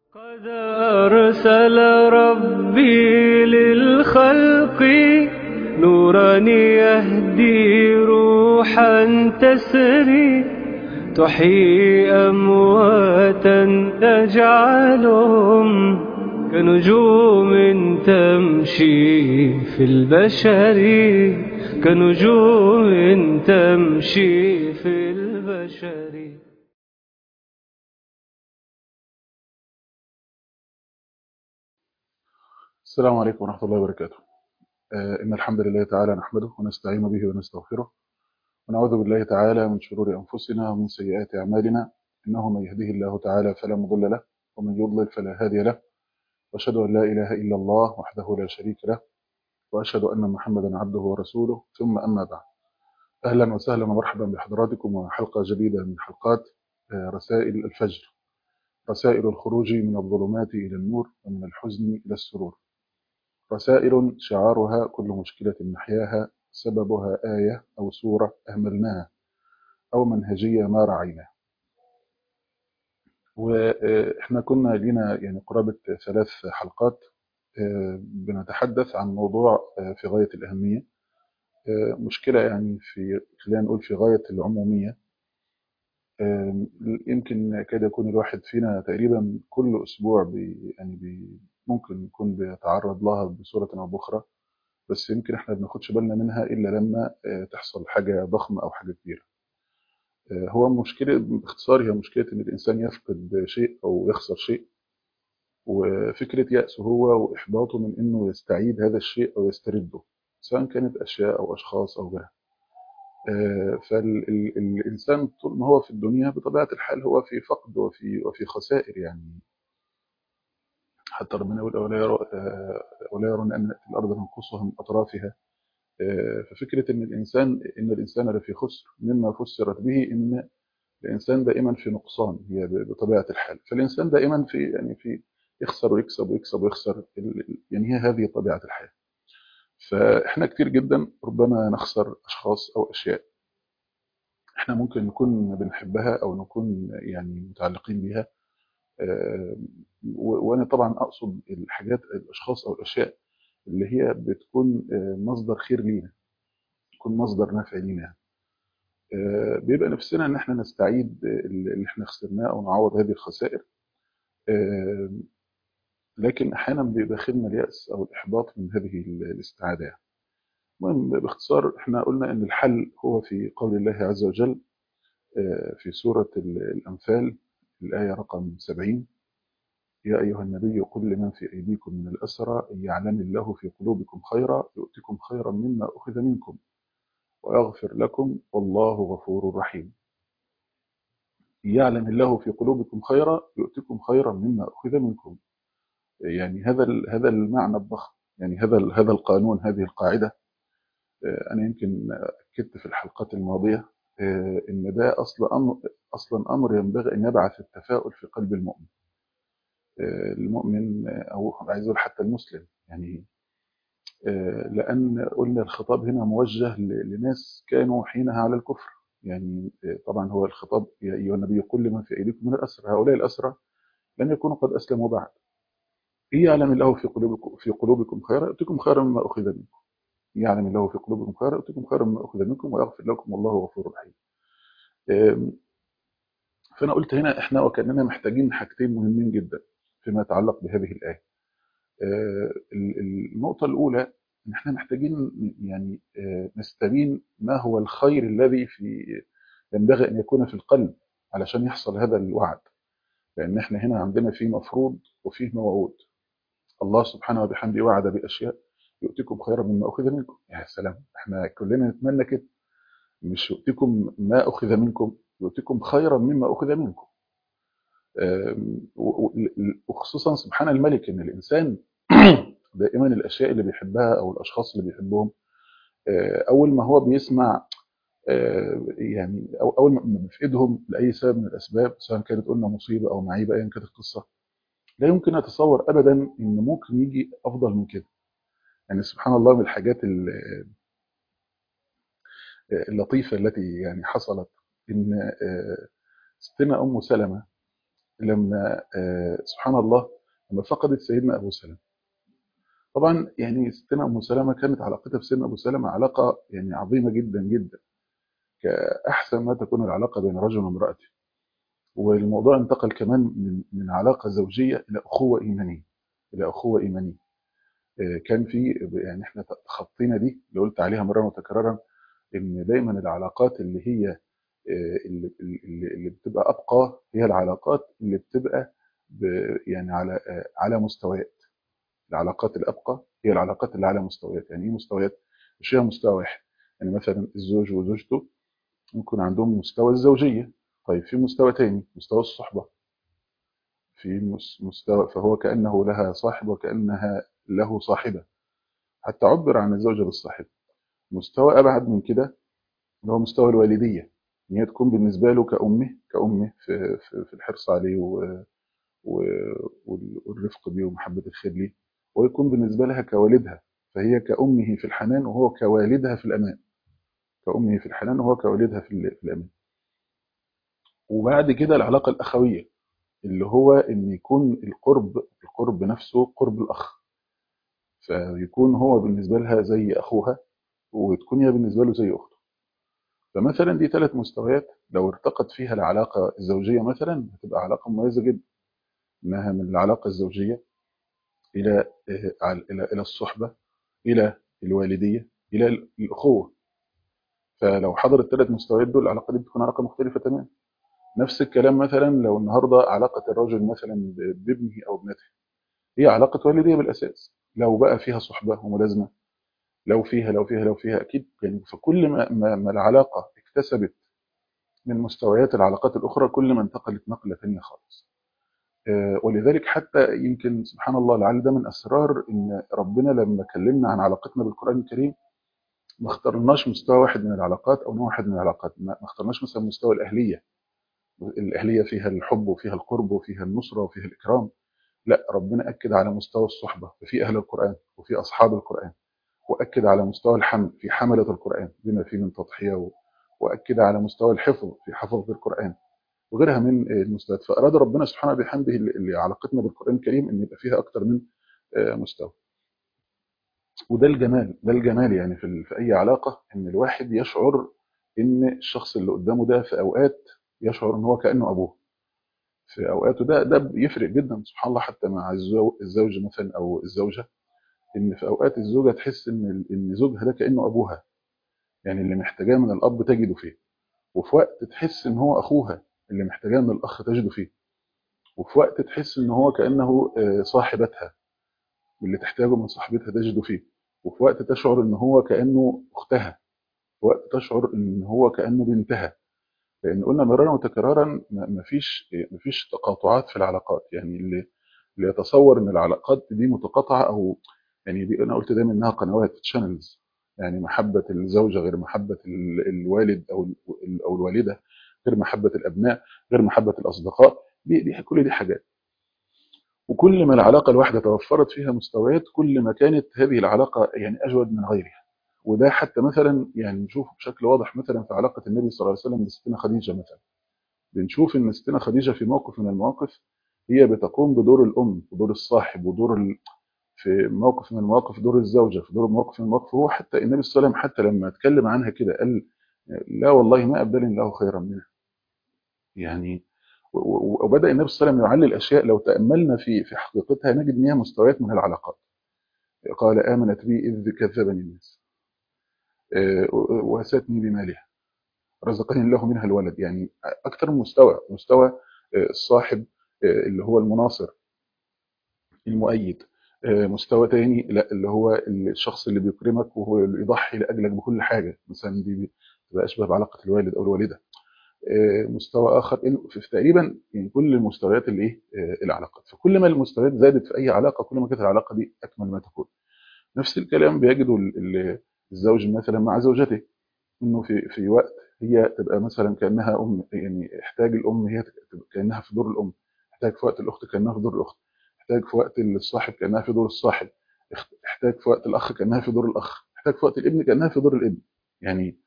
قد أرسل ربي للخلق نورا يهدي روحا تسري تحيي أمواتا تجعلهم كنجوم تمشي في البشر كنجوم تمشي في البشر السلام عليكم ورحمة الله وبركاته آه إن الحمد لله تعالى نحمده ونستعين به ونستغفره ونعوذ بالله تعالى من شرور أنفسنا ومن سيئات أعمالنا إنه من يهده الله تعالى فلا مضل له ومن يضلل فلا هادي له وأشهد أن لا إله إلا الله وحده لا شريك له وأشهد أن محمدا عبده ورسوله ثم أما بعد أهلا وسهلا ومرحبا بحضراتكم وحلقة جديدة من حلقات آه رسائل الفجر رسائل الخروج من الظلمات إلى النور ومن الحزن إلى السرور رسائل شعارها كل مشكلة نحياها سببها آية أو سورة أهملناها أو منهجية ما رعيناها وإحنا كنا لنا يعني قرابة ثلاث حلقات بنتحدث عن موضوع في غاية الأهمية مشكلة يعني في خلينا نقول في غاية العمومية يمكن كاد يكون الواحد فينا تقريبا كل أسبوع بي يعني بي ممكن يكون بيتعرض لها بصورة أو بأخرى بس يمكن احنا ما بناخدش بالنا منها إلا لما تحصل حاجة ضخمة أو حاجة كبيرة هو مشكلة باختصار هي مشكلة إن الإنسان يفقد شيء أو يخسر شيء وفكرة يأسه هو وإحباطه من إنه يستعيد هذا الشيء أو يسترده سواء كانت أشياء أو أشخاص أو غيرها فالإنسان طول ما هو في الدنيا بطبيعة الحال هو في فقد وفي وفي خسائر يعني حتى ربنا يقول أولا يرون أولا يرون أن الأرض تنقصها من أطرافها ففكرة إن الإنسان إن الإنسان لفي خسر مما فسرت به إن الإنسان دائما في نقصان هي بطبيعة الحال فالإنسان دائما في يعني في يخسر ويكسب ويكسب ويخسر يعني هي هذه طبيعة الحال فإحنا كتير جدا ربما نخسر أشخاص أو أشياء إحنا ممكن نكون بنحبها أو نكون يعني متعلقين بها وانا طبعا اقصد الحاجات الاشخاص او الاشياء اللي هي بتكون مصدر خير لينا تكون مصدر نفع لينا بيبقى نفسنا ان احنا نستعيد اللي احنا خسرناه او نعوض هذه الخسائر لكن احيانا بيدخلنا الياس او الاحباط من هذه الاستعاده يعني. المهم باختصار احنا قلنا ان الحل هو في قول الله عز وجل في سوره الانفال الآية رقم 70 يا أيها النبي قل لمن في أيديكم من الأسرى إن يعلم الله في قلوبكم خيرا يؤتكم خيرا مما أخذ منكم ويغفر لكم والله غفور رحيم إن يعلم الله في قلوبكم خيرا يؤتكم خيرا مما أخذ منكم يعني هذا هذا المعنى الضخم يعني هذا هذا القانون هذه القاعدة أنا يمكن أكدت في الحلقات الماضية ان ده اصل امر اصلا امر ينبغي ان يبعث التفاؤل في قلب المؤمن المؤمن او عايز اقول حتى المسلم يعني لان قلنا الخطاب هنا موجه لناس كانوا حينها على الكفر يعني طبعا هو الخطاب يا ايها النبي قل لمن في ايديكم من الاسرى هؤلاء الاسرى لم يكونوا قد اسلموا بعد إن يعلم الله في قلوبكم في قلوبكم خيرا يؤتكم خيرا مما اخذ منكم يعلم الله في قلوبكم خيرا يؤتكم خيرا مما أخذ منكم ويغفر لكم والله غفور رحيم فأنا قلت هنا إحنا وكأننا محتاجين حاجتين مهمين جدا فيما يتعلق بهذه الآية النقطة الأولى إن إحنا محتاجين يعني نستبين ما هو الخير الذي في ينبغي أن يكون في القلب علشان يحصل هذا الوعد لأن إحنا هنا عندنا فيه مفروض وفيه موعود الله سبحانه وبحمده وعد بأشياء يؤتكم خيرا مما أخذ منكم يا سلام احنا كلنا نتمنى كده مش يؤتكم ما أخذ منكم يؤتكم خيرا مما أخذ منكم وخصوصا سبحان الملك ان الانسان دائما الاشياء اللي بيحبها او الاشخاص اللي بيحبهم اول ما هو بيسمع يعني اول ما بيفقدهم لاي سبب من الاسباب سواء كانت قلنا مصيبه او معيبه ايا كانت القصه لا يمكن اتصور ابدا ان ممكن يجي افضل من كده يعني سبحان الله من الحاجات اللطيفة التي يعني حصلت إن ستنا أم سلمة لما آه، سبحان الله لما فقدت سيدنا ابو سلمة طبعا يعني ستنا ام سلمة كانت علاقتها بسيدنا ابو سلمة علاقه يعني عظيمه جدا جدا كاحسن ما تكون العلاقه بين رجل وامراته والموضوع انتقل كمان من من علاقه زوجيه الى اخوه ايمانيه الى اخوه ايمانيه آه، كان في يعني احنا تخطينا دي اللي قلت عليها مره متكررا ان دايما العلاقات اللي هي آه، اللي, اللي اللي بتبقى ابقى هي العلاقات اللي بتبقى ب- يعني على آه، على مستويات العلاقات الابقى هي العلاقات اللي على مستويات يعني ايه مستويات مش هي مستوى واحد يعني مثلا الزوج وزوجته ممكن عندهم مستوى الزوجيه طيب في مستوى تاني مستوى الصحبه في مس- مستوى فهو كانه لها صاحب وكانها له صاحبه حتى عبر عن الزوجه بالصاحب مستوى ابعد من كده اللي هو مستوى الوالديه ان هي تكون بالنسبه له كامه كامه في في, في الحرص عليه و و- وال- والرفق بيه ومحبه الخير ليه ويكون بالنسبه لها كوالدها فهي كامه في الحنان وهو كوالدها في الامان كامه في الحنان وهو كوالدها في ال- في الامان وبعد كده العلاقه الاخويه اللي هو ان يكون القرب القرب نفسه قرب الاخ فيكون هو بالنسبه لها زي اخوها وتكون هي بالنسبه له زي اخته فمثلا دي ثلاث مستويات لو ارتقت فيها العلاقه الزوجيه مثلا هتبقى علاقه مميزه جدا انها من العلاقه الزوجيه الى آه، على- الى الى الصحبه الى الوالديه الى الاخوه فلو حضر الثلاث مستويات دول العلاقه دي بتكون علاقه مختلفه تماما نفس الكلام مثلا لو النهارده علاقه الرجل مثلا ب- بابنه او ابنته هي علاقه والديه بالاساس لو بقى فيها صحبه وملازمه لو فيها لو فيها لو فيها اكيد يعني فكل ما, ما, ما العلاقه اكتسبت من مستويات العلاقات الاخرى كل ما انتقلت نقله ثانيه خالص آه، ولذلك حتى يمكن سبحان الله لعل ده من اسرار ان ربنا لما كلمنا عن علاقتنا بالقران الكريم ما اخترناش مستوى واحد من العلاقات او نوع واحد من العلاقات ما ما اخترناش مثلا مستوى الاهليه الاهليه فيها الحب وفيها القرب وفيها النصره وفيها الاكرام لا ربنا اكد على مستوى الصحبه ففي اهل القران وفي اصحاب القران واكد على مستوى الحمل في حمله القران بما فيه من تضحيه و- واكد على مستوى الحفظ في حفظ القران وغيرها من المستويات فاراد ربنا سبحانه بحمده اللي اللي علاقتنا بالقران الكريم ان يبقى فيها اكتر من آه، مستوى وده الجمال ده الجمال يعني في ال- في اي علاقه ان الواحد يشعر ان الشخص اللي قدامه ده في اوقات يشعر ان هو كانه ابوه في اوقاته ده ده بيفرق جدا سبحان الله حتى مع الزو- الزوج مثلا او الزوجه ان في اوقات الزوجه تحس ان ال- ان زوجها ده كانه ابوها يعني اللي محتاجاه من الاب تجده فيه وفي وقت تحس ان هو اخوها اللي محتاجاه من الاخ تجده فيه وفي وقت تحس ان هو كانه آه، صاحبتها واللي تحتاجه من صاحبتها تجده فيه وفي وقت تشعر ان هو كانه اختها في وقت تشعر ان هو كانه بنتها لان قلنا مرارا وتكرارا م- مفيش مفيش تقاطعات في العلاقات يعني اللي اللي يتصور ان العلاقات دي متقاطعه او يعني دي انا قلت دايما انها قنوات تشانلز يعني محبه الزوجه غير محبه ال- الوالد او ال- او الوالده غير محبه الابناء غير محبه الاصدقاء دي, دي كل دي حاجات وكل ما العلاقه الواحده توفرت فيها مستويات كل ما كانت هذه العلاقه يعني اجود من غيرها وده حتى مثلا يعني نشوفه بشكل واضح مثلا في علاقه النبي صلى الله عليه وسلم بستنا خديجه مثلا بنشوف ان ستنا خديجه في موقف من المواقف هي بتقوم بدور الام ودور الصاحب ودور ال... في موقف من المواقف دور الزوجه في دور موقف من المواقف هو حتى النبي صلى الله عليه وسلم حتى لما اتكلم عنها كده قال لا والله ما ابدل الله خيرا منها يعني و- و- وبدا النبي صلى الله عليه وسلم يعلل اشياء لو تاملنا في في حقيقتها نجد ان هي مستويات من العلاقات قال امنت بي اذ كذبني الناس آه، واساتني بمالها رزقني الله منها الولد يعني اكثر من مستوى مستوى آه، الصاحب آه، اللي هو المناصر المؤيد آه، مستوى تاني لا اللي هو الشخص اللي بيكرمك وهو اللي يضحي لاجلك بكل حاجه مثلا دي تبقى اشبه بعلاقه الوالد او الوالده آه، مستوى اخر إن- في في تقريبا يعني كل المستويات اللي ايه آه، العلاقات فكل ما المستويات زادت في اي علاقه كل ما كانت العلاقه دي اكمل ما تكون نفس الكلام بيجده ال- ال- الزوج مثلا مع زوجته انه في في وقت هي تبقى مثلا كانها ام يعني احتاج الام هي تبقى كانها في دور الام احتاج في وقت الاخت كانها في دور الاخت احتاج في وقت الصاحب كانها في دور الصاحب اخت- احتاج في وقت الاخ كانها في دور الاخ احتاج في وقت الابن كانها في دور الابن يعني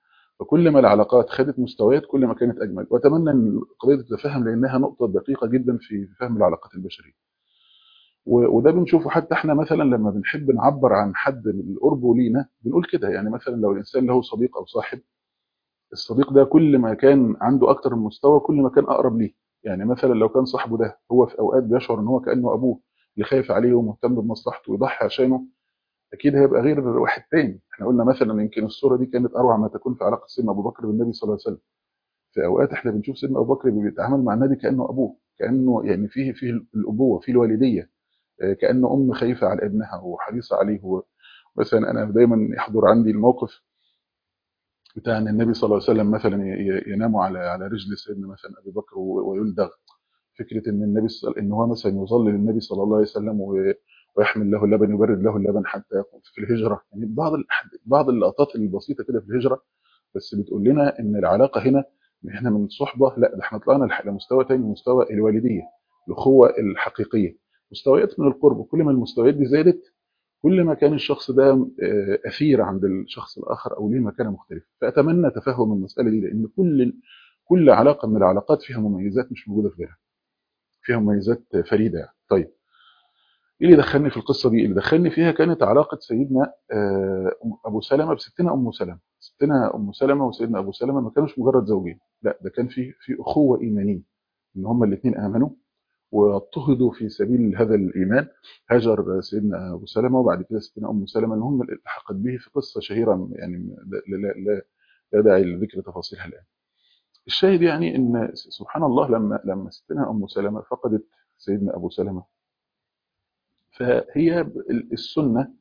فكل ما العلاقات خدت مستويات كل ما كانت اجمل واتمنى ان القضيه تتفهم لانها نقطه دقيقه جدا في فهم العلاقات البشريه وده بنشوفه حتى احنا مثلا لما بنحب نعبر عن حد من قربه لينا بنقول كده يعني مثلا لو الانسان له صديق او صاحب الصديق ده كل ما كان عنده اكتر من مستوى كل ما كان اقرب ليه يعني مثلا لو كان صاحبه ده هو في اوقات بيشعر ان هو كانه ابوه اللي خايف عليه ومهتم بمصلحته ويضحي عشانه اكيد هيبقى غير واحد تاني احنا قلنا مثلا يمكن الصوره دي كانت اروع ما تكون في علاقه سيدنا ابو بكر بالنبي صلى الله عليه وسلم في اوقات احنا بنشوف سيدنا ابو بكر بيتعامل مع النبي كانه ابوه كانه يعني فيه فيه الابوه فيه الوالديه كانه ام خايفه على ابنها وحريصه عليه هو مثلا انا دايما يحضر عندي الموقف بتاع ان النبي صلى الله عليه وسلم مثلا ينام على على رجل سيدنا مثلا ابي بكر ويلدغ فكره ان النبي صل... ان هو مثلا يظلل النبي صلى الله عليه وسلم ويحمل له اللبن يبرد له اللبن حتى يقوم في الهجره يعني بعض بعض اللقطات البسيطه كده في الهجره بس بتقول لنا ان العلاقه هنا احنا من صحبه لا ده احنا طلعنا لمستوى تاني مستوى الوالديه الاخوه الحقيقيه مستويات من القرب كل ما المستويات دي زادت كل ما كان الشخص ده اثير عند الشخص الاخر او ليه مكانه مختلفه فاتمنى تفهم المساله دي لان كل كل علاقه من العلاقات فيها مميزات مش موجوده في غيرها فيها مميزات فريده يعني. طيب ايه اللي دخلني في القصه دي اللي دخلني فيها كانت علاقه سيدنا ابو سلمه بستنا ام سلمه ستنا ام سلمه وسيدنا ابو سلمه ما كانوش مجرد زوجين لا ده كان في في اخوه ايمانيه ان هما الاثنين امنوا واضطهدوا في سبيل هذا الايمان هاجر سيدنا ابو سلمه وبعد كده سيدنا ام سلمه اللي هم اللي التحقت به في قصه شهيره يعني لا, لا, لا داعي لذكر تفاصيلها الان. الشاهد يعني ان سبحان الله لما لما ستنا ام سلمه فقدت سيدنا ابو سلمه فهي السنه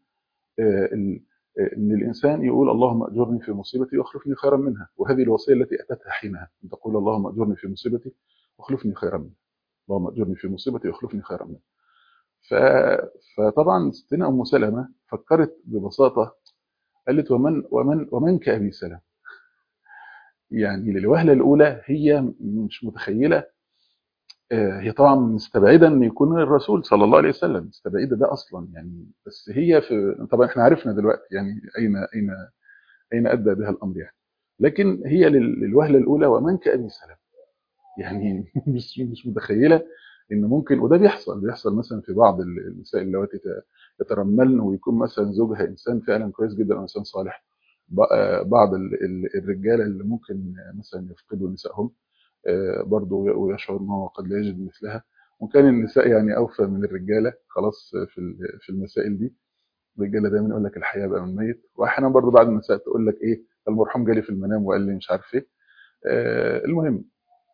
ان الانسان يقول اللهم اجرني في مصيبتي واخلفني خيرا منها وهذه الوصيه التي اتتها حينها ان تقول اللهم اجرني في مصيبتي واخلفني خيرا منها اللهم اجرني في مصيبتي واخلفني خيرا منها ف... فطبعا ستنا ام سلمه فكرت ببساطه قالت ومن ومن ومن كابي سلمه يعني للوهله الاولى هي مش متخيله هي طبعا مستبعده ان يكون الرسول صلى الله عليه وسلم مستبعده ده اصلا يعني بس هي في طبعا احنا عرفنا دلوقتي يعني اين اين اين ادى بها الامر يعني لكن هي للوهله الاولى ومن كابي سلمه يعني مش مش متخيله ان ممكن وده بيحصل بيحصل مثلا في بعض النساء اللواتي يترملن ويكون مثلا زوجها انسان فعلا كويس جدا او انسان صالح بعض الرجاله اللي ممكن مثلا يفقدوا نسائهم برضه ويشعر ان هو قد لا يجد مثلها وكان النساء يعني اوفى من الرجاله خلاص في في المسائل دي الرجاله دايما يقول لك الحياه بقى من ميت واحيانا برضه بعض النساء تقول لك ايه المرحوم جالي في المنام وقال لي مش عارف ايه المهم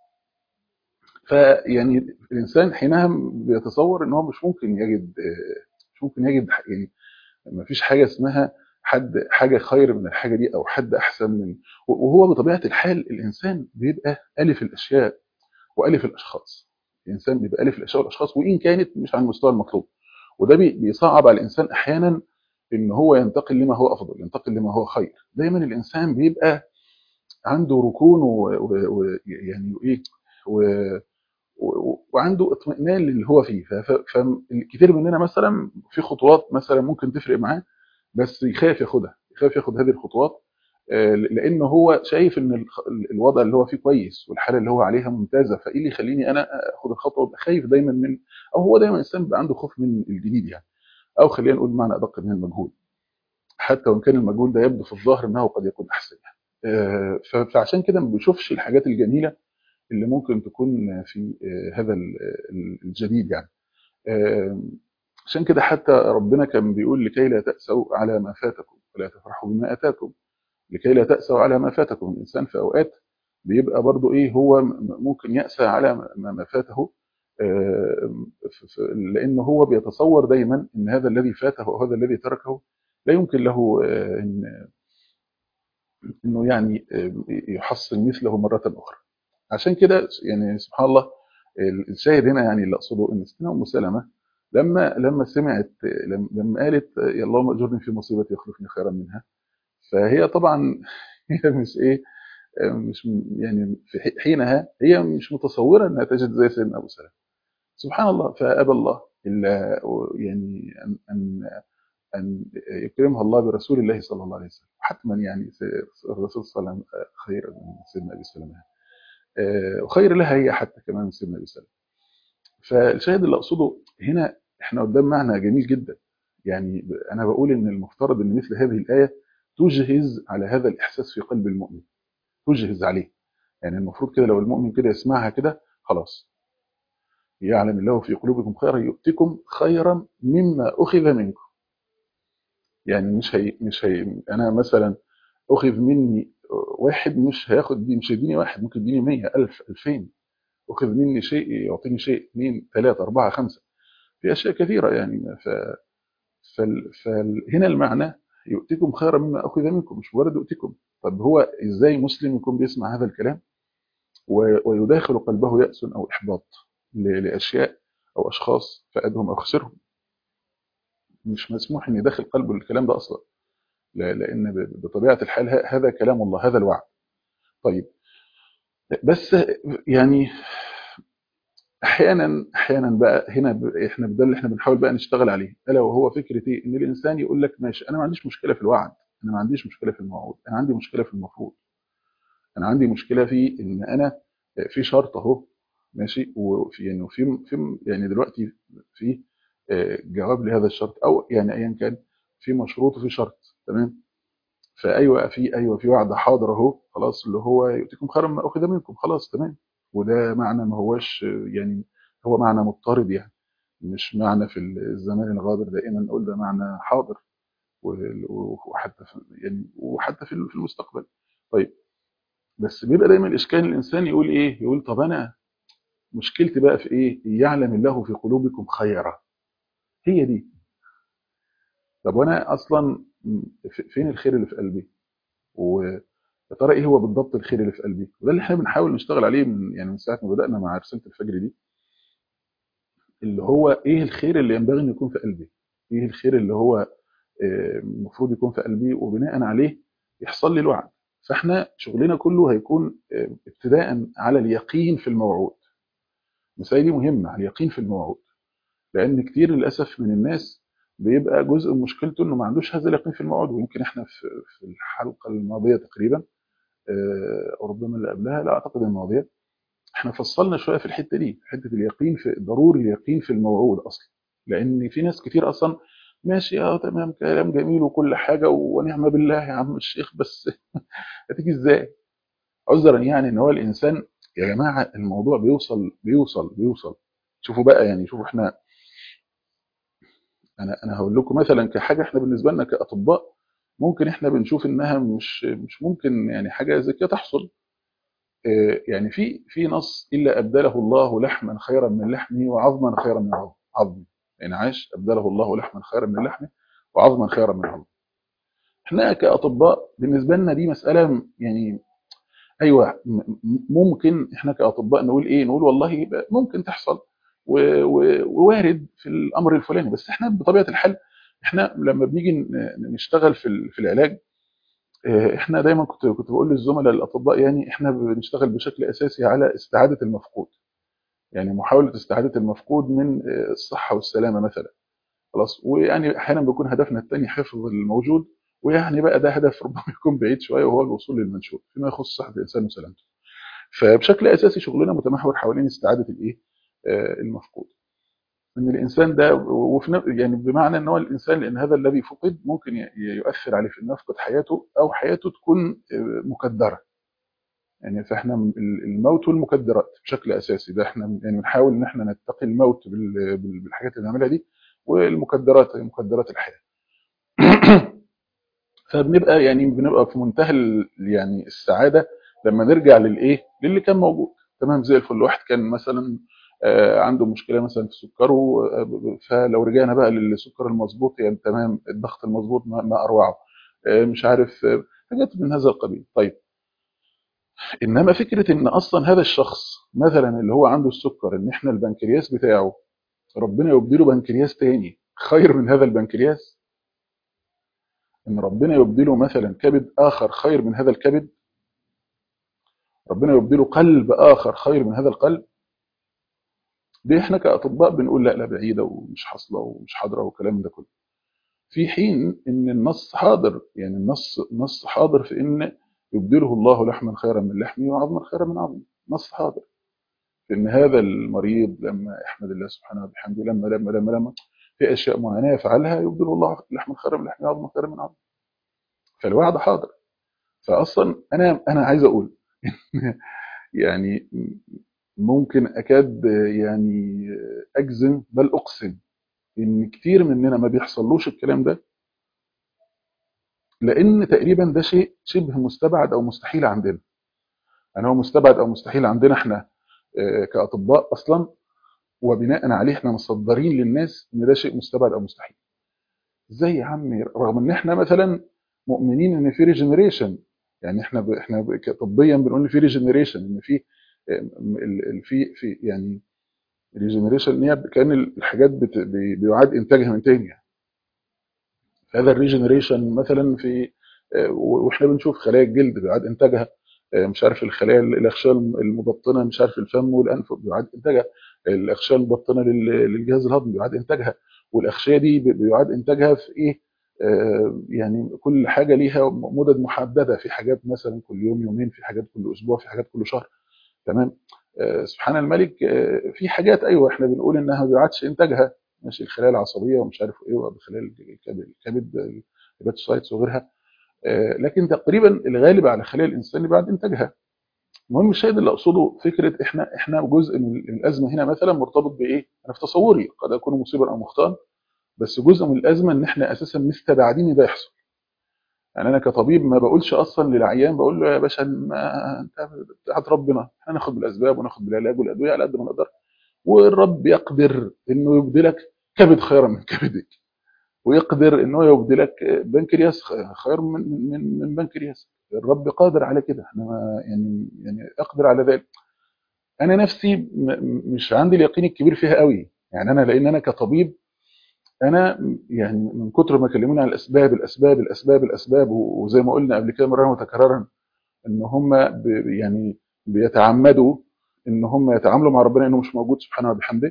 فيعني الانسان حينها بيتصور ان هو مش ممكن يجد مش ممكن يجد يعني ما فيش حاجه اسمها حد حاجه خير من الحاجه دي او حد احسن من وهو بطبيعه الحال الانسان بيبقى الف الاشياء والف الاشخاص الانسان بيبقى الف الاشياء والاشخاص وان كانت مش على المستوى المطلوب وده بيصعب على الانسان احيانا ان هو ينتقل لما هو افضل ينتقل لما هو خير دايما الانسان بيبقى عنده ركون ويعني وايه وعنده اطمئنان للي هو فيه فكثير مننا مثلا في خطوات مثلا ممكن تفرق معاه بس يخاف ياخدها يخاف ياخد هذه الخطوات لان هو شايف ان الوضع اللي هو فيه كويس والحاله اللي هو عليها ممتازه فايه اللي يخليني انا اخد الخطوه وابقى خايف دايما من او هو دايما الانسان بيبقى عنده خوف من الجديد يعني او خلينا نقول بمعنى ادق من المجهول حتى وان كان المجهول ده يبدو في الظاهر انه قد يكون احسن يعني فعشان كده ما بيشوفش الحاجات الجميله اللي ممكن تكون في هذا الجديد يعني عشان كده حتى ربنا كان بيقول لكي لا تأسوا على ما فاتكم ولا تفرحوا بما أتاكم لكي لا تأسوا على ما فاتكم الإنسان في أوقات بيبقى برضو إيه هو ممكن يأسى على ما فاته لأنه هو بيتصور دايما أن هذا الذي فاته أو هذا الذي تركه لا يمكن له إن انه يعني يحصل مثله مرة أخرى عشان كده يعني سبحان الله الشاهد هنا يعني اللي أقصده إن سيدنا أم سلمة لما لما سمعت لما قالت يا اللهم اجرني في مصيبتي واخلفني خيرا منها فهي طبعا هي مش ايه مش يعني في حينها هي مش متصوره انها تجد زي سيدنا ابو سلمة سبحان الله فابى الله الا يعني ان ان ان يكرمها الله برسول الله صلى الله عليه وسلم حتما يعني الرسول صلى الله عليه وسلم خير من سيدنا ابي سلمه وخير لها هي حتى كمان من سيدنا ابي سلمه فالشاهد اللي اقصده هنا احنا قدام معنى جميل جدا يعني انا بقول ان المفترض ان مثل هذه الايه تجهز على هذا الاحساس في قلب المؤمن تجهز عليه يعني المفروض كده لو المؤمن كده يسمعها كده خلاص يعلم الله في قلوبكم خيرا يؤتكم خيرا مما اخذ منكم يعني مش هي مش هي انا مثلا اخذ مني واحد مش هياخد دي مش هيديني واحد ممكن يديني 100 1000 2000 اخذ مني شيء يعطيني شيء اثنين ثلاثة أربعة خمسة في أشياء كثيرة يعني ف... فال... فهنا المعنى يؤتكم خيرا مما أخذ منكم مش مجرد يؤتكم طب هو إزاي مسلم يكون بيسمع هذا الكلام و... ويداخل قلبه يأس أو إحباط ل... لأشياء أو أشخاص فأدهم أو خسرهم مش مسموح أن يداخل قلبه الكلام ده أصلا لا... لأن ب... بطبيعة الحال ه... هذا كلام الله هذا الوعد طيب بس يعني احيانا احيانا بقى هنا ب... احنا ده اللي احنا بنحاول بقى نشتغل عليه الا وهو فكره ايه ان الانسان يقول لك ماشي انا ما عنديش مشكله في الوعد انا ما عنديش مشكله في الموعود انا عندي مشكله في المفروض انا عندي مشكله في ان انا في شرط اهو ماشي وفي يعني في في يعني دلوقتي في جواب لهذا الشرط او يعني ايا كان في مشروط وفي شرط تمام فايوه في ايوه في وعد حاضر اهو خلاص اللي هو يؤتيكم خيرا ما اخذ منكم خلاص تمام وده معنى ما هوش يعني هو معنى مضطرد يعني مش معنى في الزمان الغابر دائما نقول ده معنى حاضر وحتى في يعني وحتى في المستقبل طيب بس بيبقى دايما الاشكال الانسان يقول ايه يقول طب انا مشكلتي بقى في ايه يعلم الله في قلوبكم خيرا هي دي طب وانا اصلا فين الخير اللي في قلبي و يا ترى ايه هو بالضبط الخير اللي في قلبي وده اللي احنا بنحاول نشتغل عليه من يعني من ساعه ما بدانا مع رساله الفجر دي اللي هو ايه الخير اللي ينبغي ان يكون في قلبي ايه الخير اللي هو المفروض يكون في قلبي وبناء عليه يحصل لي الوعد فاحنا شغلنا كله هيكون ابتداء على اليقين في الموعود المسائل دي مهمه على اليقين في الموعود لان كتير للاسف من الناس بيبقى جزء من مشكلته انه ما عندوش هذا اليقين في الموعود ويمكن احنا في الحلقه الماضيه تقريبا او ربما اللي قبلها لا اعتقد الماضيه احنا فصلنا شويه في الحته دي حته اليقين في ضروري اليقين في الموعود اصلا لان في ناس كتير اصلا ماشي اه تمام كلام جميل وكل حاجه ونعم بالله يا عم الشيخ بس هتيجي ازاي عذرا يعني ان هو الانسان يا جماعه الموضوع بيوصل بيوصل بيوصل شوفوا بقى يعني شوفوا احنا انا انا هقول لكم مثلا كحاجه احنا بالنسبه لنا كاطباء ممكن احنا بنشوف انها مش مش ممكن يعني حاجه زي كده تحصل يعني في في نص الا ابدله الله لحما خيرا من لحمه وعظما خيرا من عظمه يعني عاش ابدله الله لحما خيرا من لحمه وعظما خيرا من عظمه احنا كاطباء بالنسبه لنا دي مساله يعني ايوه ممكن احنا كاطباء نقول ايه نقول والله ممكن تحصل ووارد في الامر الفلاني بس احنا بطبيعه الحال احنا لما بنيجي نشتغل في في العلاج احنا دايما كنت كنت بقول للزملاء الاطباء يعني احنا بنشتغل بشكل اساسي على استعاده المفقود يعني محاوله استعاده المفقود من الصحه والسلامه مثلا خلاص ويعني احيانا بيكون هدفنا الثاني حفظ الموجود ويعني بقى ده هدف ربما يكون بعيد شويه وهو الوصول للمنشور فيما يخص صحه الانسان وسلامته فبشكل اساسي شغلنا متمحور حوالين استعاده الايه المفقود ان الانسان ده وفي يعني بمعنى ان هو الانسان لان هذا الذي فقد ممكن يؤثر عليه في انه يفقد حياته او حياته تكون مكدره يعني فاحنا الموت والمكدرات بشكل اساسي ده احنا يعني بنحاول ان احنا نتقي الموت بالحاجات اللي بنعملها دي والمكدرات مكدرات الحياه فبنبقى يعني بنبقى في منتهى يعني السعاده لما نرجع للايه للي كان موجود تمام زي الفل واحد كان مثلا عنده مشكله مثلا في سكره فلو رجعنا بقى للسكر المظبوط يعني تمام الضغط المظبوط ما اروعه مش عارف حاجات من هذا القبيل طيب انما فكره ان اصلا هذا الشخص مثلا اللي هو عنده السكر ان احنا البنكرياس بتاعه ربنا يبدله بنكرياس تاني خير من هذا البنكرياس ان ربنا يبدله مثلا كبد اخر خير من هذا الكبد ربنا يبدله قلب اخر خير من هذا القلب دي احنا كاطباء بنقول لا لا بعيده ومش حاصله ومش حاضره والكلام ده كله في حين ان النص حاضر يعني النص نص حاضر في ان يبدله الله لحما خيرا من لحمه وعظما خيرا من عظمه نص حاضر في ان هذا المريض لما يحمد الله سبحانه وبحمده لما لما لما لما في اشياء معينه يفعلها يبدله الله لحما خيرا من لحمه وعظما خيرا من عظمه فالوعد حاضر فاصلا انا انا عايز اقول يعني ممكن اكاد يعني اجزم بل اقسم ان كتير مننا ما بيحصلوش الكلام ده لان تقريبا ده شيء شبه مستبعد او مستحيل عندنا يعني هو مستبعد او مستحيل عندنا احنا كاطباء اصلا وبناء عليه احنا مصدرين للناس ان ده شيء مستبعد او مستحيل ازاي يا عمي رغم ان احنا مثلا مؤمنين ان في ريجنريشن يعني احنا ب... احنا ب... طبيا بنقول ان في ريجنريشن ان في في في يعني ريجنريشن ان هي كان الحاجات بت... بي... بيعاد انتاجها من تاني يعني. هذا الريجنريشن مثلا في واحنا بنشوف خلايا الجلد بيعاد انتاجها مش عارف الخلايا الاغشاء المبطنه مش عارف الفم والانف بيعاد انتاجها الاغشاء المبطنه للجهاز الهضمي بيعاد انتاجها والاغشيه دي بيعاد انتاجها في ايه يعني كل حاجه ليها مدد محدده في حاجات مثلا كل يوم يومين في حاجات كل اسبوع في حاجات كل شهر تمام سبحان الملك في حاجات ايوه احنا بنقول انها ما بيعادش انتاجها ماشي الخلايا العصبيه ومش عارف ايه وخلايا الكبد الكبد الهيباتوسايتس وغيرها لكن تقريبا الغالب على خلايا الانسان بعد انتاجها المهم الشاهد اللي اقصده فكره احنا احنا جزء من الازمه هنا مثلا مرتبط بايه؟ انا في تصوري قد اكون مصيبا او مخطئا بس جزء من الازمه ان احنا اساسا مستبعدين ده يحصل يعني انا كطبيب ما بقولش اصلا للعيان بقول له يا باشا ما انت بتاعت ربنا احنا ناخد بالاسباب وناخد بالعلاج والادويه على قد ما نقدر والرب يقدر انه يبدلك كبد خيرا من كبدك ويقدر انه يبدلك بنكرياس خير من من من بنكرياس الرب قادر على كده احنا يعني يعني اقدر على ذلك انا نفسي مش عندي اليقين الكبير فيها قوي يعني انا لان انا كطبيب انا يعني من كتر ما كلموني عن الاسباب الاسباب الاسباب الاسباب وزي ما قلنا قبل كده مره متكررا ان هم يعني بيتعمدوا ان هم يتعاملوا مع ربنا انه مش موجود سبحانه وبحمده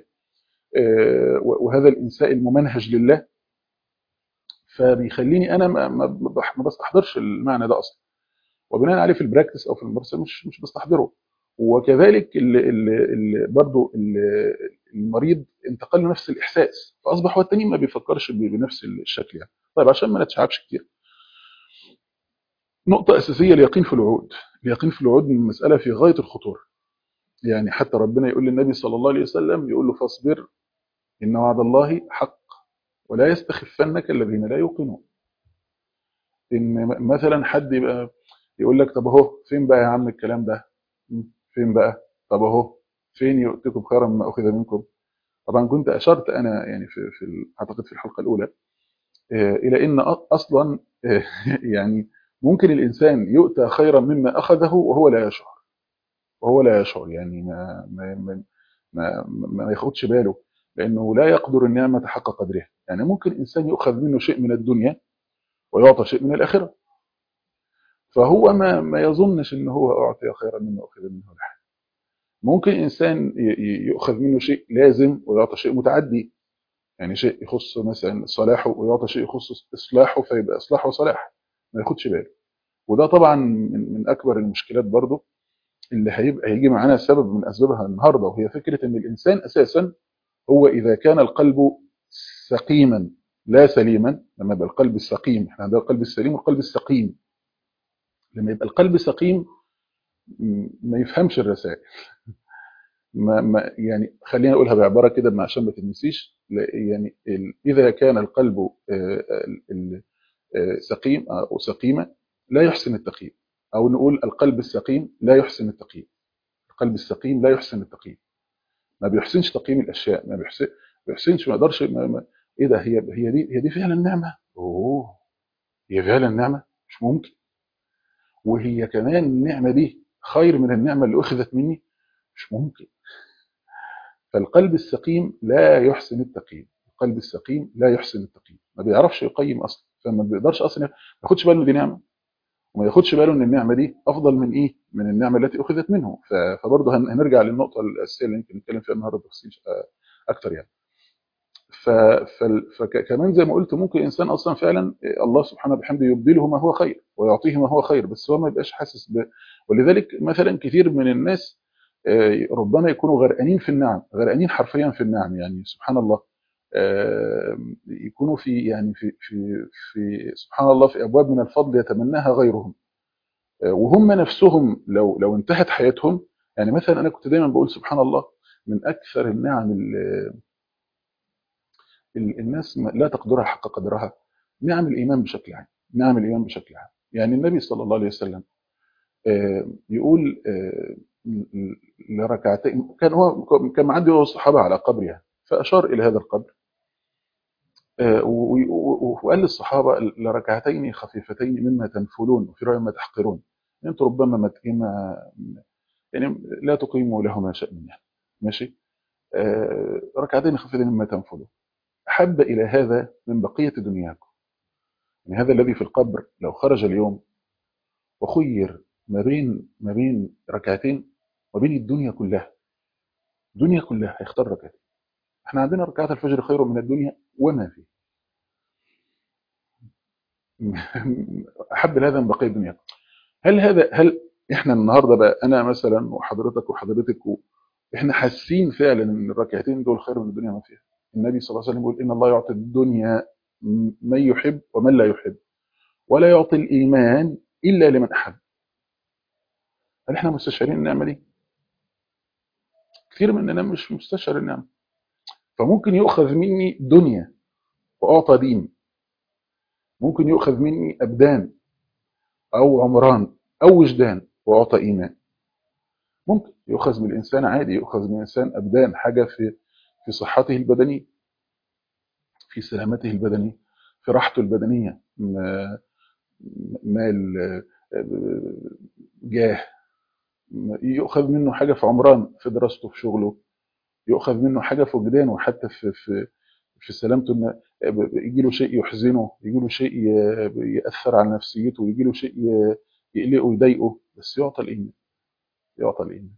وهذا الانساء الممنهج لله فبيخليني انا ما, ما بستحضرش المعنى ده اصلا وبناء عليه في البراكتس او في الممارسه مش مش بستحضره وكذلك ال ال ال برضه المريض انتقل له نفس الاحساس فاصبح هو التاني ما بيفكرش بنفس الشكل يعني طيب عشان ما نتشعبش كتير نقطة أساسية اليقين في الوعود اليقين في الوعود من مسألة في غاية الخطورة يعني حتى ربنا يقول للنبي صلى الله عليه وسلم يقول له فاصبر إن وعد الله حق ولا يستخفنك الذين لا يوقنون إن مثلا حد يبقى يقول لك طب اهو فين بقى يا عم الكلام ده فين بقى طب اهو فين يؤتكم خيرا مما اخذ منكم طبعا كنت اشرت انا يعني في, في اعتقد في الحلقه الاولى الى ان اصلا يعني ممكن الانسان يؤتى خيرا مما اخذه وهو لا يشعر وهو لا يشعر يعني ما ما ما, ما, ما ياخدش باله لانه لا يقدر النعمه حق قدرها يعني ممكن انسان يؤخذ منه شيء من الدنيا ويعطى شيء من الاخره فهو ما ما يظنش ان هو اعطي خيرا مما اخذ منه الحال ممكن انسان يؤخذ منه شيء لازم ويعطى شيء متعدي يعني شيء يخص مثلا صلاحه ويعطى شيء يخص اصلاحه فيبقى اصلاح وصلاح ما ياخدش باله وده طبعا من, من اكبر المشكلات برضه اللي هيبقى هيجي معانا سبب من اسبابها النهارده وهي فكره ان الانسان اساسا هو اذا كان القلب سقيما لا سليما لما يبقى القلب السقيم احنا عندنا القلب السليم والقلب السقيم لما يبقى القلب سقيم ما يفهمش الرسائل ما ما يعني خلينا اقولها بعباره كده عشان ما تنسيش يعني اذا كان القلب سقيم او سقيمه لا يحسن التقييم او نقول القلب السقيم لا يحسن التقييم القلب السقيم لا يحسن التقييم ما بيحسنش تقييم الاشياء ما بيحسن بيحسنش ما يقدرش ما ما ايه ده هي هي دي هي دي فعلا نعمه اوه هي فعلا نعمه مش ممكن وهي كمان النعمه دي خير من النعمه اللي اخذت مني مش ممكن فالقلب السقيم لا يحسن التقييم القلب السقيم لا يحسن التقييم ما بيعرفش يقيم اصلا فما بيقدرش اصلا ما ياخدش باله دي نعمه وما ياخدش باله ان النعمه دي افضل من ايه من النعمه التي اخذت منه فبرضه هنرجع للنقطه الاساسيه اللي يمكن نتكلم فيها النهارده بتفصيل اكتر يعني ف... فال- فكمان زي ما قلت ممكن انسان اصلا فعلا الله سبحانه وبحمده يبدله ما هو خير ويعطيه ما هو خير بس هو ما يبقاش حاسس ب... ولذلك مثلا كثير من الناس آه، ربما يكونوا غرقانين في النعم غرقانين حرفيا في النعم يعني سبحان الله آه، يكونوا في يعني في في في سبحان الله في ابواب من الفضل يتمناها غيرهم آه، وهم نفسهم لو لو انتهت حياتهم يعني مثلا انا كنت دايما بقول سبحان الله من اكثر النعم اللي ال- الناس ما- لا تقدرها حق قدرها نعم الايمان بشكل عام نعم الايمان بشكل عام يعني النبي صلى الله عليه وسلم آه، يقول آه، ل- ل- لركعتين كان هو كان معدي هو الصحابه على قبر يعني فاشار الى هذا القبر آه، و- و- وقال للصحابه لركعتين خفيفتين مما تنفلون وفي روايه ما تحقرون انتم ربما ما ت- ما- يعني لا تقيموا لهما شأن يعني ماشي آه، ركعتين خفيفتين مما تنفلون أحب إلى هذا من بقية دنياكم يعني هذا الذي في القبر لو خرج اليوم وخير ما بين ما بين ركعتين وبين الدنيا كلها الدنيا كلها هيختار ركعتين احنا عندنا ركعات الفجر خير من الدنيا وما فيه أحب هذا من بقية دنياكم هل هذا هل احنا النهارده بقى انا مثلا وحضرتك وحضرتك و... احنا حاسين فعلا ان الركعتين دول خير من الدنيا ما فيها النبي صلى الله عليه وسلم يقول ان الله يعطي الدنيا من يحب ومن لا يحب ولا يعطي الايمان الا لمن احب هل احنا مستشعرين النعمه دي كثير مننا مش مستشعر النعمه فممكن يؤخذ مني دنيا واعطى دين ممكن يؤخذ مني ابدان او عمران او وجدان واعطى ايمان ممكن يؤخذ من الانسان عادي يؤخذ من الانسان ابدان حاجه في في صحته البدنيه في سلامته البدنيه في راحته البدنيه م- مال جاه يؤخذ منه حاجه في عمران في دراسته في شغله يؤخذ منه حاجه في وجدانه حتى في في في سلامته ان يجي له شيء يحزنه يجي له شيء ي- ياثر على نفسيته يجي له شيء ي- يقلقه ويضايقه بس يعطى الايمان يعطى الايمان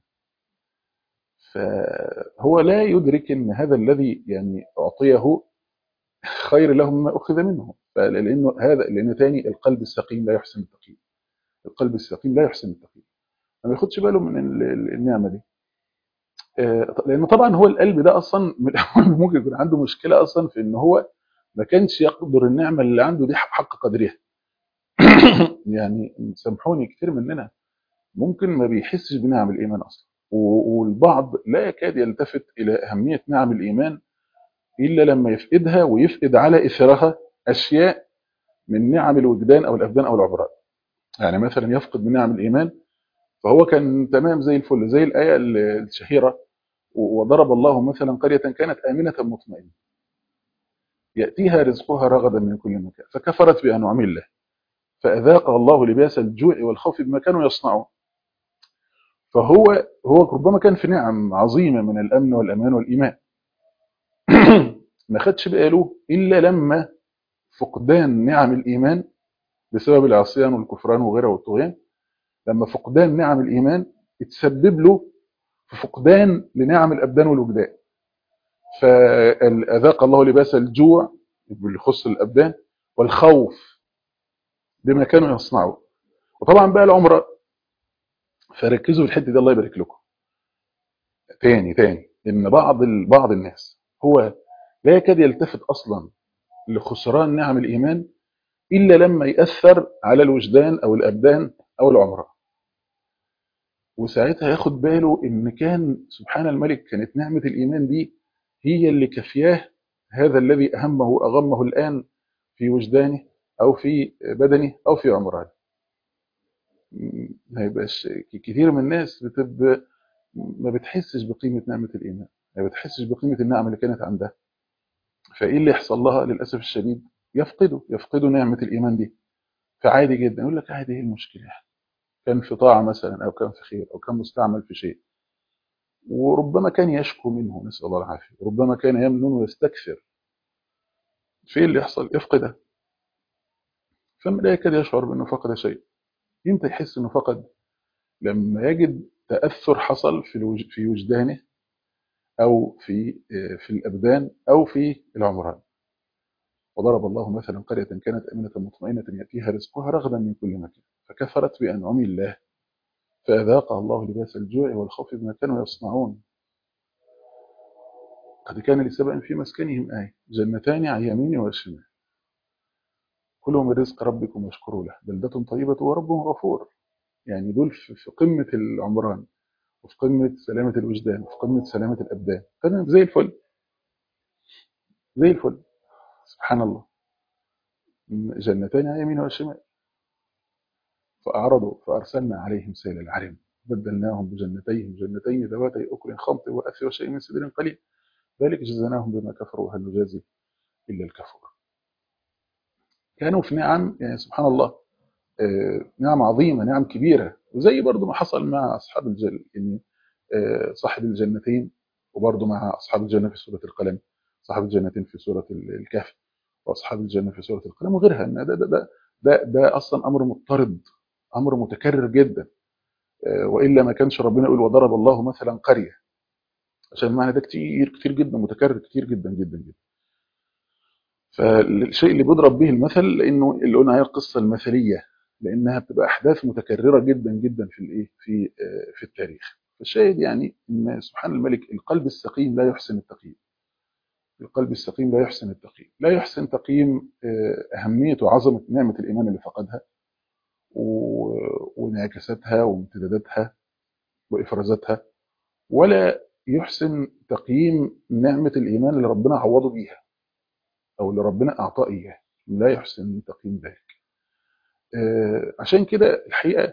فهو لا يدرك ان هذا الذي يعني اعطيه خير له مما اخذ منه لانه هذا لان تاني القلب السقيم لا يحسن التقييم القلب السقيم لا يحسن التقييم ما بياخدش باله من ال- ال- النعمه دي آه، لان طبعا هو القلب ده اصلا من الاول ممكن يكون عنده مشكله اصلا في ان هو ما كانش يقدر النعمه اللي عنده دي حق قدرها يعني سامحوني كتير مننا ممكن ما بيحسش بنعم الايمان اصلا و- والبعض لا يكاد يلتفت الى اهميه نعم الايمان الا لما يفقدها ويفقد على اثرها اشياء من نعم الوجدان او الابدان او العبرات يعني مثلا يفقد من نعم الايمان فهو كان تمام زي الفل زي الايه الشهيره وضرب الله مثلا قريه كانت امنه مطمئنه ياتيها رزقها رغدا من كل مكان فكفرت بانعم الله فاذاقها الله لباس الجوع والخوف بما كانوا يصنعون فهو هو ربما كان في نعم عظيمه من الامن والامان والايمان ما خدش باله الا لما فقدان نعم الايمان بسبب العصيان والكفران وغيره والطغيان لما فقدان نعم الايمان اتسبب له في فقدان لنعم الابدان والوجدان فاذاق الله لباس الجوع اللي يخص الابدان والخوف بما كانوا يصنعون وطبعا بقى العمره فركزوا في الحته دي الله يبارك لكم تاني تاني ان بعض ال- بعض الناس هو لا يكاد يلتفت اصلا لخسران نعم الايمان الا لما ياثر على الوجدان او الابدان او العمره وساعتها ياخد باله ان كان سبحان الملك كانت نعمه الايمان دي هي اللي كفياه هذا الذي اهمه واغمه الان في وجدانه او في بدنه او في عمره م- ما يبقاش كتير من الناس بتبقى ما بتحسش بقيمه نعمه الايمان ما بتحسش بقيمه النعمه اللي كانت عندها فايه اللي يحصل لها للاسف الشديد يفقدوا يفقدوا نعمه الايمان دي فعادي جدا يقول لك عادي ايه المشكله يعني كان في طاعه مثلا او كان في خير او كان مستعمل في شيء وربما كان يشكو منه نسال الله العافيه ربما كان يمنن ويستكثر في اللي يحصل يفقدها فما لا يكاد يشعر بانه فقد شيء امتى يحس انه فقد لما يجد تاثر حصل في الوج... في وجدانه أو في في الأبدان أو في العمران وضرب الله مثلا قرية كانت أمنة مطمئنة يأتيها رزقها رغدا من كل مكان فكفرت بأنعم الله فأذاقها الله لباس الجوع والخوف بما كانوا يصنعون قد كان لسبأ في مسكنهم آية جنتان عن يمين وشمال كلوا من رزق ربكم واشكروا له بلدة طيبة ورب غفور يعني دول في قمة العمران وفي قمة سلامة الوجدان وفي قمة سلامة الأبدان تمام زي الفل زي الفل سبحان الله جنتان عن يمين وشمال فأعرضوا فأرسلنا عليهم سيل العرم بدلناهم بجنتيهم جنتين ذواتي أكل خمط وأثر وشيء من سدر قليل ذلك جزناهم بما كفروا هل نجازي إلا الكفور كانوا في نعم يعني سبحان الله نعم عظيمة نعم كبيرة وزي برضو ما حصل مع أصحاب الجنة يعني صاحب الجنتين وبرضو مع أصحاب الجنة في سورة القلم صاحب الجنتين في سورة الكهف وأصحاب الجنة في سورة القلم وغيرها إن ده, ده, ده, ده, ده أصلا أمر مضطرد أمر متكرر جدا وإلا ما كانش ربنا يقول وضرب الله مثلا قرية عشان المعنى ده كتير كتير جدا متكرر كتير جدا جدا جدا فالشيء اللي بيضرب به المثل لانه اللي قلنا هي القصه المثليه لانها بتبقى احداث متكرره جدا جدا في الايه في في التاريخ فالشاهد يعني ان سبحان الملك القلب السقيم لا يحسن التقييم القلب السقيم لا يحسن التقييم لا يحسن تقييم اهميه وعظمه نعمه الايمان اللي فقدها وانعكاساتها وامتداداتها وافرازاتها ولا يحسن تقييم نعمه الايمان اللي ربنا عوضه بيها او اللي ربنا اعطاه اياه لا يحسن تقييم ذلك آه عشان كده الحقيقه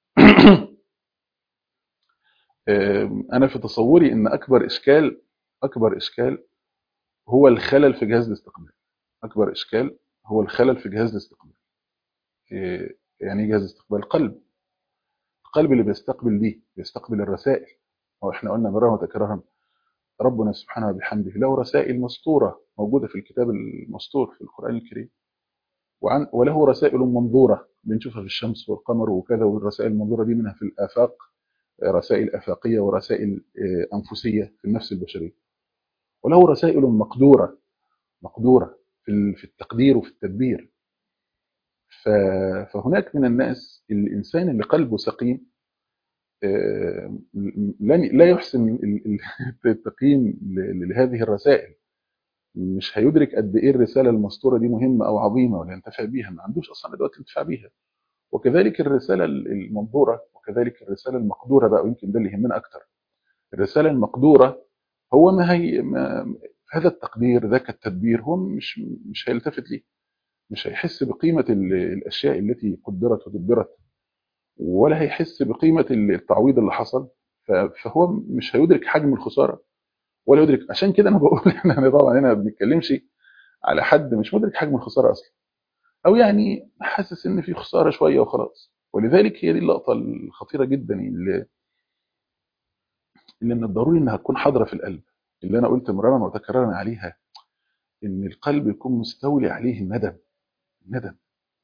آه انا في تصوري ان اكبر اشكال اكبر اشكال هو الخلل في جهاز الاستقبال اكبر اشكال هو الخلل في جهاز الاستقبال آه يعني جهاز استقبال القلب القلب اللي بيستقبل دي بيستقبل الرسائل واحنا قلنا مرة وتكرارا ربنا سبحانه وبحمده له رسائل مسطورة موجودة في الكتاب المسطور في القرآن الكريم وعن وله رسائل منظورة بنشوفها في الشمس والقمر وكذا والرسائل المنظورة دي منها في الآفاق رسائل آفاقية ورسائل أنفسية في النفس البشرية وله رسائل مقدورة مقدورة في التقدير وفي التدبير فهناك من الناس الإنسان اللي قلبه سقيم لا يحسن التقييم لهذه الرسائل مش هيدرك قد ايه الرساله المسطوره دي مهمه او عظيمه ولا ينتفع بيها ما عندوش اصلا ادوات ينتفع بيها وكذلك الرساله المنظوره وكذلك الرساله المقدوره بقى ويمكن ده اللي يهمنا اكتر الرساله المقدوره هو ما هي ما هذا التقدير ذاك التدبير هو مش مش هيلتفت ليه مش هيحس بقيمه الاشياء التي قدرت ودبرت ولا هيحس بقيمة التعويض اللي حصل فهو مش هيدرك حجم الخسارة ولا يدرك عشان كده أنا بقول احنا طبعا هنا ما بنتكلمش على حد مش مدرك حجم الخسارة أصلا أو يعني حاسس إن في خسارة شوية وخلاص ولذلك هي دي اللقطة الخطيرة جدا اللي اللي من الضروري إنها تكون حاضرة في القلب اللي أنا قلت مرارا وتكرارا عليها إن القلب يكون مستولي عليه الندم الندم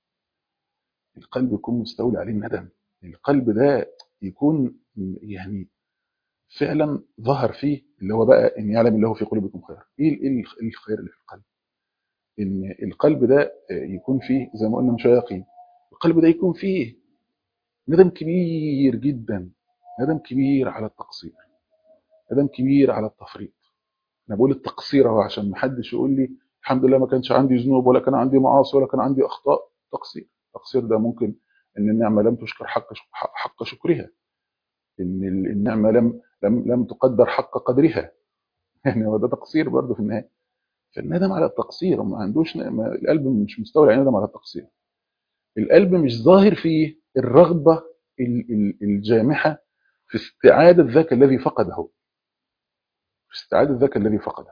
القلب يكون مستولي عليه الندم القلب ده يكون يعني فعلا ظهر فيه اللي هو بقى ان يعلم الله في قلوبكم خير ايه ايه الخير اللي في القلب ان القلب ده يكون فيه زي ما قلنا من شويه يقين القلب ده يكون فيه ندم كبير جدا ندم كبير على التقصير ندم كبير على التفريط انا بقول التقصير اهو عشان ما حدش يقول لي الحمد لله ما كانش عندي ذنوب ولا كان عندي معاصي ولا كان عندي اخطاء تقصير التقصير ده ممكن ان النعمه لم تشكر حق حق شكرها ان النعمه لم لم لم تقدر حق قدرها يعني هو ده تقصير برضه في النهايه فالندم على التقصير ما عندوش ما القلب مش مستولي على الندم على التقصير القلب مش ظاهر فيه الرغبه الجامحه في استعاده ذاك الذي فقده في استعاده ذاك الذي فقده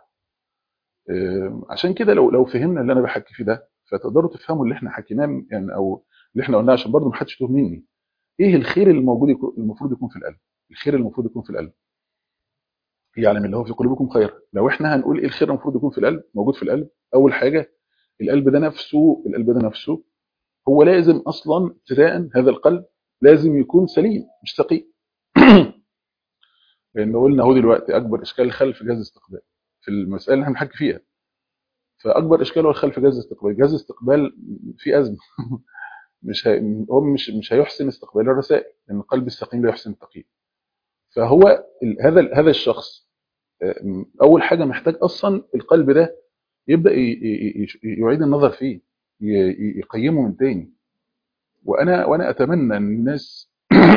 عشان كده لو لو فهمنا اللي انا بحكي فيه ده فتقدروا تفهموا اللي احنا حكيناه يعني او اللي احنا قلناه عشان برضه ما حدش يتوه مني ايه الخير اللي موجود يكون المفروض يكون في القلب الخير المفروض يكون في القلب يعلم اللي هو في قلوبكم خير لو احنا هنقول ايه الخير المفروض يكون في القلب موجود في القلب اول حاجه القلب ده نفسه القلب ده نفسه هو لازم اصلا ابتداء هذا القلب لازم يكون سليم مش سقيم لان قلنا هو دلوقتي اكبر اشكال الخلل في جهاز الاستقبال في المساله اللي احنا بنحكي فيها فاكبر اشكال هو الخلل في جهاز الاستقبال جهاز الاستقبال في ازمه مش هي... هو مش مش هيحسن استقبال الرسائل لان القلب السقيم لا يحسن التقييم فهو ال... هذا ال... هذا الشخص آه، اول حاجه محتاج اصلا القلب ده يبدا ي... ي... ي- يعيد النظر فيه ي... ي- يقيمه من تاني وانا وانا اتمنى ان الناس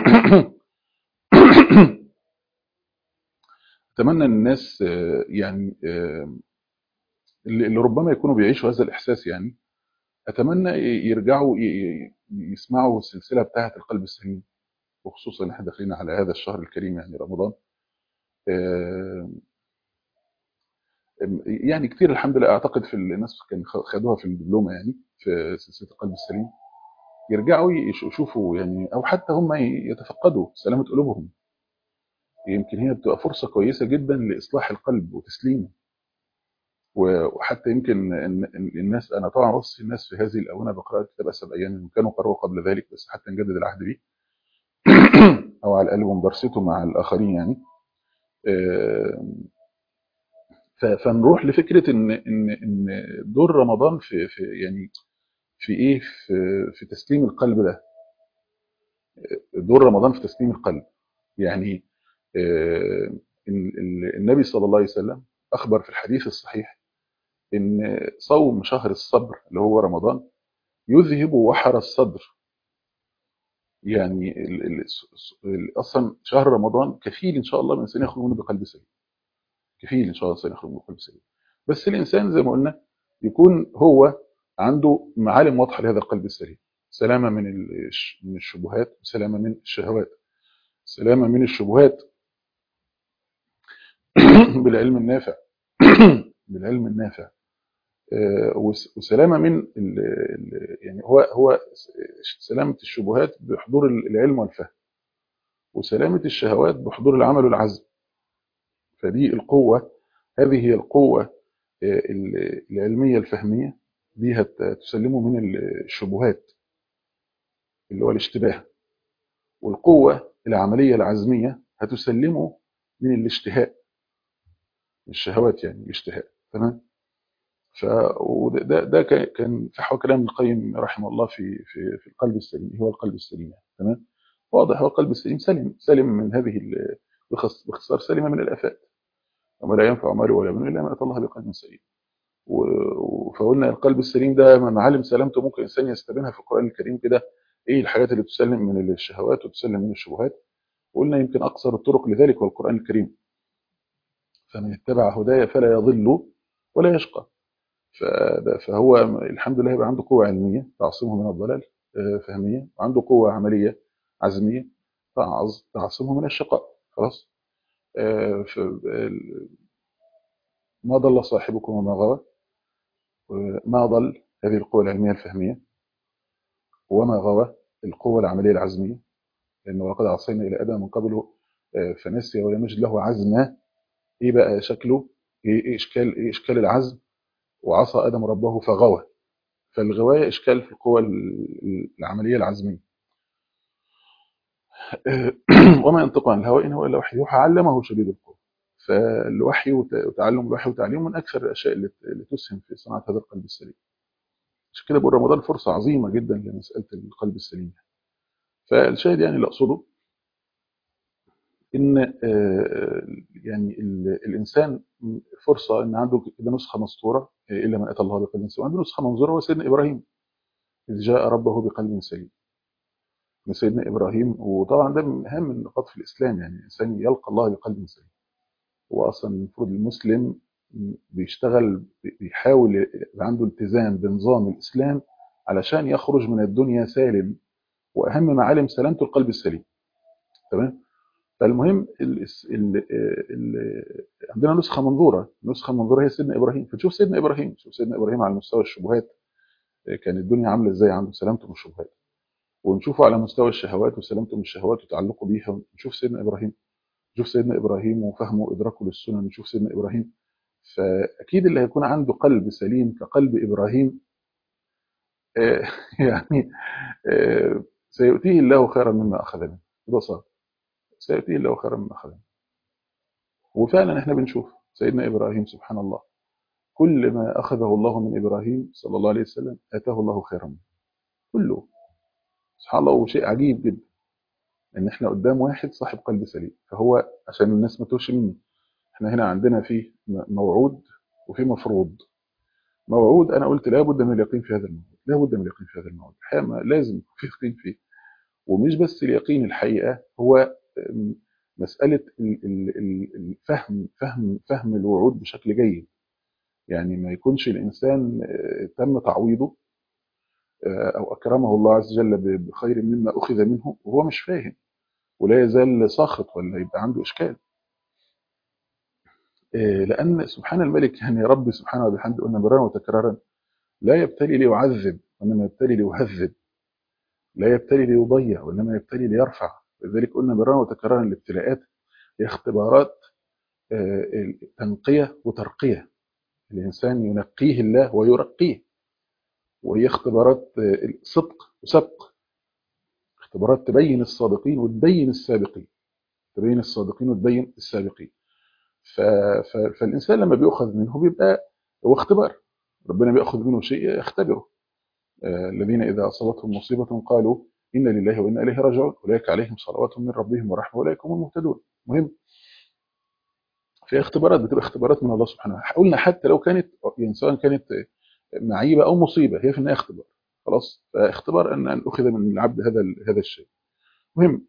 اتمنى ان الناس آه، يعني آه، اللي اللي ربما يكونوا بيعيشوا هذا الاحساس يعني اتمنى ي- يرجعوا ي- ي- يسمعوا السلسله بتاعه القلب السليم وخصوصا ان احنا داخلين على هذا الشهر الكريم يعني رمضان آه، يعني كتير الحمد لله اعتقد في الناس كان خ- خدوها في الدبلومه يعني في سلسله القلب السليم يرجعوا يش- يشوفوا يعني او حتى هم يتفقدوا سلامه قلوبهم يمكن هي بتبقى فرصه كويسه جدا لاصلاح القلب وتسليمه و- وحتى يمكن إن إن الناس انا طبعا اوصي الناس في هذه الاونه بقراءه كتاب اسد ايام كانوا قرأوا قبل ذلك بس حتى نجدد العهد به او على الاقل ممارسته مع الاخرين يعني آه، ف- فنروح لفكره ان ان ان دور رمضان في في يعني في ايه في في تسليم القلب ده دور رمضان في تسليم القلب يعني آه، ال- ال- النبي صلى الله عليه وسلم اخبر في الحديث الصحيح ان صوم شهر الصبر اللي هو رمضان يذهب وحر الصدر يعني ال ال ال اصلا شهر رمضان كفيل ان شاء الله من الانسان يخرج منه بقلب سليم كفيل ان شاء الله الانسان يخرج منه بقلب سليم بس الانسان زي ما قلنا يكون هو عنده معالم واضحه لهذا القلب السليم سلامه من الش- من الشبهات سلامه من الشهوات سلامه من الشبهات بالعلم النافع بالعلم النافع آه، وس- وسلامه من ال ال يعني هو هو سلامه الشبهات بحضور العلم والفهم وسلامه الشهوات بحضور العمل والعزم فدي القوه هذه هي القوه آه، ال- العلميه الفهميه دي هت- تسلمه من الشبهات اللي هو الاشتباه والقوه العمليه العزميه هتسلمه من الاشتهاء الشهوات يعني الاشتهاء تمام ف وده ده, ده كان- كان فحوى كلام ابن القيم رحمه الله في في في القلب السليم إيه هو القلب السليم يعني تمام واضح هو القلب السليم سلم سلم من هذه ال- بخص- باختصار سلم من الافات وما لا ينفع مال ولا بنون الا من اتى الله بقلب سليم و- و- فقلنا القلب السليم ده من معالم سلامته ممكن الانسان يستبينها في القران الكريم كده ايه الحاجات اللي تسلم من الشهوات وتسلم من الشبهات وقلنا يمكن اقصر الطرق لذلك هو القران الكريم فمن اتبع هدايا فلا يضل ولا يشقى فده- فهو الحمد لله يبقى عنده قوة علمية تعصمه من الضلال آه، فهمية وعنده قوة عملية عزمية تعظ تعصمه من الشقاء خلاص آه، ف- ال- ما ضل صاحبكم وما غوى آه، ما ضل هذه القوة العلمية الفهمية وما غوى القوة العملية العزمية لأنه وقد عصينا إلى آدم من قبله آه، فنسي ولم يجد له عزما إيه بقى شكله إيه إيه إشكال إيه إشكال العزم وعصى آدم ربه فغوى فالغواية إشكال في القوة ال- العملية العزمية وما ينطق عن الهوى إن هو إلا وحي يوحى علمه شديد القوى فالوحي وت- وتعلم الوحي وتعليمه من أكثر الأشياء اللي اللي تسهم في صناعة هذا القلب السليم عشان كده بقول رمضان فرصة عظيمة جدا لمسألة القلب السليم فالشاهد يعني اللي أقصده إن آه، يعني ال- الإنسان فرصة إن عنده كده نسخة مسطورة آه، إلا من أتى الله بقلب سليم عنده نسخة منظورة هو سيدنا إبراهيم إذ جاء ربه بقلب سليم من سيدنا إبراهيم وطبعا ده من أهم النقاط في الإسلام يعني الإنسان يلقى الله بقلب سليم هو أصلا المفروض المسلم بيشتغل بيحاول يبقى عنده التزام بنظام الإسلام علشان يخرج من الدنيا سالم وأهم معالم سلامته القلب السليم تمام فالمهم ال ال ال عندنا نسخة منظورة نسخة منظورة هي سيدنا إبراهيم فتشوف سيدنا إبراهيم شوف سيدنا إبراهيم على مستوى الشبهات كان الدنيا عاملة إزاي عنده سلامته من الشبهات ونشوفه على مستوى الشهوات وسلامته من الشهوات وتعلقه بيها نشوف سيدنا إبراهيم نشوف سيدنا إبراهيم وفهمه وإدراكه للسنن نشوف سيدنا إبراهيم فأكيد اللي هيكون عنده قلب سليم كقلب إبراهيم آه، يعني آه، سيؤتيه الله خيرا مما أخذ منه ببساطة سيؤتيه الله خيرا مما أخذ منه وفعلا احنا بنشوف سيدنا ابراهيم سبحان الله كل ما اخذه الله من ابراهيم صلى الله عليه وسلم اتاه الله خيرا منه كله سبحان الله وشيء عجيب جدا ان احنا قدام واحد صاحب قلب سليم فهو عشان الناس ما توش مني احنا هنا عندنا في موعود وفي مفروض موعود انا قلت لابد من اليقين في هذا الموعود لابد من اليقين في هذا الموعود الحقيقه ما- لازم في يقين فيه ومش بس اليقين الحقيقه هو أم، مساله ال- ال- ال- الفهم فهم فهم الوعود بشكل جيد يعني ما يكونش الانسان آه، تم تعويضه آه، او اكرمه الله عز وجل ب- بخير مما اخذ منه وهو مش فاهم ولا يزال ساخط ولا يبقى عنده اشكال آه، لان سبحان الملك يعني رب سبحانه وبحمده قلنا مرارا وتكرارا لا يبتلي ليعذب وانما يبتلي ليهذب لا يبتلي ليضيع وانما يبتلي ليرفع لذلك قلنا مرارا وتكرارا الابتلاءات هي اختبارات آه، تنقيه وترقيه الانسان ينقيه الله ويرقيه وهي اختبارات آه، صدق وسبق اختبارات تبين الصادقين وتبين السابقين تبين الصادقين وتبين السابقين ف... ف... فالإنسان لما بيأخذ منه بيبقى هو اختبار ربنا بيأخذ منه شيء يختبره آه، الذين إذا أصابتهم مصيبة قالوا إنا لله وإنا إليه راجعون أولئك عليهم صلوات من ربهم ورحمة أولئك هم المهتدون مهم في اختبارات بتبقى اختبارات من الله سبحانه وتعالى قلنا حتى لو كانت يعني سواء كانت معيبة أو مصيبة هي في النهاية اختبار خلاص فاختبار أن أن أخذ من العبد هذا ال- هذا الشيء مهم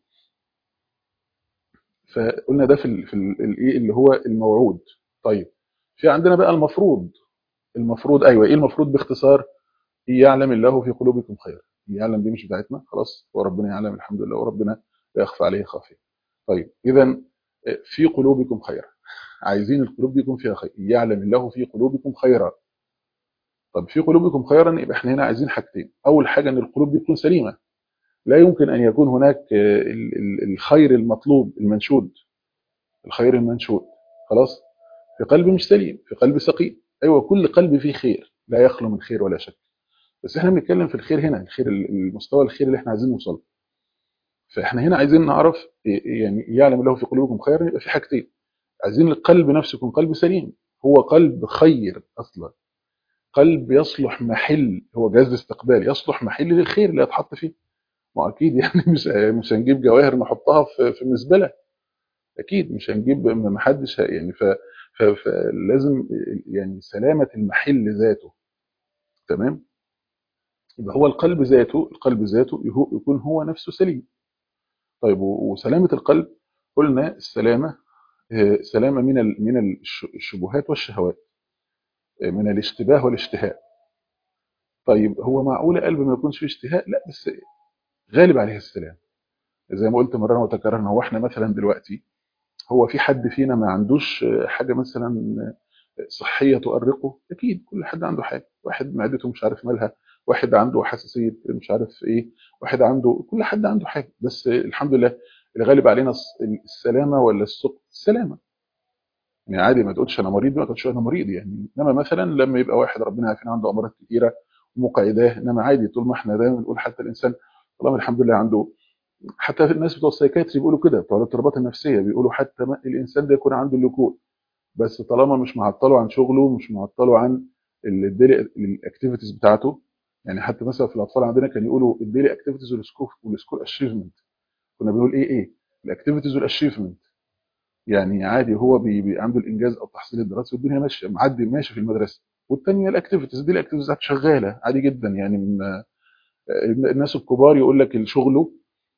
فقلنا ده في ال- في ال- الايه اللي هو الموعود طيب في عندنا بقى المفروض المفروض ايوه ايه المفروض باختصار يعلم الله في قلوبكم خيرا يعلم دي مش بتاعتنا خلاص وربنا يعلم الحمد لله وربنا لا يخفى عليه خافيا طيب اذا في قلوبكم خيرا عايزين القلوب دي يكون فيها خير يعلم الله في قلوبكم خيرا طب في قلوبكم خيرا يبقى احنا هنا عايزين حاجتين اول حاجه ان القلوب دي تكون سليمه لا يمكن ان يكون هناك آه، ال- ال- الخير المطلوب المنشود الخير المنشود خلاص في قلب مش سليم في قلب سقيم ايوه كل قلب فيه خير لا يخلو من خير ولا شك بس احنا بنتكلم في الخير هنا الخير المستوى الخير اللي احنا عايزين نوصل له. فاحنا هنا عايزين نعرف إيه- يعني يعلم الله في قلوبكم خيرا يبقى في حاجتين عايزين القلب نفسه يكون قلب سليم هو قلب خير اصلا قلب يصلح محل هو جهاز استقبال يصلح محل للخير اللي هيتحط فيه ما اكيد يعني مش مش هنجيب جواهر نحطها في في مزبله اكيد مش هنجيب ما حدش ه- يعني ف ف- فلازم يعني سلامه المحل ذاته تمام يبقى هو القلب ذاته القلب ذاته يهو- يكون هو نفسه سليم طيب و- وسلامه القلب قلنا السلامه آه، سلامه من ال- من الش- الشبهات والشهوات آه، من الاشتباه والاشتهاء طيب هو معقول قلب ما يكونش فيه اشتهاء لا بس غالب عليه السلام زي ما قلت مرة وتكررنا هو احنا مثلا دلوقتي هو في حد فينا ما عندوش حاجة مثلا صحية تؤرقه أكيد كل حد عنده حاجة واحد معدته مش عارف مالها واحد عنده حساسية مش عارف إيه واحد عنده كل حد عنده حاجة بس الحمد لله الغالب علينا الس- السلامة ولا السقط السلامة يعني عادي ما تقولش أنا مريض ما تقولش أنا مريض يعني إنما مثلا لما يبقى واحد ربنا عارفين عنده أمراض كتيرة ومقيداه إنما عادي طول ما إحنا دايما بنقول حتى الإنسان والله الحمد لله عنده حتى في الناس بتوع السايكاتري بيقولوا كده بتوع الاضطرابات النفسيه بيقولوا حتى ما الانسان ده يكون عنده اللكود بس طالما مش معطله عن شغله مش معطله عن الديلي الاكتيفيتيز بتاعته يعني حتى مثلا في الاطفال عندنا كانوا يقولوا الديلي اكتيفيتيز والسكول والسكول اشيفمنت كنا بنقول ايه ايه الاكتيفيتيز والاشيفمنت يعني عادي هو بي بي عنده الانجاز او التحصيل الدراسي والدنيا ماشيه معدي ماشي في المدرسه والثانيه الاكتيفيتيز دي الاكتيفيتيز بتاعته شغاله عادي جدا يعني من آه، الناس الكبار يقول لك شغله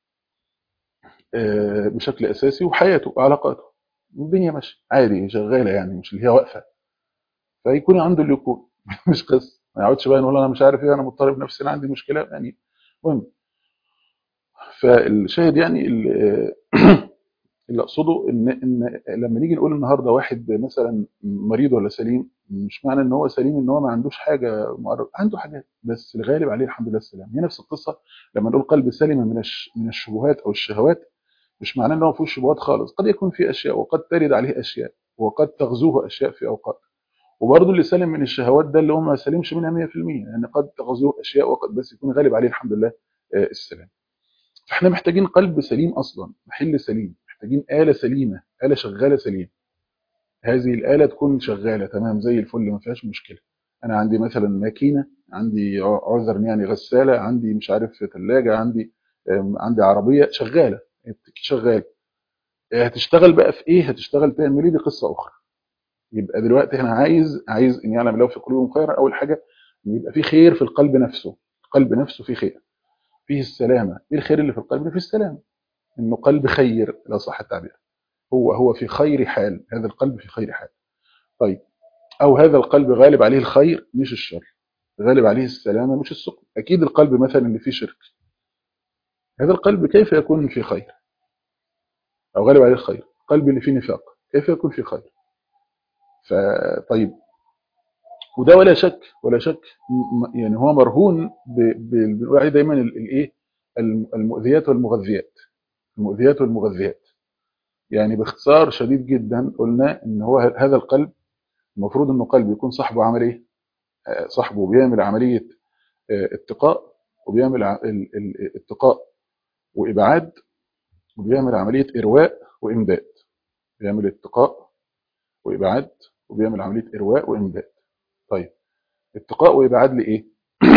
آه، بشكل اساسي وحياته وعلاقاته الدنيا ماشيه عادي شغاله يعني مش اللي هي واقفه فيكون عنده اللي يكون مش قصه ما يقعدش بقى يقول انا مش عارف ايه انا مضطرب نفسي انا عندي مشكله يعني المهم فالشاهد يعني ال- اللي اقصده ان ان لما نيجي نقول النهارده واحد مثلا مريض ولا سليم مش معنى ان هو سليم ان هو ما عندوش حاجه معرض عنده حاجات بس الغالب عليه الحمد لله السلام هي نفس القصه لما نقول قلب سلم من الش- من الشبهات او الشهوات مش معناه ان هو ما فيهوش شبهات خالص قد يكون فيه اشياء وقد ترد عليه اشياء وقد تغزوه اشياء في اوقات وبرضه اللي سلم من الشهوات ده اللي هو ما سلمش منها 100% يعني قد تغزوه اشياء وقد بس يكون غالب عليه الحمد لله آه، السلام فاحنا محتاجين قلب سليم اصلا محل سليم محتاجين آلة سليمة آلة شغالة سليم هذه الآلة تكون شغالة تمام زي الفل ما فيهاش مشكلة أنا عندي مثلا ماكينة عندي عذر يعني غسالة عندي مش عارف ثلاجة عندي عندي عربية شغالة شغالة هتشتغل بقى في ايه هتشتغل تعمل ايه دي قصة اخرى يبقى دلوقتي انا عايز عايز ان يعلم لو في قلوبهم خيرا اول حاجة ان يبقى في خير في القلب نفسه القلب نفسه فيه خير فيه السلامة ايه الخير اللي في القلب فيه السلامة انه قلب خير لو صح التعبير هو هو في خير حال هذا القلب في خير حال طيب او هذا القلب غالب عليه الخير مش الشر غالب عليه السلامة مش السقم اكيد القلب مثلا اللي فيه شرك هذا القلب كيف يكون في خير او غالب عليه الخير القلب اللي فيه نفاق كيف يكون في خير فطيب وده ولا شك ولا شك يعني هو مرهون بنقول عليه دايما الايه المؤذيات والمغذيات المؤذيات والمغذيات يعني باختصار شديد جدا قلنا ان هو هذا القلب المفروض انه قلب يكون صاحبه عمل ايه صاحبه بيعمل عمليه اتقاء وبيعمل اتقاء وابعاد وبيعمل عمليه ارواء وامداد بيعمل اتقاء وابعاد وبيعمل عمليه ارواء وامداد طيب اتقاء وابعاد لايه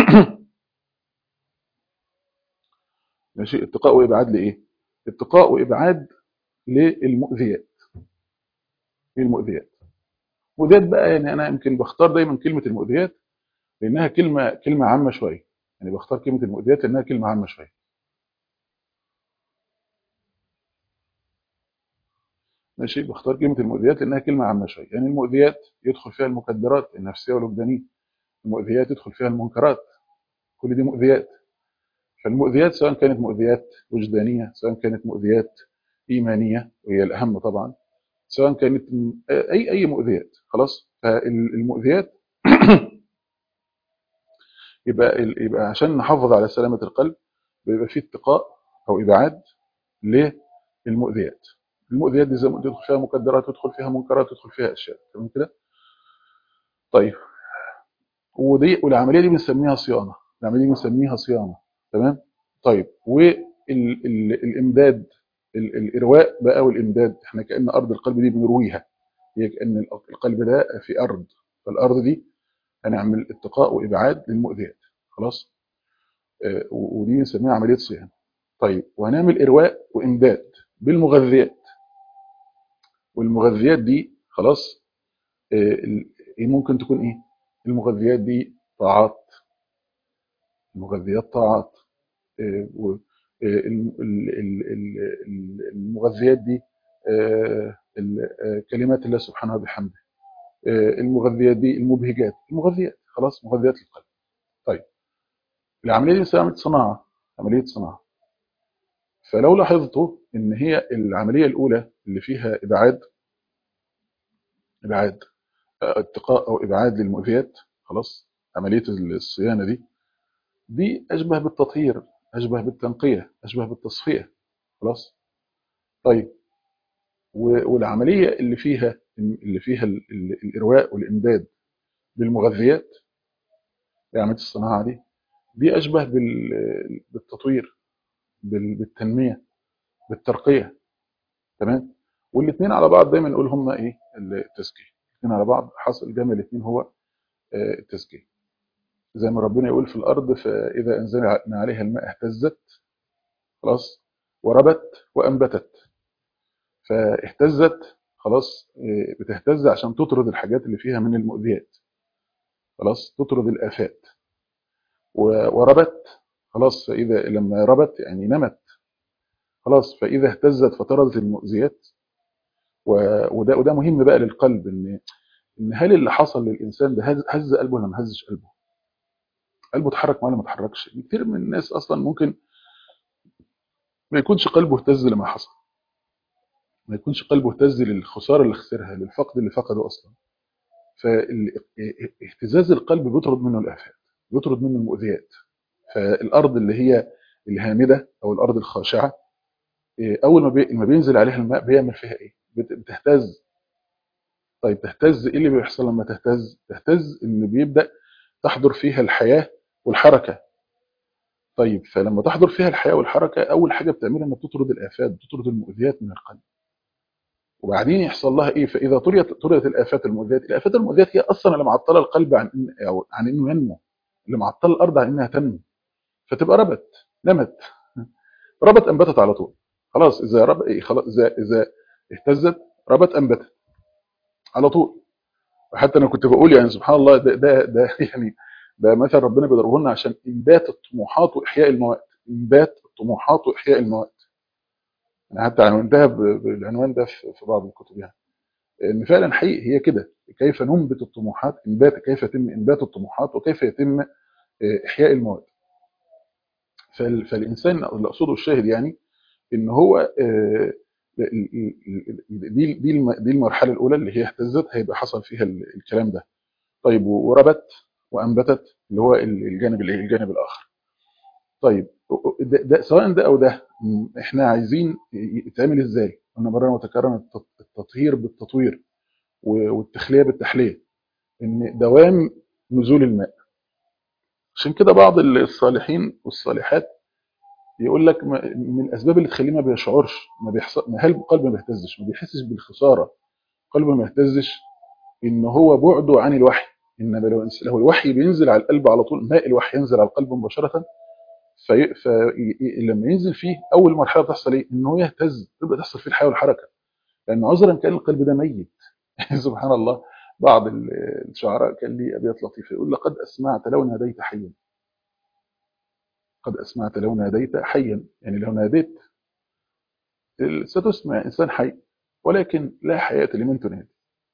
ماشي اتقاء وابعاد لايه اتقاء وابعاد للمؤذيات ايه المؤذيات مؤذيات بقى يعني انا يمكن بختار دايما كلمه المؤذيات لانها كلمه كلمه عامه شويه يعني بختار كلمه المؤذيات لانها كلمه عامه شويه ماشي بختار كلمه المؤذيات لانها كلمه عامه شويه يعني المؤذيات يدخل فيها المكدرات النفسيه والوجدانيه المؤذيات يدخل فيها المنكرات كل دي مؤذيات فالمؤذيات سواء كانت مؤذيات وجدانيه سواء كانت مؤذيات ايمانيه وهي الاهم طبعا سواء كانت اي اي مؤذيات خلاص فالمؤذيات يبقى يبقى عشان نحافظ على سلامه القلب بيبقى فيه اتقاء او ابعاد للمؤذيات المؤذيات دي زي ما تدخل فيها مكدرات تدخل فيها منكرات تدخل فيها اشياء تمام كده طيب ودي والعمليه دي بنسميها صيانه العمليه دي بنسميها صيانه تمام طيب والامداد الارواء بقى والامداد احنا كان ارض القلب دي بنرويها هي كان القلب ده في ارض فالارض دي هنعمل اتقاء وابعاد للمؤذيات خلاص آه ودي بنسميها عمليه صيانه طيب وهنعمل ارواء وامداد بالمغذيات والمغذيات دي خلاص آه ممكن تكون ايه المغذيات دي طاعات المغذيات طاعات آه المغذيات دي كلمات الله سبحانه وبحمده المغذيات دي المبهجات المغذيات خلاص مغذيات القلب طيب العمليه دي اسمها صناعه عمليه صناعه فلو لاحظتوا ان هي العمليه الاولى اللي فيها ابعاد ابعاد اتقاء او ابعاد للمؤذيات خلاص عمليه الصيانه دي دي اشبه بالتطهير اشبه بالتنقيه اشبه بالتصفيه خلاص طيب والعمليه اللي فيها اللي فيها الارواء والامداد بالمغذيات عمليه الصناعه دي دي اشبه بالتطوير بالتنميه بالترقيه تمام والاثنين على بعض دايما نقول هم ايه التزكيه الاثنين على بعض حاصل جمع الاثنين هو التزكيه زي ما ربنا يقول في الارض فاذا انزلنا عليها الماء اهتزت خلاص وربت وانبتت فاهتزت خلاص بتهتز عشان تطرد الحاجات اللي فيها من المؤذيات خلاص تطرد الافات وربت خلاص فاذا لما ربت يعني نمت خلاص فاذا اهتزت فطردت المؤذيات وده وده مهم بقى للقلب ان ان هل اللي حصل للانسان ده هز, هز قلبه ولا ما هزش قلبه قلبه اتحرك ولا ما اتحركش كتير من الناس اصلا ممكن ما يكونش قلبه اهتز لما حصل ما يكونش قلبه اهتز للخساره اللي خسرها للفقد اللي فقده اصلا فاهتزاز القلب بيطرد منه الافات بيطرد منه المؤذيات فالارض اللي هي الهامده او الارض الخاشعه اول ما, بي... ما بينزل عليها الماء بيعمل فيها ايه بتهتز طيب تهتز ايه اللي بيحصل لما تهتز تهتز ان بيبدا تحضر فيها الحياه والحركه طيب فلما تحضر فيها الحياه والحركه اول حاجه بتعملها انها بتطرد الافات بتطرد المؤذيات من القلب وبعدين يحصل لها ايه فاذا طريت طريت الافات المؤذيات الافات المؤذيات هي اصلا اللي معطله القلب عن إن أو عن انه ينمو اللي معطله الارض عن انها تنمو فتبقى ربت نمت ربت انبتت على طول خلاص اذا رب إيه خلاص اذا اذا اهتزت ربت انبتت على طول وحتى انا كنت بقول يعني سبحان الله ده ده, ده يعني ده مثل ربنا بيضربه لنا عشان انبات الطموحات واحياء المواد انبات الطموحات واحياء المواد انا حتى عنوانتها ب- بالعنوان ده في في بعض الكتب يعني ان فعلا حقيقي هي كده كيف ننبت الطموحات انبات كيف يتم انبات الطموحات وكيف يتم آه، احياء المواد فال- فالانسان اللي اقصده الشاهد يعني ان هو آه، ال- ال- ال- دي دي الم- دي المرحله الاولى اللي هي اهتزت هيبقى حصل فيها ال- الكلام ده طيب وربت وانبتت اللي هو ال- الجانب الايه الجانب الاخر طيب ده, ده سواء ده او ده م، احنا عايزين ي- يتعمل ازاي قلنا مره وتكرر الت- التطهير بالتطوير و- والتخليه بالتحليه ان دوام نزول الماء عشان كده بعض الصالحين والصالحات يقول لك ما- من الاسباب اللي تخليه ما بيشعرش ما بيحصل ما هل قلبه ما بيهتزش ما بيحسش بالخساره قلبه ما يهتزش ان هو بعده عن الوحي انما لو لو الوحي بينزل على القلب على طول ماء الوحي ينزل على القلب مباشره في فلما ينزل فيه اول مرحله بتحصل ايه؟ ان هو يهتز تبدا تحصل فيه الحياه والحركه لان عذرا كان القلب ده ميت سبحان الله بعض ال- الشعراء كان لي ابيات لطيفه يقول لقد اسمعت لو ناديت حيا قد اسمعت لو ناديت حيا يعني لو ناديت ستسمع انسان حي ولكن لا حياه لمن تنادي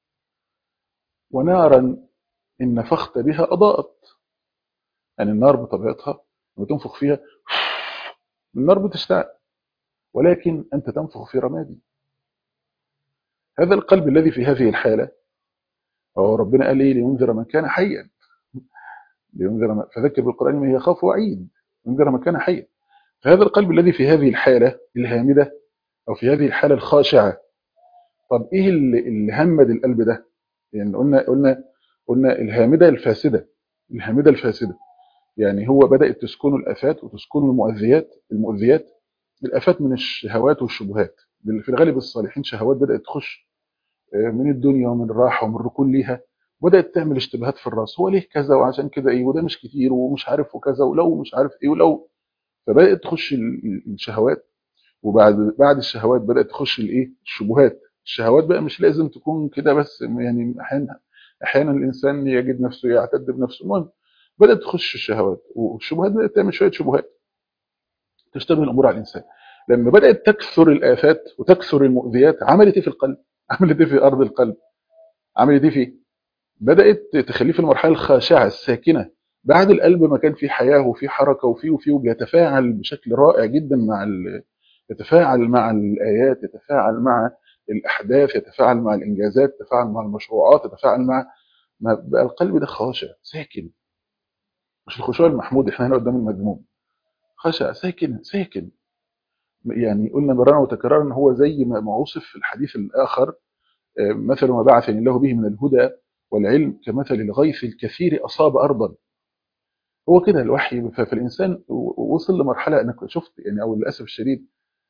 ونارا ان نفخت بها اضاءت يعني النار بطبيعتها لما تنفخ فيها النار بتشتعل ولكن انت تنفخ في رمادي هذا القلب الذي في هذه الحاله هو ربنا قال ايه لينذر من كان حيا لينذر من فذكر بالقران من يخاف وعيد ينذر من كان حيا فهذا القلب الذي في هذه الحاله الهامده او في هذه الحاله الخاشعه طب ايه اللي, اللي همد القلب ده يعني قلنا قلنا قلنا الهامده الفاسده الهامده الفاسده يعني هو بدات تسكنه الافات وتسكنه المؤذيات المؤذيات الافات من الشهوات والشبهات في الغالب الصالحين شهوات بدات تخش من الدنيا ومن الراحه ومن الركون ليها بدات تعمل اشتباهات في الراس هو ليه كذا وعشان كده ايه وده مش كتير ومش عارف وكذا ولو مش عارف ايه ولو فبدات تخش ال- الشهوات وبعد بعد الشهوات بدات تخش الايه الشبهات الشهوات بقى مش لازم تكون كده بس يعني احيانا احيانا الانسان يجد نفسه يعتد بنفسه المهم بدات تخش الشهوات والشبهات بدات تعمل شويه شبهات تشتبه الامور على الانسان لما بدات تكثر الافات وتكثر المؤذيات عملت ايه في القلب عملت ايه في ارض القلب عملت ايه فيه بدات تخليه في المرحله الخاشعه الساكنه بعد القلب ما كان فيه حياه وفيه حركه وفيه وفيه وبيتفاعل بشكل رائع جدا مع ال... يتفاعل مع الايات يتفاعل مع الاحداث يتفاعل مع الانجازات يتفاعل مع المشروعات يتفاعل مع ما بقى القلب ده خاشع ساكن مش الخشوع المحمود احنا هنا قدام المذموم خاشع ساكن ساكن يعني قلنا مرارا وتكرارا ان هو زي ما ما وصف في الحديث الاخر آه، مثل ما بعثني الله به من الهدى والعلم كمثل الغيث الكثير اصاب ارضا هو كده الوحي ف- فالانسان و- وصل لمرحله انا كنت شفت يعني او للاسف الشديد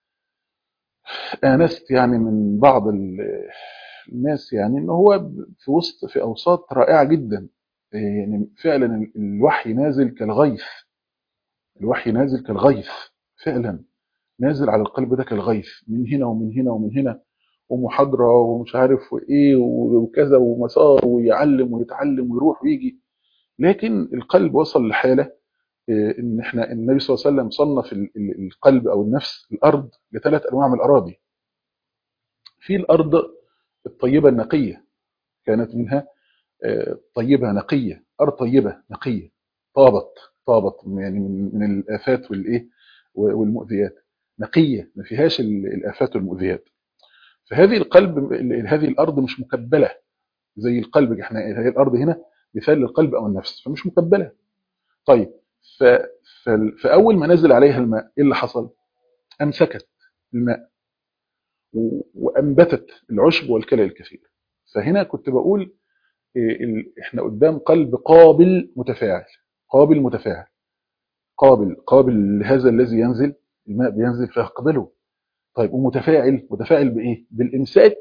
انست يعني من بعض ال- الناس يعني ان هو ب- في وسط في اوساط رائعه جدا آه، يعني فعلا ال- الوحي نازل كالغيث الوحي نازل كالغيث فعلا نازل على القلب ده كالغيث من هنا ومن هنا ومن هنا ومحاضرة ومش عارف وإيه وكذا ومسار ويعلم ويتعلم ويروح ويجي لكن القلب وصل لحالة إيه، إن إحنا النبي صلى الله عليه وسلم صنف ال- ال- القلب أو النفس الأرض لثلاث أنواع من الأراضي في الأرض الطيبة النقية كانت منها آه، طيبة نقية أرض طيبة نقية طابت طابت يعني من من الآفات والإيه والمؤذيات نقية ما فيهاش ال- الآفات والمؤذيات فهذه القلب ال- هذه الأرض مش مكبلة زي القلب احنا هي الأرض هنا مثال للقلب أو النفس فمش مكبلة طيب ف... ف... فأول ما نزل عليها الماء إيه اللي حصل؟ أمسكت الماء و... وأنبتت العشب والكلى الكثير فهنا كنت بقول إيه ال... احنا قدام قلب قابل متفاعل قابل متفاعل قابل قابل لهذا الذي ينزل الماء بينزل فيقبله طيب ومتفاعل متفاعل بايه بالامساك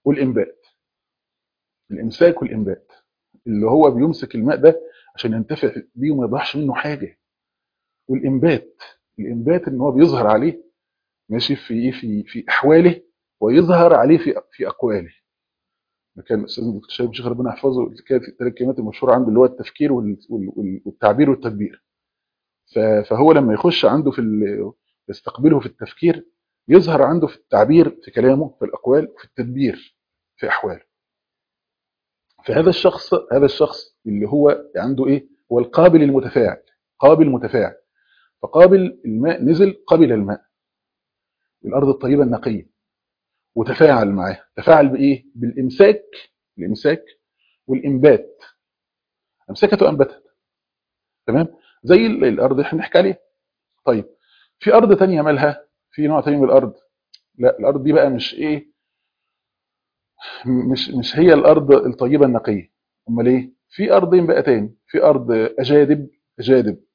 والانبات الامساك والانبات اللي هو بيمسك الماء ده عشان ينتفع بيه وما يضيعش منه حاجه والانبات الانبات ان هو بيظهر عليه ماشي في ايه في في احواله ويظهر عليه في في اقواله كان الاستاذ الدكتور شايف شيخ ربنا يحفظه كانت الثلاث كلمات المشهوره عنده اللي هو التفكير وال- وال- والتعبير والتدبير ف- فهو لما يخش عنده في ال- يستقبله في التفكير يظهر عنده في التعبير في كلامه في الاقوال وفي التدبير في احواله فهذا الشخص هذا الشخص اللي هو عنده ايه هو القابل المتفاعل قابل متفاعل فقابل الماء نزل قبل الماء الارض الطيبه النقيه وتفاعل معاه تفاعل بايه بالامساك الامساك والانبات امسكت وانبتت تمام زي ال- الارض اللي احنا بنحكي عليها طيب في ارض تانية مالها في نوع تاني من الارض لا الارض دي بقى مش ايه مش مش هي الارض الطيبه النقيه امال ايه في ارضين بقى تاني في ارض اجادب اجادب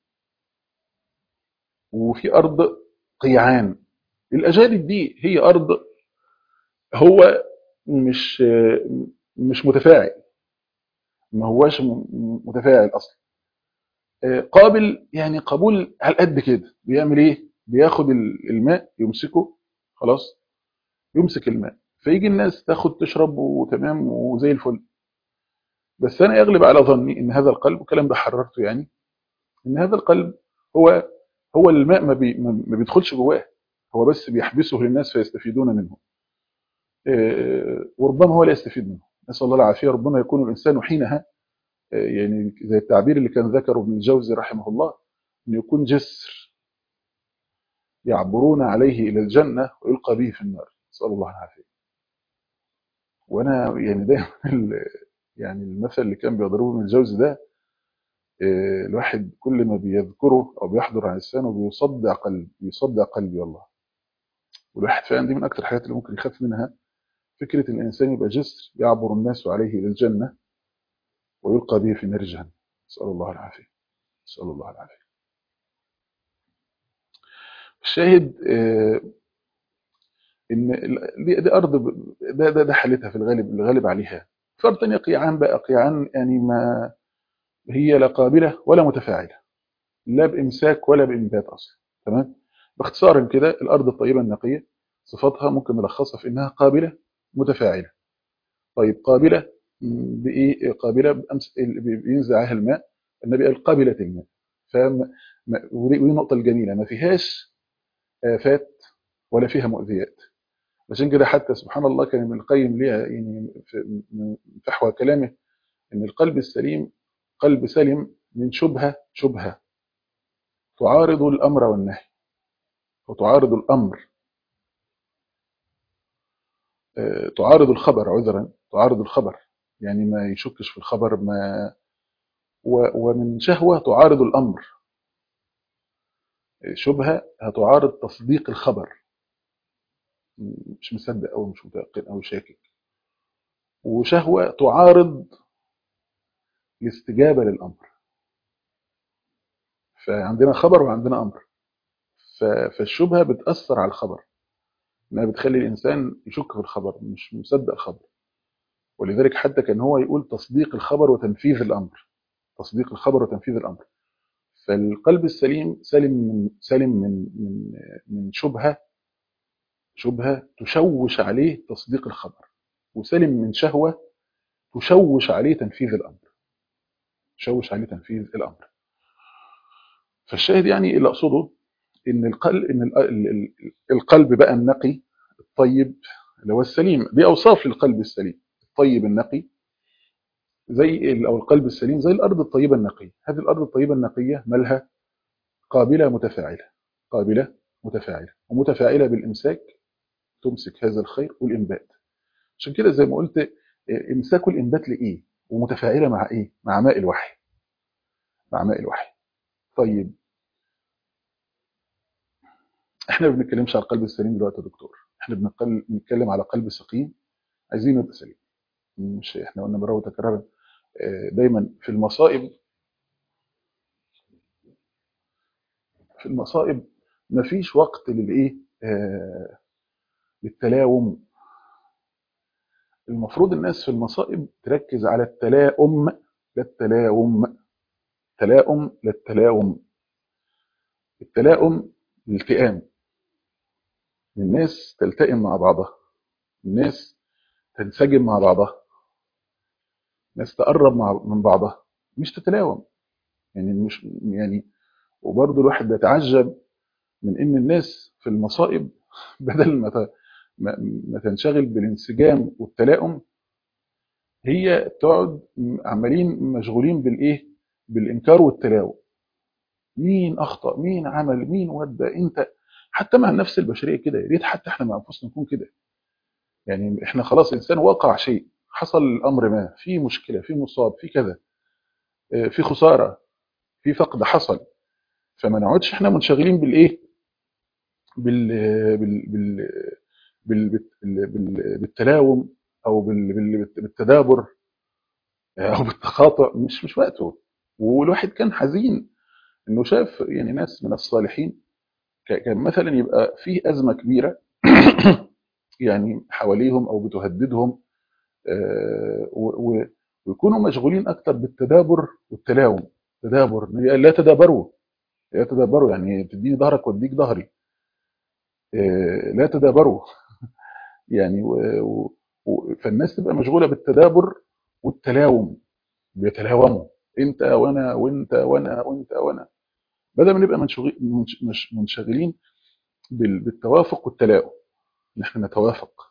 وفي ارض قيعان الاجادب دي هي ارض هو مش مش متفاعل ما هواش م- متفاعل اصلا آه، قابل يعني قبول على قد كده بيعمل ايه بياخد ال- الماء يمسكه خلاص يمسك الماء فيجي الناس تاخد تشرب وتمام وزي الفل بس انا يغلب على ظني ان هذا القلب والكلام ده حررته يعني ان هذا القلب هو هو الماء ما, بي ما ما بيدخلش جواه هو بس بيحبسه للناس فيستفيدون منه آه، وربما هو لا يستفيد منه نسال الله العافيه ربما يكون الانسان حينها آه، يعني زي التعبير اللي كان ذكره ابن الجوزي رحمه الله انه يكون جسر يعبرون عليه الى الجنه ويلقى به في النار نسال الله العافيه وانا يعني دايما ال- يعني المثل اللي كان بيضربه ابن الجوزي ده آه، الواحد كل ما بيذكره او بيحضر على لسانه بيصدع قلبي بيصدع قلبي والله والواحد فعلا دي من اكثر الحاجات اللي ممكن يخاف منها فكره ان الانسان يبقى جسر يعبر الناس عليه الى الجنه ويلقى به في نار جهنم نسال الله العافيه نسال الله العافيه الشاهد آه، ان ال- دي, دي ارض ب- ده ده ده حالتها في الغالب الغالب عليها في ارض ثانيه قيعان بقى قيعان يعني ما هي لا قابله ولا متفاعله لا بامساك ولا بانبات اصلا تمام باختصار كده الارض الطيبه النقيه صفاتها ممكن نلخصها في انها قابله متفاعله طيب قابله م، بايه قابله بأمس ال- بي- بينزل عليها الماء النبي قال قابله الماء فما ما- ودي ودي النقطه الجميله ما فيهاش آفات ولا فيها مؤذيات عشان كده حتى سبحان الله كان ابن القيم ليها يعني في من فحوى كلامه ان القلب السليم قلب سلم من شبهه شبهه تعارض الامر والنهي وتعارض الامر آه، تعارض الخبر عذرا تعارض الخبر يعني ما يشكش في الخبر ما و- ومن شهوه تعارض الامر شبهه هتعارض تصديق الخبر مش مصدق او مش متيقن او شاكك وشهوه تعارض الاستجابه للامر فعندنا خبر وعندنا امر ف- فالشبهه بتاثر على الخبر انها بتخلي الانسان يشك في الخبر مش مصدق الخبر ولذلك حتى كان هو يقول تصديق الخبر وتنفيذ الامر تصديق الخبر وتنفيذ الامر فالقلب السليم سلم من سلم من من من شبهه شبهه تشوش عليه تصديق الخبر وسلم من شهوه تشوش عليه تنفيذ الامر تشوش عليه تنفيذ الامر فالشاهد يعني اللي اقصده ان القلب ان ال- ال- ال- القلب بقى النقي الطيب اللي هو السليم دي اوصاف للقلب السليم الطيب النقي زي ال- او القلب السليم زي الارض الطيبه النقيه هذه الارض الطيبه النقيه مالها قابله متفاعله قابله متفاعله ومتفاعله بالامساك تمسك هذا الخير والانبات عشان كده زي ما قلت آه، امساك الانبات لايه ومتفاعله مع ايه مع ماء الوحي مع ماء الوحي طيب احنا ما بنتكلمش على القلب السليم دلوقتي يا دكتور احنا بنتكلم بنتكلم على قلب سقيم عايزين يبقى سليم مش احنا قلنا مره وتكرارا آه، دايما في المصائب في المصائب مفيش وقت للايه آه، للتلاوم المفروض الناس في المصائب تركز على التلاؤم لا التلاؤم تلاؤم لا التلاؤم التلاؤم الالتئام الناس تلتئم مع بعضها الناس تنسجم مع بعضها الناس تقرب مع من بعضها مش تتلاوم يعني مش يعني وبرضه الواحد بيتعجب من ان الناس في المصائب بدل ما ت- ما ما تنشغل بالانسجام والتلاؤم هي تقعد عمالين مشغولين بالايه بالانكار والتلاوم مين اخطا مين عمل مين ودى انت حتى مع النفس البشريه كده يا ريت حتى احنا مع انفسنا نكون كده يعني احنا خلاص انسان واقع شيء حصل الامر ما في مشكله في مصاب في كذا آه، في خساره في فقد حصل فما نقعدش احنا منشغلين بالايه بال بال بال بال بال بال بالتلاوم او بال بال بالتدابر او بالتخاطؤ مش مش وقته والواحد كان حزين انه شاف يعني ناس من الصالحين ك- كان مثلا يبقى في ازمه كبيره يعني حواليهم او بتهددهم آه، و- و- ويكونوا مشغولين اكتر بالتدابر والتلاوم تدابر لا تدابروا لا تدابروا يعني تديني ظهرك واديك ظهري آه، لا تدابروا يعني و... و... و... فالناس تبقى مشغوله بالتدابر والتلاوم بيتلاوموا انت وانا وانت وانا وانت وانا بدل ما نبقى منشغل... منش... مش- منشغلين بال... بالتوافق والتلاؤم ان احنا نتوافق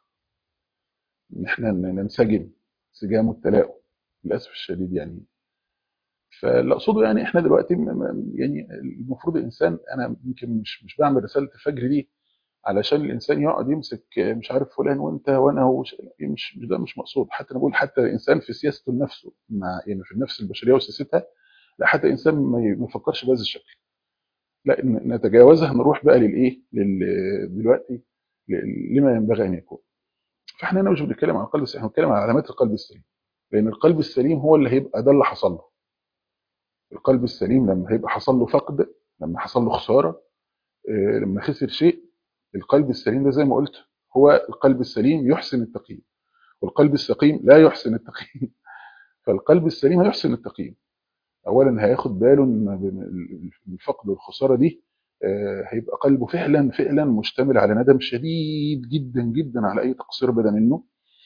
ان احنا ن- ننسجم انسجام والتلاؤم للاسف الشديد يعني فاللي اقصده يعني احنا دلوقتي م... م- يعني المفروض الانسان انا يمكن مش مش بعمل رساله الفجر دي علشان الانسان يقعد يمسك مش عارف فلان وانت وانا وش مش مش ده مش مقصود حتى انا بقول حتى الانسان في سياسته لنفسه مع يعني في النفس البشريه وسياستها لا حتى الانسان ما ي- ما يفكرش بهذا الشكل لا ن- نتجاوزها نروح بقى للايه لل دلوقتي ل- لما ينبغي ان يكون فاحنا هنا مش بنتكلم عن القلب السليم احنا بنتكلم عن علامات القلب السليم لان القلب السليم هو اللي هيبقى ده اللي حصل له القلب السليم لما هيبقى حصل له فقد لما حصل له خساره آه، لما خسر شيء القلب السليم ده زي ما قلت هو القلب السليم يحسن التقييم والقلب السقيم لا يحسن التقييم فالقلب السليم هيحسن التقييم اولا هياخد باله ان الفقد والخساره دي آه، هيبقى قلبه فعلا فعلا مشتمل على ندم شديد جدا جدا على اي تقصير بدا منه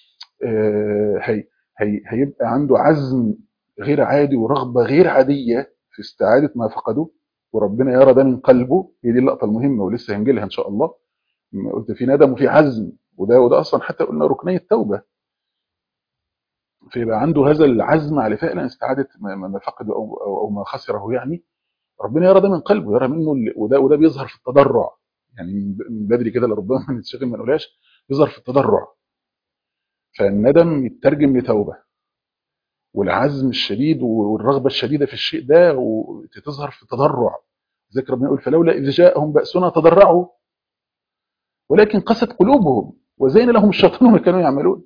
آه، هي هي هيبقى عنده عزم غير عادي ورغبه غير عاديه في استعاده ما فقده وربنا يرى ده من قلبه هي دي اللقطه المهمه ولسه هنجي لها ان شاء الله قلت في ندم وفي عزم وده وده اصلا حتى قلنا ركني التوبه فيبقى عنده هذا العزم على فعلا استعاده ما ما فقد او او أو ما خسره يعني ربنا يرى ده من قلبه يرى منه ال- وده وده بيظهر في التضرع يعني من ب- من بدري كده لربما نتشغل ما نقولهاش يظهر في التضرع فالندم يترجم لتوبه والعزم الشديد والرغبه الشديده في الشيء ده وتظهر في التضرع ذكر ربنا يقول فلولا اذ جاءهم باسنا تضرعوا ولكن قست قلوبهم وزين لهم الشيطان ما كانوا يعملون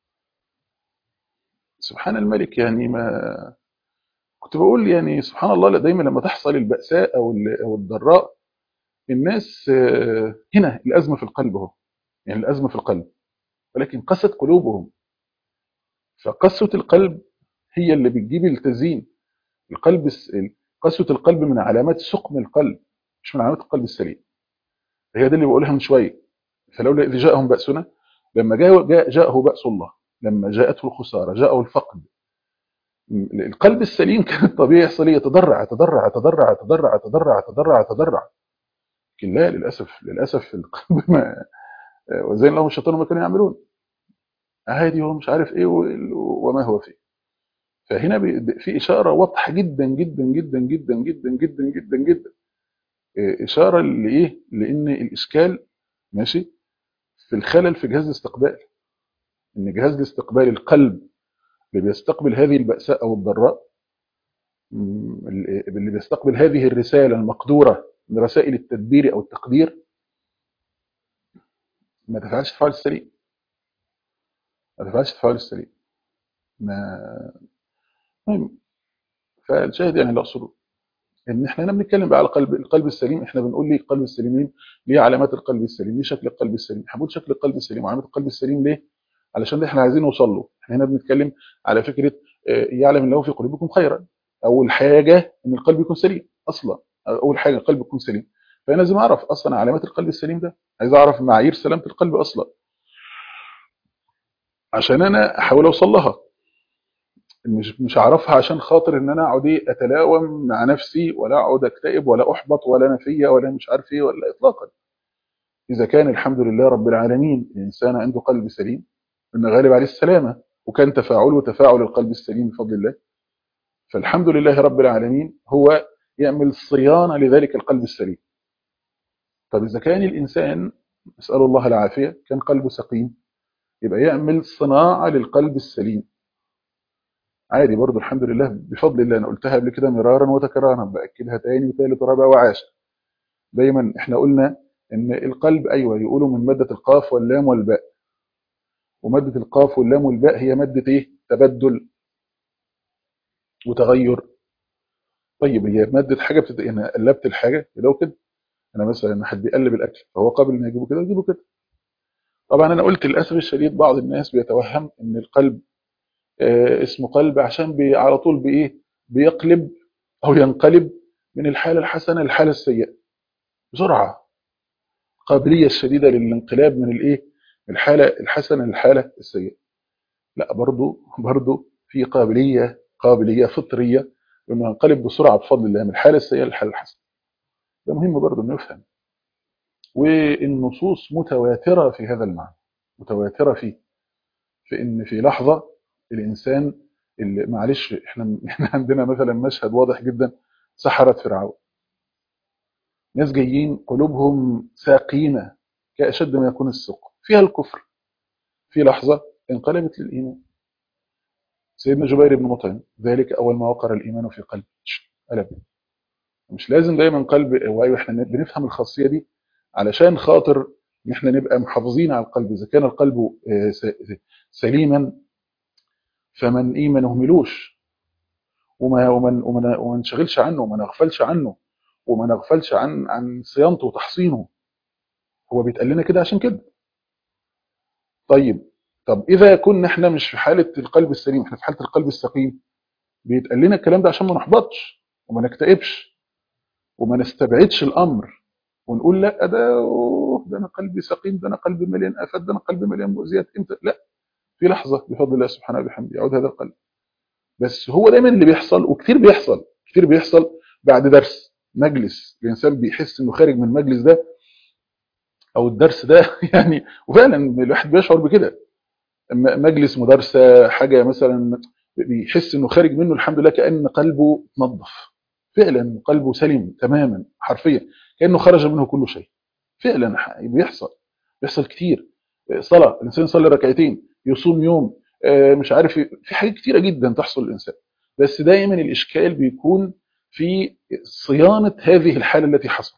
سبحان الملك يعني ما كنت بقول يعني سبحان الله لا دايما لما تحصل البأساء او ال- او الضراء الناس آه، هنا الازمه في القلب اهو يعني الازمه في القلب ولكن قست قلوبهم فقسوه القلب هي اللي بتجيب التزيين القلب الس- قسوه القلب من علامات سقم القلب مش من علامات القلب السليم هي دي اللي بقولها من شويه فلولا اذ جاءهم باسنا لما جاء جاء جاءه باس الله لما جاءته الخساره جاءه الفقد القلب السليم كان الطبيعي يحصل ايه يتضرع يتضرع يتضرع يتضرع يتضرع يتضرع يتضرع لكن لا للاسف للاسف القلب ما وزين لهم الشيطان ما كانوا يعملون عادي هو مش عارف ايه وال- وما هو فيه فهنا بي- في اشاره واضحه جدا جدا جدا جدا جدا جدا جدا جدا إيه، اشاره لايه لان الاشكال ماشي في الخلل في جهاز الاستقبال ان جهاز الاستقبال القلب اللي بيستقبل هذه البأساء او الضراء م، اللي بيستقبل هذه الرساله المقدوره من رسائل التدبير او التقدير ما تفعلش التفاعل السليم ما تفعلش التفاعل السليم ما المهم فالشاهد يعني اللي اقصده ان احنا هنا بنتكلم بقى على القلب القلب السليم احنا بنقول ليه القلب السليم ليه ليه علامات القلب السليم ليه شكل القلب السليم احنا بنقول شكل القلب السليم وعلامات القلب السليم ليه علشان ده احنا عايزين نوصل له احنا هنا بنتكلم على فكره آه، يعلم الله في قلوبكم خيرا اول حاجه ان القلب يكون سليم اصلا اول حاجه القلب يكون سليم فانا لازم اعرف اصلا علامات القلب السليم ده عايز اعرف معايير سلامه القلب اصلا عشان انا احاول اوصل لها مش مش هعرفها عشان خاطر ان انا اقعد ايه اتلاوم مع نفسي ولا اقعد اكتئب ولا احبط ولا انا فيا ولا مش عارف ايه ولا اطلاقا اذا كان الحمد لله رب العالمين الانسان عنده قلب سليم ان غالب عليه السلامه وكان تفاعله تفاعل القلب السليم بفضل الله فالحمد لله رب العالمين هو يعمل صيانه لذلك القلب السليم طب اذا كان الانسان نسال الله العافيه كان قلبه سقيم يبقى يعمل صناعه للقلب السليم عادي برضو الحمد لله بفضل الله انا قلتها قبل كده مرارا وتكرارا باكدها تاني وثالث ورابع وعاشر دايما احنا قلنا ان القلب ايوه يقولوا من ماده القاف واللام والباء وماده القاف واللام والباء هي ماده ايه تبدل وتغير طيب هي ماده حاجه بتد... يعني قلبت الحاجه لو كده انا مثلا حد بيقلب الاكل فهو قابل انه يجيبه كده يجيبه كده طبعا انا قلت للاسف الشديد بعض الناس بيتوهم ان القلب آه، اسمه قلب عشان بي على طول بايه بيقلب او ينقلب من الحاله الحسنه للحاله السيئه بسرعه قابليه الشديده للانقلاب من الايه من الحاله الحسنه للحاله السيئه لا برضو برضو في قابليه قابليه فطريه انه ينقلب بسرعه بفضل الله من الحاله السيئه للحاله الحسنه ده مهم برضو انه يفهم والنصوص متواتره في هذا المعنى متواتره فيه في ان في لحظه الانسان اللي معلش احنا احنا عندنا مثلا مشهد واضح جدا سحرة فرعون ناس جايين قلوبهم ساقينة كأشد ما يكون السوق فيها الكفر في لحظة انقلبت للإيمان سيدنا جبير بن مطعم ذلك أول ما وقر الإيمان في قلبه قلب مش لازم دايما قلب وايوه احنا بنفهم الخاصية دي علشان خاطر ان احنا نبقى محافظين على القلب اذا كان القلب آه، س- سليما فمن ايه ما نهملوش وما وما وما وما نشغلش عنه وما نغفلش عنه وما نغفلش عن عن صيانته وتحصينه هو بيتقال لنا كده عشان كده طيب طب اذا كنا احنا مش في حاله القلب السليم احنا في حاله القلب السقيم بيتقال لنا الكلام ده عشان ما نحبطش وما نكتئبش وما نستبعدش الامر ونقول لا ده أوه، ده انا قلبي سقيم ده انا قلبي مليان افات ده انا قلبي مليان مؤذيات امتى لا في لحظه بفضل الله سبحانه وبحمده يعود هذا القلب بس هو دايما اللي بيحصل وكتير بيحصل كتير بيحصل بعد درس مجلس الانسان بيحس انه خارج من المجلس ده او الدرس ده يعني وفعلا الواحد بيشعر بكده م- مجلس مدرسه حاجه مثلا بيحس انه خارج منه الحمد لله كان قلبه نظف فعلا قلبه سليم تماما حرفيا كانه خرج منه كل شيء فعلا ح- بيحصل بيحصل كتير صلاه الانسان يصلي ركعتين يصوم يوم آه، مش عارف إيه. في حاجات كتيره جدا تحصل للانسان بس دايما الاشكال بيكون في صيانه هذه الحاله التي حصلت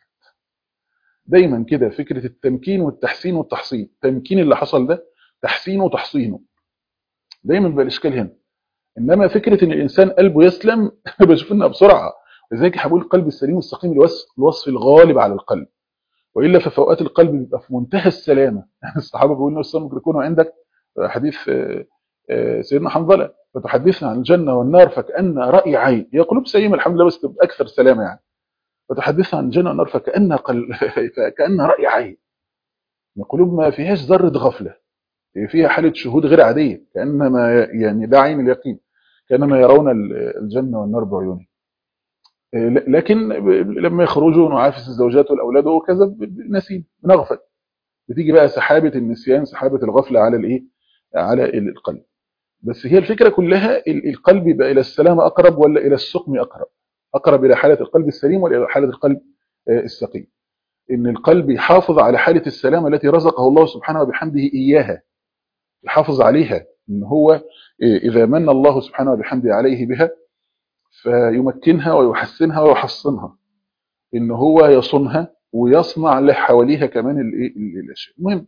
دايما كده فكره التمكين والتحسين والتحصين التمكين اللي حصل ده تحسينه وتحصينه دايما بيبقى الاشكال هنا انما فكره ان الانسان قلبه يسلم بشوف انها بسرعه لذلك هقول القلب السليم السقيم الوصف الوصف الغالب على القلب والا ففي اوقات القلب بيبقى في منتهى السلامه يعني الصحابه بيقولوا النبي ممكن يكونوا عندك حديث آه، آه، سيدنا حنظله فتحدثنا عن الجنه والنار فكان راي عين هي قلوب سليمه الحمد لله بس تبقى اكثر سلامه يعني فتحدثنا عن الجنه والنار فكان قل... فكان راي عين قلوب ما فيهاش ذره غفله هي فيها حاله شهود غير عاديه كانما يعني ده عين اليقين كانما يرون ال- الجنه والنار بعيونهم آه، ل- لكن لما يخرجوا نعافس الزوجات والاولاد وكذا ب- ب- نسيم بنغفل بتيجي بقى سحابه النسيان سحابه الغفله على الايه على القلب بس هي الفكره كلها ال- القلب يبقى الى السلامه اقرب ولا الى السقم اقرب اقرب الى حاله القلب السليم ولا الى حاله القلب آه، السقيم ان القلب يحافظ على حاله السلامه التي رزقه الله سبحانه وبحمده اياها يحافظ عليها ان هو آه، اذا من الله سبحانه وبحمده عليه بها فيمكنها ويحسنها ويحصنها ان هو يصونها ويصنع له حواليها كمان الايه ال- الاشياء المهم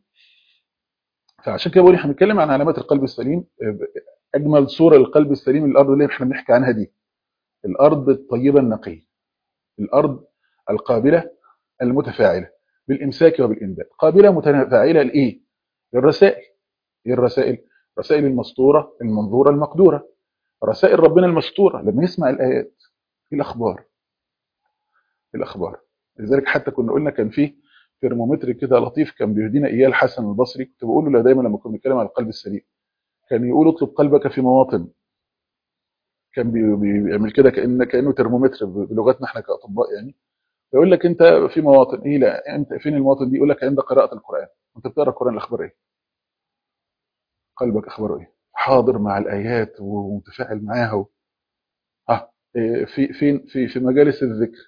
فعشان كده بقول احنا بنتكلم عن علامات القلب السليم آه، اجمل صوره للقلب السليم الارض اللي احنا بنحكي عنها دي الارض الطيبه النقيه الارض القابله المتفاعله بالامساك وبالانبات قابله متفاعله لايه للرسائل ايه الرسائل رسائل المسطوره المنظوره المقدوره رسائل ربنا المستوره لما يسمع الايات ايه الاخبار ايه الاخبار لذلك حتى كنا قلنا كان في ترمومتر كده لطيف كان بيهدينا اياه الحسن البصري كنت بقول له دايما لما كنا بنتكلم عن القلب السليم كان يقول اطلب قلبك في مواطن كان بي- بي- بيعمل كده كان كانه ترمومتر بلغتنا احنا كاطباء يعني يقول لك انت في مواطن ايه لا انت فين المواطن دي يقول لك عند قراءه القران انت بتقرا القران الاخبار ايه قلبك اخباره ايه حاضر مع الايات ومتفاعل معاها و... ها إيه، في فين في في مجالس الذكر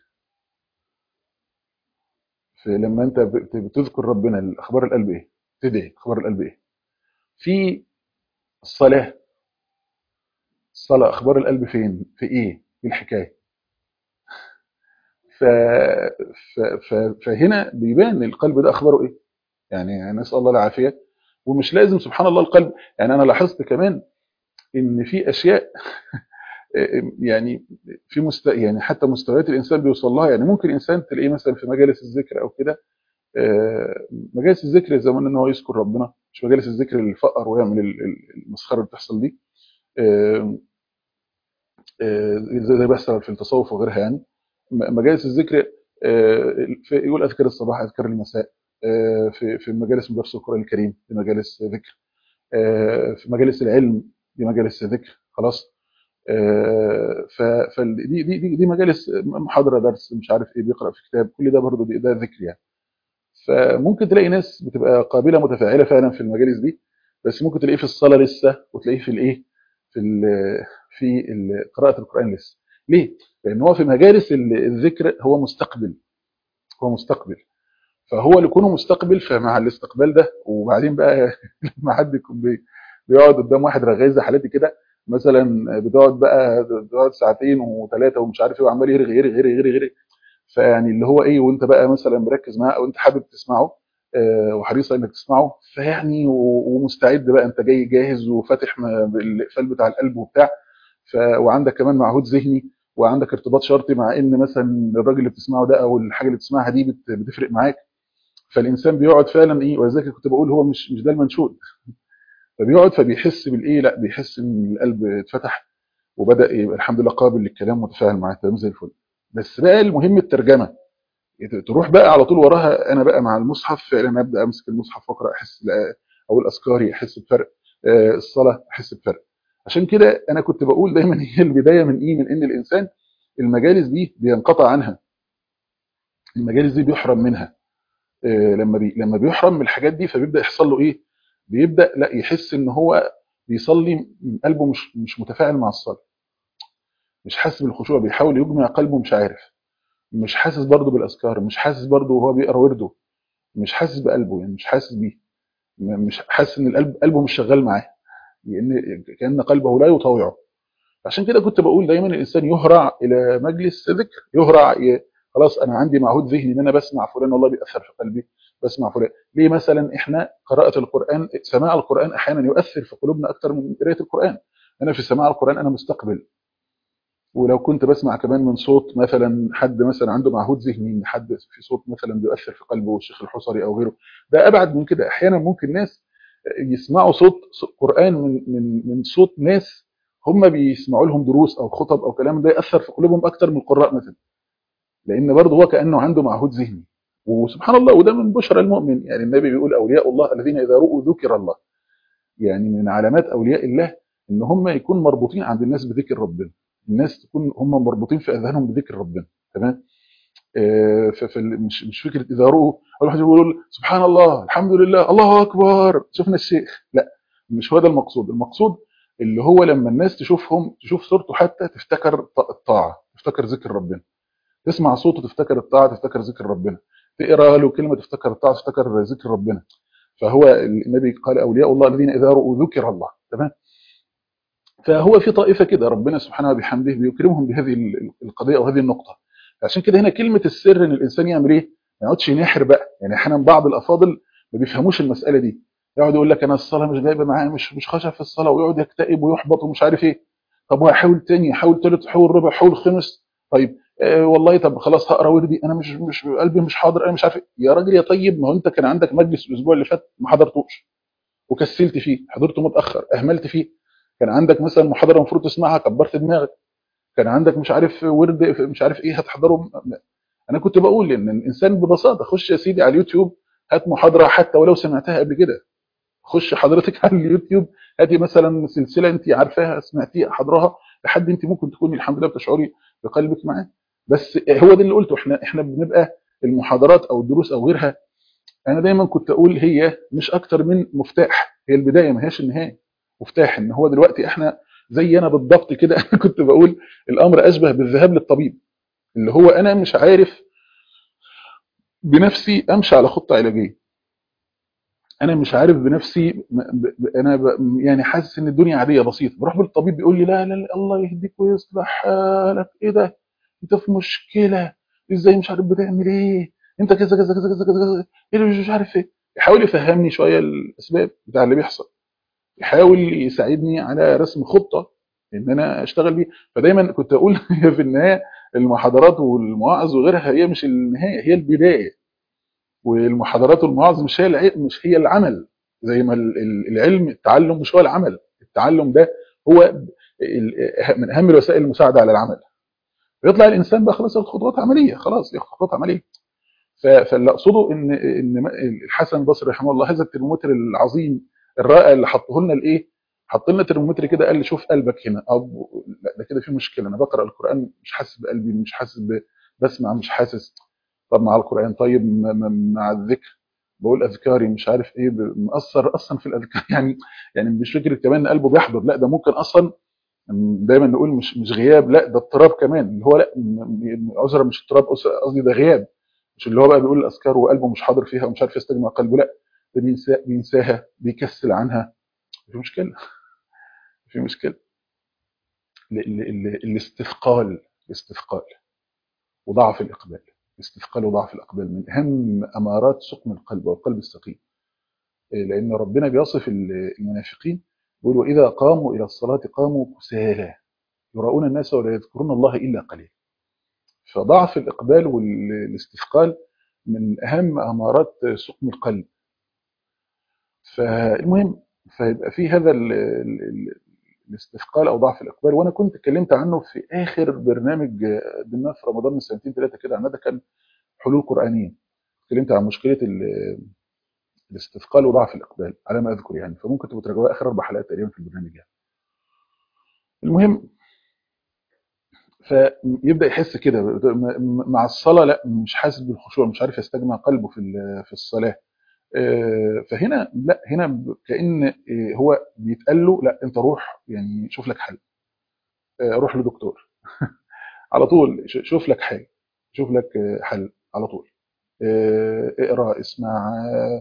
في لما انت بت- بتذكر ربنا اخبار القلب ايه تدعي اخبار القلب ايه في الصلاه الصلاه اخبار القلب فين في ايه ايه الحكايه ف... ف... ف... فهنا بيبان القلب ده اخباره ايه يعني نسال الله العافيه ومش لازم سبحان الله القلب يعني انا لاحظت كمان ان في اشياء يعني في مست... يعني حتى مستويات الانسان بيوصل لها يعني ممكن انسان تلاقيه مثلا في مجالس الذكر او كده آه، مجالس الذكر زي ما قلنا ان هو يذكر ربنا مش مجالس الذكر اللي يفقر ويعمل ال- ال- المسخره اللي بتحصل دي آه، آه، زي زي بيحصل في التصوف وغيرها يعني م- مجالس الذكر آه، في- يقول اذكار الصباح اذكار المساء آه، في في مجالس مدرسه القران الكريم في مجالس ذكر آه، في مجالس العلم دي مجالس ذكر خلاص آه، ف- فدي دي دي دي مجالس محاضره درس مش عارف ايه بيقرا في كتاب كل ده برضه ده ذكر يعني فممكن تلاقي ناس بتبقى قابله متفاعله فعلا في المجالس دي بس ممكن تلاقيه في الصلاه لسه وتلاقيه في الايه في ال في ال- قراءه القران لسه ليه لان هو في مجالس ال- الذكر هو مستقبل هو مستقبل فهو لكونه مستقبل فمع الاستقبال ده وبعدين بقى لما حد يكون بي- بيقعد قدام واحد رغاي زي حالتي كده مثلا بتقعد بقى بتقعد ساعتين وثلاثه ومش عارف ايه وعمال يرغي يرغي يرغي يرغي يرغي فيعني اللي هو ايه وانت بقى مثلا مركز معاه او انت حابب تسمعه آه، وحريص انك تسمعه فيعني و- ومستعد بقى انت جاي جاهز وفاتح ما- بالاقفال بتاع القلب وبتاع ف... وعندك كمان معهود ذهني وعندك ارتباط شرطي مع ان مثلا الراجل اللي بتسمعه ده او الحاجه اللي بتسمعها دي بت... بتفرق معاك فالانسان بيقعد فعلا ايه ولذلك كنت بقول هو مش مش ده المنشود فبيقعد فبيحس بالايه لا بيحس ان القلب اتفتح وبدا يبقى الحمد لله قابل للكلام متفاعل معاه تمام زي الفل بس بقى المهم الترجمه تروح بقى على طول وراها انا بقى مع المصحف فعلا ابدا امسك المصحف واقرا احس لا- او الاذكار احس بفرق آه، الصلاه احس بفرق عشان كده انا كنت بقول دايما هي البدايه من ايه من ان الانسان المجالس دي بينقطع عنها المجالس دي بيحرم منها آه، لما بي لما بيحرم من الحاجات دي فبيبدا يحصل له ايه بيبدا لا يحس ان هو بيصلي من قلبه مش مش متفاعل مع الصلاه مش حاسس بالخشوع بيحاول يجمع قلبه مش عارف مش حاسس برضه بالاذكار مش حاسس برضه وهو بيقرا ورده مش حاسس بقلبه يعني مش حاسس بيه م- مش حاسس ان القلب قلبه مش شغال معاه لان كان قلبه لا يطاوعه عشان كده كنت بقول دايما الانسان يهرع الى مجلس ذكر يهرع ي... خلاص انا عندي معهود ذهني ان انا بسمع فلان والله بيأثر في قلبي بسمع فلان ليه مثلا احنا قراءة القرآن سماع القرآن احيانا يؤثر في قلوبنا اكتر من قراءة القرآن انا في سماع القرآن انا مستقبل ولو كنت بسمع كمان من صوت مثلا حد مثلا عنده معهود ذهني ان حد في صوت مثلا بيؤثر في قلبه الشيخ الحصري او غيره ده ابعد من كده احيانا ممكن ناس يسمعوا صوت قرآن من من من صوت ناس هم بيسمعوا لهم دروس او خطب او كلام ده ياثر في قلوبهم اكتر من القراء مثلا لان برضه هو كانه عنده معهود ذهني وسبحان الله وده من بشرى المؤمن يعني النبي بيقول اولياء الله الذين اذا رؤوا ذكر الله يعني من علامات اولياء الله ان هم يكون مربوطين عند الناس بذكر ربنا الناس تكون هم مربوطين في اذهانهم بذكر ربنا تمام آه، ف- فال- مش مش فكره اذا رؤوا اول واحد يقول سبحان الله الحمد لله الله اكبر شفنا الشيخ لا مش هو ده المقصود المقصود اللي هو لما الناس تشوفهم تشوف صورته حتى تفتكر ط- الطاعه تفتكر ذكر ربنا تسمع صوته تفتكر الطاعه تفتكر ذكر ربنا تقرا له كلمه تفتكر الطاعه تفتكر ذكر ربنا فهو النبي قال اولياء الله الذين اذا رؤوا ذكر الله تمام فهو في طائفه كده ربنا سبحانه وبحمده بيكرمهم بهذه ال- القضيه وهذه النقطه عشان كده هنا كلمه السر ان الانسان يعمل ايه ما يقعدش ينحر بقى يعني احيانا بعض الافاضل ما بيفهموش المساله دي يقعد يقول لك انا الصلاه مش جايبه معايا مش مش خشع في الصلاه ويقعد يكتئب ويحبط ومش عارف ايه طب وهحاول تاني حاول تالت حاول ربع حاول خمس طيب آه والله طب خلاص هقرا وردي انا مش مش قلبي مش حاضر انا مش عارف إيه. يا راجل يا طيب ما هو انت كان عندك مجلس الاسبوع اللي فات ما حضرتوش وكسلت فيه حضرته متاخر اهملت فيه كان عندك مثلا محاضره المفروض تسمعها كبرت دماغك كان عندك مش عارف ورد مش عارف ايه هتحضره انا كنت بقول ان الانسان ببساطه خش يا سيدي على اليوتيوب هات محاضره حتى ولو سمعتها قبل كده خش حضرتك على اليوتيوب هاتي مثلا سلسله انت عارفاها سمعتيها حضرها لحد انت ممكن تكوني الحمد لله بتشعري بقلبك معاه بس هو ده اللي قلته احنا احنا بنبقى المحاضرات او الدروس او غيرها انا دايما كنت اقول هي مش اكتر من مفتاح هي البدايه ما هياش النهايه مفتاح ان هو دلوقتي احنا زي انا بالضبط كده انا كنت بقول الامر اشبه بالذهاب للطبيب اللي هو انا مش عارف بنفسي امشي على خطه علاجيه انا مش عارف بنفسي انا ب... يعني حاسس ان الدنيا عاديه بسيطه بروح للطبيب بيقول لي لا لا, لا الله يهديك ويصلح حالك ايه ده انت في مشكله ازاي مش عارف بتعمل ايه انت كذا كذا كذا كذا كذا ايه مش عارف ايه يحاول يفهمني شويه الاسباب بتاع اللي بيحصل يحاول يساعدني على رسم خطه ان انا اشتغل بيه فدايما كنت اقول في النهايه المحاضرات والمواعظ وغيرها هي مش النهايه هي البدايه والمحاضرات والمواعظ مش هي مش هي العمل زي ما العلم التعلم مش هو العمل التعلم ده هو من اهم الوسائل المساعده على العمل يطلع الانسان بقى خلاص ياخد خطوات عمليه خلاص ياخد خطوات عمليه فاللي اقصده ان ان الحسن البصري رحمه الله هذا الترمومتر العظيم الرائع اللي حطه لنا الايه حط لنا ترمومتر كده قال لي شوف قلبك هنا او لا ده كده في مشكله انا بقرا القران مش حاسس بقلبي مش حاسس بسمع مش حاسس طب مع القران طيب مع الذكر بقول اذكاري مش عارف ايه مأثر اصلا في الاذكار يعني يعني مش فكره كمان ان قلبه بيحضر لا ده ممكن اصلا دايما نقول مش مش غياب لا ده اضطراب كمان اللي هو لا عذرا مش اضطراب قصدي ده غياب مش اللي هو بقى بيقول الاذكار وقلبه مش حاضر فيها ومش عارف يستجمع قلبه لا ده بينسى بينساها بيكسل عنها في مشكله في مشكله ال ال الاستثقال الاستثقال وضعف الاقبال الاستثقال وضعف الاقبال من اهم امارات سقم القلب والقلب السقيم لان ربنا بيصف المنافقين بيقول واذا قاموا الى الصلاه قاموا كسالى يراؤون الناس ولا يذكرون الله الا قليلا فضعف الاقبال والاستثقال من اهم امارات سقم القلب فالمهم فيبقى في هذا ال ال الاستثقال او ضعف الاقبال وانا كنت اتكلمت عنه في اخر برنامج قدمناه في رمضان من سنتين ثلاثه كده عن ده كان حلول قرانيه اتكلمت عن مشكله الاستثقال وضعف الاقبال على ما اذكر يعني فممكن تبقوا تراجعوها اخر اربع حلقات تقريبا في البرنامج يعني المهم فيبدا يحس كده مع الصلاه لا مش حاسس بالخشوع مش عارف يستجمع قلبه في في الصلاه فهنا لا هنا كان هو بيتقال له لا انت روح يعني شوف لك حل روح لدكتور على طول شوف لك حل شوف لك حل على طول اقرا اسمع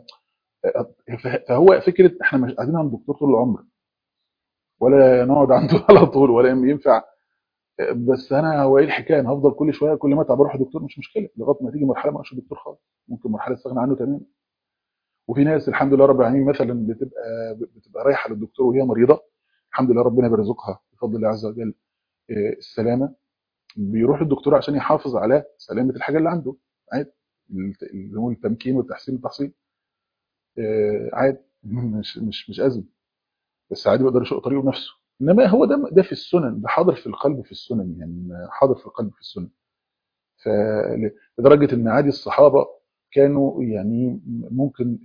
فهو فكره احنا مش قاعدين عند الدكتور طول العمر ولا نقعد عنده على طول ولا ينفع بس انا هو ايه الحكايه انا هفضل كل شويه كل ما اتعب اروح دكتور مش مشكله لغايه ما تيجي مرحله ما اروحش دكتور خالص ممكن مرحله استغنى عنه تماما وفي ناس الحمد لله رب العالمين مثلا بتبقى بتبقى رايحه للدكتور وهي مريضه الحمد لله ربنا بيرزقها بفضل الله عز وجل السلامه بيروح للدكتور عشان يحافظ على سلامه الحاجه اللي عنده عادي اللي هو التمكين والتحسين والتحصيل عادي مش مش مش ازمه بس عادي بيقدر يشق طريقه بنفسه انما هو ده ده في السنن ده حاضر في القلب في السنن يعني حاضر في القلب في السنن فلدرجه ان عادي الصحابه كانوا يعني ممكن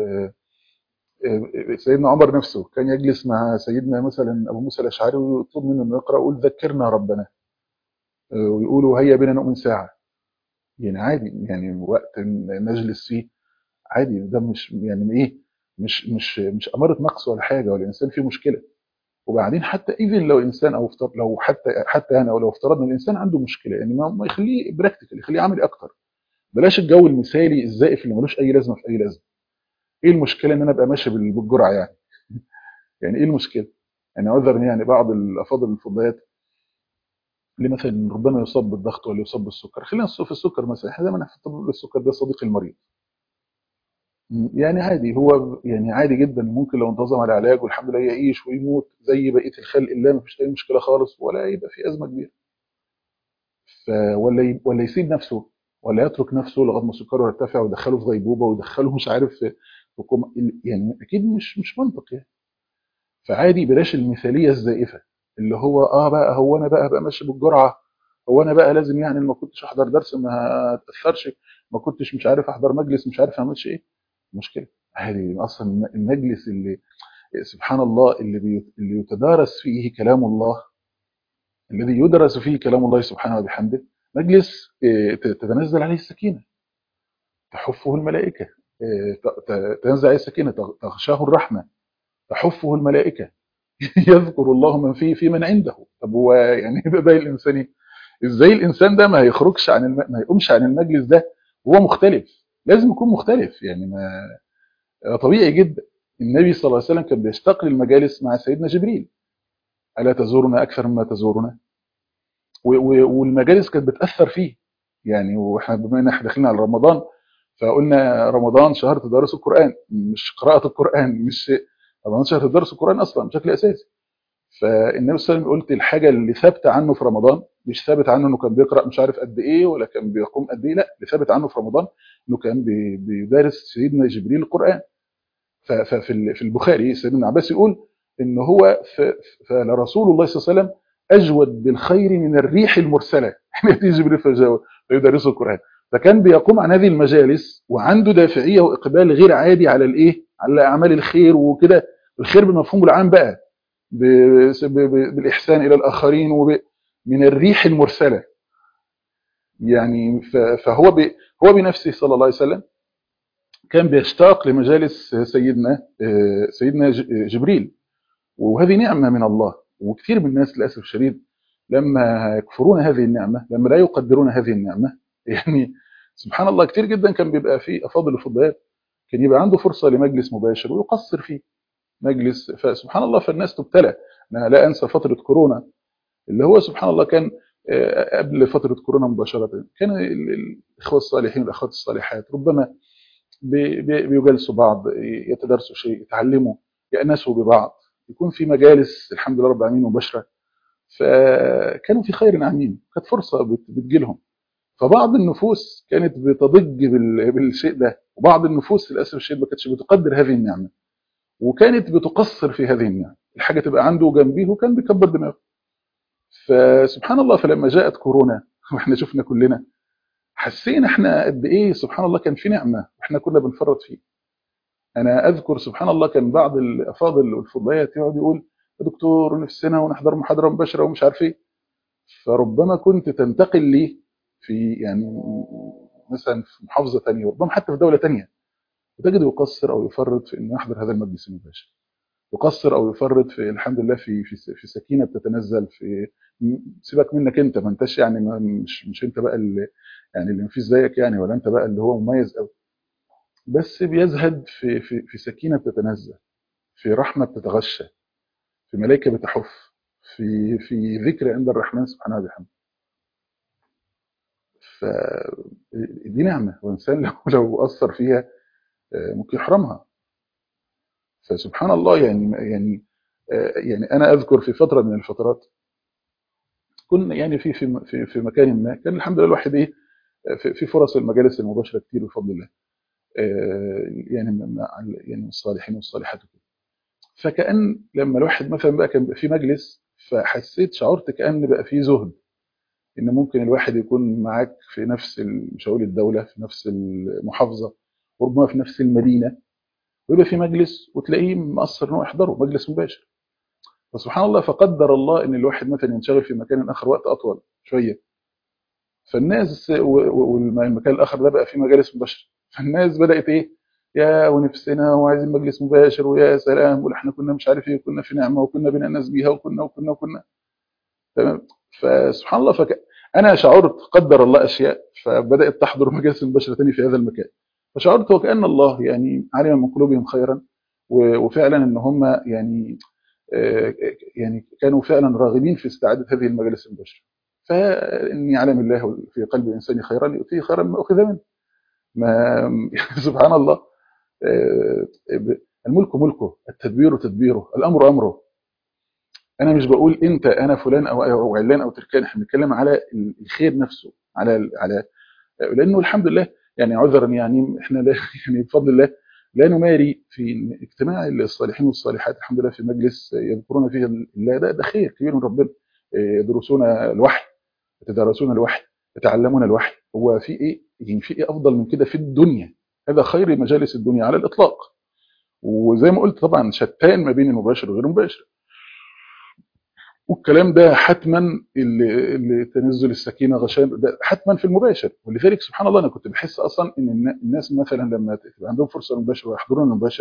سيدنا عمر نفسه كان يجلس مع سيدنا مثلا ابو موسى الاشعري ويطلب منه انه يقرا ويقول ذكرنا ربنا ويقولوا هيا بنا نؤمن ساعه يعني عادي يعني وقت نجلس فيه عادي ده مش يعني ايه مش مش مش اماره نقص ولا حاجه ولا الانسان فيه مشكله وبعدين حتى ايفن لو انسان او افترض لو حتى حتى انا او لو افترضنا الانسان عنده مشكله يعني ما يخليه براكتيكال يخليه عملي اكتر بلاش الجو المثالي الزائف اللي ملوش اي لازمه في اي لازمه ايه المشكله ان انا ابقى ماشي بالجرعه يعني يعني ايه المشكله يعني عذرا يعني بعض الافاضل الفضيات اللي مثلا ربما يصاب بالضغط ولا يصاب بالسكر خلينا في السكر مثلا احنا دايما في الطب السكر ده صديق المريض يعني عادي هو يعني عادي جدا ممكن لو انتظم على علاج والحمد لله يعيش ويموت زي بقيه الخلق الله ما فيش اي مشكله خالص ولا يبقى في ازمه كبيره ف ولا ولا يسيب نفسه ولا يترك نفسه لغايه ما سكره يرتفع ويدخله في غيبوبه ويدخله مش عارف في, حكومة يعني اكيد مش مش منطق يعني فعادي بلاش المثاليه الزائفه اللي هو اه بقى هو انا بقى بقى ماشي بالجرعه هو انا بقى لازم يعني ما كنتش احضر درس ما اتاثرش ما كنتش مش عارف احضر مجلس مش عارف اعملش ايه مشكله عادي اصلا المجلس اللي سبحان الله اللي بي اللي يتدارس فيه كلام الله الذي يدرس فيه كلام الله سبحانه وبحمده مجلس تتنزل عليه السكينه تحفه الملائكه تنزل عليه السكينه تغشاه الرحمه تحفه الملائكه يذكر الله من فيه في من عنده طب هو يعني ده الانسان ايه ازاي الانسان ده ما يخرجش عن الم... ما يقومش عن المجلس ده وهو مختلف لازم يكون مختلف يعني ما طبيعي جدا النبي صلى الله عليه وسلم كان بيشتاق للمجالس مع سيدنا جبريل الا تزورنا اكثر مما تزورنا و... و... والمجالس كانت بتاثر فيه يعني واحنا بما ان احنا داخلين على رمضان فقلنا رمضان شهر تدارس القران مش قراءه القران مش رمضان شهر تدرس القرآن أصلا بشكل أساسي فالنبي صلى الله عليه وسلم قلت الحاجة اللي ثابتة عنه في رمضان مش ثابت عنه انه كان بيقرأ مش عارف قد ايه ولا كان بيقوم قد ايه لا اللي ثابت عنه في رمضان انه كان بيدرس سيدنا جبريل القرآن ففي في البخاري سيدنا عباس يقول ان هو فلرسول الله صلى الله عليه وسلم اجود بالخير من الريح المرسله ياتي جبريل فيدرسه القرآن فكان بيقوم عن هذه المجالس وعنده دافعيه واقبال غير عادي على الايه على اعمال الخير وكده الخير بالمفهوم العام بقى بالاحسان الى الاخرين من الريح المرسله يعني فهو ب هو بنفسه صلى الله عليه وسلم كان بيشتاق لمجالس سيدنا سيدنا جبريل وهذه نعمه من الله وكثير من الناس للاسف الشديد لما يكفرون هذه النعمه لما لا يقدرون هذه النعمه يعني سبحان الله كثير جدا كان بيبقى في افاضل الفضيات كان يبقى عنده فرصه لمجلس مباشر ويقصر فيه مجلس فسبحان الله فالناس تبتلى انا لا انسى فتره كورونا اللي هو سبحان الله كان قبل فتره كورونا مباشره كان الاخوه الصالحين والاخوات الصالحات ربما بيجالسوا بعض يتدارسوا شيء يتعلموا يأنسوا ببعض يكون في مجالس الحمد لله رب العالمين مباشره فكانوا في خير عميم كانت فرصه بتجيلهم فبعض النفوس كانت بتضج بالشيء ده وبعض النفوس للاسف الشديد ما كانتش بتقدر هذه النعمه وكانت بتقصر في هذه النعمه الحاجه تبقى عنده جنبيه وكان بيكبر دماغه فسبحان الله فلما جاءت كورونا واحنا شفنا كلنا حسينا احنا قد ايه سبحان الله كان في نعمه واحنا كنا بنفرط فيه انا اذكر سبحان الله كان بعض الافاضل والفضيات يقعد يقول يا دكتور نفسنا ونحضر محاضره مباشره ومش عارف ايه فربما كنت تنتقل لي في يعني مثلا في محافظه ثانيه وربما حتى في دوله ثانيه وتجد يقصر او يفرط في انه يحضر هذا المجلس المباشر يقصر او يفرط في الحمد لله في في في سكينه بتتنزل في سيبك منك انت ما انتش يعني ما مش مش انت بقى اللي يعني اللي مفيش زيك يعني ولا انت بقى اللي هو مميز قوي بس بيزهد في في في سكينه بتتنزل في رحمه بتتغشى في ملائكه بتحف في في ذكر عند الرحمن سبحانه وبحمده فدي نعمه وانسان لو لو اثر فيها ممكن يحرمها فسبحان الله يعني يعني يعني انا اذكر في فتره من الفترات كنا يعني في في في, في مكان ما كان الحمد لله الواحد ايه في, في فرص المجالس المباشره كتير بفضل الله يعني مع يعني الصالحين والصالحات وكده فكأن لما الواحد مثلا بقى كان في مجلس فحسيت شعرت كأن بقى في زهد ان ممكن الواحد يكون معاك في نفس مش هقول الدوله في نفس المحافظه وربما في نفس المدينه ويبقى في مجلس وتلاقيه مقصر انه يحضره مجلس مباشر فسبحان الله فقدر الله ان الواحد مثلا ينشغل في مكان اخر وقت اطول شويه فالناس والمكان الاخر ده بقى فيه مجالس مباشره فالناس بدات ايه يا ونفسنا وعايزين مجلس مباشر ويا سلام واحنا كنا مش عارف ايه وكنا في نعمه وكنا بنأنس بيها وكنا وكنا وكنا تمام فسبحان الله فك... انا شعرت قدر الله اشياء فبدات تحضر مجالس مباشره تاني في هذا المكان فشعرت وكأن الله يعني علم من قلوبهم خيرا وفعلا ان هم يعني يعني كانوا فعلا راغبين في استعاده هذه المجالس المباشره فاني يعلم الله في قلب الانسان خيرا يؤتيه خيرا ما اخذ منه ما سبحان الله الملك ملكه التدبير تدبيره الامر امره انا مش بقول انت انا فلان او او علان او تركان احنا بنتكلم على الخير نفسه على على لانه الحمد لله يعني عذرا يعني احنا يعني بفضل الله لا نماري في اجتماع الصالحين والصالحات الحمد لله في مجلس يذكرون فيه الله ده ده خير كبير من ربنا يدرسون الوحي يتدارسون الوحي يتعلمون الوحي هو في ايه يعني في ايه افضل من كده في الدنيا هذا خير مجالس الدنيا على الاطلاق وزي ما قلت طبعا شتان ما بين المباشر وغير المباشر والكلام ده حتما اللي, اللي تنزل السكينه غشان ده حتما في المباشر ولذلك سبحان الله انا كنت بحس اصلا ان الناس مثلا لما تبقى عندهم فرصه المباشر ويحضرون المباشر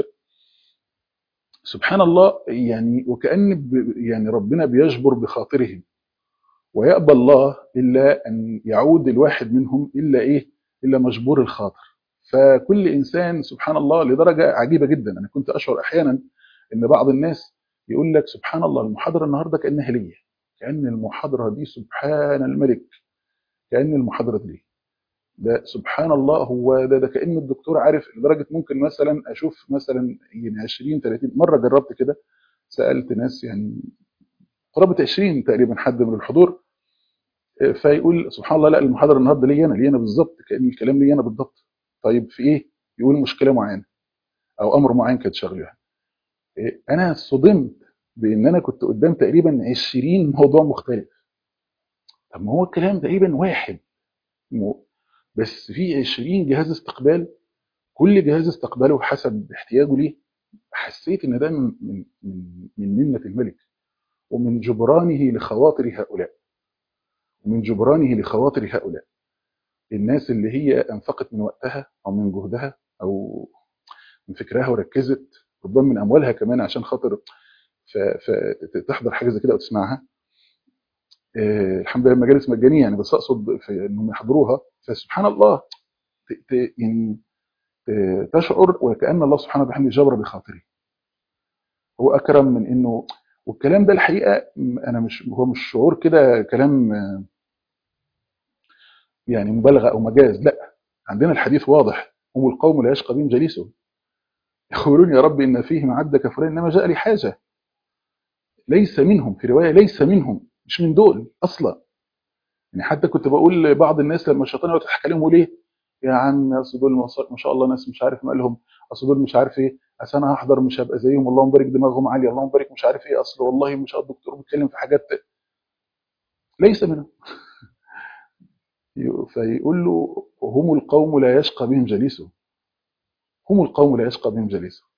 سبحان الله يعني وكان يعني ربنا بيجبر بخاطرهم ويأبى الله الا ان يعود الواحد منهم الا ايه الا مجبور الخاطر فكل انسان سبحان الله لدرجه عجيبه جدا انا كنت اشعر احيانا ان بعض الناس يقول لك سبحان الله المحاضرة النهاردة كأنها ليا كأن المحاضرة دي سبحان الملك كأن المحاضرة دي ده سبحان الله هو ده, ده كأن الدكتور عارف لدرجة ممكن مثلا أشوف مثلا يعني 20 30 مرة جربت كده سألت ناس يعني قرابة 20 تقريبا حد من الحضور فيقول سبحان الله لا المحاضرة النهاردة ليا أنا ليا أنا بالظبط كأن الكلام ليا أنا بالظبط طيب في إيه؟ يقول مشكلة معينة أو أمر معين كانت شغلها انا صدمت بان انا كنت قدام تقريبا 20 موضوع مختلف طب ما هو الكلام تقريبا واحد بس في 20 جهاز استقبال كل جهاز استقباله حسب احتياجه ليه حسيت ان ده من من من منه الملك ومن جبرانه لخواطر هؤلاء ومن جبرانه لخواطر هؤلاء الناس اللي هي انفقت من وقتها او من جهدها او من فكرها وركزت ربما من اموالها كمان عشان خاطر فتحضر حاجه زي كده او تسمعها أه الحمد لله المجالس مجانيه يعني بس اقصد في انهم يحضروها فسبحان الله يعني تشعر وكان الله سبحانه وبحمده جبر بخاطره هو اكرم من انه والكلام ده الحقيقه انا مش هو مش شعور كده كلام يعني مبالغه او مجاز لا عندنا الحديث واضح هم القوم لا يشقى بهم جليسهم يقولون يا رب إن فيهم عبدك فلان إنما جاء لي حاجة ليس منهم في رواية ليس منهم مش من دول أصلا يعني حتى كنت بقول لبعض الناس لما الشيطان يقعد يضحك عليهم ليه يا عم اصل دول ما شاء الله ناس مش عارف مالهم اصل دول مش عارف ايه اصل انا هحضر مش هبقى زيهم اللهم بارك دماغهم عاليه اللهم بارك مش عارف ايه اصل والله مش الدكتور بيتكلم في حاجات ليس منهم فيقول له هم القوم لا يشقى بهم جليسهم هم القوم لا يشقى بهم جليسهم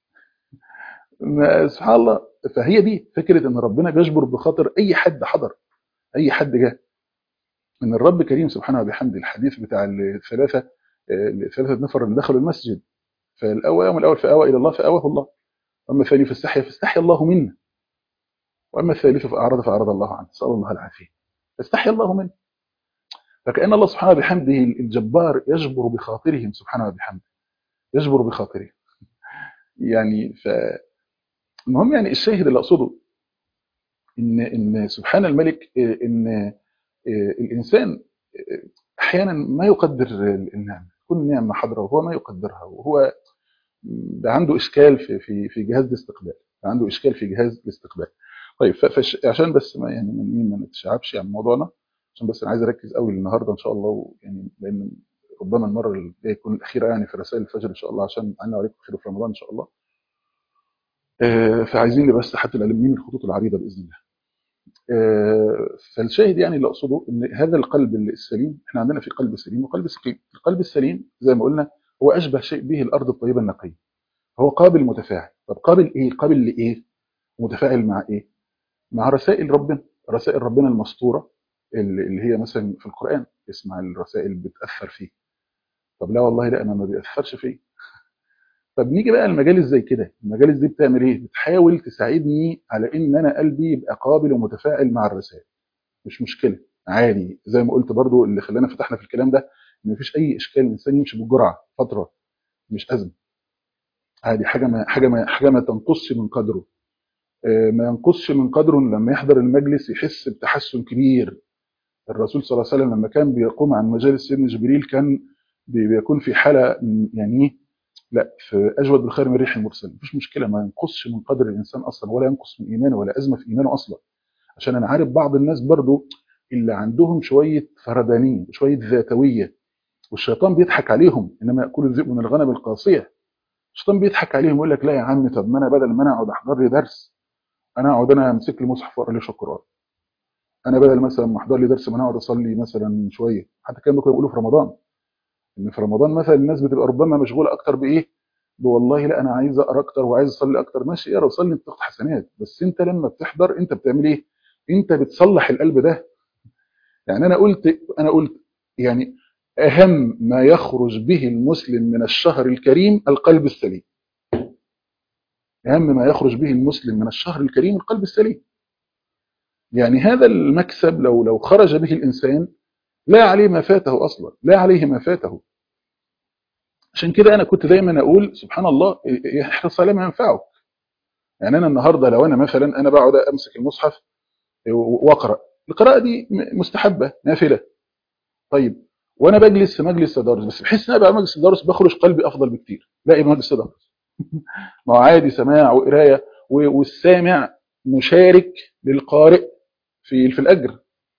سبحان الله فهي دي فكره ان ربنا بيجبر بخاطر اي حد حضر اي حد جه ان الرب كريم سبحانه وبحمده الحديث بتاع الثلاثه الثلاثه نفر اللي دخلوا المسجد فالاول يوم الاول فاوى الى الله فاواه الله واما الثاني فاستحيا فاستحيا الله منا واما الثالث فاعرض فاعرض الله عنه نسال الله العافيه فاستحيا الله منه فكان الله سبحانه وبحمده الجبار يجبر بخاطرهم سبحانه وبحمده يجبر بخاطره يعني ف المهم يعني الشاهد اللي اقصده ان ان سبحان الملك ان الانسان احيانا ما يقدر النعمه كل نعمه حاضره وهو ما يقدرها وهو عنده اشكال في في في جهاز الاستقبال عنده اشكال في جهاز الاستقبال طيب عشان بس ما يعني ما نتشعبش عن موضوعنا عشان بس انا عايز اركز قوي النهارده ان شاء الله يعني لان ربما المره الجايه تكون الاخيره يعني في رسائل الفجر ان شاء الله عشان عنا وعليكم خير في رمضان ان شاء الله آه فعايزين بس حتى العلمين الخطوط العريضه باذن الله آه فالشاهد يعني اللي اقصده ان هذا القلب السليم احنا عندنا في قلب سليم وقلب سقيم القلب السليم زي ما قلنا هو اشبه شيء به الارض الطيبه النقيه هو قابل متفاعل طب قابل ايه قابل لايه متفاعل مع ايه مع رسائل ربنا رسائل ربنا المسطوره اللي هي مثلا في القران اسمع الرسائل بتاثر فيه طب لا والله لا انا ما بيأثرش فيا طب نيجي بقى المجالس زي كده المجالس دي بتعمل ايه بتحاول تساعدني على ان انا قلبي يبقى قابل ومتفاعل مع الرسائل مش مشكله عادي زي ما قلت برضو اللي خلانا فتحنا في الكلام ده ان مفيش اي اشكال الانسان يمشي بالجرعه فتره مش ازمه عادي حاجه ما حاجه ما حاجه ما تنقصش من قدره ما ينقصش من قدره لما يحضر المجلس يحس بتحسن كبير الرسول صلى الله عليه وسلم لما كان بيقوم عن مجالس سيدنا جبريل كان بيكون في حاله يعني لا في اجود بالخير من ريح المرسل مفيش مشكله ما ينقصش من قدر الانسان اصلا ولا ينقص من ايمانه ولا ازمه في ايمانه اصلا عشان انا عارف بعض الناس برضو اللي عندهم شويه فردانيه شويه ذاتويه والشيطان بيضحك عليهم انما ياكل الذئب من الغنم القاسيه الشيطان بيضحك عليهم يقول لك لا يا عم طب ما انا بدل ما انا اقعد احضر لي درس انا اقعد انا امسك لي مصحف واقرا لي القران انا بدل مثلا ما احضر لي درس ما انا اقعد اصلي مثلا شويه حتى الكلام ده كنا بنقوله في رمضان ان في رمضان مثلا الناس بتبقى ربما مشغوله اكتر بايه والله لا انا عايز اقرا اكتر وعايز اصلي اكتر ماشي اقرا وصلي انت تاخد حسنات بس انت لما بتحضر انت بتعمل ايه انت بتصلح القلب ده يعني انا قلت انا قلت يعني اهم ما يخرج به المسلم من الشهر الكريم القلب السليم اهم ما يخرج به المسلم من الشهر الكريم القلب السليم يعني هذا المكسب لو لو خرج به الانسان لا عليه ما فاته اصلا لا عليه ما فاته عشان كده انا كنت دايما اقول سبحان الله احرص على ما ينفعك يعني انا النهارده لو انا مثلا انا بقعد امسك المصحف واقرا القراءه دي مستحبه نافله طيب وانا بجلس في مجلس تدارس بس بحس ان انا بقى مجلس تدارس بخرج قلبي افضل بكتير لا يبقى مجلس تدارس ما هو عادي سماع وقرايه والسامع مشارك للقارئ في في الاجر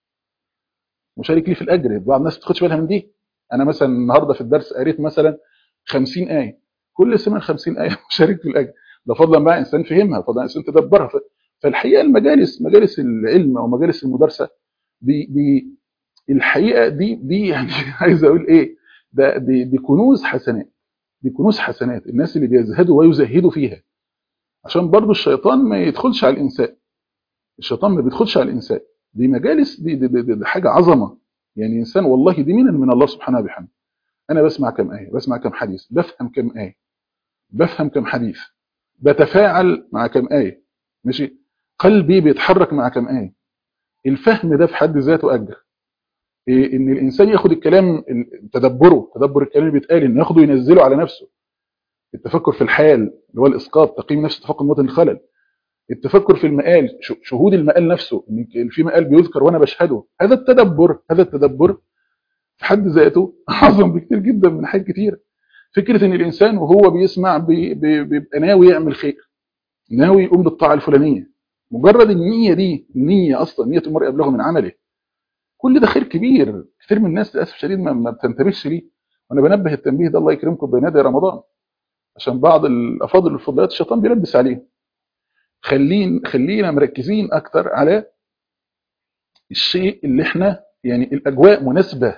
مشارك ليه في الاجر بعض الناس ما بتاخدش بالها من دي انا مثلا النهارده في الدرس قريت مثلا 50 ايه كل سمع 50 ايه مشارك في الاجر ده فضلا بقى انسان فهمها فضلا انسان تدبرها فالحقيقه المجالس مجالس العلم او مجالس المدرسه دي دي الحقيقه دي دي يعني عايز اقول ايه ده دي, دي كنوز حسنات دي كنوز حسنات الناس اللي بيزهدوا ويزهدوا فيها عشان برضو الشيطان ما يدخلش على الانسان الشيطان ما بيدخلش على الانسان دي مجالس دي, دي, دي, دي حاجه عظمه يعني انسان والله دي منن من الله سبحانه وبحمده انا بسمع كم ايه بسمع كم حديث بفهم كم ايه بفهم كم حديث بتفاعل مع كم ايه ماشي قلبي بيتحرك مع كم ايه الفهم ده في حد ذاته اجر إيه ان الانسان ياخد الكلام تدبره تدبر الكلام اللي بيتقال انه ياخده ينزله على نفسه التفكر في الحال اللي هو الاسقاط تقييم نفس تفكر مواطن الخلل التفكر في المقال شهود المقال نفسه ان في مقال بيذكر وانا بشهده هذا التدبر هذا التدبر في حد ذاته اعظم بكتير جدا من حاجات كتير فكره ان الانسان وهو بيسمع بي بي بيبقى ناوي يعمل خير ناوي يقوم بالطاعه الفلانيه مجرد النيه دي النيه اصلا نيه المرء ابلغ من عمله كل ده خير كبير كتير من الناس للاسف الشديد ما, ما بتنتبهش ليه وانا بنبه التنبيه ده الله يكرمكم بين يدي رمضان عشان بعض الافاضل الفضليات الشيطان بيلبس عليهم خلين خلينا مركزين اكتر على الشيء اللي احنا يعني الاجواء مناسبه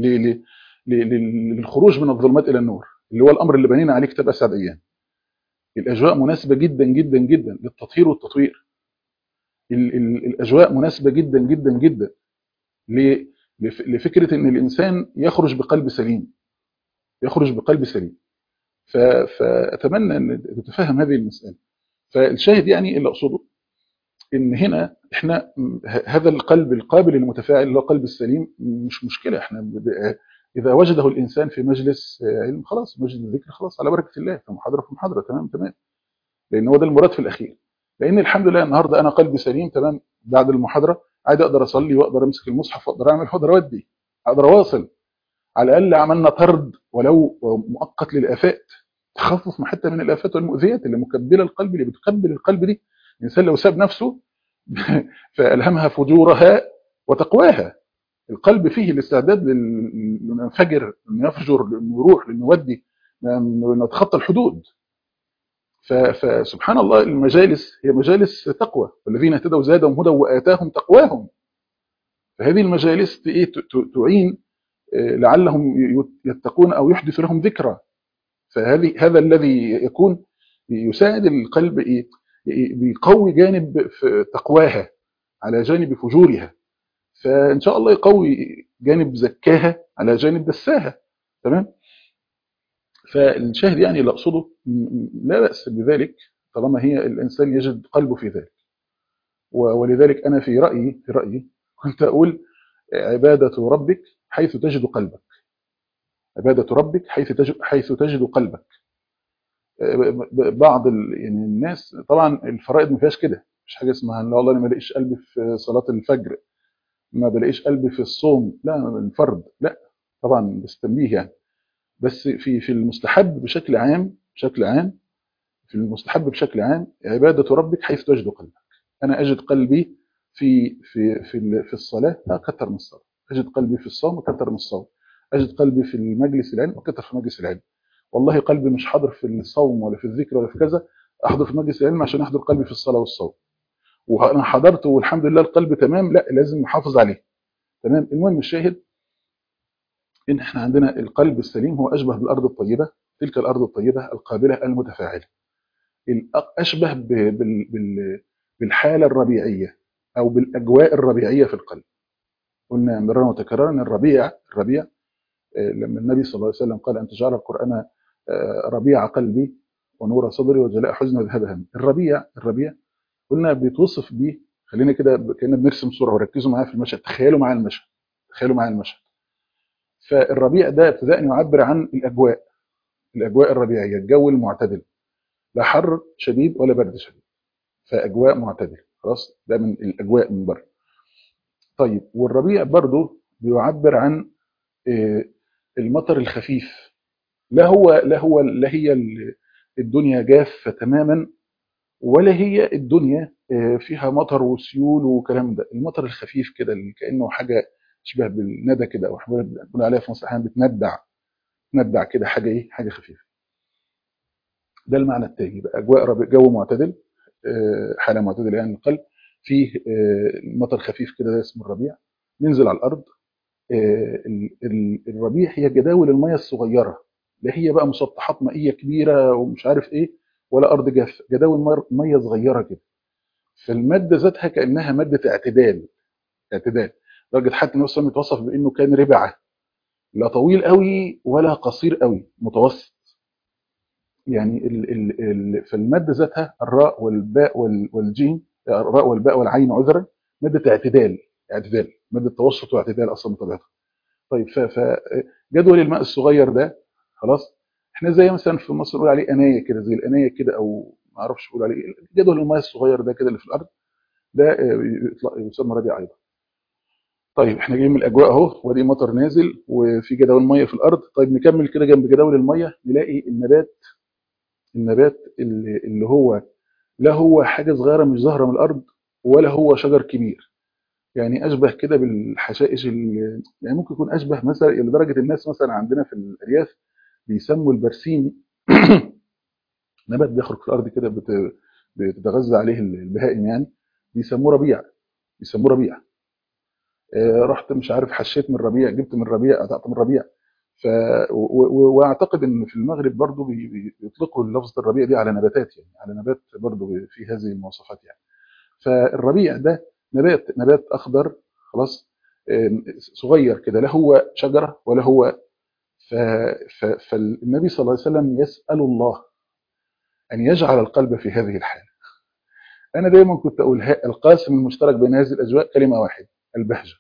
للخروج من الظلمات الى النور اللي هو الامر اللي بنينا عليه كتاب اسعد ايام الاجواء مناسبه جدا جدا جدا للتطهير والتطوير ال ال الاجواء مناسبه جدا جدا جدا لفكره ان الانسان يخرج بقلب سليم يخرج بقلب سليم فاتمنى ان تتفهم هذه المساله فالشاهد يعني اللي اقصده ان هنا احنا هذا القلب القابل للمتفاعل اللي هو القلب السليم مش مشكله احنا اذا وجده الانسان في مجلس علم خلاص مجلس الذكر خلاص على بركه الله في محاضره في محاضره تمام تمام لان هو ده المراد في الاخير لان الحمد لله النهارده انا قلبي سليم تمام بعد المحاضره عادي اقدر اصلي واقدر امسك المصحف واقدر اعمل واقدر اودي اقدر اواصل على الاقل عملنا طرد ولو مؤقت للافات تخفف حتى من الافات والمؤذيات اللي مكبله القلب اللي بتقبل القلب دي الانسان لو ساب نفسه فالهمها فجورها وتقواها القلب فيه الاستعداد لانه ينفجر انه يفجر لانه يروح لانه يودي انه يتخطى الحدود فسبحان الله المجالس هي مجالس تقوى والذين اهتدوا زادهم هدى واتاهم تقواهم فهذه المجالس تعين لعلهم يتقون او يحدث لهم ذكرى فهذه هذا الذي يكون يساعد القلب بيقوي جانب في تقواها على جانب فجورها فان شاء الله يقوي جانب زكاها على جانب دساها تمام فالشاهد يعني اللي اقصده لا باس بذلك طالما هي الانسان يجد قلبه في ذلك ولذلك انا في رايي في رايي كنت اقول عباده ربك حيث تجد قلبك عباده ربك حيث تجد حيث تجد قلبك بعض يعني الناس طبعا الفرائض ما فيهاش كده مش حاجه اسمها لا والله انا ما بلاقيش قلبي في صلاه الفجر ما بلاقيش قلبي في الصوم لا الفرض لا طبعا بس تنبيه يعني بس في في المستحب بشكل عام بشكل عام في المستحب بشكل عام عباده ربك حيث تجد قلبك انا اجد قلبي في في في في الصلاه اكثر من الصلاه اجد قلبي في الصوم اكثر من الصوم اجد قلبي في المجلس العلم اكثر في مجلس العلم والله قلبي مش حاضر في الصوم ولا في الذكر ولا في كذا احضر في مجلس العلم عشان احضر قلبي في الصلاه والصوم وانا حضرت والحمد لله القلب تمام لا لازم نحافظ عليه تمام المهم الشاهد ان احنا عندنا القلب السليم هو اشبه بالارض الطيبه تلك الارض الطيبه القابله المتفاعله اشبه بالحاله الربيعيه او بالاجواء الربيعيه في القلب قلنا مرارا وتكرارا ان الربيع الربيع لما النبي صلى الله عليه وسلم قال ان تجعل القران ربيع قلبي ونور صدري وجلاء حزني وذهاب هم الربيع الربيع قلنا بيتوصف بيه خلينا كده كأننا بنرسم صوره وركزوا معايا في المشهد تخيلوا معايا المشهد تخيلوا معايا المشهد فالربيع ده ابتداء يعبر عن الاجواء الاجواء الربيعيه الجو المعتدل لا حر شديد ولا برد شديد فاجواء معتدله خلاص ده من الاجواء من بره طيب والربيع برضه بيعبر عن المطر الخفيف لا هو لا هو لا هي الدنيا جافه تماما ولا هي الدنيا فيها مطر وسيول وكلام ده المطر الخفيف كده اللي كانه حاجه تشبه بالندى كده او احنا بنقول عليها في مصر احيانا بتندع تندع كده حاجه ايه حاجه خفيفه ده المعنى التاني بقى اجواء جو معتدل حاله معتدله يعني القلب فيه مطر خفيف كده ده اسمه الربيع ننزل على الارض الربيع هي جداول الميه الصغيره لا هي بقى مسطحات مائيه كبيره ومش عارف ايه ولا ارض جافه جداول ميه صغيره كده فالماده ذاتها كانها ماده اعتدال اعتدال لدرجه حتى النبي صلى الله عليه وسلم بانه كان ربعه لا طويل قوي ولا قصير قوي متوسط يعني ال ال ال فالماده ذاتها الراء والباء والجيم الراء والباء والعين عذرا ماده اعتدال اعتدال ماده توسط واعتدال اصلا بطبيعتها طيب فجدول الماء الصغير ده خلاص احنا زي مثلا في مصر نقول عليه انايه كده زي الانايه كده او ما اعرفش اقول عليه جدول الماء الصغير ده كده اللي في الارض ده يسمى ربيع ايضا طيب احنا جايين من الاجواء اهو وادي مطر نازل وفي جداول ميه في الارض طيب نكمل كده جنب جداول الميه نلاقي النبات النبات اللي, اللي هو لا هو حاجه صغيره مش ظاهره من الارض ولا هو شجر كبير يعني اشبه كده بالحشائش يعني ممكن يكون اشبه مثلا لدرجه الناس مثلا عندنا في الارياف بيسموا البرسيم نبات بيخرج في الارض كده بتتغذى عليه البهائم يعني بيسموه ربيع بيسموه ربيع رحت مش عارف حشيت من الربيع جبت من الربيع قطعت من الربيع ف واعتقد ان في المغرب برضو بيطلقوا لفظ الربيع دي على نباتات يعني على نبات برضو في هذه المواصفات يعني فالربيع ده نبات نبات اخضر خلاص صغير كده لا هو شجره ولا هو ف... ف... فالنبي صلى الله عليه وسلم يسال الله ان يجعل القلب في هذه الحاله انا دايما كنت اقول القاسم المشترك بين هذه الاجواء كلمه واحده البهجه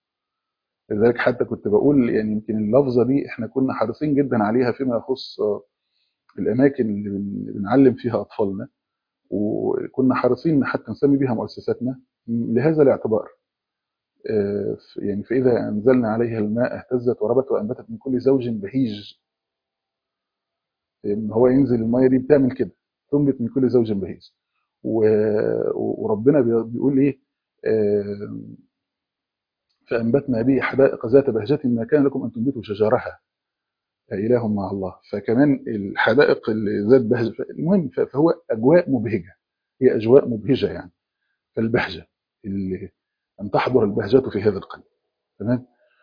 لذلك حتى كنت بقول يعني يمكن اللفظه دي احنا كنا حريصين جدا عليها فيما يخص الاماكن اللي بنعلم فيها اطفالنا وكنا حريصين حتى نسمي بها مؤسساتنا لهذا الاعتبار يعني فاذا انزلنا عليها الماء اهتزت وربت وانبتت من كل زوج بهيج ان هو ينزل الميه دي بتعمل كده تنبت من كل زوج بهيج وربنا بيقول ايه فأنبتنا به حدائق ذات بهجة ما كان لكم أن تنبتوا شجرها إله مع الله فكمان الحدائق اللي ذات بهجة المهم فهو أجواء مبهجة هي أجواء مبهجة يعني فالبهجة اللي أن تحضر البهجة في هذا القلب تمام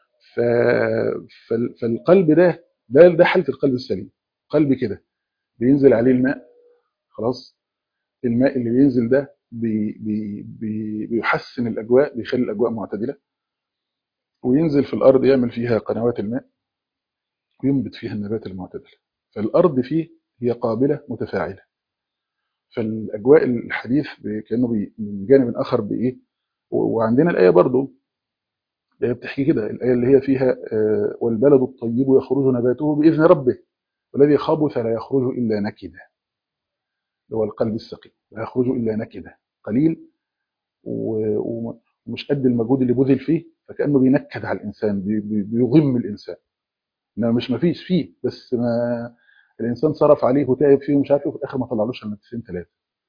فالقلب ده ده ده حالة القلب السليم قلب كده بينزل عليه الماء خلاص الماء اللي بينزل ده بي بي بي بيحسن الأجواء بيخلي الأجواء معتدلة وينزل في الأرض يعمل فيها قنوات الماء وينبت فيها النبات المعتدل فالأرض فيه هي قابلة متفاعلة فالأجواء الحديث كأنه من جانب آخر بإيه وعندنا الآية برضو الآية بتحكي كده الآية اللي هي فيها والبلد الطيب يخرج نباته بإذن ربه والذي خبث لا يخرج إلا نكدا هو القلب السقيم لا يخرج إلا نكدا قليل ومش قد المجهود اللي بذل فيه فكأنه بينكد على الإنسان بيغم الإنسان إنما مش مفيش فيه بس ما الإنسان صرف عليه وتعب فيه ومش عارف ايه وفي الآخر ما طلعلوش إلا 90 3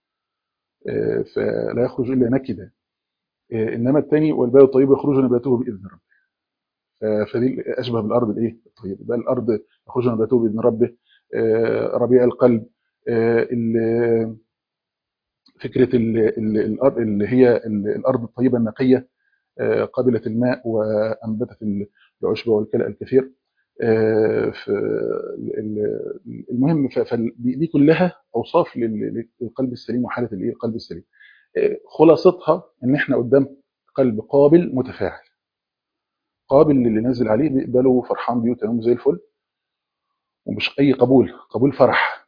فلا يخرج إلا نكدا إنما الثاني والبال الطيب يخرج نباته بإذن ربه فدي أشبه بالأرض الإيه الطيب بقى الأرض يخرج نباته بإذن ربه آه، ربيع القلب آه، ال- فكره ال- ال- الارض اللي هي ال- الارض الطيبه النقيه آه، قابله الماء وانبتت ال- العشب والكلأ الكثير آه، ف- ال- المهم ف- فال- دي دي كلها اوصاف لل- للقلب السليم وحاله الايه القلب السليم آه، خلاصتها ان احنا قدام قلب قابل متفاعل قابل للي نازل عليه بيقبله فرحان بيه وتمام زي الفل ومش اي قبول قبول فرح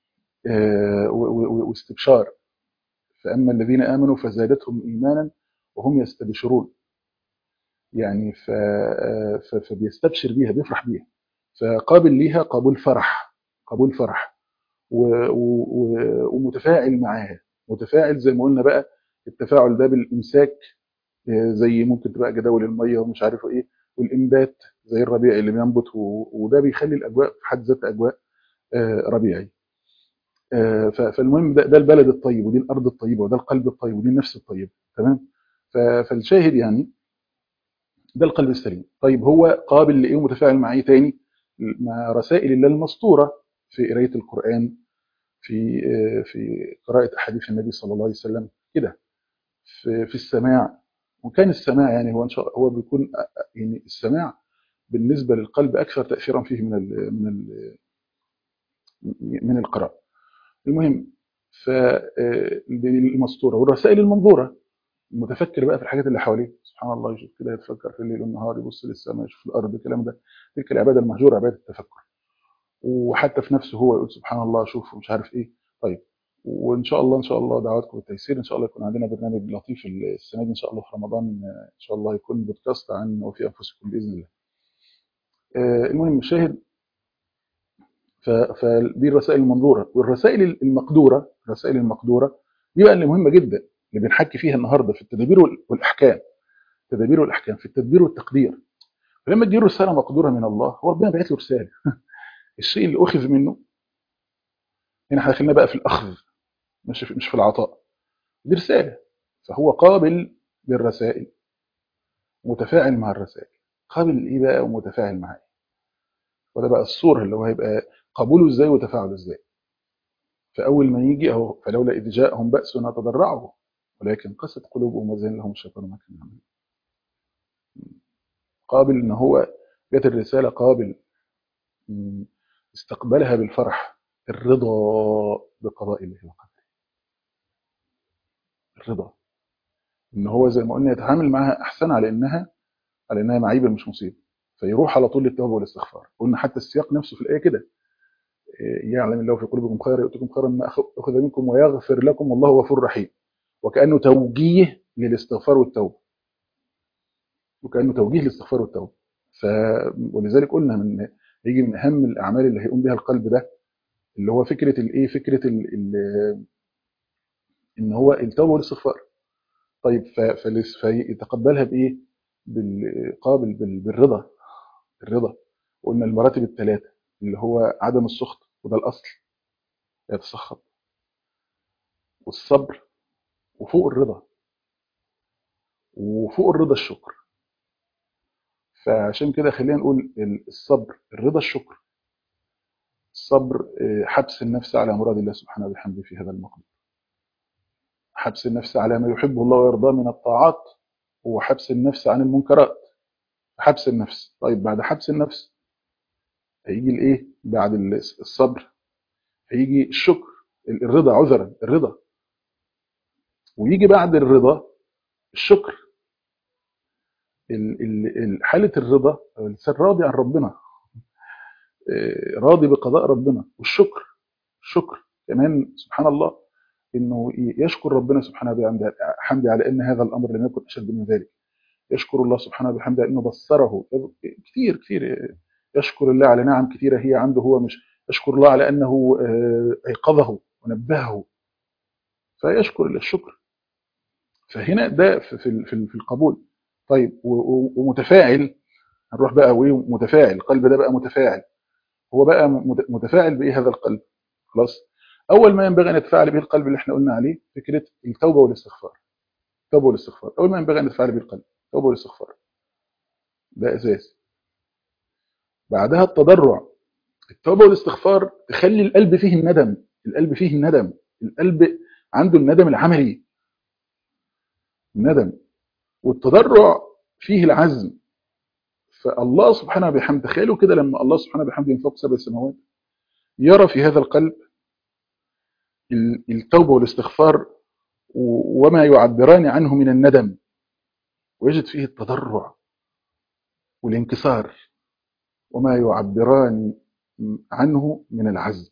آه، و- و- واستبشار فاما الذين امنوا فزادتهم ايمانا وهم يستبشرون يعني ف... آه، ف... فبيستبشر بيها بيفرح بيها فقابل ليها قبول فرح قبول فرح و... و... و- ومتفاعل معاها متفاعل زي ما قلنا بقى التفاعل ده بالامساك آه، زي ممكن تبقى جداول الميه ومش عارف ايه والانبات زي الربيع اللي بينبت و... وده بيخلي الاجواء في حد ذاتها اجواء آه، ربيعي آه، ف- فالمهم ده, ده البلد الطيب ودي الارض الطيبه وده القلب الطيب ودي النفس الطيبه تمام ف- فالشاهد يعني ده القلب السليم طيب هو قابل لايه ومتفاعل مع ايه تاني مع رسائل الله المسطوره في قرايه القران في آه، في قراءه احاديث النبي صلى الله عليه وسلم كده في في السماع وكان السماع يعني هو ان شاء هو بيكون آه، آه، يعني السماع بالنسبه للقلب اكثر تاثيرا فيه من ال من ال من القراءه المهم فالمسطوره والرسائل المنظوره المتفكر بقى في الحاجات اللي حواليه سبحان الله يشوف كده يتفكر في الليل والنهار يبص للسماء يشوف الارض الكلام ده تلك العباده المهجوره عباده التفكر وحتى في نفسه هو يقول سبحان الله شوف مش عارف ايه طيب وان شاء الله ان شاء الله دعواتكم بالتيسير ان شاء الله يكون عندنا برنامج لطيف السنه دي ان شاء الله في رمضان ان شاء الله يكون بودكاست عن وفي انفسكم باذن الله آه، المهم الشاهد ف- فدي الرسائل المنظوره والرسائل المقدوره الرسائل المقدوره دي بقى اللي مهمه جدا اللي بنحكي فيها النهارده في التدابير وال- والاحكام التدابير والاحكام في التدبير والتقدير فلما تجي رساله مقدوره من الله هو ربنا بعت له رساله الشيء اللي اخذ منه هنا احنا دخلنا بقى في الاخذ مش في مش في العطاء دي رساله فهو قابل للرسائل متفاعل مع الرسائل قابل لايه بقى ومتفاعل معاه وده بقى الصوره اللي هو هيبقى قبوله ازاي وتفاعله ازاي فاول ما يجي اهو فلولا اذ جاءهم باسنا تضرعوا ولكن قست قلوبهم وزين لهم الشيطان ما كانوا يعملون قابل ان هو جت الرساله قابل م، استقبلها بالفرح الرضا بقضاء الله وقدره الرضا ان هو زي ما قلنا يتعامل معها احسن على انها على انها معيبه مش مصيبه فيروح على طول للتوبه والاستغفار قلنا حتى السياق نفسه في الايه كده إيه، يعلم الله في قلوبكم خيرا يؤتكم خيرا ما أخ- اخذ منكم ويغفر لكم والله غفور رحيم وكانه توجيه للاستغفار والتوبه وكانه توجيه للاستغفار والتوبه ف ولذلك قلنا من يجي من اهم الاعمال اللي هيقوم بها القلب ده اللي هو فكره الايه فكره ال ال ان هو التوبه والاستغفار طيب ف- فلس- فيتقبلها بايه بالقابل بال- بالرضا الرضا قلنا المراتب الثلاثه اللي هو عدم السخط وده الاصل يتسخط والصبر وفوق الرضا وفوق الرضا الشكر فعشان كده خلينا نقول ال- الصبر الرضا الشكر الصبر آه، حبس النفس على مراد الله سبحانه وبحمده في هذا المقام حبس النفس على ما يحبه الله ويرضاه من الطاعات وحبس النفس عن المنكرات حبس النفس طيب بعد حبس النفس هيجي الايه بعد ال- الصبر هيجي الشكر ال- الرضا عذرا الرضا ويجي بعد الرضا الشكر ال- ال- ال- حالة الرضا الإنسان راضي عن ربنا آه، راضي بقضاء ربنا والشكر الشكر كمان سبحان الله انه يشكر ربنا سبحانه وبحمده حمده على ان هذا الامر لم يكن اشد من ذلك يشكر الله سبحانه وبحمده انه بصره كثير كثير يشكر الله على نعم كثيره هي عنده هو مش يشكر الله على انه آه، ايقظه ونبهه فيشكر الشكر فهنا ده في في في في القبول طيب و- و- ومتفاعل هنروح بقى وايه متفاعل القلب ده بقى متفاعل هو بقى مت- متفاعل بايه هذا القلب خلاص اول ما ينبغي ان يتفاعل به القلب اللي احنا قلنا عليه فكره التوبه والاستغفار التوبه والاستغفار اول ما ينبغي ان يتفاعل به القلب التوبه والاستغفار ده اساس بعدها التضرع التوبه والاستغفار تخلي القلب فيه الندم القلب فيه الندم القلب عنده الندم العملي الندم والتضرع فيه العزم فالله سبحانه وبحمده تخيلوا كده لما الله سبحانه وبحمده ينفق سبع سماوات يرى في هذا القلب التوبه والاستغفار وما يعبران عنه من الندم ويجد فيه التضرع والانكسار وما يعبران عنه من العزم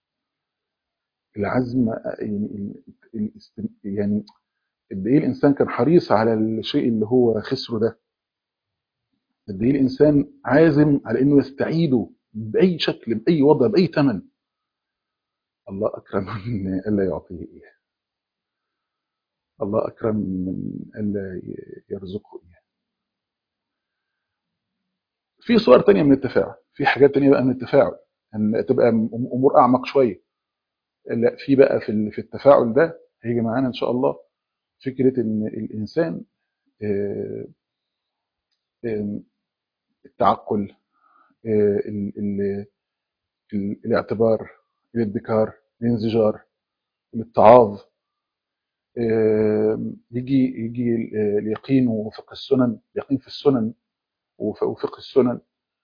العزم يعني يعني قد ايه الانسان كان حريص على الشيء اللي هو خسره ده قد ايه الانسان عازم على انه يستعيده باي شكل باي وضع باي ثمن الله اكرم من الا يعطيه اياه الله اكرم من الا يرزقه اياه في صور تانية من التفاعل في حاجات تانية بقى من التفاعل ان تبقى امور اعمق شويه لا في بقى في في التفاعل ده هيجي معانا ان شاء الله فكره ان الانسان التعقل الاعتبار الادكار الانزجار الاتعاظ يجي يجي اليقين وفقه السنن اليقين في السنن وفقه السنن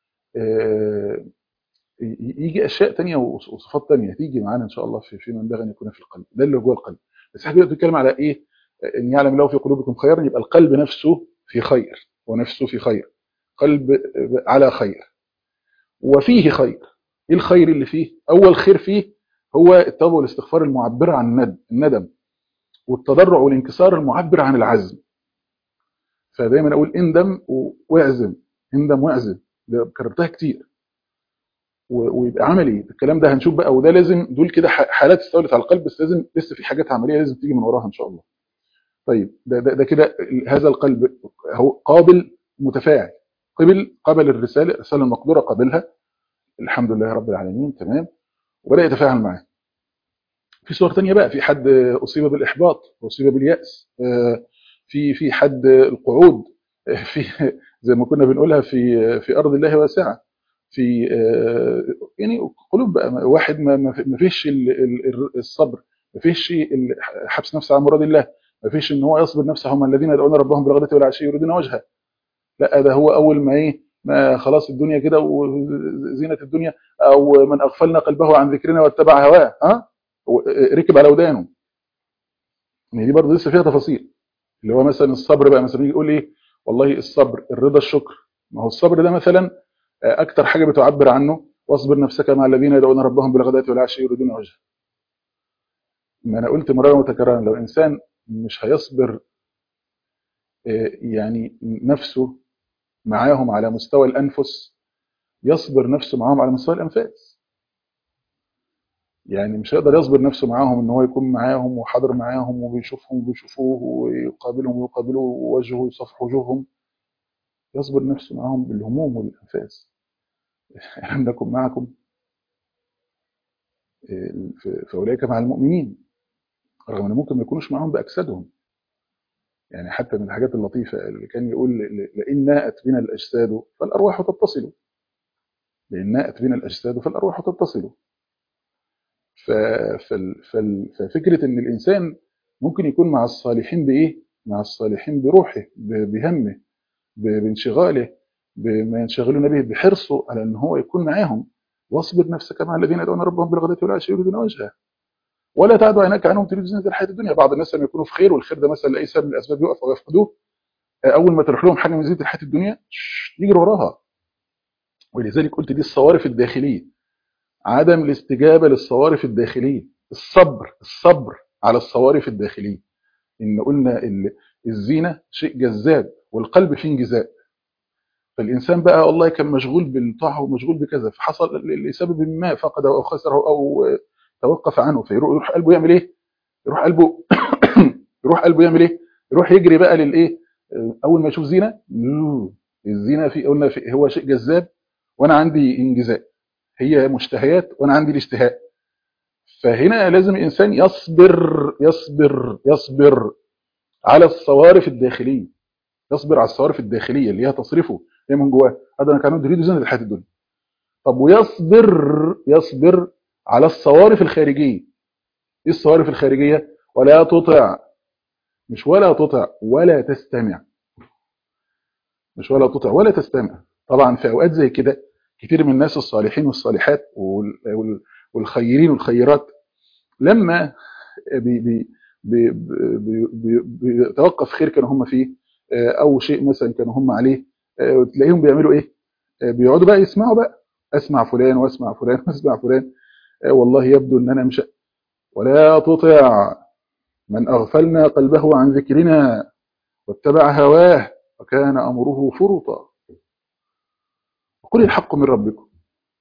يجي اشياء تانية وصفات تانية تيجي معانا ان شاء الله في في من ينبغي ان يكون في القلب ده اللي جوه القلب بس احنا دلوقتي بنتكلم على ايه ان يعلم الله في قلوبكم خيرا يبقى القلب نفسه في خير ونفسه في خير قلب على خير وفيه خير ايه الخير اللي فيه اول خير فيه هو التوبه والاستغفار المعبره عن الندم والتضرع والانكسار المعبر عن العزم فدايما اقول اندم واعزم اندم واعزم كررتها كتير ويبقى عملي الكلام ده هنشوف بقى وده لازم دول كده حالات استولت على القلب بس لازم لسه في حاجات عمليه لازم تيجي من وراها ان شاء الله طيب ده ده, ده كده هذا القلب هو قابل متفاعل قبل قبل الرساله الرساله المقدوره قبلها الحمد لله رب العالمين تمام وبدا يتفاعل معاه في صور تانية بقى في حد اصيب بالاحباط واصيب بالياس في في حد القعود في زي ما كنا بنقولها في في ارض الله واسعه في يعني قلوب بقى واحد ما فيش الصبر ما فيش حبس نفسه عن مراد الله ما فيش ان هو يصبر نفسه هم الذين يدعون ربهم بالغداة والعشي يريدون وجهه لا ده هو اول ما ايه ما خلاص الدنيا كده وزينة الدنيا او من اغفلنا قلبه عن ذكرنا واتبع هواه ها ركب على ودانه يعني دي برضه لسه فيها تفاصيل اللي هو مثلا الصبر بقى مثلا يقول ايه والله الصبر الرضا الشكر ما هو الصبر ده مثلا اكتر حاجه بتعبر عنه واصبر نفسك مع الذين يدعون ربهم بالغداة والعشي يريدون وجهه ما انا قلت مره متكررا لو انسان مش هيصبر يعني نفسه معاهم على مستوى الانفس يصبر نفسه معاهم على مستوى الانفاس يعني مش هيقدر يصبر نفسه معاهم ان هو يكون معاهم وحاضر معاهم وبيشوفهم وبيشوفوه ويقابلهم ويقابلوا وجهه ويصفح وجوههم يصبر نفسه معاهم بالهموم والانفاس ألم نكن معكم فأولئك مع المؤمنين رغم أن ممكن ما يكونوش معهم بأجسادهم يعني حتى من الحاجات اللطيفة اللي كان يقول لئن ناءت بنا الأجساد فالأرواح تتصل لئن ناءت بنا الأجساد فالأرواح تتصل ففكرة أن الإنسان ممكن يكون مع الصالحين بإيه؟ مع الصالحين بروحه بهمه بانشغاله بما ينشغلون به بحرصه على ان هو يكون معاهم واصبر نفسك مع الذين يدعون ربهم بالغداة والعشي يريدون وجهه ولا تعد عيناك عنهم تريد زينة الحياة الدنيا بعض الناس لما يكونوا في خير والخير ده مثلا لاي سبب من الاسباب يقف او يفقدوه اول ما تروح لهم حاجه من زينة الحياة الدنيا يجروا وراها ولذلك قلت دي الصوارف الداخليه عدم الاستجابه للصوارف الداخليه الصبر الصبر على الصوارف الداخليه ان قلنا الزينه شيء جذاب والقلب فيه انجذاب فالإنسان بقى والله كان مشغول بالطاعة ومشغول بكذا فحصل لسبب ما فقده أو خسره أو توقف عنه فيروح قلبه يعمل إيه؟ يروح قلبه يروح قلبه يعمل إيه؟ يروح يجري بقى للإيه؟ أول ما يشوف زينة الزينة في قلنا في هو شيء جذاب وأنا عندي انجذاب هي مشتهيات وأنا عندي الاشتهاء فهنا لازم الإنسان يصبر يصبر يصبر على الصوارف الداخلية يصبر على الصوارف الداخلية اللي هي تصرفه هي من جواه هذا انا كان اريد زينه الحياه الدنيا طب ويصبر يصبر على الصوارف الخارجيه ايه الصوارف الخارجيه ولا تطع مش ولا تطع ولا تستمع مش ولا تطع ولا تستمع طبعا في اوقات زي كده كتير من الناس الصالحين والصالحات وال- وال- والخيرين والخيرات لما بي بي بي بي بي بيتوقف خير كانوا هم فيه آه، او شيء مثلا كانوا هم عليه آه، وتلاقيهم بيعملوا ايه آه، بيقعدوا بقى يسمعوا بقى اسمع فلان واسمع فلان واسمع فلان آه، والله يبدو ان انا مش ولا تطع من اغفلنا قلبه عن ذكرنا واتبع هواه وكان امره فرطا وقل الحق من ربكم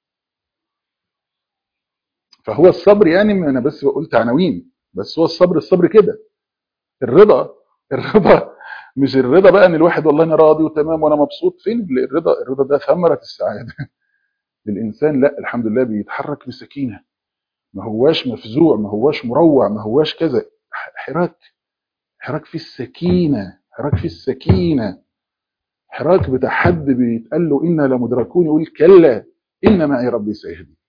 فهو الصبر يعني ما انا بس قلت عناوين بس هو الصبر الصبر كده الرضا الرضا مش الرضا بقى ان الواحد والله انا راضي وتمام وانا مبسوط فين الرضا الرضا ده ثمرة السعادة الانسان لا الحمد لله بيتحرك بسكينة ما هواش مفزوع ما هواش مروع ما هواش كذا ح- حراك حراك في السكينة حراك في السكينة حراك بتاع حد بيتقال له إنا لمدركون يقول كلا إن معي ربي سيهدي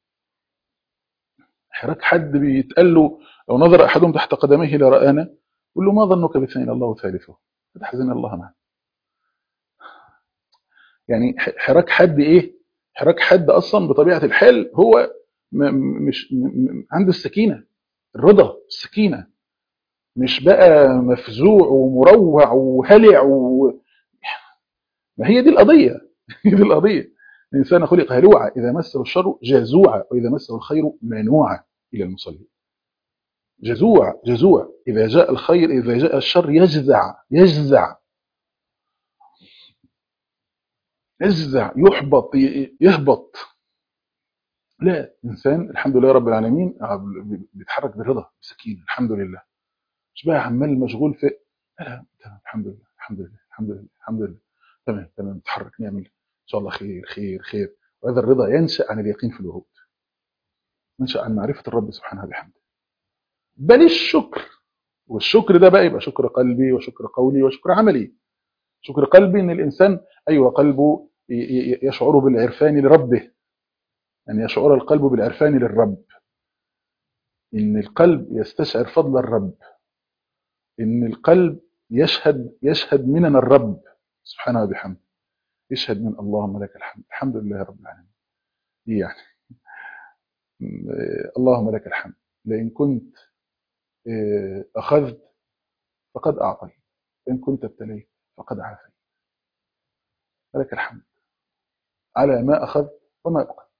حراك حد بيتقال له لو نظر أحدهم تحت قدميه لرآنا يقول له ما ظنك باثنين الله ثالثه فتحزن الله معه يعني ح- حراك حد إيه حراك حد أصلا بطبيعة الحال هو م- م- مش م- م- عنده السكينة الرضا السكينة مش بقى مفزوع ومروع وهلع و... ما هي دي القضية هي دي القضية الإنسان خلق هلوعا إذا مسه الشر جزوعا وإذا مسه الخير منوعا إلى المصلين جزوع جزوع إذا جاء الخير إذا جاء الشر يجزع يجزع يجزع يحبط ي- يهبط لا إنسان الحمد لله رب العالمين بيتحرك بالرضا بسكينة الحمد لله مش بقى عمال مشغول في لا لا تمام الحمد لله الحمد لله الحمد لله الحمد لله تمام تمام نتحرك نعمل ان شاء الله خير خير خير وهذا الرضا ينشا عن اليقين في الوجود ينشا عن معرفه الرب سبحانه وبحمده بل الشكر والشكر ده بقى يبقى شكر قلبي وشكر قولي وشكر عملي شكر قلبي ان الانسان ايوه قلبه ي- ي- يشعر بالعرفان لربه ان يشعر القلب بالعرفان للرب ان القلب يستشعر فضل الرب ان القلب يشهد يشهد منن الرب سبحانه وبحمده يشهد من اللهم لك الحمد الحمد لله رب العالمين دي يعني آه، اللهم لك الحمد لئن كنت آه، أخذت فقد أعطيت وإن كنت ابتليت فقد عافيت لك الحمد على ما أخذت وما أبقى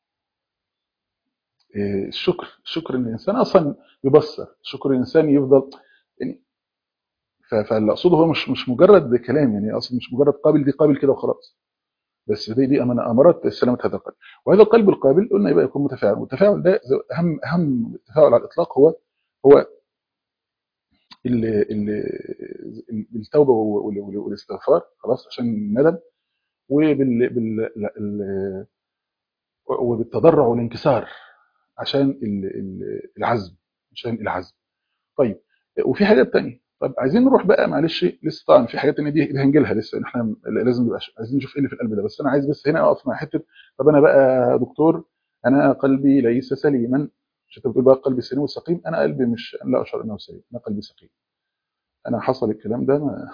آه، الشكر الشكر ان الانسان اصلا يبصر شكر الانسان يفضل يعني ف- فاللي اقصده هو مش مش مجرد كلام يعني اصلا مش مجرد قابل دي قابل كده وخلاص بس دي دي أمانة امارات سلامه هذا القلب وهذا القلب القابل قلنا يبقى يكون متفاعل والتفاعل ده زي- اهم اهم تفاعل على الاطلاق هو هو ال- ال- التوبه وال- وال- والاستغفار خلاص عشان الندم وبال بال ال- وبالتضرع والانكسار عشان ال- ال- العزم عشان العزم طيب وفي حاجات تانية طب عايزين نروح بقى معلش لسه طبعا في حاجات تانية دي دي هنجيلها لسه احنا لازم نبقى عايزين نشوف ايه اللي في القلب ده بس انا عايز بس هنا اقف مع حته طب انا بقى دكتور انا قلبي ليس سليما مش انت بتقول بقى قلبي سليم وسقيم انا قلبي مش أنا لا اشعر انه سليم انا قلبي سقيم انا حصل الكلام ده ما,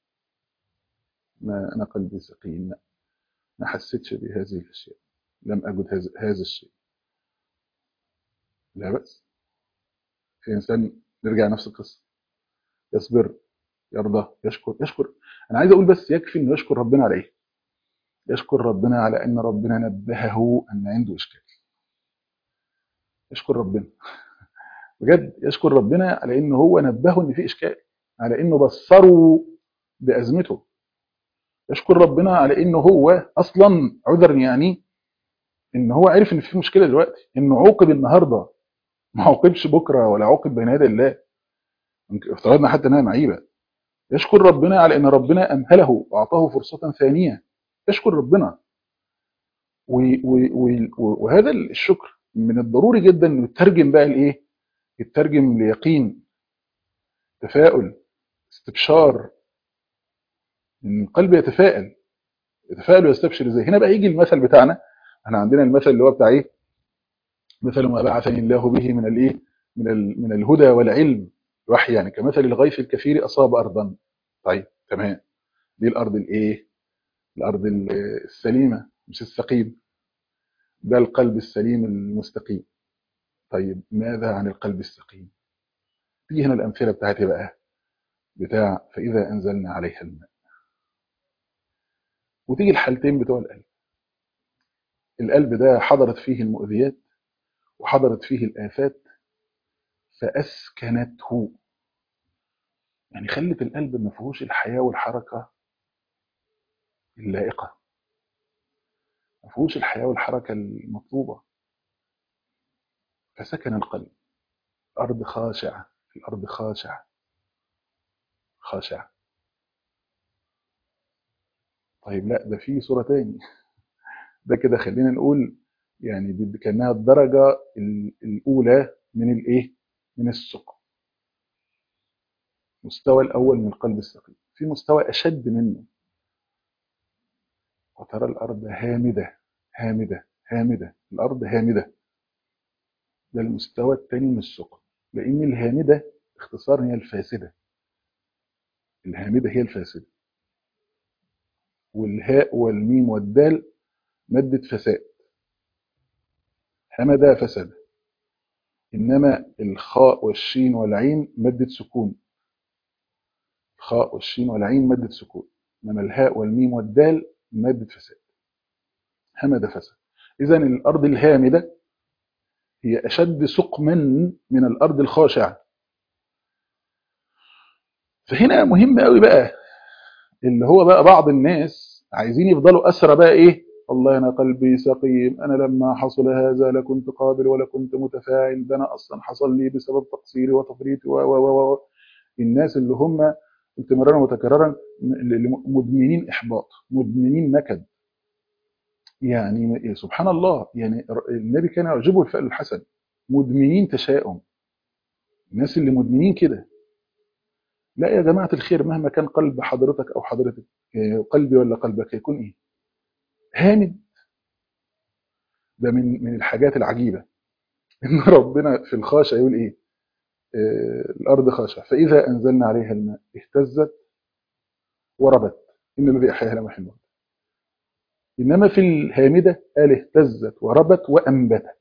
ما انا قلبي سقيم ما, ما حسيتش بهذه الاشياء لم اجد هذا هذا الشيء لا بأس في انسان نرجع نفس القصه يصبر يرضى يشكر يشكر انا عايز اقول بس يكفي انه يشكر ربنا على ايه يشكر ربنا على ان ربنا نبهه ان عنده اشكال يشكر ربنا بجد يشكر ربنا على انه هو نبهه ان في اشكال على انه بصره بازمته يشكر ربنا على انه هو اصلا عذر يعني ان هو عرف ان في مشكله دلوقتي انه عوقب النهارده ما عوقبش بكره ولا عوقب بين يدي الله افترضنا حتى انها معيبه يشكر ربنا على ان ربنا امهله واعطاه فرصه ثانيه يشكر ربنا و و و وهذا الشكر من الضروري جدا انه يترجم بقى لايه يترجم ليقين تفاؤل استبشار ان القلب يتفائل يتفائل ويستبشر ازاي هنا بقى يجي المثل بتاعنا احنا عندنا المثل اللي هو بتاع ايه مثل ما بعثني الله به من الايه من ال... من الهدى والعلم الوحي يعني كمثل الغيث الكثير اصاب ارضا طيب تمام دي الارض الايه الارض السليمه مش السقيم ده القلب السليم المستقيم طيب ماذا عن القلب السقيم تيجي هنا الامثله بتاعتي بقى بتاع فاذا انزلنا عليها الماء وتيجي الحالتين بتوع القلب القلب ده حضرت فيه المؤذيات وحضرت فيه الآفات فأسكنته يعني خلت القلب ما فيهوش الحياة والحركة اللائقة ما فيهوش الحياة والحركة المطلوبة فسكن القلب الأرض خاشعة الأرض خاشعة خاشعة طيب لا ده في صورة تاني ده كده خلينا نقول يعني دي كانها الدرجه الاولى من الايه من السقم المستوى الاول من القلب السقيم في مستوى اشد منه وترى الارض هامده هامده هامده الارض هامده ده المستوى الثاني من السقم لان الهامده اختصار هي الفاسده الهامده هي الفاسده والهاء والميم والدال ماده فساد همد فسد إنما الخاء والشين والعين مادة سكون الخاء والشين والعين مادة سكون إنما الهاء والميم والدال مادة فساد همد فسد إذا الأرض الهامدة هي أشد سقما من الأرض الخاشعة فهنا مهم قوي بقى اللي هو بقى بعض الناس عايزين يفضلوا أسرى بقى إيه والله أنا قلبي سقيم أنا لما حصل هذا لكنت قابل ولا كنت متفاعل ده أنا أصلا حصل لي بسبب تقصيري وتفريطي و و و الناس اللي هم قلت مرارا وتكرارا مدمنين إحباط مدمنين نكد يعني سبحان الله يعني النبي كان يعجبه الفعل الحسن مدمنين تشاؤم الناس اللي مدمنين كده لا يا جماعة الخير مهما كان قلب حضرتك أو حضرتك قلبي ولا قلبك يكون إيه هامد ده من من الحاجات العجيبه ان ربنا في الخاشع يقول ايه آه الارض خاشعه فاذا انزلنا عليها الماء اهتزت وربت ان الذي احياها لمحيي الموت انما في الهامده قال اهتزت وربت وانبتت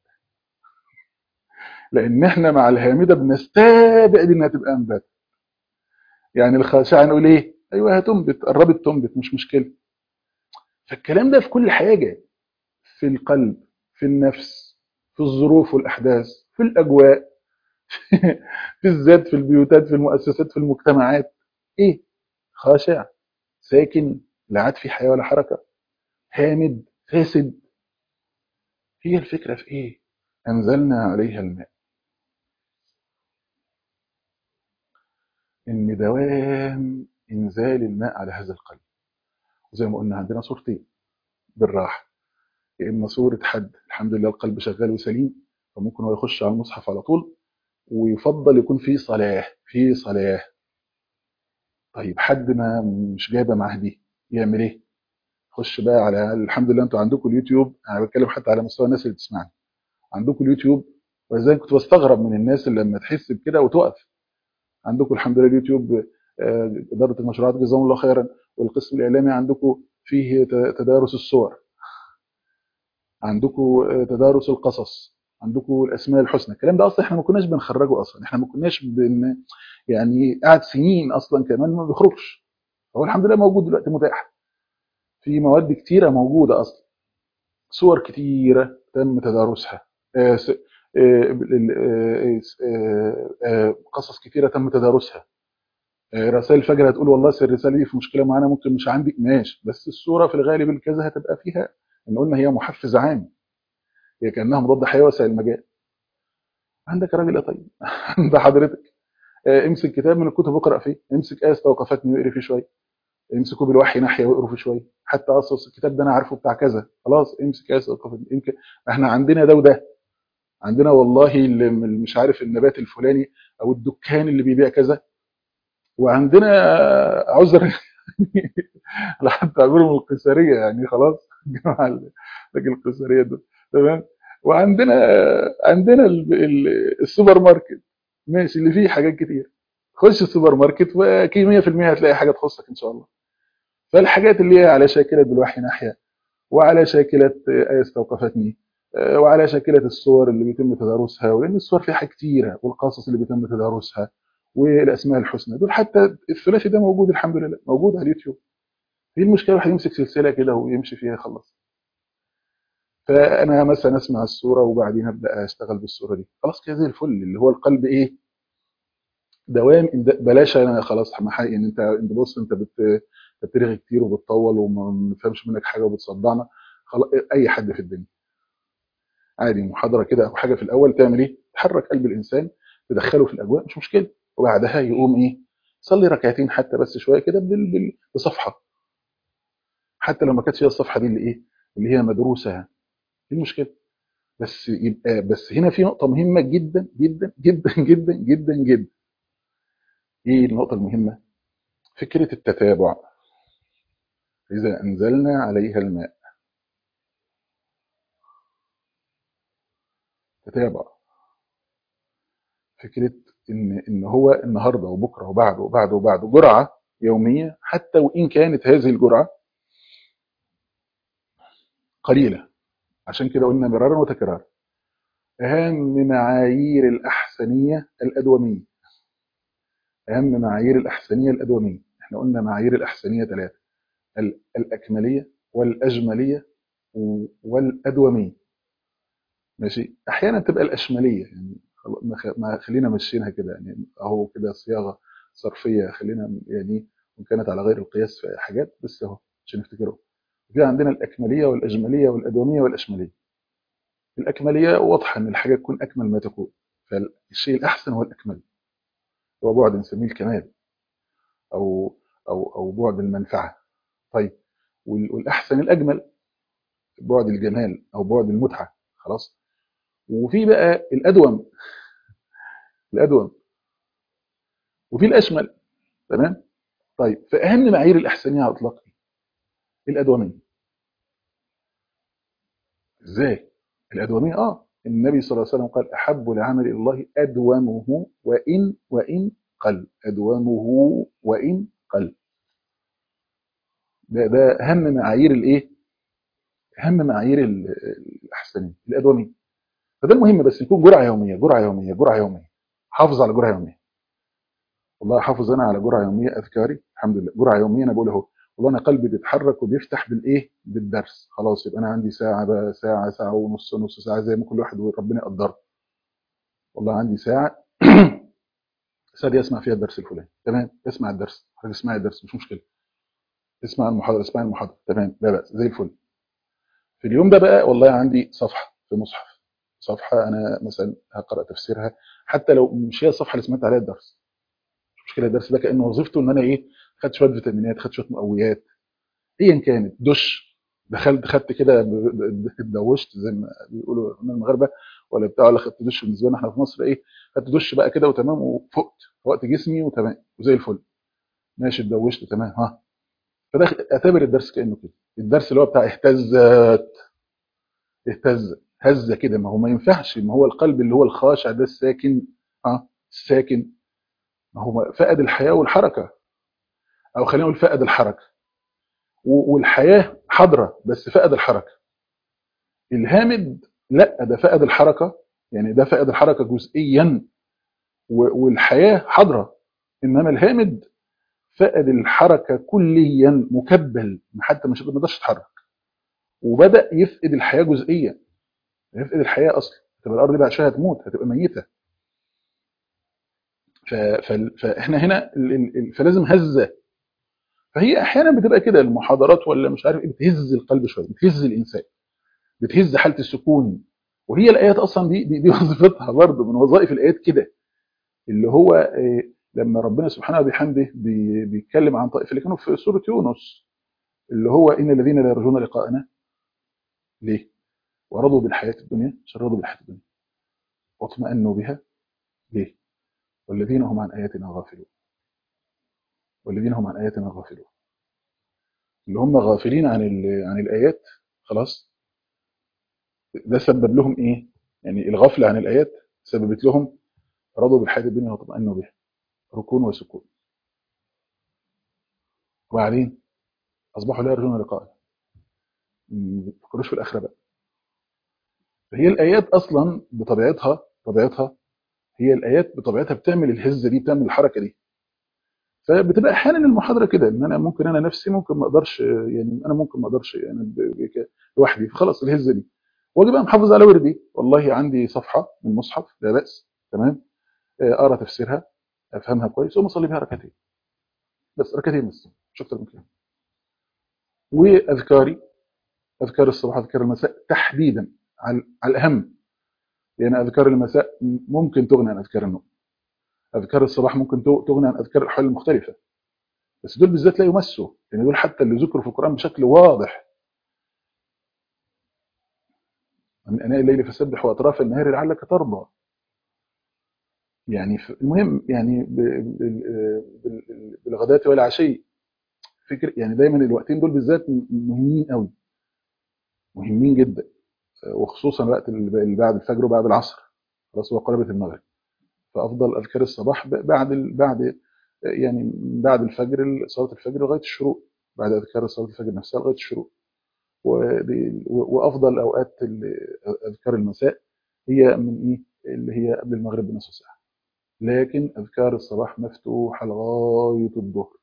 لان احنا مع الهامده بنستبعد انها تبقى انبات يعني الخاشعه نقول ايه ايوه هتنبت قربت تنبت مش مشكله فالكلام ده في كل حاجة في القلب في النفس في الظروف والأحداث في الأجواء في الذات في البيوتات في المؤسسات في المجتمعات إيه خاشع ساكن لا عاد في حياة ولا حركة هامد فاسد هي الفكرة في إيه أنزلنا عليها الماء إن دوام إنزال الماء على هذا القلب وزي ما قلنا عندنا صورتين بالراحة يا إما صورة حد الحمد لله القلب شغال وسليم فممكن هو يخش على المصحف على طول ويفضل يكون في صلاة في صلاة طيب حد ما مش جايبة معاه دي يعمل ايه؟ خش بقى على الحمد لله انتوا عندكم اليوتيوب انا بتكلم حتى على مستوى الناس اللي بتسمعني عندكم اليوتيوب ولذلك كنت بستغرب من الناس اللي لما تحس بكده وتقف عندكم الحمد لله اليوتيوب إدارة المشروعات جزاهم الله خيرا والقسم الإعلامي عندكم فيه تدارس الصور عندكم تدارس القصص عندكم الأسماء الحسنى الكلام ده أصلا إحنا ما كناش بنخرجه أصلا إحنا ما كناش بن يعني قعد سنين أصلا كمان ما بيخرجش هو الحمد لله موجود دلوقتي متاح في مواد كتيرة موجودة أصلا صور كتيرة تم تدارسها قصص كتيرة تم تدارسها رسائل الفجر هتقول والله الرساله دي في مشكله معينه ممكن مش عندي ماشي بس الصوره في الغالب الكذا هتبقى فيها ان قلنا هي محفز عام هي كانها مضاد حيوي وسائل المجال عندك راجل يا طيب عند حضرتك امسك كتاب من الكتب اقرا فيه امسك ايه استوقفتني واقري فيه شويه امسكوا بالوحي ناحيه واقروا فيه شويه حتى اصلا الكتاب ده انا عارفه بتاع كذا خلاص امسك ايه استوقفتني يمكن احنا عندنا ده وده عندنا والله اللي مش عارف النبات الفلاني او الدكان اللي بيبيع كذا وعندنا عذر حتى اقول من القيصريه يعني خلاص الجماعه راجل القيصريه دول تمام وعندنا عندنا ال- ال- السوبر ماركت ماشي اللي فيه حاجات كتير خش السوبر ماركت واكيد 100% هتلاقي حاجه تخصك ان شاء الله فالحاجات اللي هي على شاكله بالوحي ناحيه وعلى شاكله ايه استوقفتني آه، وعلى شاكله الصور اللي بيتم تدارسها ولان الصور فيها حاجات كتيره والقصص اللي بيتم تدارسها والاسماء الحسنى دول حتى الثلاثي ده موجود الحمد لله موجود على اليوتيوب ايه المشكله واحد يمسك سلسله كده ويمشي فيها يخلص فانا مثلا اسمع الصوره وبعدين ابدا اشتغل بالصوره دي خلاص كده زي الفل اللي هو القلب ايه دوام إن- بلاش انا خلاص محقق ان انت انت بص انت بت بترغي كتير وبتطول وما بنفهمش منك حاجه وبتصدعنا خلاص اي حد في الدنيا عادي محاضره كده او حاجه في الاول تعمل ايه تحرك قلب الانسان تدخله في الاجواء مش مشكله وبعدها يقوم ايه صلي ركعتين حتى بس شويه كده بال- بال- بصفحه حتى لو ما كانتش هي الصفحه دي اللي ايه اللي هي مدروسه ايه المشكله بس يبقى بس هنا في نقطه مهمه جدا جدا جدا جدا جدا جدا ايه النقطه المهمه فكره التتابع اذا انزلنا عليها الماء تتابع فكره ان ان هو النهارده وبكره وبعده وبعده وبعده جرعه يوميه حتى وان كانت هذه الجرعه قليله عشان كده قلنا مرارا وتكرارا اهم معايير الاحسنيه الادوميه اهم معايير الاحسنيه الادوميه احنا قلنا معايير الاحسنيه ثلاثه ال- الاكمليه والاجمليه و- والادوميه ماشي احيانا تبقى الاشمليه يعني خل- ما خ- ما خلينا ماشيينها كده يعني اهو كده صياغه صرفيه خلينا يعني وان كانت على غير القياس في حاجات بس اهو عشان نفتكره في عندنا الاكمليه والاجمليه والادوميه والاشمليه الاكمليه واضحه ان الحاجه تكون اكمل ما تكون فالشيء الاحسن هو الاكمل هو بعد نسميه الكمال او او او بعد المنفعه طيب وال- والاحسن الاجمل بعد الجمال او بعد المتعه خلاص وفي بقى الادوم الادوم وفي الاشمل تمام طيب فاهم معايير الاحسنيه على الاطلاق ايه الادوميه ازاي الادوميه اه النبي صلى الله عليه وسلم قال احب العمل الى الله ادومه وان وان قل ادومه وان قل ده ده اهم معايير الايه اهم معايير ال- الاحسنيه الادوميه فده المهم بس يكون جرعه يوميه جرعه يوميه جرعه يوميه حافظ على جرعه يوميه والله حافظ انا على جرعه يوميه اذكاري الحمد لله جرعه يوميه انا بقول اهو والله انا قلبي بيتحرك وبيفتح بالايه بالدرس خلاص يبقى انا عندي ساعه بقى ساعه ساعه ونص نص ساعه زي ما كل واحد ربنا يقدره والله عندي ساعه ساعه دي اسمع فيها الدرس الفلاني تمام اسمع الدرس حضرتك اسمعي الدرس مش مشكله اسمع المحاضره اسمعي المحاضره تمام لا بأس زي الفل في اليوم ده بقى والله عندي صفحه في مصحف صفحه انا مثلا هقرا تفسيرها حتى لو مش هي الصفحه اللي سمعت عليها الدرس مش مشكله الدرس ده كانه وظيفته ان انا ايه خدت شويه فيتامينات خدت شويه مقويات ايا كانت دش دخلت خدت كده ب- ب- اتدوشت زي ما بيقولوا من المغاربه ولا بتاع ولا خدت دش بالنسبه لنا احنا في مصر ايه خدت دش بقى كده وتمام وفقت فوقت جسمي وتمام وزي الفل ماشي اتدوشت تمام ها فده اعتبر الدرس كانه كده الدرس اللي هو بتاع اهتزت اهتز هزه كده ما هو ما ينفعش ما هو القلب اللي هو الخاشع ده الساكن ها الساكن ما هو فقد الحياه والحركه او خلينا نقول فقد الحركه و- والحياه حاضره بس فقد الحركه الهامد لا ده فقد الحركه يعني ده فقد الحركه جزئيا و- والحياه حاضره انما الهامد فقد الحركه كليا مكبل حتى مش ما يقدرش يتحرك وبدا يفقد الحياه جزئيا يفقد الحياه اصلا تبقى الارض دي بعد شويه هتموت هتبقى ميته ف... ف... فاحنا هنا ال... ال... ال- فلازم هزه فهي احيانا بتبقى كده المحاضرات ولا مش عارف ايه بتهز القلب شويه بتهز الانسان بتهز حاله السكون وهي الايات اصلا دي دي, دي وظيفتها برضه من وظائف الايات كده اللي هو آه، لما ربنا سبحانه وبحمده بي- بيتكلم عن طائفه اللي كانوا في سوره يونس اللي هو ان الذين لا يرجون لقاءنا ليه؟ ورضوا بالحياه الدنيا مش رضوا بالحياه الدنيا واطمأنوا بها ليه؟ والذين هم عن اياتنا غافلون والذين هم عن اياتنا غافلون اللي هم غافلين عن ال- عن الايات خلاص ده سبب لهم ايه يعني الغفله عن الايات سببت لهم رضوا بالحياه الدنيا واطمأنوا بها ركون وسكون وبعدين اصبحوا لا يرجون لقاء ما بيفكروش في الاخره بقى فهي الايات اصلا بطبيعتها طبيعتها هي الايات بطبيعتها بتعمل الهزه دي بتعمل الحركه دي فبتبقى احيانا المحاضره كده ان انا ممكن انا نفسي ممكن ما اقدرش يعني انا ممكن ما اقدرش يعني ب- ب- لوحدي فخلاص الهزه دي واجي بقى محافظ على وردي والله عندي صفحه من المصحف لا باس تمام آه، اقرا تفسيرها افهمها كويس واقوم اصلي بيها ركعتين بس ركعتين بس مش اكتر من كده واذكاري اذكار الصباح اذكار المساء تحديدا على على الاهم لان اذكار المساء ممكن تغني عن اذكار النوم اذكار الصباح ممكن تغني عن اذكار الاحوال المختلفه بس دول بالذات لا يمسوا لان دول حتى اللي ذكروا في القران بشكل واضح من اناء الليل فسبح واطراف النهار لعلك ترضى يعني ف- المهم يعني ب- بال- بال- بالغداة والعشي فكر يعني دايما الوقتين دول بالذات م- مهمين قوي مهمين جدا وخصوصا وقت اللي بعد الفجر وبعد العصر خلاص هو قربت المغرب فافضل اذكار الصباح ب- بعد ال- بعد يعني بعد الفجر صلاه الفجر لغايه الشروق بعد اذكار صلاه الفجر نفسها لغايه الشروق ودي- و- وافضل اوقات ال- اذكار المساء هي من ايه اللي هي قبل المغرب بنصف ساعه لكن اذكار الصباح مفتوحه لغايه الظهر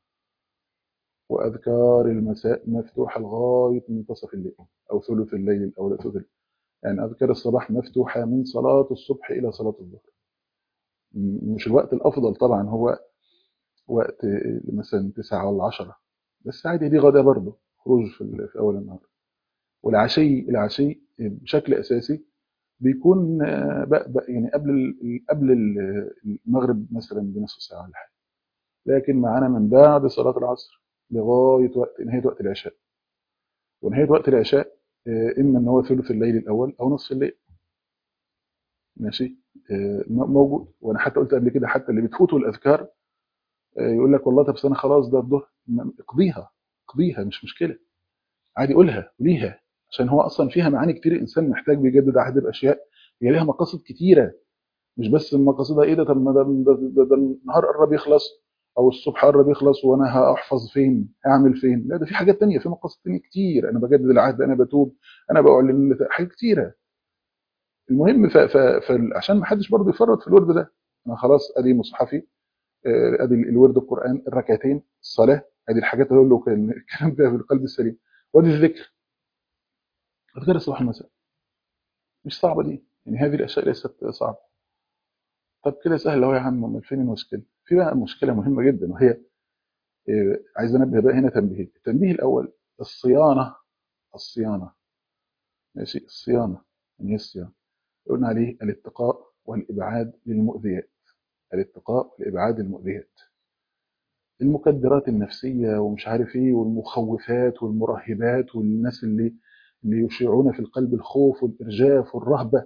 واذكار المساء مفتوحه لغايه منتصف الليل او ثلث الليل او ثلث الليل. يعني اذكار الصباح مفتوحه من صلاه الصبح الى صلاه الظهر م- مش الوقت الافضل طبعا هو وقت مثلا 9 ولا 10 بس عادي دي غدا برضه خروج في, ال- في اول النهار والعشي العشي بشكل اساسي بيكون آه، بق- بق- يعني قبل ال- قبل ال- المغرب مثلا بنصف ساعه ولا حاجه لكن معانا من بعد صلاه العصر لغايه وقت نهايه وقت العشاء ونهايه وقت العشاء آه، اما ان هو ثلث الليل الاول او نصف الليل ماشي آه، م- موجود وانا حتى قلت قبل كده حتى اللي بتفوتوا الاذكار آه، يقول لك والله طب أصل انا خلاص ده الظهر م- اقضيها اقضيها مش مشكله عادي قولها قوليها عشان هو اصلا فيها معاني كتير الانسان محتاج بيجدد عهد باشياء هي ليها مقاصد كتيره مش بس مقاصدها ايه ده طب ما ده, ده, ده, ده النهار قرب يخلص او الصبح قرب يخلص وانا هاحفظ فين هعمل فين لا ده في حاجات تانية في مقاصد تانية كتير انا بجدد العهد انا بتوب انا بعلن حاجات كتيره المهم ف- ف- فعشان ما حدش برضه يفرط في الورد ده انا خلاص ادي مصحفي آه، ادي الورد القران الركعتين الصلاه ادي الحاجات اللي هو كان الكلام فيها في القلب السليم وادي الذكر اذكار الصباح والمساء مش صعبه دي يعني هذه الاشياء ليست صعبه طب كده سهل اهو يا عم امال فين المشكله في بقى مشكله مهمه جدا وهي آه، عايز انبه بقى هنا تنبيهين التنبيه الاول الصيانه الصيانه ماشي الصيانه يعني ايه الصيانه قلنا عليه الاتقاء والابعاد للمؤذيات الاتقاء والابعاد للمؤذيات المكدرات النفسيه ومش عارف ايه والمخوفات والمرهبات والناس اللي اللي يشيعون في القلب الخوف والارجاف والرهبه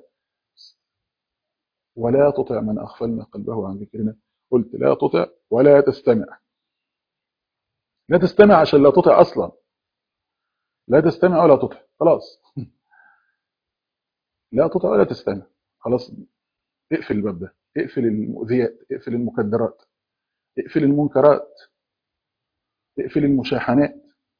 ولا تطع من اغفلنا قلبه عن ذكرنا قلت لا تطع ولا تستمع لا تستمع عشان لا تطع اصلا لا تستمع ولا تطع خلاص لا تطع ولا تستمع خلاص اقفل الباب ده اقفل المؤذيات اقفل المكدرات اقفل المنكرات اقفل المشاحنات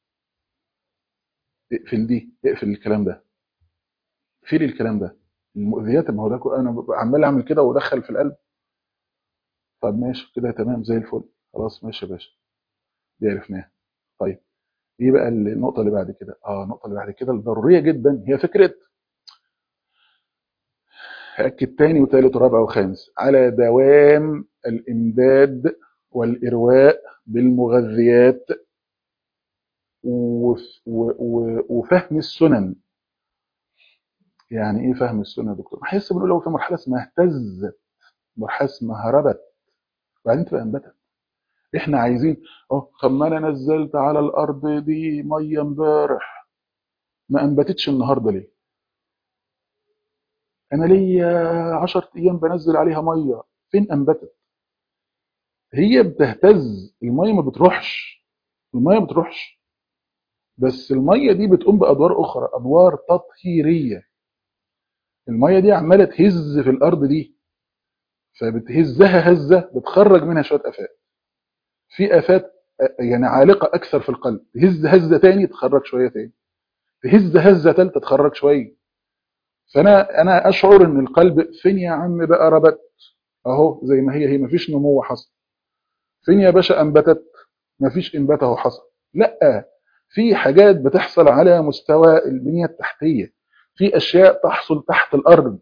اقفل دي اقفل الكلام ده اقفل الكلام ده المؤذيات ما هو ده كو- انا ببقى عمال اعمل كده وادخل في القلب طب ماشي كده تمام زي الفل خلاص ماشي يا باشا دي عرفناها طيب ايه بقى النقطه اللي بعد كده اه النقطه اللي بعد كده الضروريه جدا هي فكره هاكد تاني وتالت ورابع وخامس على دوام الامداد والارواء بالمغذيات وف- و- و- وفهم السنن يعني ايه فهم السنن يا دكتور؟ احس بنقول لو في مرحله اسمها اهتزت مرحله اسمها هربت وبعدين تبقى انبتت احنا عايزين اه طب ما انا نزلت على الارض دي ميه امبارح ما انبتتش النهارده ليه؟ انا ليا 10 ايام بنزل عليها ميه فين انبتت؟ هي بتهتز الميه ما بتروحش الميه ما بتروحش بس الميه دي بتقوم بادوار اخرى ادوار تطهيريه الميه دي عماله تهز في الارض دي فبتهزها هزه بتخرج منها شويه افات في افات يعني عالقه اكثر في القلب تهز هزه تاني تخرج شويه تاني تهز هزه ثالثه تخرج شويه فانا انا اشعر ان القلب فين يا عم بقى ربت اهو زي ما هي هي مفيش نمو حصل فين يا باشا انبتت مفيش انبات اهو حصل لا في حاجات بتحصل على مستوى البنيه التحتيه في اشياء تحصل تحت الارض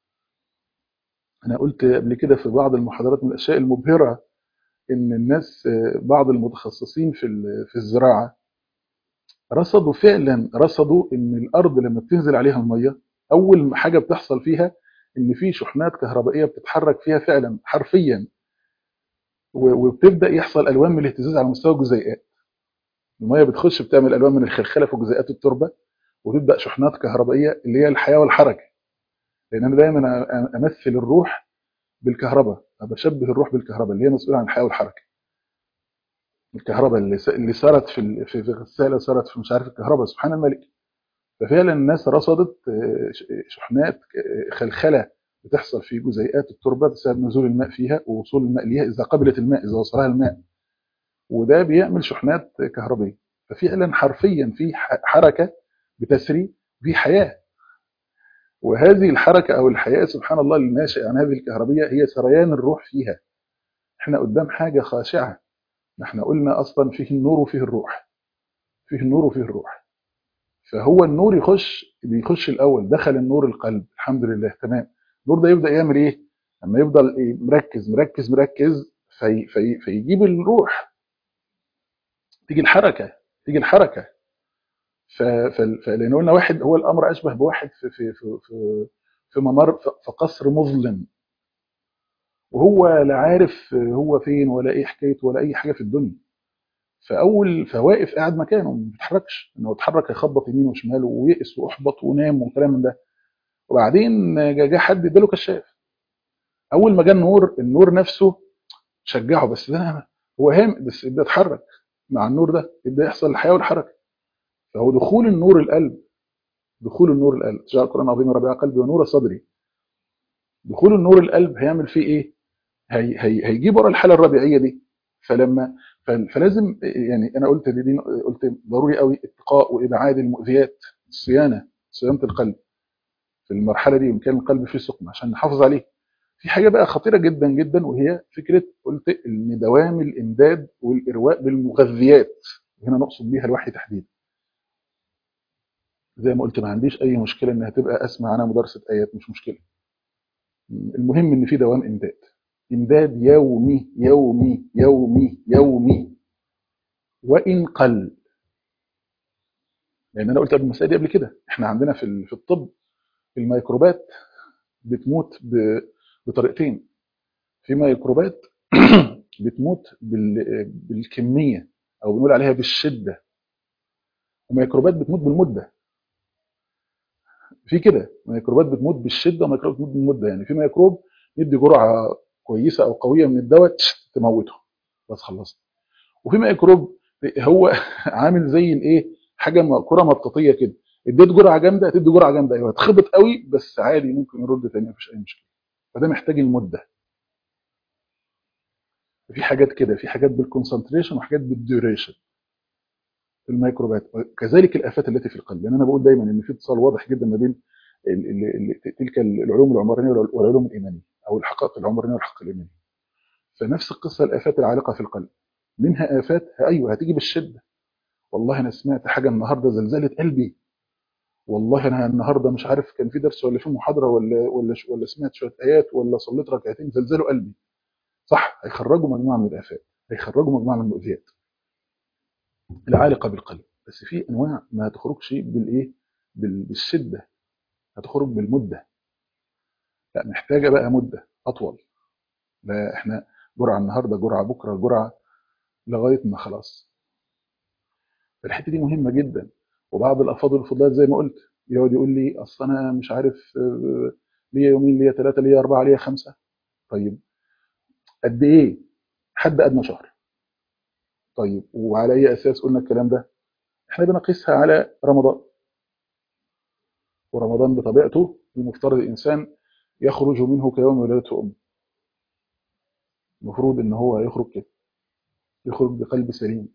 انا قلت قبل كده في بعض المحاضرات من الاشياء المبهره ان الناس بعض المتخصصين في في الزراعه رصدوا فعلا رصدوا ان الارض لما بتنزل عليها الميه اول حاجه بتحصل فيها ان في شحنات كهربائيه بتتحرك فيها فعلا حرفيا وبتبدا يحصل الوان من الاهتزاز على مستوى الجزيئات الميه بتخش بتعمل الوان من الخلخله في جزيئات التربه وتبدا شحنات كهربائيه اللي هي الحياه والحركه لان انا دايما امثل الروح بالكهرباء بشبه الروح بالكهرباء اللي هي مسؤوله عن الحياه والحركه الكهرباء اللي اللي صارت في في غساله صارت في مش عارف الكهرباء سبحان الملك ففعلا الناس رصدت شحنات خلخله بتحصل في جزيئات التربه بسبب نزول الماء فيها ووصول الماء ليها اذا قبلت الماء اذا وصلها الماء وده بيعمل شحنات كهربيه ففعلا حرفيا في حركه بتسري في حياه وهذه الحركه او الحياه سبحان الله الناشئه عن هذه الكهربيه هي سريان الروح فيها احنا قدام حاجه خاشعه احنا قلنا اصلا فيه النور وفيه الروح فيه النور وفيه الروح فهو النور يخش بيخش الاول دخل النور القلب الحمد لله تمام النور ده يبدا يعمل ايه لما يفضل إيه مركز مركز مركز في في فيجيب الروح تيجي الحركه تيجي الحركه فلان قلنا واحد هو الامر اشبه بواحد في في في في, في ممر في قصر مظلم وهو لا عارف هو فين ولا ايه حكايته ولا اي حاجه في الدنيا فاول فواقف قاعد مكانه ما بيتحركش انه اتحرك هيخبط يمين وشمال ويئس واحبط ونام وكلام من ده وبعدين جه حد اداله كشاف اول ما جه النور النور نفسه شجعه بس ده هو هام بس يبدا يتحرك مع النور ده يبدا يحصل الحياه والحركه فهو دخول النور القلب دخول النور القلب جاء القران العظيم ربيع قلبي ونور صدري دخول النور القلب هيعمل فيه ايه هي هي هيجيب ورا الحاله الربيعيه دي فلما فلازم يعني انا قلت دي قلت ضروري قوي اتقاء وابعاد المؤذيات الصيانه صيانه القلب في المرحله دي كان القلب فيه سقم عشان نحافظ عليه في حاجه بقى خطيره جدا جدا وهي فكره قلت ان دوام الامداد والارواء بالمغذيات هنا نقصد بيها الوحي تحديدا زي ما قلت ما عنديش اي مشكله انها تبقى اسمع عنها مدرسه ايات مش مشكله المهم ان في دوام امداد امداد يومي يومي يومي يومي وان قل لان انا قلت قبل المسائل دي قبل كده احنا عندنا في في الطب الميكروبات بتموت بطريقتين في ميكروبات بتموت بالكميه او بنقول عليها بالشده وميكروبات بتموت بالمده في كده ميكروبات بتموت بالشده وميكروبات بتموت بالمده يعني في ميكروب يدي جرعه كويسه او قويه من الدواء تموته بس خلصت وفي ميكروب هو عامل زي الايه حاجه كره مطاطيه كده اديت جرعه جامده هتدي جرعه جامده ايوه هتخبط قوي بس عادي ممكن يرد تاني مفيش اي مشكله فده محتاج المده في حاجات كده في حاجات بالكونسنتريشن وحاجات بالديوريشن في الميكروبات كذلك الافات التي في القلب لان انا بقول دايما ان في اتصال واضح جدا ما بين تلك العلوم العمرانيه والعلوم الايمانيه او الحقائق العمرانيه والحقائق الايمانيه فنفس القصه الافات العالقه في القلب منها افات ايوه هتيجي بالشده والله انا سمعت حاجه النهارده زلزلت قلبي والله انا النهارده مش عارف كان في درس ولا في محاضره ولا ولا ولا سمعت شويه ايات ولا صليت ركعتين زلزلوا قلبي صح هيخرجوا مجموعه من الافات هيخرجوا مجموعه من المؤذيات العالقه بالقلب بس في انواع ما تخرجش بالايه بالشده هتخرج بالمده لا محتاجه بقى مده اطول لا احنا جرعه النهارده جرعه بكره جرعه لغايه ما خلاص الحته دي مهمه جدا وبعض الافاضل الفضلات زي ما قلت يقعد يقول لي اصل انا مش عارف ليا يومين ليا ثلاثه ليا اربعه ليا خمسه طيب قد ايه حد ادنى شهر طيب وعلى اي اساس قلنا الكلام ده احنا بنقيسها على رمضان ورمضان بطبيعته المفترض الانسان يخرج منه كيوم ولادته امه المفروض ان هو يخرج كده يخرج بقلب سليم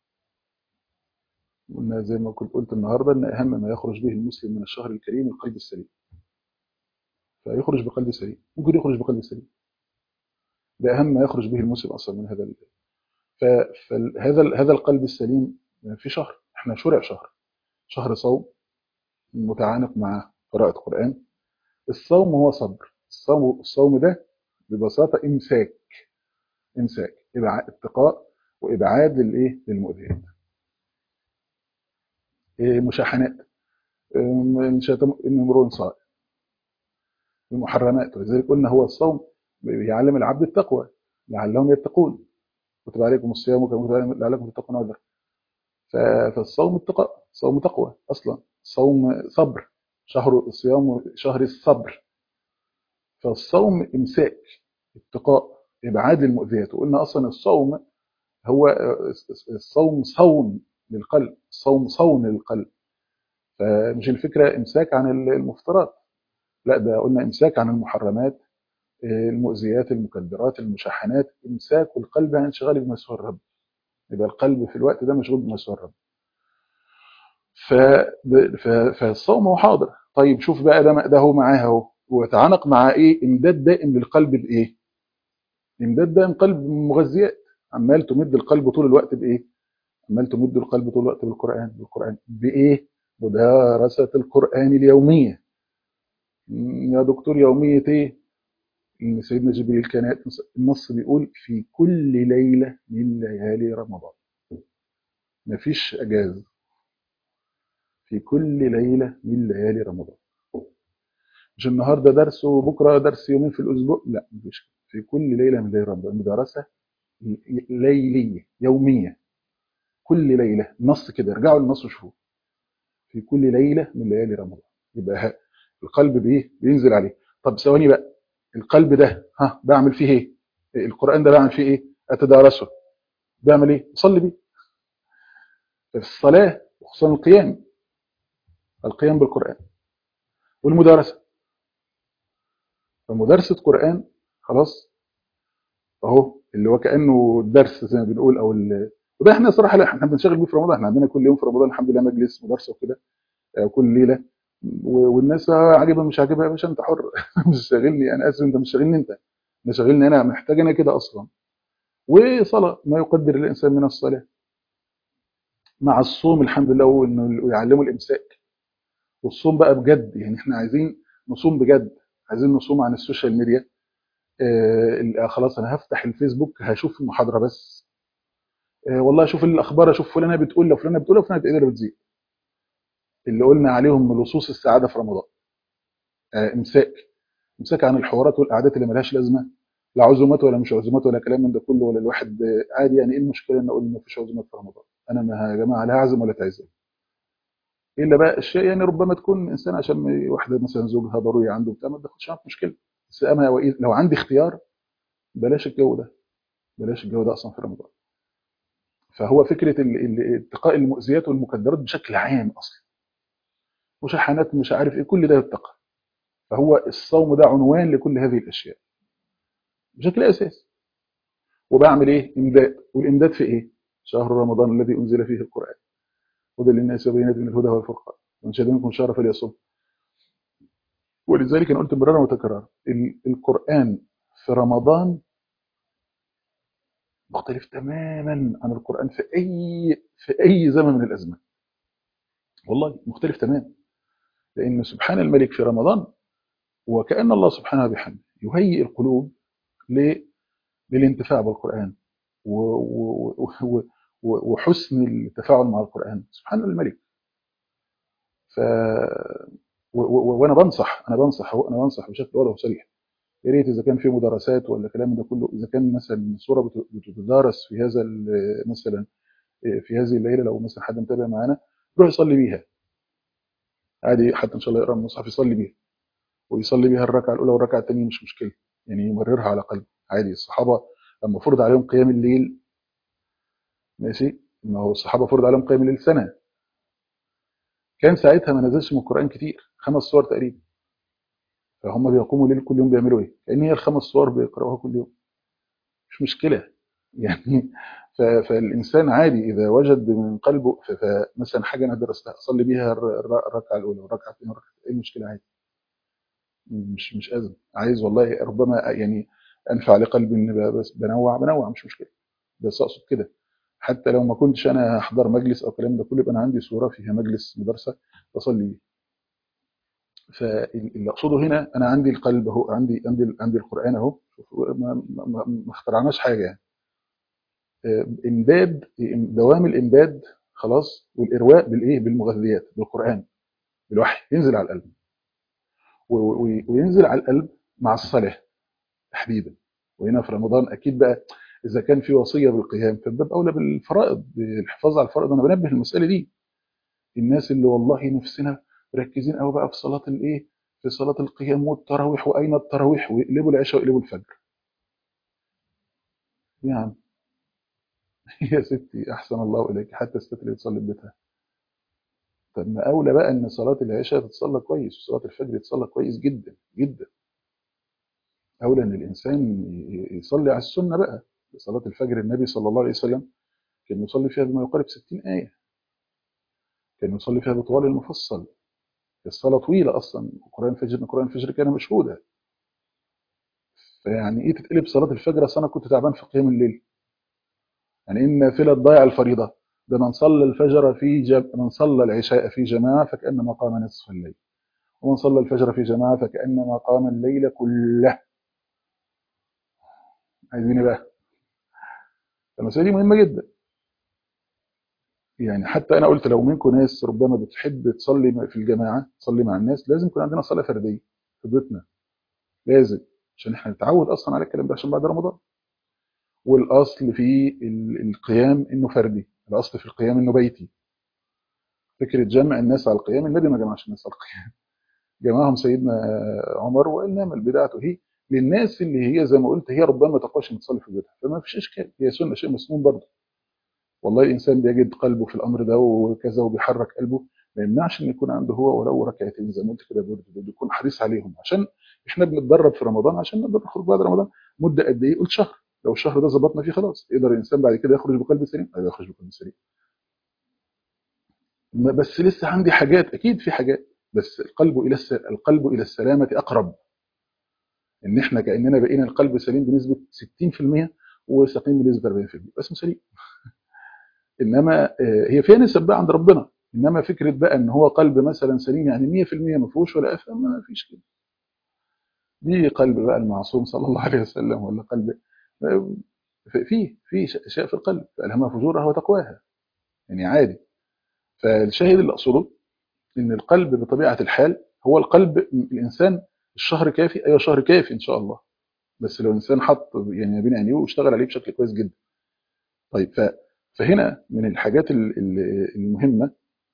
قلنا زي ما كنت قلت النهارده ان اهم ما يخرج به المسلم من الشهر الكريم القلب السليم فيخرج بقلب سليم ممكن يخرج بقلب سليم ده اهم ما يخرج به المسلم اصلا من هذا ال- ف- فهذا ال- هذا القلب السليم في شهر احنا شرع شهر شهر صوم متعانق مع قراءة قرآن الصوم هو صبر الصوم الصوم ده ببساطة إمساك إمساك إبعاد اتقاء وإبعاد للإيه للمؤذيات إيه مشاحنات إن شتم إن امرؤ صائم المحرمات ولذلك قلنا هو الصوم بيعلم العبد التقوى لعلهم يتقون كتب عليكم الصيام كما كتب عليكم لعلكم تتقون أجر فالصوم اتقاء صوم تقوى أصلا صوم صبر شهر الصيام شهر الصبر فالصوم إمساك اتقاء إبعاد المؤذيات وقلنا أصلا الصوم هو الصوم صون للقلب الصوم صون للقلب فمش الفكرة إمساك عن المفترات لا ده قلنا إمساك عن المحرمات المؤذيات المكدرات المشحنات إمساك القلب عن انشغال بما سوى الرب يبقى القلب في الوقت ده مشغول بما سوى الرب ف... ف... فالصوم هو حاضر طيب شوف بقى ده ده هو معاه اهو ويتعانق مع ايه امداد دائم للقلب بايه امداد دائم قلب مغذيات عمال تمد القلب طول الوقت بايه عمال تمد القلب طول الوقت بالقران بالقران بايه مدارسه القران اليوميه يا دكتور يوميه ايه ان سيدنا جبريل كان النص بيقول في كل ليله من ليالي رمضان مفيش اجازه في كل ليله من ليالي رمضان مش النهارده درس وبكره درس يومين في الاسبوع لا مفيش في كل ليله من ليالي رمضان مدرسه ليليه يوميه كل ليله نص كده ارجعوا للنص وشوفوا في كل ليله من ليالي رمضان يبقى القلب بايه بينزل عليه طب ثواني بقى القلب ده ها بعمل فيه ايه القران ده بعمل فيه ايه اتدارسه بعمل ايه اصلي بيه في الصلاه وخصوصا القيام القيام بالقران والمدارسه فمدارسه قران خلاص اهو اللي هو كانه الدرس زي ما بنقول او وده احنا صراحه لا احنا بنشتغل بيه في رمضان احنا عندنا كل يوم في رمضان الحمد لله مجلس مدرسه وكده كل ليله والناس عاجبها مش عاجبها يا باشا انت حر مش شاغلني انا اسف انت مش شاغلني انت انا شاغلني انا محتاج انا كده اصلا وصلاه ما يقدر الانسان من الصلاه مع الصوم الحمد لله وانه يعلموا الامساك والصوم بقى بجد يعني احنا عايزين نصوم بجد عايزين نصوم عن السوشيال ميديا آه خلاص انا هفتح الفيسبوك هشوف المحاضره بس آه والله اشوف الاخبار اشوف فلانه بتقول لو فلانه بتقول فلانه بتقدر بتزيد اللي قلنا عليهم من لصوص السعاده في رمضان آه امساك امساك عن الحوارات والقعدات اللي ملهاش لازمه لا عزومات ولا مش عزومات ولا كلام من ده كله ولا الواحد عادي يعني ايه المشكله ان اقول ما فيش عزومات في رمضان انا ما يا جماعه لا اعزم ولا تعزم الا بقى الشيء يعني ربما تكون انسان عشان واحده مثلا زوجها ضروري عنده بتاع ما تاخدش معاك مشكله بس اما لو عندي اختيار بلاش الجو ده بلاش الجو ده اصلا في رمضان فهو فكره اتقاء المؤذيات والمكدرات بشكل عام اصلا مشاحنات مش عارف ايه كل ده يتقى فهو الصوم ده عنوان لكل هذه الاشياء بشكل اساسي وبعمل ايه امداد والامداد في ايه شهر رمضان الذي انزل فيه القران هدى للناس وبينات من الهدى والفرقان ومن شهد منكم شهر فليصوم ولذلك انا قلت مرارا وتكرارا القران في رمضان مختلف تماما عن القران في اي في اي زمن من الازمان والله مختلف تماما لان سبحان الملك في رمضان وكان الله سبحانه بحمده يهيئ القلوب للانتفاع بالقران و و و وحسن التفاعل مع القرآن سبحان الملك ف و... و... وانا بنصح انا بنصح انا بنصح بشكل واضح وصريح يا ريت اذا كان في مدرسات ولا كلام ده كله اذا كان مثلا صوره بتدرس في هذا مثلا في هذه الليله لو مثلا حد متابع معانا يروح يصلي بيها عادي حتى ان شاء الله يقرا المصحف يصلي بيها ويصلي بيها الركعه الاولى والركعه الثانيه مش مشكله يعني يمررها على قلبه عادي الصحابه لما فرض عليهم قيام الليل ماشي ما هو الصحابه فرض عليهم قيام الليل سنه كان ساعتها ما نزلش من القران كتير خمس سور تقريبا فهم بيقوموا ليل كل يوم بيعملوا ايه كأن هي الخمس صور بيقرأوها كل يوم مش مشكلة يعني ف- فالإنسان عادي إذا وجد من قلبه ف- فمثلا حاجة أنا درستها أصلي بيها الر- الر- الركعة الأولى والركعة الثانية والركعة الثالثة، إيه المشكلة عادي مش مش أزمة عايز والله ربما يعني أنفع لقلبي إن ب- بس بنوع بنوع مش مشكلة بس أقصد كده حتى لو ما كنتش أنا أحضر مجلس أو الكلام ده كله يبقى أنا عندي صورة فيها مجلس مدرسة بصلي بيه فاللي أقصده هنا أنا عندي القلب أهو عندي عندي عندي القرآن أهو شوفوا، ما, ما, ما ما اخترعناش حاجة يعني آه، إمداد دوام الإمداد خلاص والإرواء بالإيه بالمغذيات بالقرآن بالوحي ينزل على القلب و- و- وينزل على القلب مع الصلاة تحديدا وهنا في رمضان أكيد بقى إذا كان في وصية بالقيام فباب أولى بالفرائض بالحفاظ على الفرائض أنا بنبه المسألة دي الناس اللي والله نفسنا مركزين قوي بقى في صلاة الإيه في صلاة القيام والتراويح وأين التراويح ويقلبوا العشاء ويقلبوا الفجر يا عم يا ستي أحسن الله إليك حتى الست اللي تصلي في بيتها طب ما أولى بقى إن صلاة العشاء تتصلى كويس وصلاة الفجر تتصلى كويس جدا جدا أولى إن الإنسان ي- يصلي على السنة بقى صلاة الفجر النبي صلى الله عليه وسلم كان يصلي فيها بما يقارب 60 آية كان يصلي فيها بطوال المفصل الصلاة طويلة أصلا قرآن الفجر قرآن الفجر كان مشهودا فيعني إيه تتقلب صلاة الفجر أصل أنا كنت تعبان في قيام الليل يعني إن نافلة تضيع الفريضة ده من صلى الفجر في جم... من صلى العشاء في جماعة فكأنما قام نصف الليل ومن صلى الفجر في جماعة فكأنما قام الليل كله عايزين إيه بقى المسألة دي مهمة جدا يعني حتى أنا قلت لو منكم ناس ربما بتحب تصلي في الجماعة تصلي مع الناس لازم يكون عندنا صلاة فردية في بيوتنا لازم عشان احنا نتعود أصلا على الكلام ده عشان بعد رمضان والأصل في ال- القيام إنه فردي الأصل في القيام إنه بيتي فكرة جمع الناس على القيام النبي ما جمعش الناس على القيام جمعهم سيدنا عمر وإنما البدعة هي للناس اللي هي زي ما قلت هي ربما ما تقواش إن تصلي في بيتها فما فيش إشكال هي سنة شيء مسنون برضه والله الإنسان بيجد قلبه في الأمر ده وكذا وبيحرك قلبه ما يمنعش إن يكون عنده هو ولو ركعتين زي ما قلت كده برضه بيكون حريص عليهم عشان إحنا بنتدرب في رمضان عشان نقدر نخرج بعد رمضان مدة قد إيه؟ قلت شهر لو الشهر ده ظبطنا فيه خلاص يقدر الإنسان بعد كده يخرج بقلب سليم أيوه يخرج بقلب سليم ما- بس لسه عندي حاجات أكيد في حاجات بس القلب إلى الس... القلب إلى السلامة أقرب إن إحنا كأننا بقينا القلب سليم بنسبة 60% وسقيم بنسبة 40% بس سليم انما آه، هي فيها نسب بقى عند ربنا انما فكره بقى ان هو قلب مثلا سليم يعني 100% ما فيهوش ولا افهم ما فيش كده دي قلب بقى المعصوم صلى الله عليه وسلم ولا قلب آه، في في اشياء في القلب فالهمها فجورها وتقواها يعني عادي فالشاهد اللي اقصده ان القلب بطبيعه الحال هو القلب الانسان الشهر كافي ايوه شهر كافي ان شاء الله بس لو الانسان حط يعني ما بين عينيه واشتغل عليه بشكل كويس جدا طيب ف فهنا من الحاجات ال- ال- المهمه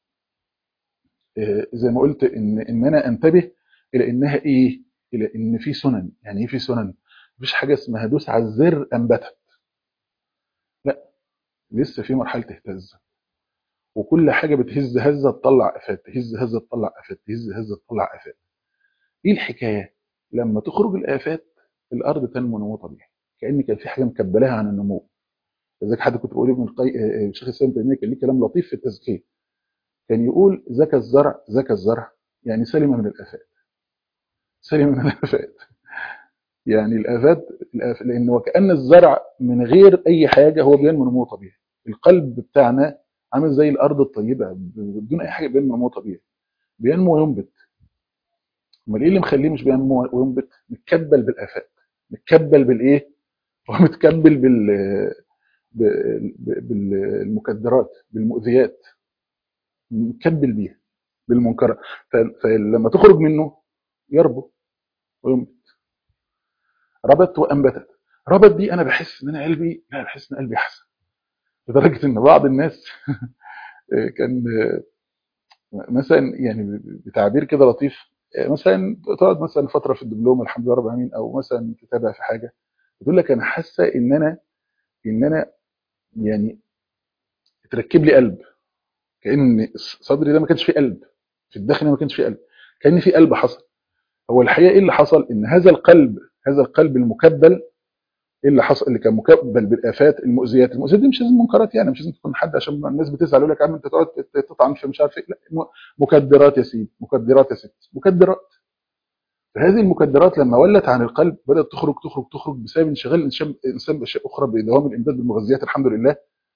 آه، زي ما قلت ان ان انا انتبه الى انها ايه الى ان في سنن يعني ايه في سنن مفيش حاجه اسمها دوس على الزر انبتت لا لسه في مرحله اهتز وكل حاجه بتهز هزه تطلع افات تهز هزه تطلع افات تهز هزه تطلع افات ايه الحكايه لما تخرج الافات الارض تنمو نمو طبيعي كان كان في حاجه مكبلاها عن النمو لذلك حد كنت بقول ابن القي... آه، آه، الشيخ الاسلام تيميه كان ليه كلام لطيف في التزكيه كان يقول زكى الزرع زكى الزرع يعني سلم من الافات سلم من الافات يعني الآفات الآف... لأن وكأن الزرع من غير أي حاجة هو بينمو نمو طبيعي القلب بتاعنا عامل زي الأرض الطيبة بدون أي حاجة بينمو نمو طبيعي بينمو وينبت امال ايه اللي مخليه مش بينمو وينبت متكبل بالآفات متكبل بالإيه هو متكبل بال ب- ب- بالمكدرات بالمؤذيات متكبل بيها بالمنكرات ف- فلما تخرج منه يربو وينبت ربت وانبتت ربت دي انا بحس ان انا قلبي لا بحس ان قلبي احسن لدرجه ان بعض الناس كان مثلا يعني بتعبير كده لطيف مثلا تقعد مثلا فتره في الدبلوم الحمد لله رب العالمين او مثلا تتابع في حاجه بتقول لك انا حاسه ان انا ان انا يعني تركب لي قلب كان صدري ده ما كانش فيه قلب في الداخل ما كانش فيه قلب كان في قلب حصل هو الحقيقه ايه اللي حصل ان هذا القلب هذا القلب المكبل ايه اللي حصل اللي كان مكبل بالافات المؤذيات المؤذيات دي مش لازم منكرات يعني مش لازم تكون حد عشان الناس بتزعل يقول لك يا عم انت تقعد تطعن في مش عارف ايه لا م- مكدرات يا سيدي مكدرات يا ست مكدرات فهذه المكدرات لما ولت عن القلب بدات تخرج تخرج تخرج بسبب انشغال الانسان الانسان باشياء اخرى بدوام الامداد بالمغذيات الحمد لله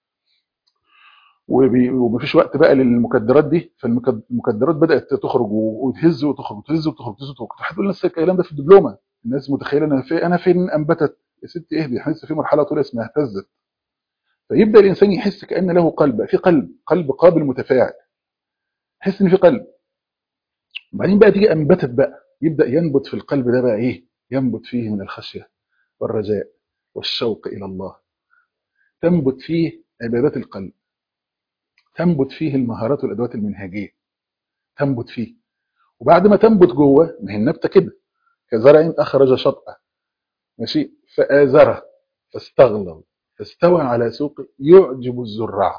وبي- ومفيش وقت بقى للمكدرات دي فالمكدرات بدات تخرج و- وتهز وتخرج وتهز وتخرج وتهز وتخرج هتقول لسه الكلام ده في الدبلومه الناس متخيله انا في انا فين انبتت يا ستي اهدي احنا لسه في مرحله طويله اسمها اهتزت فيبدا الانسان يحس كان له قلب في قلب قلب قابل متفاعل يحس ان في قلب وبعدين بقى تيجي انبتت بقى يبدا ينبت في القلب ده بقى ايه ينبت فيه من الخشيه والرجاء والشوق الى الله تنبت فيه عبادات القلب تنبت فيه المهارات والادوات المنهجيه تنبت فيه وبعد ما تنبت جوه ما هي النبته كده كزرع اخرج شطأه ماشي فآزره فاستغلظ فاستوى على سوقه يعجب الزراع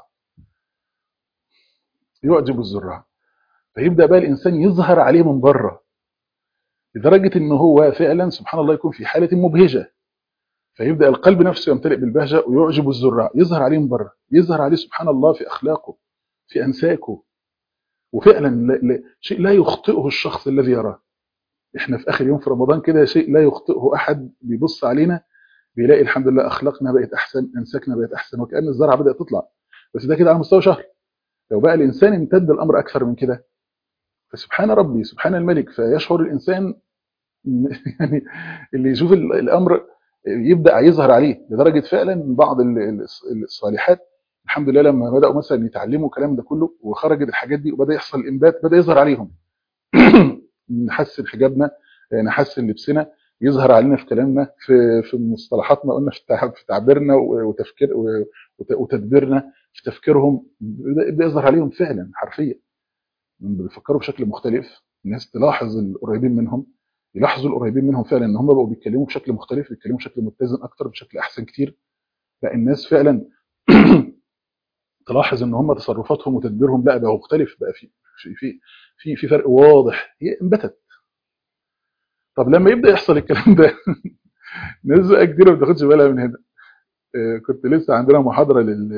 يعجب الزراع فيبدا بقى الانسان يظهر عليه من بره لدرجه ان هو فعلا سبحان الله يكون في حاله مبهجه فيبدا القلب نفسه يمتلئ بالبهجه ويعجب الزراع يظهر عليه من بره يظهر عليه سبحان الله في اخلاقه في انساكه وفعلا لا لا شيء لا يخطئه الشخص الذي يراه احنا في اخر يوم في رمضان كده شيء لا يخطئه احد بيبص علينا بيلاقي الحمد لله اخلاقنا بقت احسن انساكنا بقت احسن وكان الزرعه بدات تطلع بس ده كده على مستوى شهر لو بقى الانسان امتد الامر اكثر من كده فسبحان ربي سبحان الملك فيشعر الانسان يعني اللي يشوف ال- الامر يبدا يظهر عليه لدرجه فعلا بعض ال- ال- الصالحات الحمد لله لما بداوا مثلا يتعلموا الكلام ده كله وخرجت الحاجات دي وبدا يحصل الانبات بدا يظهر عليهم نحسن حجابنا نحسن لبسنا يظهر علينا في كلامنا في في مصطلحاتنا قلنا في تع- في تعبيرنا و- وتفكير و- وت- وتدبيرنا في تفكيرهم يبدا يبدأ يظهر عليهم فعلا حرفيا لما بيفكروا بشكل مختلف الناس تلاحظ القريبين منهم يلاحظوا القريبين منهم فعلا ان هم بقوا بيتكلموا بشكل مختلف بيتكلموا بشكل متزن اكتر بشكل احسن كتير لا الناس فعلا تلاحظ ان هم تصرفاتهم وتدبيرهم لا بقى مختلف بقى في في في في, في فرق واضح هي انبتت طب لما يبدا يحصل الكلام ده ناس بقى كتير ما بتاخدش بالها من هنا آه، كنت لسه عندنا محاضره لل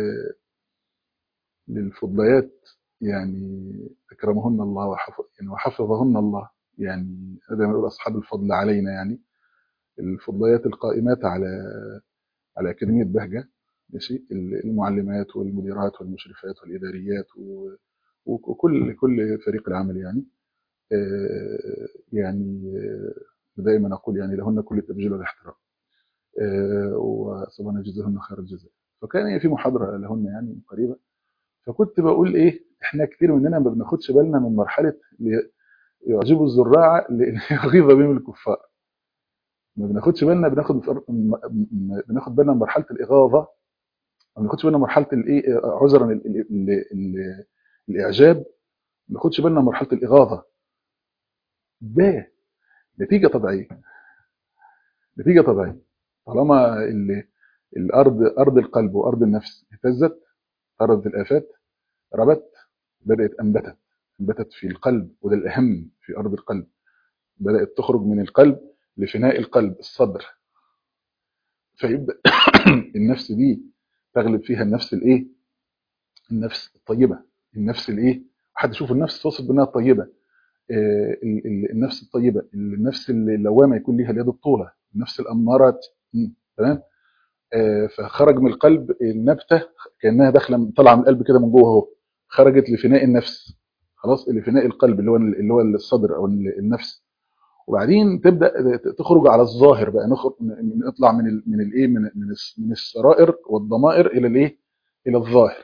للفضليات يعني اكرمهن الله وحفظ يعني وحفظهن الله يعني هذا ما يقول اصحاب الفضل علينا يعني الفضليات القائمات على على اكاديميه بهجه ماشي المعلمات والمديرات والمشرفات والاداريات و- وكل كل فريق العمل يعني آه، يعني آه، دائما اقول يعني لهن كل التبجيل والاحترام آه، وسبحان يجزيهن خير الجزاء فكان هي في محاضره لهن يعني قريبه فكنت بقول ايه احنا كتير مننا ما بناخدش بالنا من مرحله لي- يعجب الزراع ليغيظ بهم الكفار ما بناخدش بالنا بناخد م- م- بناخد بالنا من مرحله الاغاظه ما بناخدش بالنا من مرحله الايه عذرا ال- ال- ال- ال- الاعجاب ما بناخدش بالنا من مرحله الاغاظه ده نتيجه طبيعيه نتيجه طبيعيه طالما ال- الارض ارض القلب وارض النفس اهتزت ارض الافات ربت بدات انبتت انبتت في القلب وده الاهم في ارض القلب بدات تخرج من القلب لفناء القلب الصدر فيبدا النفس دي تغلب فيها النفس الايه النفس الطيبه النفس الايه حد يشوف النفس توصف بانها طيبه آه، ال- ال- النفس الطيبه النفس اللوامه يكون ليها اليد الطوله النفس الامارات مم، تمام آه، فخرج من القلب النبته كانها داخله طالعه من القلب كده من جوه اهو خرجت لفناء النفس خلاص لفناء القلب اللي هو اللي هو الصدر او النفس وبعدين تبدا تخرج على الظاهر بقى نخرج نطلع من ال من الايه من من الس- من السرائر والضمائر الى الايه الى الظاهر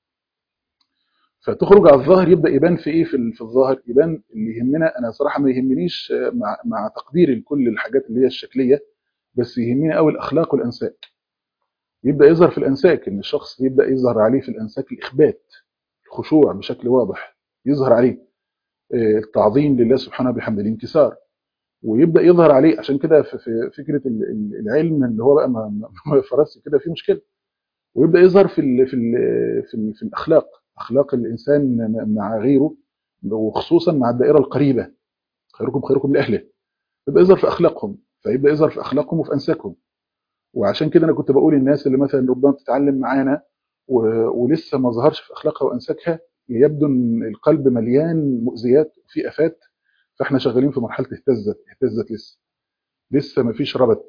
فتخرج على الظاهر يبدا يبان في ايه في ال- في الظاهر يبان اللي يهمنا انا صراحه ما يهمنيش آه، مع مع تقديري لكل الحاجات اللي هي الشكليه بس يهمني قوي الاخلاق والانساك يبدا يظهر في الانساك ان الشخص يبدا يظهر عليه في الانساك الاخبات الخشوع بشكل واضح يظهر عليه آه، التعظيم لله سبحانه بحمد الانكسار ويبدا يظهر عليه عشان كده في في فكره ال- ال- العلم اللي هو بقى ما ما- ما فرس كده في مشكله ويبدا يظهر في ال في ال في, ال في الاخلاق اخلاق الانسان مع غيره وخصوصا مع الدائره القريبه خيركم خيركم لاهله يبدا يظهر في اخلاقهم فيبدا يظهر في اخلاقهم وفي انساكهم وعشان كده انا كنت بقول الناس اللي مثلا ربما بتتعلم معانا و... ولسه ما ظهرش في اخلاقها وانساكها يبدو ان القلب مليان مؤذيات وفي افات فاحنا شغالين في مرحله اهتزت اهتزت لسه لسه ما فيش ربط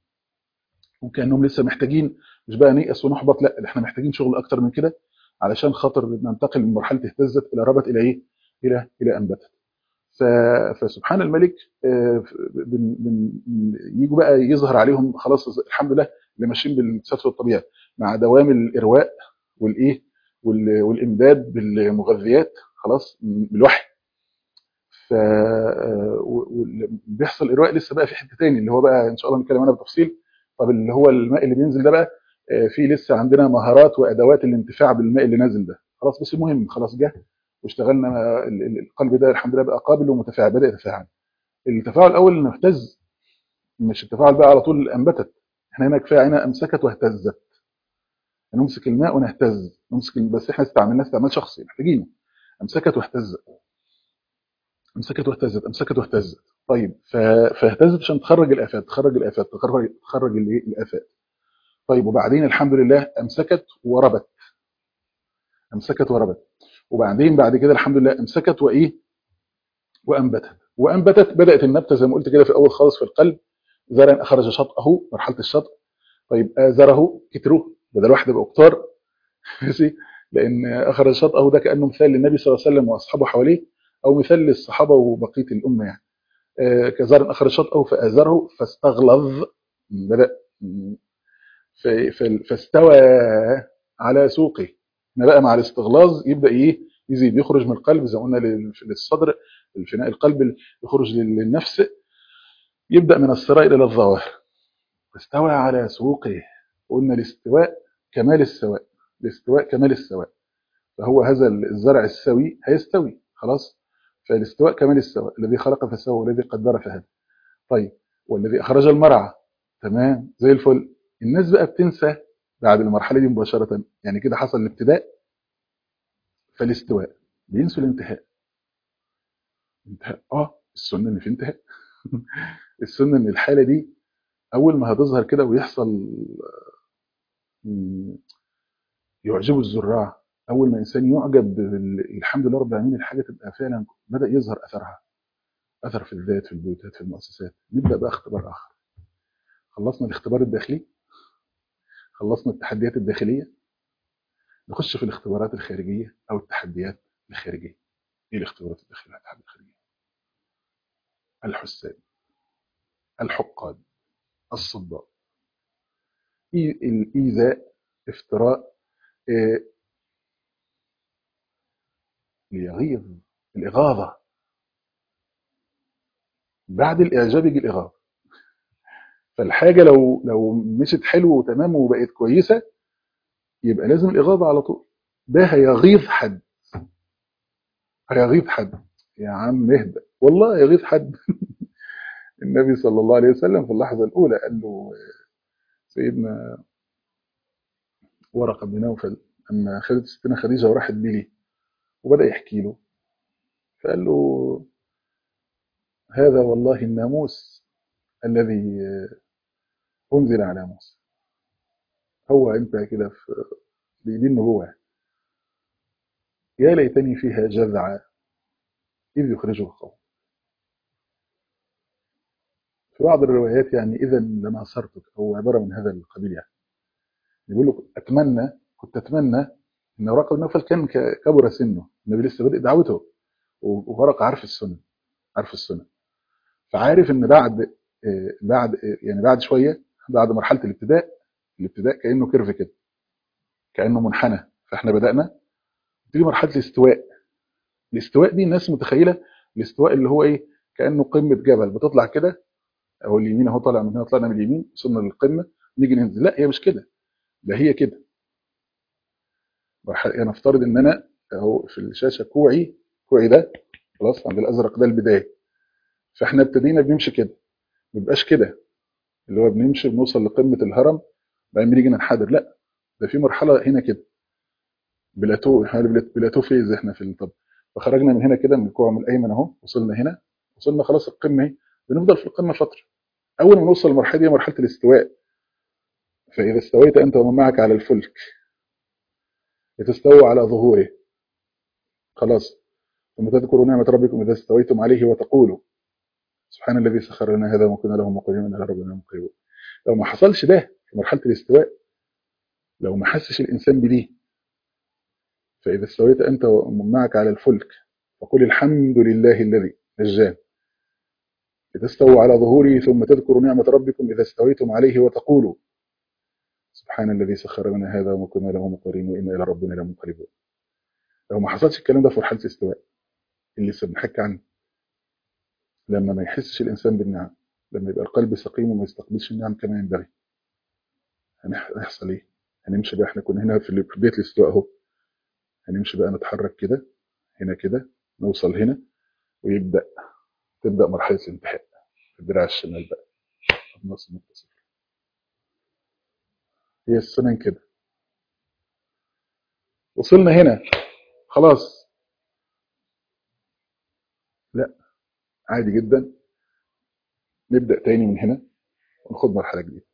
وكانهم لسه محتاجين مش بقى نيأس ونحبط لا احنا محتاجين شغل اكتر من كده علشان خاطر ننتقل من مرحله اهتزت الى ربط الى ايه؟ الى الى انبتت. ف... فسبحان الملك آه، بن... بن... يجوا بقى يظهر عليهم خلاص الحمد لله اللي ماشيين بالستر الطبيعي مع دوام الارواء والايه وال... والامداد بالمغذيات خلاص بالوحي ف آه، و- واللي بيحصل ارواء لسه بقى في حته تاني اللي هو بقى ان شاء الله نتكلم عنها بالتفصيل طب اللي هو الماء اللي بينزل ده بقى آه، في لسه عندنا مهارات وادوات الانتفاع بالماء اللي نازل ده خلاص بس المهم خلاص جه واشتغلنا ال- ال- القلب ده الحمد لله بقى قابل ومتفاعل بدا يتفاعل التفاعل الاول انه اهتز مش التفاعل بقى على طول انبتت احنا هنا كفايه هنا امسكت واهتزت نمسك الماء ونهتز نمسك بس احنا استعملناه استعمال شخصي محتاجينه امسكت واهتزت امسكت واهتزت امسكت واهتزت طيب ف- فاهتزت عشان تخرج الافات تخرج الافات تخرج تخرج الايه الافات طيب وبعدين الحمد لله امسكت وربت امسكت وربت وبعدين بعد كده الحمد لله امسكت وايه وانبتت وانبتت بدات النبته زي ما قلت كده في الاول خالص في القلب زرعا اخرج شطأه مرحله الشطء طيب آزره كتره بدل واحد يبقى كتار ماشي لان اخرج شطأه ده كانه مثال للنبي صلى الله عليه وسلم واصحابه حواليه او مثال للصحابه وبقيه الامه يعني آه، كزرع اخرج شطأه فآزره فاستغلظ بدا ف- ف- فاستوى على سوقه هنا بقى مع الاستغلاظ يبدا ايه يزيد يخرج من القلب زي ما قلنا لل- للصدر الفناء القلب يخرج لل- للنفس يبدا من السرائر الى الظواهر استوى على سوقه قلنا الاستواء كمال السواء الاستواء كمال السواء فهو هذا الزرع السوي هيستوي خلاص فالاستواء كمال السواء الذي خلق فسوى والذي قدر فهدى طيب والذي اخرج المرعى تمام زي الفل الناس بقى بتنسى بعد المرحله دي مباشره يعني كده حصل الابتداء فالاستواء بينسوا الانتهاء انتهاء اه السنه ان في انتهاء السنه ان الحاله دي اول ما هتظهر كده ويحصل مم، يعجبه الزراع اول ما انسان يعجب بال- الحمد لله رب العالمين الحاجه تبقى فعلا بدا يظهر اثرها اثر في الذات في البيوتات في المؤسسات نبدا بقى اختبار اخر خلصنا الاختبار الداخلي خلصنا التحديات الداخليه نخش في الاختبارات الخارجيه او التحديات الخارجيه ايه الاختبارات الداخليه والتحديات الخارجيه الحساد الحقاد الصداع إي- الايذاء افتراء آه، ليغيظ الاغاظه بعد الاعجاب يجي الاغاظه فالحاجه لو لو مشت حلو وتمام وبقت كويسه يبقى لازم الاغاظه على طول ده هيغيظ حد هيغيظ حد يا عم اهدى والله يغيظ حد النبي صلى الله عليه وسلم في اللحظه الاولى قال له سيدنا ورقه بن نوفل اما خدت ستنا خديجه وراحت بيه ليه وبدا يحكي له فقال له هذا والله الناموس الذي انزل على موسى هو انت كده في بايدين النبوه يا ليتني فيها جذعا اذ يخرجه القوم في بعض الروايات يعني اذا لما صرتك او عباره من هذا القبيل يعني يقول له اتمنى كنت اتمنى ان ورقه بن نوفل كان ك- كبر سنه النبي لسه بادئ دعوته وورقه عارف السنه عارف السنه فعارف ان بعد آه، بعد آه، يعني بعد شويه بعد مرحله الابتداء الابتداء كانه كيرف كده كانه منحنى فاحنا بدانا تيجي مرحله الاستواء الاستواء دي الناس متخيله الاستواء اللي هو ايه كانه قمه جبل بتطلع كده اهو اليمين اهو طالع من هنا طلعنا من اليمين وصلنا للقمه نيجي ننزل لا هي مش كده ده هي كده مرحلة- يعني نفترض ان انا اهو في الشاشه كوعي كوعي ده خلاص عند الازرق ده البدايه فاحنا ابتدينا بنمشي كده ما بيبقاش كده اللي هو بنمشي بنوصل لقمه الهرم بعدين بنيجي ننحدر لا ده في مرحله هنا كده بلاتو احنا بلات- بلاتو فيز احنا في الطب فخرجنا من هنا كده من الكوع من الايمن اهو وصلنا هنا وصلنا خلاص القمه اهي بنفضل في القمه فتره اول ما نوصل للمرحله دي مرحله الاستواء فاذا استويت انت ومن معك على الفلك لتستووا على ظهوره خلاص ثم تذكروا نعمه ربكم اذا استويتم عليه وتقولوا سبحان الذي سخر لنا هذا وما كنا له مقرنين الى ربنا مقربون لو ما حصلش ده في مرحله الاستواء لو ما حسش الانسان بدي فاذا استويت انت ومن معك على الفلك فقل الحمد لله الذي نجانا لتستووا على ظهوره ثم تذكروا نعمة ربكم إذا استويتم عليه وتقولوا سبحان الذي سخر لنا هذا وما كنا له مقرين وإنا إلى ربنا لمنقلبون لو ما حصلش الكلام ده في مرحلة الاستواء اللي لسه بنحكي عنه لما ما يحسش الإنسان بالنعم لما يبقى القلب سقيم وما يستقبلش النعم كما ينبغي هنحصل إيه؟ هنمشي بقى إحنا كنا هنا في بداية الاستواء أهو هنمشي بقى نتحرك كده هنا كده نوصل هنا ويبدأ تبدأ مرحلة الانتهاء في الدراع الشمال بقى النص المتصل هي السنن كده وصلنا هنا خلاص لا عادي جدا نبدأ تاني من هنا وناخد مرحلة جديدة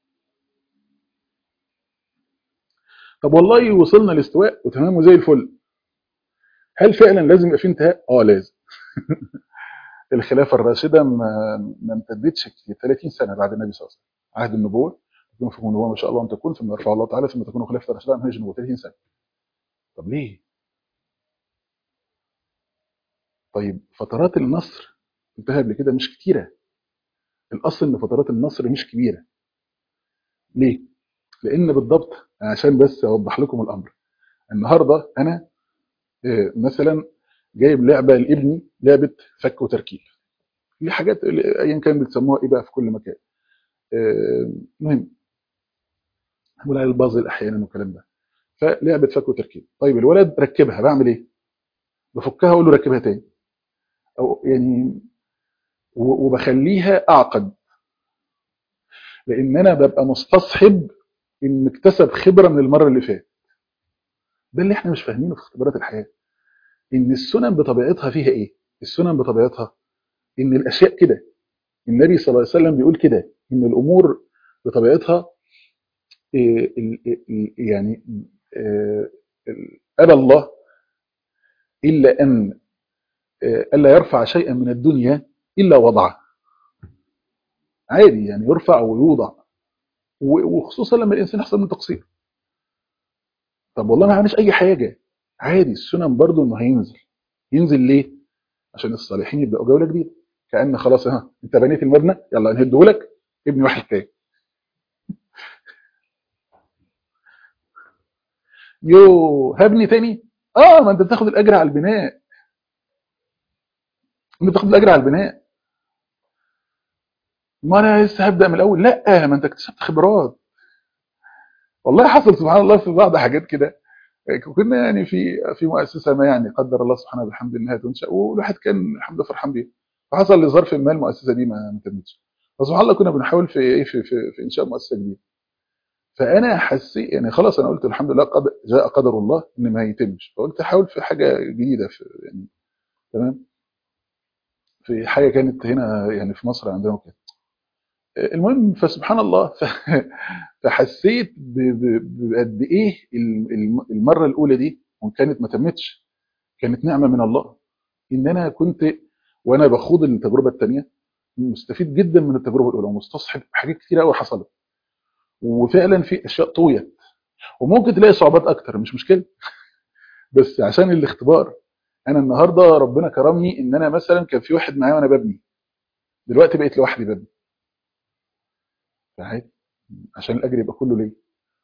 طب والله وصلنا الاستواء وتمام وزي الفل هل فعلا لازم يبقى في انتهاء؟ اه لازم الخلافة الراشدة ما, ما امتدتش كتير 30 سنة بعد النبي صلى الله عليه وسلم عهد النبوة تكون فيكم النبوة ما شاء الله أن تكون ثم يرفع الله تعالى ثم تكون خلافة الراشدة عن هجر النبوة 30 سنة طب ليه؟ طيب فترات النصر انتهى قبل كده مش كتيرة الأصل إن فترات النصر مش كبيرة ليه؟ لأن بالضبط عشان بس أوضح لكم الأمر النهاردة أنا مثلا جايب لعبة لابني لعبة فك وتركيب في حاجات ايا كان بتسموها ايه بقى في كل مكان المهم بقول على البازل احيانا والكلام ده فلعبة فك وتركيب طيب الولد ركبها بعمل ايه بفكها اقول له ركبها تاني او يعني وبخليها اعقد لان انا ببقى مستصحب ان اكتسب خبره من المره اللي فاتت ده اللي احنا مش فاهمينه في اختبارات الحياه ان السنن بطبيعتها فيها ايه السنن بطبيعتها ان الاشياء كده النبي صلى الله عليه وسلم بيقول كده ان الامور بطبيعتها إيه يعني ابى الله الا ان الا يرفع شيئا من الدنيا الا وضعه عادي يعني يرفع ويوضع وخصوصا لما الانسان يحصل من تقصير طب والله ما عملش اي حاجه عادي السنن برضو انه هينزل ينزل ليه عشان الصالحين يبداوا جوله جديده كان خلاص ها انت بنيت المبنى يلا نهده لك ابني واحد تاني يو هبني تاني اه ما انت بتاخد الاجر على البناء انت بتاخد الاجر على البناء ما انا لسه هبدا من الاول لا ما انت اكتسبت خبرات والله حصل سبحان الله في بعض حاجات كده كنا يعني في في مؤسسه ما يعني قدر الله سبحانه وبحمد انها تنشا والواحد كان الحمد لله فرحان بيها فحصل لظرف ما المؤسسه دي ما تمتش فسبحان الله كنا بنحاول في ايه في, في, في انشاء مؤسسه جديده فانا حسيت يعني خلاص انا قلت الحمد لله قد جاء قدر الله ان ما يتمش فقلت احاول في حاجه جديده في يعني تمام في حاجه كانت هنا يعني في مصر عندنا وكده المهم فسبحان الله فحسيت بقد ايه المره الاولى دي وان كانت ما تمتش كانت نعمه من الله ان انا كنت وانا بخوض التجربه الثانيه مستفيد جدا من التجربه الاولى ومستصحب حاجات كتير قوي حصلت وفعلا في اشياء طويت وممكن تلاقي صعوبات اكتر مش مشكله بس عشان الاختبار انا النهارده ربنا كرمني ان انا مثلا كان في واحد معايا وانا ببني دلوقتي بقيت لوحدي ببني فعادي عشان الاجر يبقى كله ليا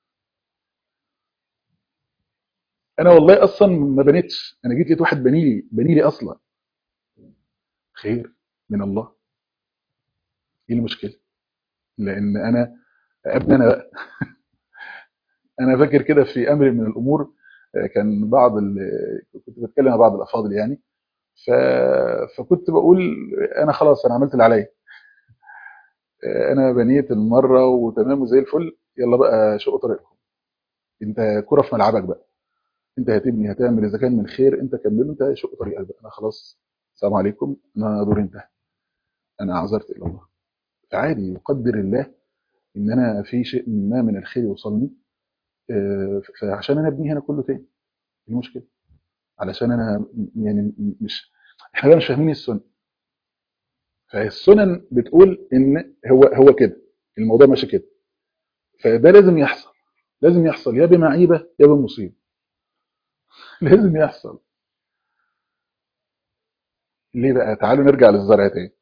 انا والله اصلا ما بنيتش انا جيت لقيت واحد بني لي بني لي اصلا خير من الله ايه المشكله لان انا ابني انا بقى انا فاكر كده في امر من الامور كان بعض كنت بتكلم مع بعض الافاضل يعني ف... فكنت بقول انا خلاص انا عملت اللي عليا انا بنيت المره وتمام وزي الفل يلا بقى شقوا طريقكم انت كره في ملعبك بقى انت هتبني هتعمل اذا كان من خير انت كمله انت شق طريقك بقى انا خلاص السلام عليكم انا دوري انتهى انا عذرت الى الله فعادي يقدر الله ان انا في شيء ما من الخير يوصلني آه، فعشان انا ابني هنا كله تاني إيه المشكله علشان انا م- يعني م- مش احنا بقى مش فاهمين السنه فالسنن بتقول ان هو هو كده الموضوع ماشي كده فده لازم يحصل لازم يحصل يا بمعيبه يا بمصيبه لازم يحصل ليه بقى تعالوا نرجع للزرع تاني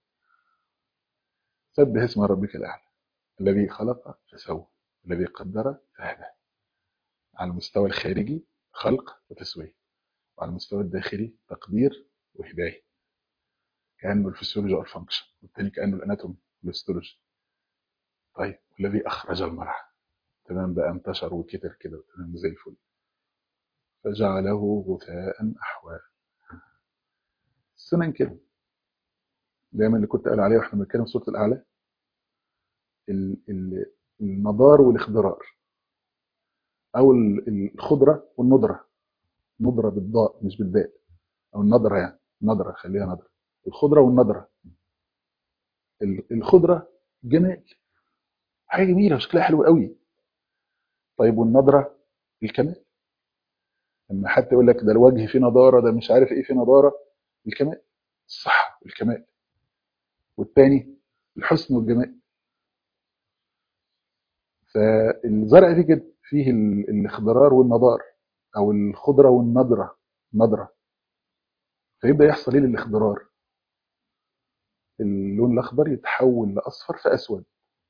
سبح اسم ربك الاعلى الذي خلق فسوى الذي قدر فهدى على المستوى الخارجي خلق وتسويه وعلى المستوى الداخلي تقدير وهدايه كانه الفسيولوجي او الفانكشن والتاني كانه الاناتومي والهيستولوجي طيب والذي اخرج المرعى تمام بقى انتشر وكتر كده تمام زي الفل فجعله غثاء احوى السنن كده دايما اللي كنت قال عليه واحنا بنتكلم في سوره الاعلى ال- ال- النضار والاخضرار او ال- الخضره والندره ندره بالضاء مش بالدال او النضره يعني نضره خليها نضره الخضره والنضره ال- الخضره جمال حاجه جميله وشكلها حلو قوي طيب والنضره الكمال لما حد يقول لك ده الوجه فيه نضاره ده مش عارف ايه فيه نضاره الكمال الصحه والكمال والتاني الحسن والجمال فالزرع فيه كده فيه ال- الاخضرار والنضار او الخضره والنضره نضره فيبدا يحصل ايه للاخضرار اللون الاخضر يتحول لاصفر فاسود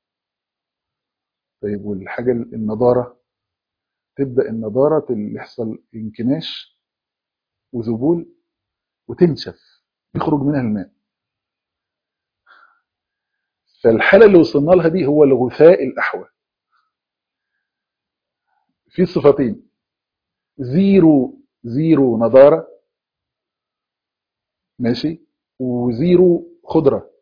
طيب والحاجه النضاره تبدا النضاره اللي يحصل انكماش وذبول وتنشف يخرج منها الماء فالحاله اللي وصلنا لها دي هو الغثاء الاحوى في صفتين زيرو زيرو نضاره ماشي وزيرو خضره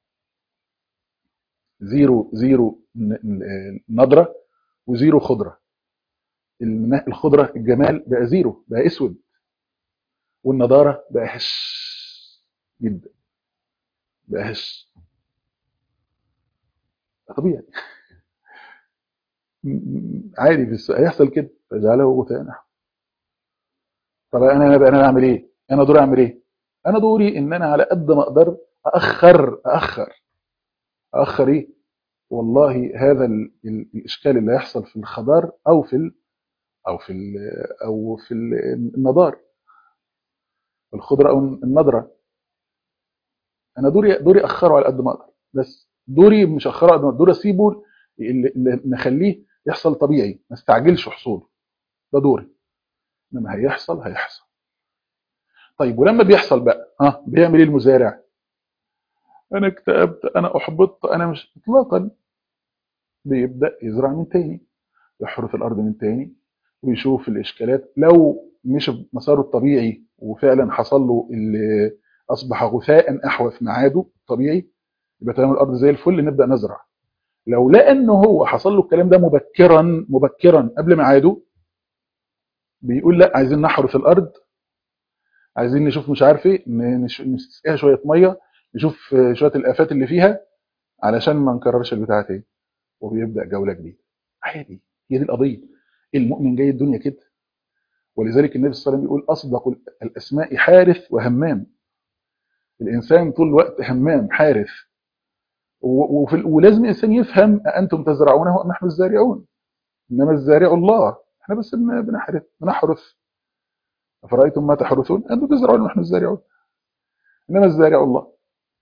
زيرو زيرو ن- ن- نضره وزيرو خضره الم- الخضره الجمال بقى زيرو بقى اسود والنضاره بقى هش جدا بقى هش طبيعي م- م- عادي في الس- هيحصل كده فجعله غثاء نحو طب انا انا بقى انا اعمل ايه انا دوري اعمل ايه انا دوري ان انا على قد ما اقدر اخر اخر اخر ايه والله هذا ال- ال- الاشكال اللي هيحصل في الخضار او في ال او في ال او في ال- النضار الخضره او النضره انا دوري دوري اخره على قد ما اقدر بس دوري مش اخره على قد ما أقدر، دوري اسيبه اللي اللي نخليه يحصل طبيعي ما استعجلش حصوله ده دوري لما هيحصل هيحصل طيب ولما بيحصل بقى ها بيعمل ايه المزارع انا اكتئبت انا احبطت انا مش اطلاقا بيبدا يزرع من تاني يحرث الارض من تاني ويشوف الاشكالات لو مشي بمساره الطبيعي وفعلا حصل له اللي اصبح غثاء احوى في ميعاده الطبيعي يبقى تمام الارض زي الفل نبدا نزرع لو لقى ان هو حصل له الكلام ده مبكرا مبكرا قبل ميعاده بيقول لا عايزين نحرث الارض عايزين نشوف مش عارف ايه ن- نش- نسقيها شويه ميه نشوف آه، شويه الافات اللي فيها علشان ما نكررش البتاعه تاني وبيبدا جوله جديده عادي هي دي القضيه المؤمن جاي الدنيا كده ولذلك النبي صلى الله عليه وسلم بيقول اصدق الاسماء حارث وهمام الانسان طول الوقت همام حارث و- وفي ال- ولازم الانسان يفهم أأنتم تزرعونه ام نحن الزارعون انما الزارع الله احنا بس بن- بنحرث بنحرث افرايتم ما تحرثون انتم تزرعون ونحن الزارعون انما الزارع الله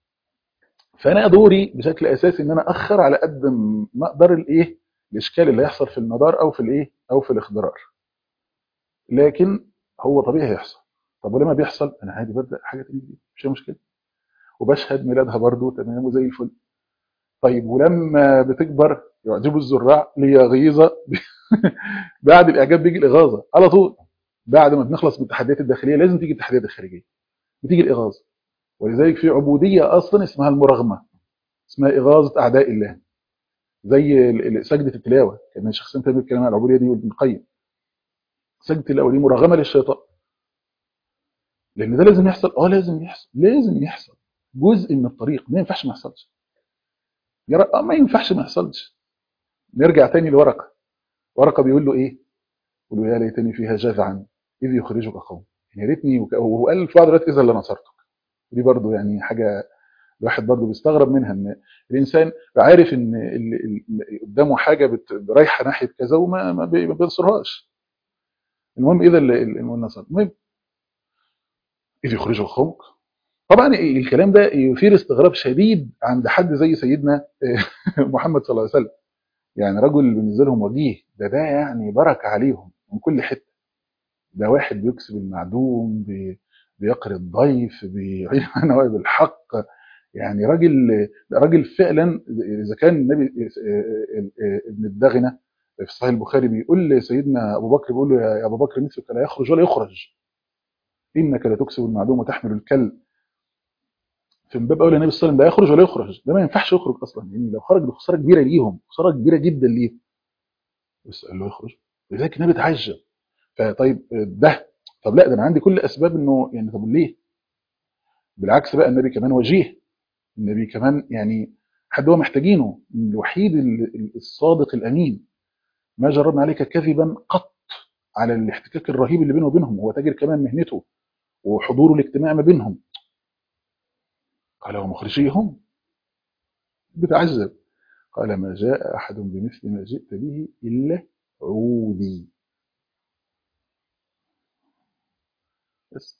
فانا دوري بشكل اساسي ان انا اخر على قد ما اقدر الايه الاشكال اللي هيحصل في النضار او في الايه او في الاخضرار لكن هو طبيعي هيحصل طب ولما بيحصل انا عادي ببدا حاجه تانية جديدة مش مشكله وبشهد ميلادها برضو تمام وزي الفل طيب ولما بتكبر يعجب الزراع ليغيظ بعد الاعجاب بيجي الاغاظه على طول بعد ما بنخلص من التحديات الداخليه لازم تيجي التحديات الخارجيه بتيجي الاغاظه ولذلك في عبوديه اصلا اسمها المراغمه اسمها اغاظه اعداء الله زي ال- ال- سجده التلاوه كان الشيخ سنت بيتكلم عن العبوديه دي وابن القيم سجده التلاوه دي مراغمه للشيطان لان ده لازم يحصل اه لازم يحصل لازم يحصل جزء من الطريق ما ينفعش ما يحصلش يرى آه ما ينفعش ما يحصلش نرجع تاني لورقه ورقه بيقول له ايه يقول له يا ليتني فيها جذعا اذ يخرجك قوم يعني يا ريتني وك- وهو قال في بعض الوقت اذا اللي نصرتك دي برضو يعني حاجه الواحد برضو بيستغرب منها ان الانسان عارف ان اللي اللي قدامه حاجه بت- رايحه ناحيه كذا وما ما بي- ما بينصرهاش المهم اذا اللي اللي نصر المهم اذ يخرجك قومك طبعا الكلام ده يثير استغراب شديد عند حد زي سيدنا محمد صلى الله عليه وسلم يعني رجل بالنسبه لهم وجيه ده ده يعني بركه عليهم من كل حته ده واحد بيكسب المعدوم بي- بيقري الضيف بيعين نوائب الحق يعني راجل راجل فعلا اذا كان النبي ابن الدغنه في صحيح البخاري بيقول لسيدنا ابو بكر بيقول له يا ابو بكر مثلك لا يخرج ولا يخرج انك لا تكسب المعدوم وتحمل الكل في باب اولى النبي صلى الله عليه وسلم لا يخرج ولا يخرج ده ما ينفعش يخرج اصلا يعني لو خرج دي خساره كبيره ليهم خساره كبيره جدا ليهم بس قال له يخرج لذلك النبي تعجب فطيب ده طب لا ده انا عندي كل اسباب انه يعني طب ليه بالعكس بقى النبي كمان وجيه النبي كمان يعني حد هو محتاجينه الوحيد ال- ال- الصادق الامين ما جربنا عليك كذبا قط على الاحتكاك الرهيب اللي بينه وبينهم هو تاجر كمان مهنته وحضوره الاجتماع ما بينهم قال ومخرجيهم بتعذب قال ما جاء احد بمثل ما جئت به الا عودي بس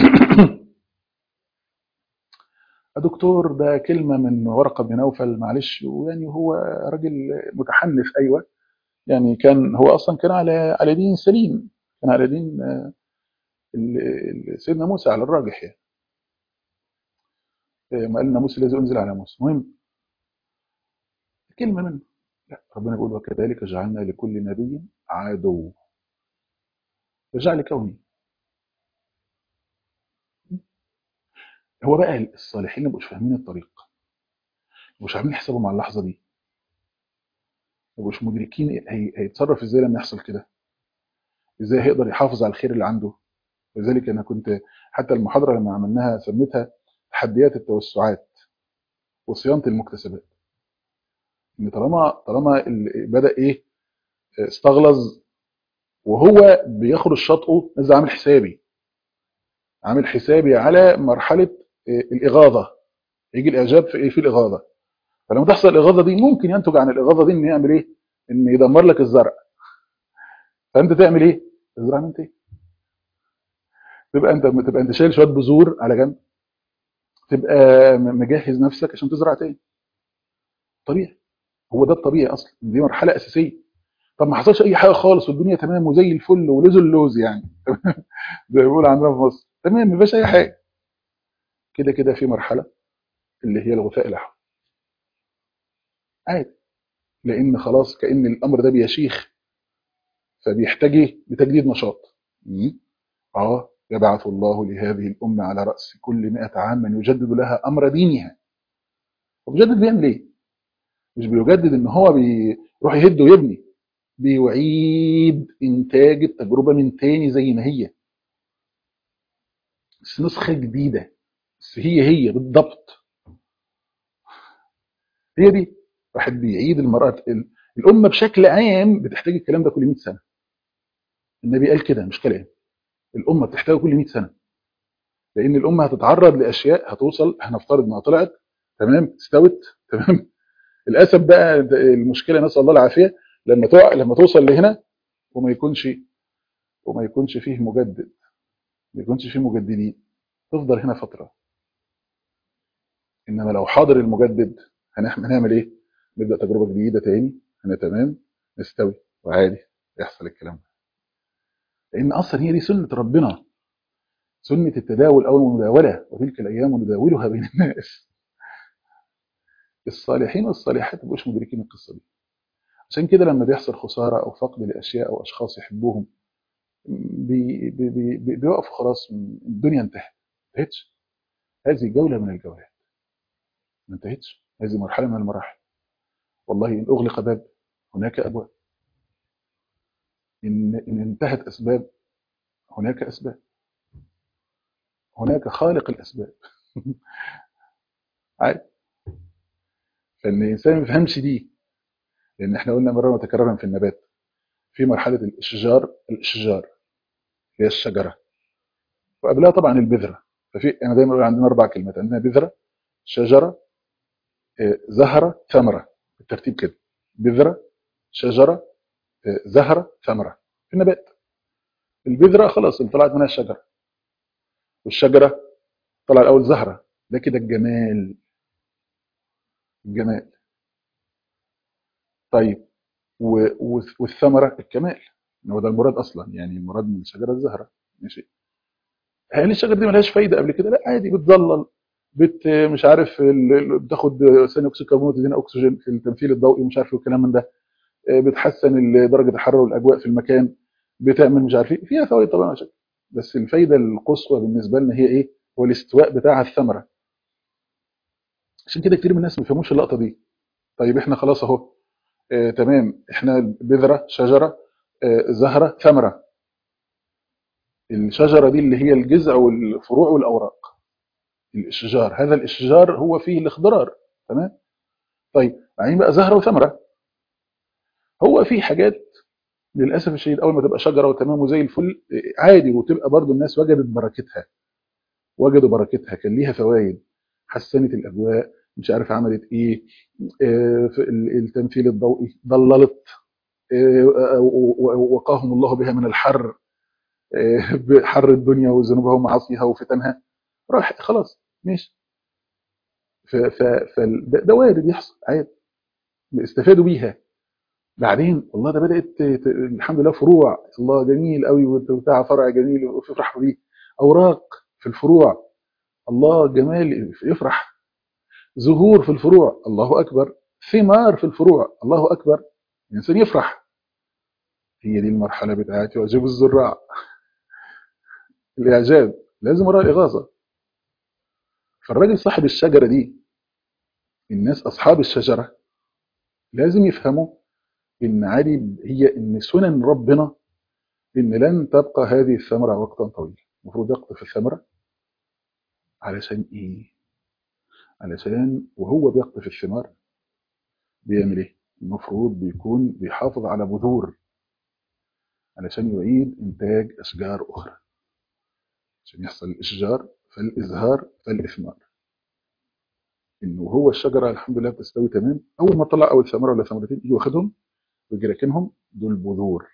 يا دكتور ده كلمة من ورقة بن نوفل معلش ويعني هو راجل متحنف أيوة يعني كان هو أصلا كان على على دين سليم كان على دين آه، ال- ال- سيدنا موسى على الراجح يعني آه، ما قالنا موسى الذي أنزل على موسى المهم كلمة منه لا ربنا بيقول وكذلك جعلنا لكل نبي عدو فجعل كوني هو بقى الصالحين اللي مش فاهمين الطريق مش عاملين حسابهم على اللحظة دي مش مدركين هي- هيتصرف ازاي لما يحصل كده ازاي هيقدر يحافظ على الخير اللي عنده لذلك انا كنت حتى المحاضره لما عملناها سميتها تحديات التوسعات وصيانه المكتسبات ان طالما طالما ال- بدا ايه استغلظ وهو بيخرج شطئه لازم عامل حسابي عامل حسابي على مرحله إيه، الاغاظه يجي الاعجاب في ايه في الاغاظه فلما تحصل الاغاظه دي ممكن ينتج عن الاغاظه دي ان يعمل ايه ان يدمر لك الزرع فانت تعمل ايه تزرع من ايه تبقى انت تبقى انت شايل شويه بذور على جنب تبقى م- مجهز نفسك عشان تزرع تاني طبيعي هو ده الطبيعي اصلا دي مرحله اساسيه طب ما حصلش اي حاجه خالص والدنيا تمام وزي الفل ولوز اللوز يعني زي ما بيقولوا عندنا في مصر تمام ما فيش اي حاجه كده كده في مرحله اللي هي الغثاء الاحمر عادي لان خلاص كان الامر ده بيشيخ فبيحتاج إيه؟ لتجديد نشاط مم. اه يبعث الله لهذه الامه على راس كل 100 عام من يجدد لها امر دينها وبيجدد بيعمل ايه؟ مش بيجدد ان هو بيروح يهد ويبني بيعيد انتاج التجربه من تاني زي ما هي بس نسخه جديده بس هي هي بالضبط هي دي واحد بيعيد المرات ال- الامه بشكل عام بتحتاج الكلام ده كل 100 سنه النبي قال كده مش كلام الامه بتحتاجه كل 100 سنه لان الامه هتتعرض لاشياء هتوصل هنفترض انها طلعت تمام استوت تمام للاسف بقى ده المشكله نسال الله العافيه لما تقع لما توصل لهنا وما يكونش وما يكونش فيه مجدد ما يكونش فيه مجددين تفضل هنا فتره انما لو حاضر المجدد هنح- هنعمل ايه؟ نبدا تجربه جديده تاني انا تمام نستوي وعادي يحصل الكلام ده لان اصلا هي دي سنه ربنا سنه التداول او المداوله وتلك الايام نداولها بين الناس الصالحين والصالحات ما بيبقوش مدركين القصه دي عشان كده لما بيحصل خساره او فقد لاشياء او اشخاص يحبوهم بي بي بي بي بيوقفوا خلاص الدنيا انتهت ما انتهتش هذه جوله من الجولات ما انتهتش هذه مرحله من المراحل والله ان اغلق باب هناك ابواب ان ان انتهت اسباب هناك اسباب هناك خالق الاسباب عادي فان الانسان ما يفهمش دي لان احنا قلنا مره متكررا في النبات في مرحله الاشجار الاشجار هي الشجره وقبلها طبعا البذره ففي انا دايما بقول عندنا اربع كلمات عندنا بذره شجره آه، زهره ثمره بالترتيب كده بذره شجره آه، زهره ثمره في النبات البذره خلاص اللي طلعت منها الشجره والشجره طلع الاول زهره ده كده الجمال الجمال طيب و- و- والثمره الكمال هو ده المراد اصلا يعني المراد من الشجره الزهره ماشي هل الشجره دي ملهاش فايده قبل كده لا عادي بتظلل بت مش عارف ال- ال- بتاخد ثاني اكسيد الكربون وتدينا اكسجين في التمثيل الضوئي ومش عارف إيه والكلام من ده آه، بتحسن ال- درجه الحراره والاجواء في المكان بتعمل مش عارف ايه فيها فوائد طبعا عشان بس الفايده القصوى بالنسبه لنا هي ايه هو الاستواء بتاع الثمره عشان كده كتير من الناس ما بيفهموش اللقطه دي طيب احنا خلاص اهو آه تمام احنا بذره شجره آه زهره ثمره الشجره دي اللي هي الجذع والفروع والاوراق الاشجار هذا الاشجار هو فيه الاخضرار تمام طيب بعدين بقى زهره وثمره هو في حاجات للاسف الشديد اول ما تبقى شجره وتمام وزي الفل آه، عادي وتبقى برضو الناس وجدت بركتها وجدوا بركتها كان ليها فوائد حسنت الاجواء مش عارف عملت ايه آه، في ال- التمثيل الضوئي ضللت آه، و- و- وقاهم الله بها من الحر آه، بحر الدنيا وذنوبها ومعاصيها وفتنها راح خلاص ماشي ف- ف- فال- ده ده وارد يحصل عادي استفادوا بيها بعدين والله ده بدات ت- ت- الحمد لله فروع الله جميل قوي وبتاع فرع جميل ويفرح بيه اوراق في الفروع الله جمال يفرح زهور في الفروع الله اكبر ثمار في الفروع الله اكبر الانسان يفرح هي دي المرحله بتاعتي واجب الزراع الاعجاب لازم وراء الاغاظه فالراجل صاحب الشجره دي الناس اصحاب الشجره لازم يفهموا ان عادي هي ان سنن ربنا ان لن تبقى هذه الثمره وقتا طويلا المفروض يقطف الثمره علشان ايه علشان وهو بيقطف الثمار بيعمل ايه المفروض بيكون بيحافظ على بذور علشان يعيد انتاج اشجار اخرى عشان يحصل الاشجار فالازهار فالاثمار انه هو الشجره الحمد لله بتستوي تمام اول ما طلع اول ثمره ولا ثمرتين يجي واخدهم ويجي راكنهم دول بذور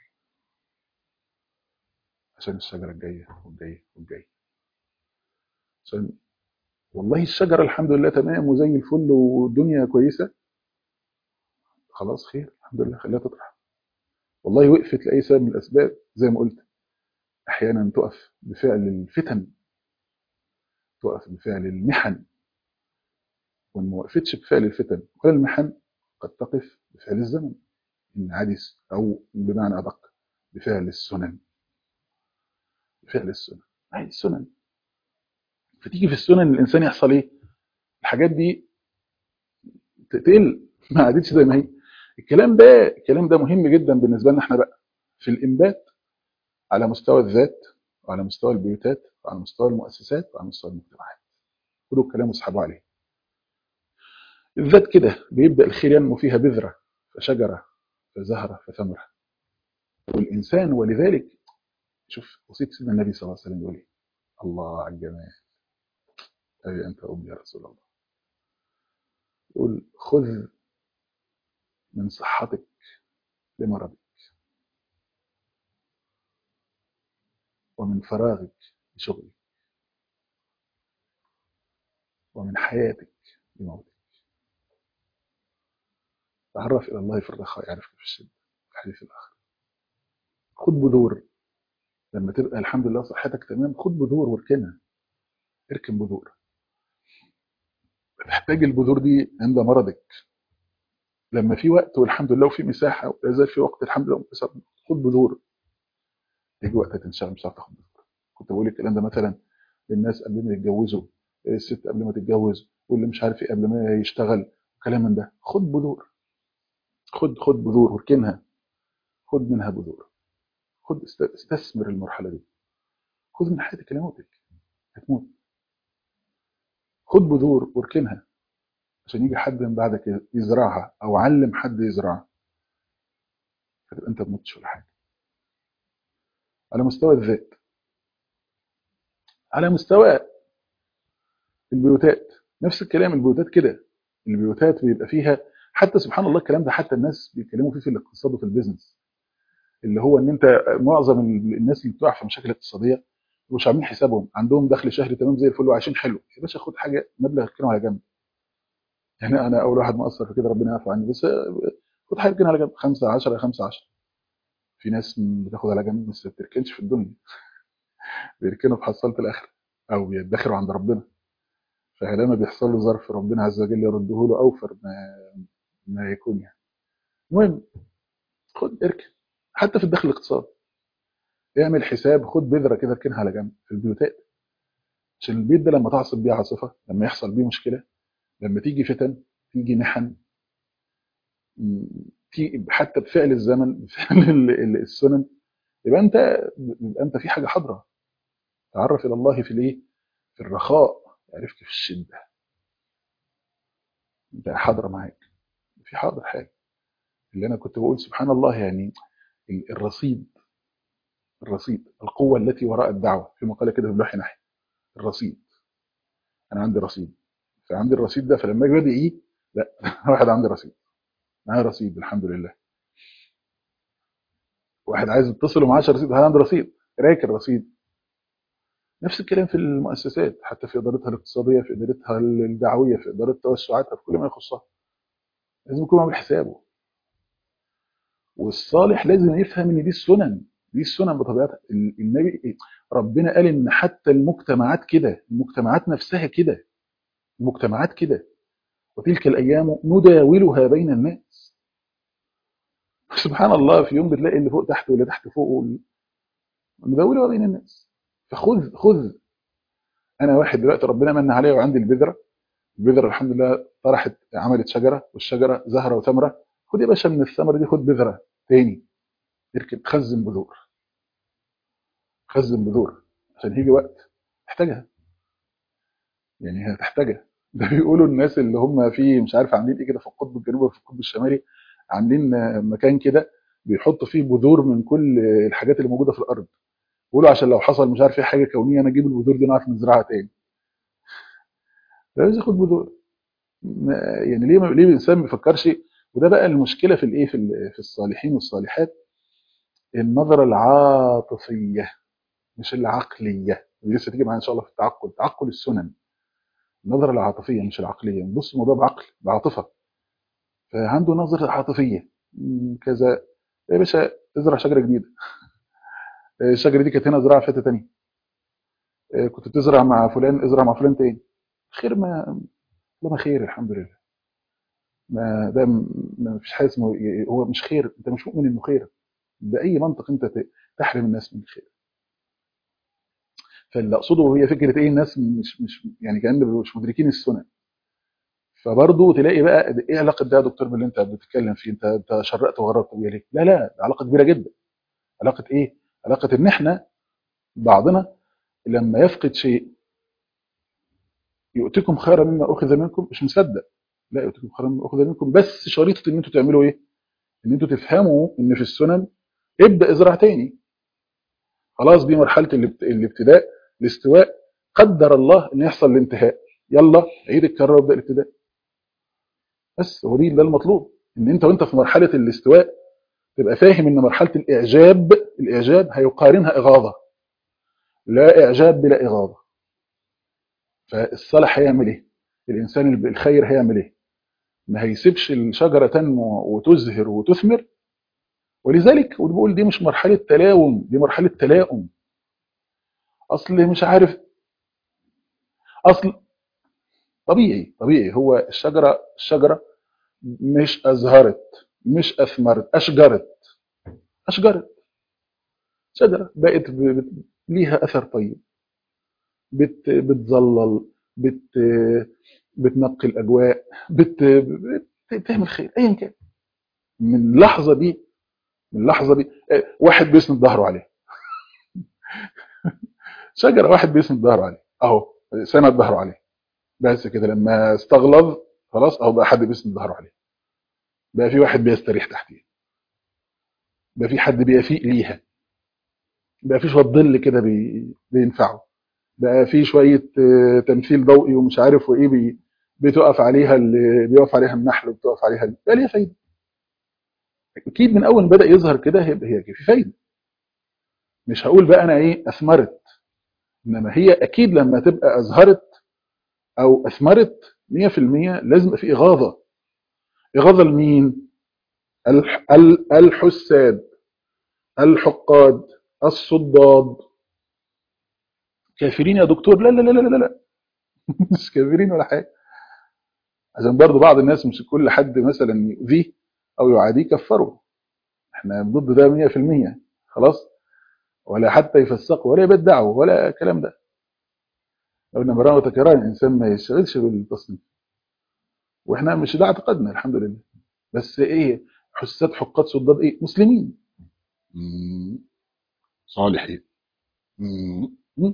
عشان الشجره الجايه والجايه والجايه عشان والله الشجره الحمد لله تمام وزي الفل والدنيا كويسه خلاص خير الحمد لله خليها تطرح والله وقفت لاي سبب من الاسباب زي ما قلت احيانا تقف بفعل الفتن تقف بفعل المحن وان ما وقفتش بفعل الفتن ولا المحن قد تقف بفعل الزمن ان عدس او بمعنى ادق بفعل السنن بفعل السنن هاي السنن فتيجي في السنن الانسان يحصل ايه الحاجات دي تقل ما عادتش زي ما هي الكلام ده الكلام ده مهم جدا بالنسبه لنا احنا بقى في الانبات على مستوى الذات وعلى مستوى البيوتات وعلى مستوى المؤسسات وعلى مستوى المجتمعات خدوا الكلام واصحابوا عليه الذات كده بيبدا الخير ينمو فيها بذره فشجره فزهره فثمره والانسان ولذلك شوف وصيه سيدنا النبي صلى الله عليه وسلم يقول ايه الله على الجمال أي أنت أمي يا رسول الله يقول خذ من صحتك لمرضك ومن فراغك لشغلك ومن حياتك لموتك تعرف إلى الله في الرخاء يعرفك في الشدة الحديث الآخر خد بذور لما تبقى الحمد لله صحتك تمام خد بذور واركنها اركن بذور تحتاج البذور دي عند مرضك لما في وقت والحمد لله وفي مساحه ولا زال في وقت الحمد لله خد بذور يجي وقت تنشغل مش هتعرف تاخد بذور كنت بقول الكلام ده مثلا للناس قبل ما يتجوزوا الست قبل ما تتجوز واللي مش عارف ايه قبل ما يشتغل كلام من ده خد بذور خد خد بذور واركنها خد منها بذور خد استثمر المرحله دي خد من حياتك لموتك هتموت خد بذور واركنها عشان يجي حد من بعدك يزرعها او علم حد يزرعها فتبقى انت ما متش ولا حاجه على مستوى الذات على مستوى البيوتات نفس الكلام البيوتات كده البيوتات بيبقى فيها حتى سبحان الله الكلام ده حتى الناس بيتكلموا فيه في الاقتصاد وفي البيزنس اللي هو ان انت معظم الناس اللي بتقع في مشاكل اقتصاديه مش عاملين حسابهم عندهم دخل شهري تمام زي الفل وعايشين حلو يا باشا خد حاجه مبلغ اركنه على جنب يعني انا اول واحد مقصر في كده ربنا يعفو عني بس خد حاجه اركنها على جنب 5 10 5 10 في ناس بتاخد على جنب بس ما بتركنش في الدنيا بيركنوا في حصاله الاخره او بيدخروا عند ربنا فلما بيحصل له ظرف ربنا عز وجل يرده له اوفر ما ما يكون يعني المهم خد اركن حتى في الدخل الاقتصادي اعمل حساب خد بذره كده اركنها على جنب في البيوتات عشان البيت ده لما تعصب بيه عاصفه لما يحصل بيه مشكله لما تيجي فتن تيجي محن تيجي حتى بفعل الزمن بفعل السنن يبقى انت يبقى انت في حاجه حاضره تعرف الى الله في الايه في الرخاء عرفت في الشده انت حاضره معاك في حاضر حاجه اللي انا كنت بقول سبحان الله يعني الرصيد الرصيد القوه التي وراء الدعوه في مقاله كده في لوحي ناحيه الرصيد انا عندي رصيد فعندي الرصيد ده فلما اجي بدعي لا واحد عندي رصيد معايا رصيد الحمد لله واحد عايز يتصل ومعاش رصيد انا عندي رصيد راكن رصيد نفس الكلام في المؤسسات حتى في ادارتها الاقتصاديه في ادارتها الدعويه في اداره توسعاتها في كل ما يخصها لازم يكون عامل حسابه والصالح لازم يفهم ان دي السنن دي السنن بطبيعتها النبي ربنا قال ان حتى المجتمعات كده المجتمعات نفسها كده المجتمعات كده وتلك الايام نداولها بين الناس سبحان الله في يوم بتلاقي اللي فوق تحت واللي تحت فوق نداولها بين الناس فخذ خذ انا واحد دلوقتي ربنا من عليا وعندي البذره البذره الحمد لله طرحت عملت شجره والشجره زهره وثمره خد يا باشا من الثمره دي خد بذره تاني اركب خزن بذور خزن بذور عشان هيجي وقت تحتاجها يعني هتحتاجها ده بيقولوا الناس اللي هم في مش عارف عاملين ايه كده في القطب الجنوبي وفي القطب الشمالي عاملين مكان كده بيحطوا فيه بذور من كل الحاجات اللي موجوده في الارض بيقولوا عشان لو حصل مش عارف ايه حاجه كونيه انا اجيب البذور دي نعرف نزرعها تاني لازم ياخد بذور يعني ليه ليه الانسان ما بيفكرش وده بقى المشكله في الايه في في الصالحين والصالحات النظره العاطفيه مش العقليه لسه تيجي معانا ان شاء الله في التعقل تعقل السنن النظره العاطفيه مش العقليه نبص الموضوع بعقل بعاطفه فعنده نظره عاطفيه كذا يا باشا ازرع شجره جديده الشجره دي كانت هنا زراعه في حته ثانيه كنت بتزرع مع فلان ازرع مع فلان تاني خير ما ما خير الحمد لله ما ده ما فيش حاجه اسمه هو مش خير انت مش مؤمن انه خير باي منطق انت تحرم الناس من الخير فاللي اقصده هي فكره ايه الناس مش مش يعني كان مش مدركين السنن فبرضه تلاقي بقى ايه علاقه ده يا دكتور باللي انت بتتكلم فيه انت انت شرقت وغربت بيها ليه؟ لا لا ده علاقه كبيره جدا علاقه ايه؟ علاقه ان احنا بعضنا لما يفقد شيء يؤتكم خيرا مما اخذ منكم مش مصدق لا يؤتكم خيرا مما اخذ منكم بس شريطه ان انتوا تعملوا ايه؟ ان انتوا تفهموا ان في السنن ابدا ازرع تاني خلاص دي مرحله الابتداء الاستواء قدر الله ان يحصل الانتهاء يلا عيد الكرة وابدا الابتداء بس هو دي ده المطلوب ان انت وانت في مرحله الاستواء تبقى فاهم ان مرحله الاعجاب الاعجاب هيقارنها اغاظه لا اعجاب بلا اغاظه فالصالح هيعمل ايه الانسان الخير هيعمل ايه ما هيسيبش الشجره تنمو وتزهر وتثمر ولذلك وبقول دي مش مرحله تلاوم دي مرحله تلاؤم اصل مش عارف اصل طبيعي طبيعي هو الشجره الشجره مش ازهرت مش اثمرت اشجرت اشجرت شجره بقت ليها اثر طيب بت بتظلل بت بتنقي الاجواء بت بتعمل خير ايا كان من اللحظه دي من اللحظه دي واحد بيسند ظهره عليه شجره واحد بيسند ظهره عليه اهو سند ظهره عليه بس كده لما استغلظ خلاص اهو بقى حد بيسند ظهره عليه بقى في واحد بيستريح تحتيه بقى في حد بيفيق ليها بقى في شويه ظل كده بي... بينفعه بقى في شويه آه، تمثيل ضوئي ومش عارف وايه بي... بتقف عليها اللي بيقف عليها النحل وبتقف عليها ال- بقى ليها فايده اكيد من اول ما بدا يظهر كده هي هي في فايده مش هقول بقى انا ايه اثمرت انما هي اكيد لما تبقى اظهرت او اثمرت 100% لازم يبقى في اغاظه اغاظه لمين الح... ال- الحساد الحقاد الصداد كافرين يا دكتور لا لا لا لا لا لا مش كافرين ولا حاجه عشان برضو بعض الناس مش كل حد مثلا يؤذيه او يعاديه كفره احنا ضد ده 100% خلاص ولا حتى يفسقوا ولا يبدعوا ولا الكلام ده لو ان مرة وتكرار الانسان ما يشتغلش بالتصنيف واحنا مش ده اعتقادنا الحمد لله بس ايه حسات حقات صداد ايه مسلمين مم. صالحين مم. مم.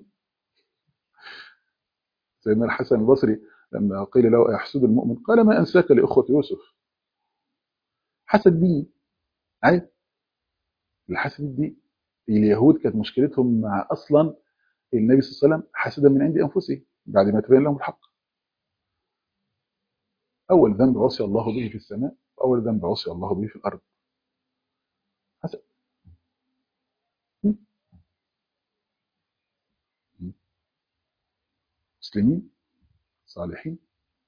سيدنا الحسن البصري لما قيل له أيحسد المؤمن قال ما أنساك لأخوة يوسف حسد دين عادي الحسد الدين اليهود كانت مشكلتهم مع أصلا النبي صلى الله عليه وسلم حسدا من عند أنفسهم بعد ما تبين لهم الحق أول ذنب عصي الله به في السماء وأول ذنب عصي الله به في الأرض حسد م? م? مسلمين صالحين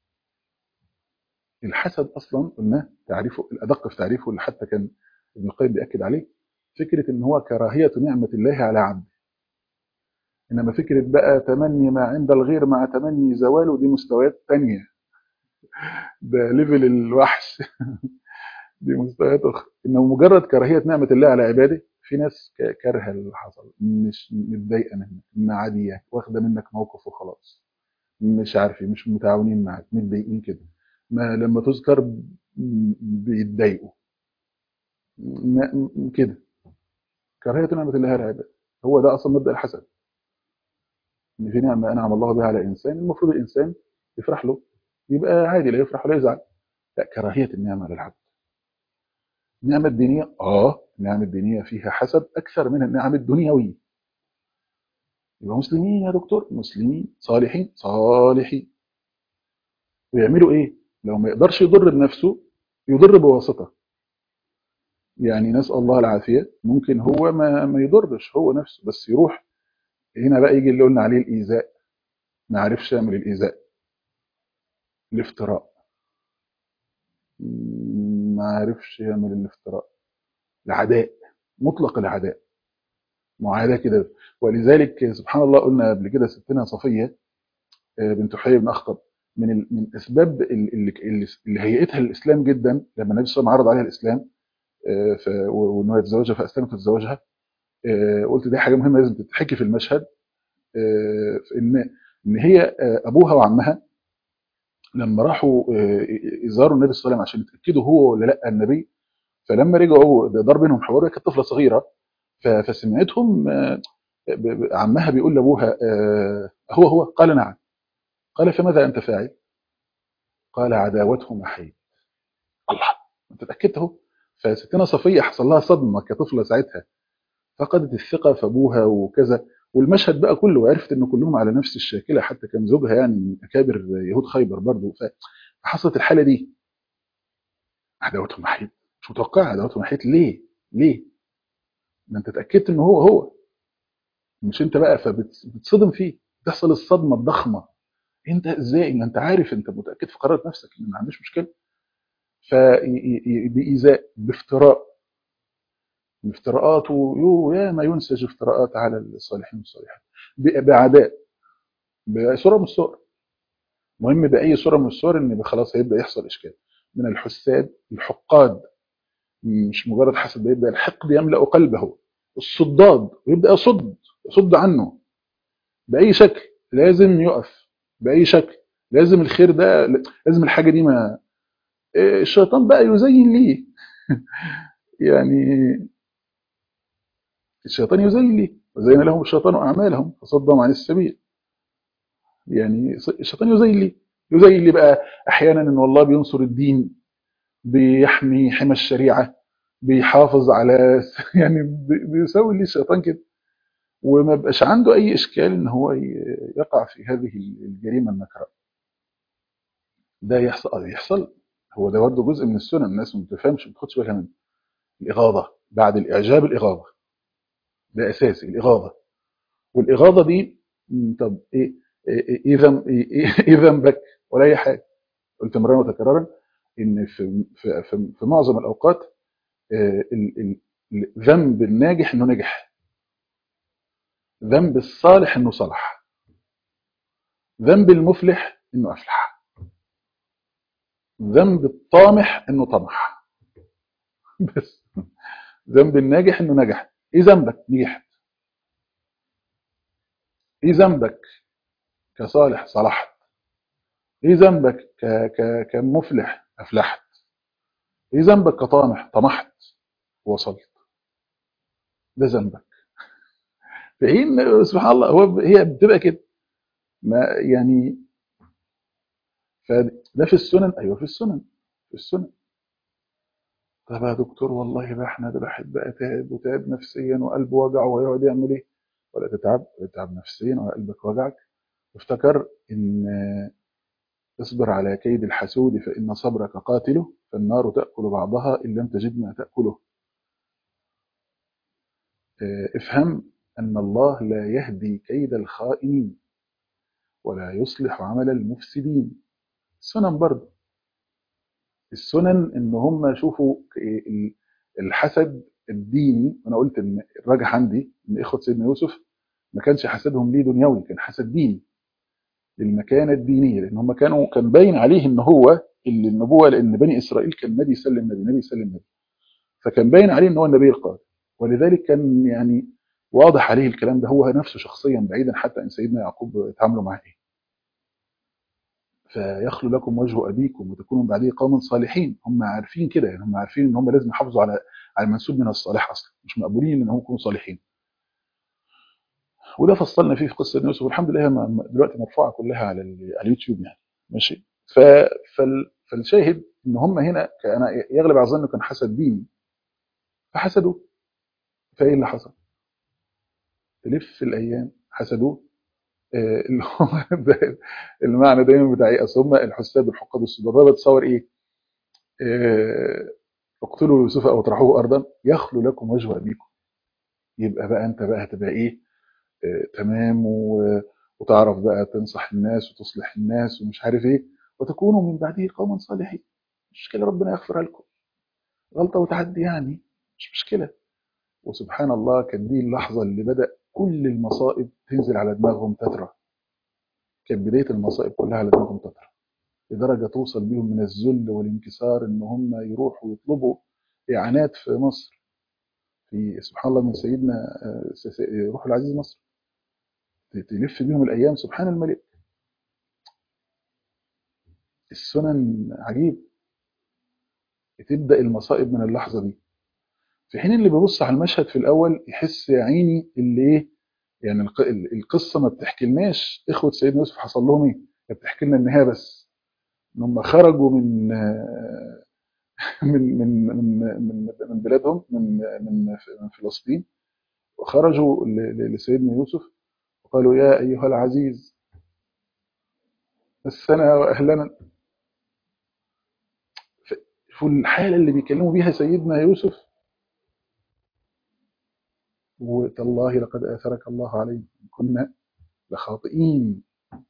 الحسد اصلا قلنا تعريفه الادق في تعريفه اللي حتى كان ابن القيم بياكد عليه فكره ان هو كراهيه نعمه الله على عبده انما فكره بقى تمني ما عند الغير مع تمني زواله دي مستويات تانية ده ليفل الوحش دي مستويات اخرى انه مجرد كراهيه نعمه الله على عباده في ناس ك- كارهه اللي حصل مش متضايقه منك انها عاديه واخده منك موقف وخلاص مش عارف إيه، مش متعاونين معاك متضايقين كده ما لما تذكر ب- بيتضايقوا ما- م- كده كراهيه نعمه الله على العباد هو ده اصلا مبدا الحسد ان في نعمه انعم الله بها على انسان المفروض الانسان يفرح له يبقى عادي لا يفرح ولا يزعل لا كراهيه النعمه على العبد النعمه الدينيه اه النعمه الدينيه فيها حسد اكثر من النعم الدنيويه يبقى مسلمين يا دكتور مسلمين صالحين صالحين ويعملوا ايه لو ما يقدرش يضر بنفسه يضر بواسطه يعني نسال الله العافيه ممكن هو ما ما يضرش هو نفسه بس يروح هنا بقى يجي اللي قلنا عليه الايذاء ما عرفش يعمل الايذاء الافتراء م- ما عرفش يعمل الافتراء العداء مطلق العداء معاداه كده ولذلك سبحان الله قلنا قبل كده ستنا صفيه آه، بنت حيي بن اخطب من ال- من اسباب ال- اللي اللي اللي هيئتها للاسلام جدا لما النبي صلى الله عليه وسلم عرض عليها الاسلام آه، ف- و- وانه يتزوجها فاسلمت تتزوجها آه، قلت دي حاجه مهمه لازم تتحكي في المشهد آه، في ان ان هي آه، ابوها وعمها لما راحوا آه، يزاروا النبي صلى الله عليه وسلم عشان يتاكدوا هو ولا لا النبي فلما رجعوا ده دار بينهم حوار هي كانت طفله صغيره ف- فسمعتهم آه، ب- ب- عمها بيقول لابوها آه، هو هو قال نعم قال فماذا انت فاعل؟ قال عداوته محيط الله انت اتاكدت اهو فستنا صفيه حصل لها صدمه كطفله ساعتها فقدت الثقه في ابوها وكذا والمشهد بقى كله وعرفت ان كلهم على نفس الشاكله حتى كان زوجها يعني من اكابر يهود خيبر برضه فحصلت الحاله دي عداوته محيط مش متوقع عداوته محيط ليه؟ ليه؟ ما انت اتاكدت ان هو هو مش انت بقى فبتصدم فيه تحصل الصدمه الضخمه انت ازاي ما انت عارف انت متاكد في قرارة نفسك ان ما عندوش مشكله فبإيذاء بافتراء بافتراءات ويو يا ما ينسج افتراءات على الصالحين والصالحات ب- بعداء بصوره من الصور مهم باي صوره من الصور ان خلاص هيبدا يحصل اشكال من الحساد الحقاد مش مجرد حسد بيبدا الحقد يملا قلبه الصداد ويبدا يصد يصد عنه باي شكل لازم يقف باي شكل لازم الخير ده لازم الحاجه دي ما إيه، الشيطان بقى يزين ليه يعني الشيطان يزين ليه وزين لهم الشيطان اعمالهم فصدهم عن السبيل يعني الشيطان يزين ليه زي اللي بقى احيانا ان والله بينصر الدين بيحمي حمى الشريعه بيحافظ على يعني بي- بيسوي اللي الشيطان كده وما بقاش عنده اي اشكال ان هو ي- يقع في هذه الجريمه النكراء ده يحصل آه يحصل هو ده برضه جزء من السنن الناس ما بتفهمش ما بتاخدش بالها منه الاغاظه بعد الاعجاب الاغاظه ده اساسي الاغاظه والاغاظه دي م، طب ايه ايه إيه ذنب ايه إيه- إيه ذنبك ولا اي حاجه قلت مرارا وتكرارا ان في في في, في معظم الاوقات آه، ال- ال- ال- ذنب الناجح انه نجح ذنب الصالح انه صلح ذنب المفلح انه افلح ذنب الطامح انه طمح بس ذنب الناجح انه نجح ايه ذنبك نجحت ايه ذنبك كصالح صلحت ايه ذنبك ك... ك... كمفلح افلحت ايه ذنبك كطامح طمحت وصلت ده ذنبك في حين سبحان الله هو ب- هي بتبقى كده ما يعني فده في السنن ايوه في السنن في السنن طب يا دكتور والله بقى احنا ده الواحد بقى تعب وتعب نفسيا وقلبه وجعه وهيقعد يعمل ايه؟ ولا تتعب ولا تتعب نفسيا ولا قلبك وجعك وافتكر ان اصبر على كيد الحسود فان صبرك قاتله فالنار تاكل بعضها ان لم تجد ما تاكله اه، افهم ان الله لا يهدي كيد الخائنين ولا يصلح عمل المفسدين السنن برضه السنن ان هم شوفوا ال- الحسد الديني وانا قلت ان الراجح عندي ان اخوه سيدنا يوسف ما كانش حسدهم ليه دنيوي كان حسد ديني للمكانه الدينيه لان هم كانوا كان باين عليه ان هو اللي النبوه لان بني اسرائيل كان نبي يسلم نبي نبي يسلم نبي فكان باين عليه ان هو النبي القادم ولذلك كان يعني واضح عليه الكلام ده هو نفسه شخصيا بعيدا حتى ان سيدنا يعقوب اتعاملوا معاه ايه فيخلو لكم وجه ابيكم وتكونوا من بعده قوما صالحين هم عارفين كده يعني هم عارفين ان هم لازم يحافظوا على على المنسوب من الصالح اصلا مش مقبولين ان هم يكونوا صالحين وده فصلنا فيه في قصه يوسف والحمد لله هي م- دلوقتي مرفوعه كلها على ال- على اليوتيوب يعني ماشي ف فال فالشاهد ان هم هنا كان يغلب على ظنه كان حسد ديني فحسدوا فايه اللي حصل؟ تلف الايام حسدوه آه، اللي هو ده المعنى دايما بتاع ايه اصل هم الحساد والحقاد والسبابه بتصور ايه؟ آه، اقتلوا يوسف او اطرحوه ارضا يخلو لكم وجه ابيكم يبقى بقى انت بقى هتبقى ايه آه، تمام و... وتعرف بقى تنصح الناس وتصلح الناس ومش عارف ايه وتكونوا من بعده قوما صالحين مش مشكله ربنا يغفر لكم غلطه وتعدي يعني مش مشكله وسبحان الله كانت دي اللحظه اللي بدا كل المصائب تنزل على دماغهم تترى كانت بدايه المصائب كلها على دماغهم تترى لدرجه توصل بيهم من الذل والانكسار ان هم يروحوا يطلبوا اعانات في مصر في سبحان الله من سيدنا آه، س- س- روح العزيز مصر تلف بيهم الايام سبحان الملك السنن عجيب تبدا المصائب من اللحظه دي في حين اللي بيبص على المشهد في الاول يحس يا عيني اللي ايه يعني الق- ال- القصه ما بتحكيلناش اخوه سيدنا يوسف حصل لهم ايه هي بتحكي لنا النهايه بس ان هم خرجوا من آه، من من من من من بلادهم من من من فلسطين وخرجوا ل- ل- لسيدنا يوسف وقالوا يا ايها العزيز مسنا واهلنا شوفوا الحاله اللي بيكلموا بيها سيدنا يوسف وتالله لقد اثرك الله علينا إن كنا لخاطئين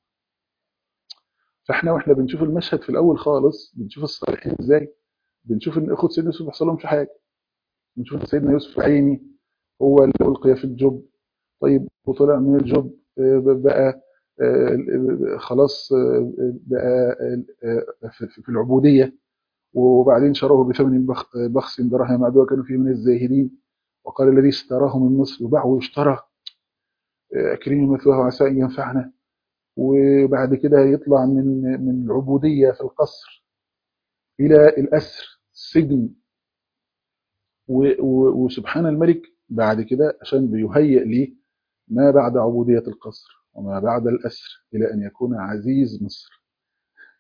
فاحنا واحنا بنشوف المشهد في الاول خالص بنشوف الصالحين ازاي بنشوف ان اخوه سيدنا يوسف ما حصلهمش حاجه بنشوف ان سيدنا يوسف عيني هو اللي القي في الجب طيب وطلع من الجب آه، بقى آه، خلاص آه، بقى آه، في في العبوديه وبعدين شروه بثمن بخ- بخس دراهم معدوده كانوا فيه من الزاهدين وقال الذي اشتراه من مصر وباع واشترى آه، اكرمي مثواه عسى ان ينفعنا وبعد كده يطلع من من العبوديه في القصر الى الاسر السجن و- و- وسبحان الملك بعد كده عشان بيهيئ ليه ما بعد عبودية القصر وما بعد الأسر إلى أن يكون عزيز مصر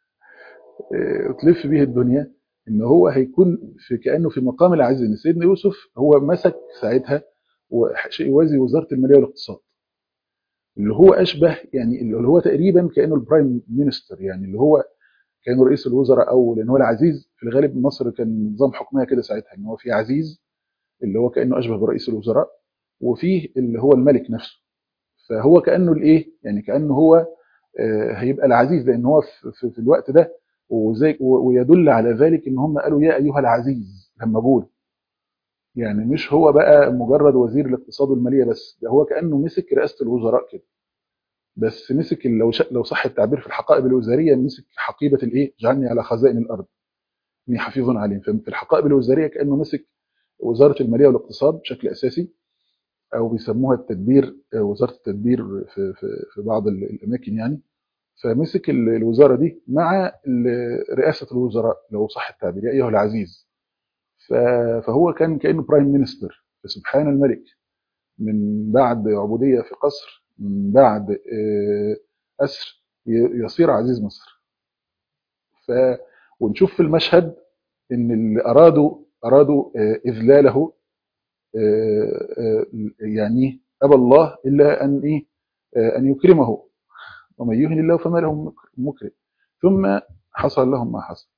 آه، وتلف به الدنيا ان هو هيكون في كانه في مقام العزيز ان سيدنا يوسف هو مسك ساعتها وشيء يوازي وزاره الماليه والاقتصاد اللي هو اشبه يعني اللي هو تقريبا كانه البرايم مينستر يعني اللي هو كانه رئيس الوزراء او لان هو العزيز في الغالب مصر كان نظام حكمها كده ساعتها ان هو في عزيز اللي هو كانه اشبه برئيس الوزراء وفيه اللي هو الملك نفسه فهو كانه الايه يعني كانه هو آه، هيبقى العزيز لان هو في, في, في الوقت ده وزي و- ويدل على ذلك ان هم قالوا يا ايها العزيز لما جول يعني مش هو بقى مجرد وزير الاقتصاد والماليه بس ده هو كانه مسك رئاسه الوزراء كده بس مسك ال- لو ش- لو صح التعبير في الحقائب الوزاريه مسك حقيبه الايه جعلني على خزائن الارض اني حفيظ عليم ففي الحقائب الوزاريه كانه مسك وزاره الماليه والاقتصاد بشكل اساسي او بيسموها التدبير آه، وزاره التدبير في في في بعض ال- الاماكن يعني فمسك ال- الوزاره دي مع ال- رئاسه الوزراء لو صح التعبير يا ايها العزيز ف- فهو كان كانه برايم مينستر فسبحان الملك من بعد عبوديه في قصر من بعد آه، اسر ي- يصير عزيز مصر ف ونشوف في المشهد ان اللي ارادوا ارادوا آه، اذلاله آه، آه، يعني ابى الله الا ان ايه آه، ان يكرمه ومن يهن الله فما له من مكرم ثم حصل لهم ما حصل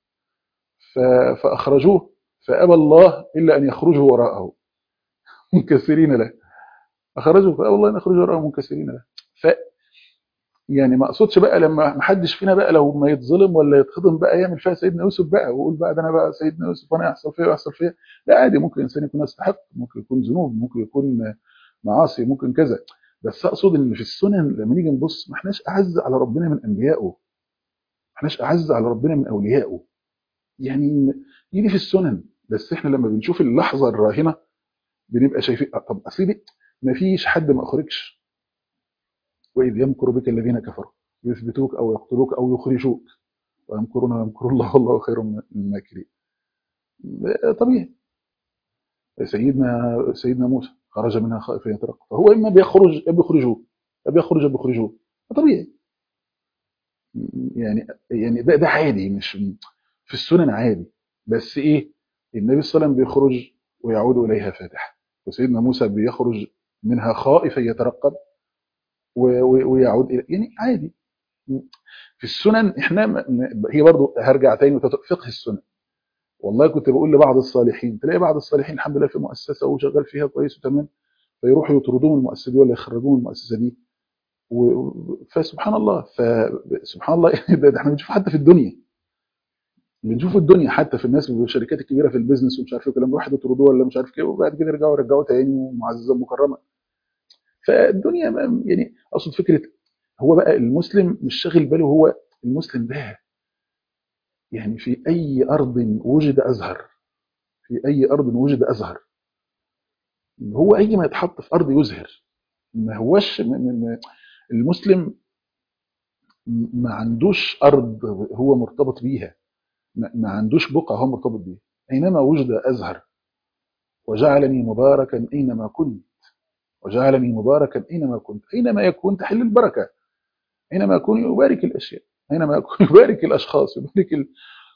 ف- فاخرجوه فابى الله الا ان يخرجوا وراءه منكسرين له اخرجوا فابى الله ان يخرجوا وراءه منكسرين له ف يعني ما اقصدش بقى لما ما حدش فينا بقى لو ما يتظلم ولا يتخضم بقى يعمل فيها سيدنا يوسف بقى ويقول بقى ده انا بقى سيدنا يوسف وانا يحصل فيا ويحصل فيا لا عادي ممكن الانسان يكون يستحق ممكن يكون ذنوب ممكن يكون معاصي ممكن كذا بس اقصد ان في السنن لما نيجي نبص ما احناش اعز على ربنا من انبيائه ما احناش اعز على ربنا من اوليائه يعني يجي في السنن بس احنا لما بنشوف اللحظه الراهنه بنبقى شايفين آه، طب اصل دي ما فيش حد ما اخرجش واذ يمكر بك الذين كفروا يثبتوك او يقتلوك او يخرجوك ويمكرون ويمكر الله والله خير من الماكرين طبيعي سيدنا سيدنا موسى خرج منها خائفا يترقب فهو اما بيخرج يا بيخرجوه يا بيخرج يا بيخرجوه طبيعي يعني يعني ده ده عادي مش في السنن عادي بس ايه النبي صلى الله عليه وسلم بيخرج ويعود اليها فاتح وسيدنا موسى بيخرج منها خائفا يترقب و- و- ويعود الى يعني عادي في السنن احنا م- م- هي برضو هرجع تاني وتت- فقه السنن والله كنت بقول لبعض الصالحين تلاقي بعض الصالحين الحمد لله في مؤسسه وشغال فيها كويس وتمام فيروحوا يطردوه من المؤسسه دي ولا يخرجوه من المؤسسه دي و- فسبحان الله فسبحان الله ده, ده احنا بنشوف حتى في الدنيا بنشوف الدنيا حتى في الناس اللي في الشركات الكبيره في البيزنس ومش عارف ايه كلام واحد يطردوه ولا مش عارف ايه وبعد كده يرجعوا يرجعوا تاني ومعززه مكرمه فالدنيا ما- يعني اقصد فكره هو بقى المسلم مش شاغل باله هو المسلم ده يعني في اي ارض وجد ازهر في اي ارض وجد ازهر هو اي ما يتحط في ارض يزهر ما هوش م- م- م- المسلم ما عندوش ارض هو مرتبط بيها ما ما عندوش بقعه هو مرتبط بيها اينما وجد ازهر وجعلني مباركا اينما كنت وجعلني مباركا اينما كنت اينما يكون تحل البركه اينما يكون يبارك الاشياء اينما يكون يبارك الاشخاص يبارك ال...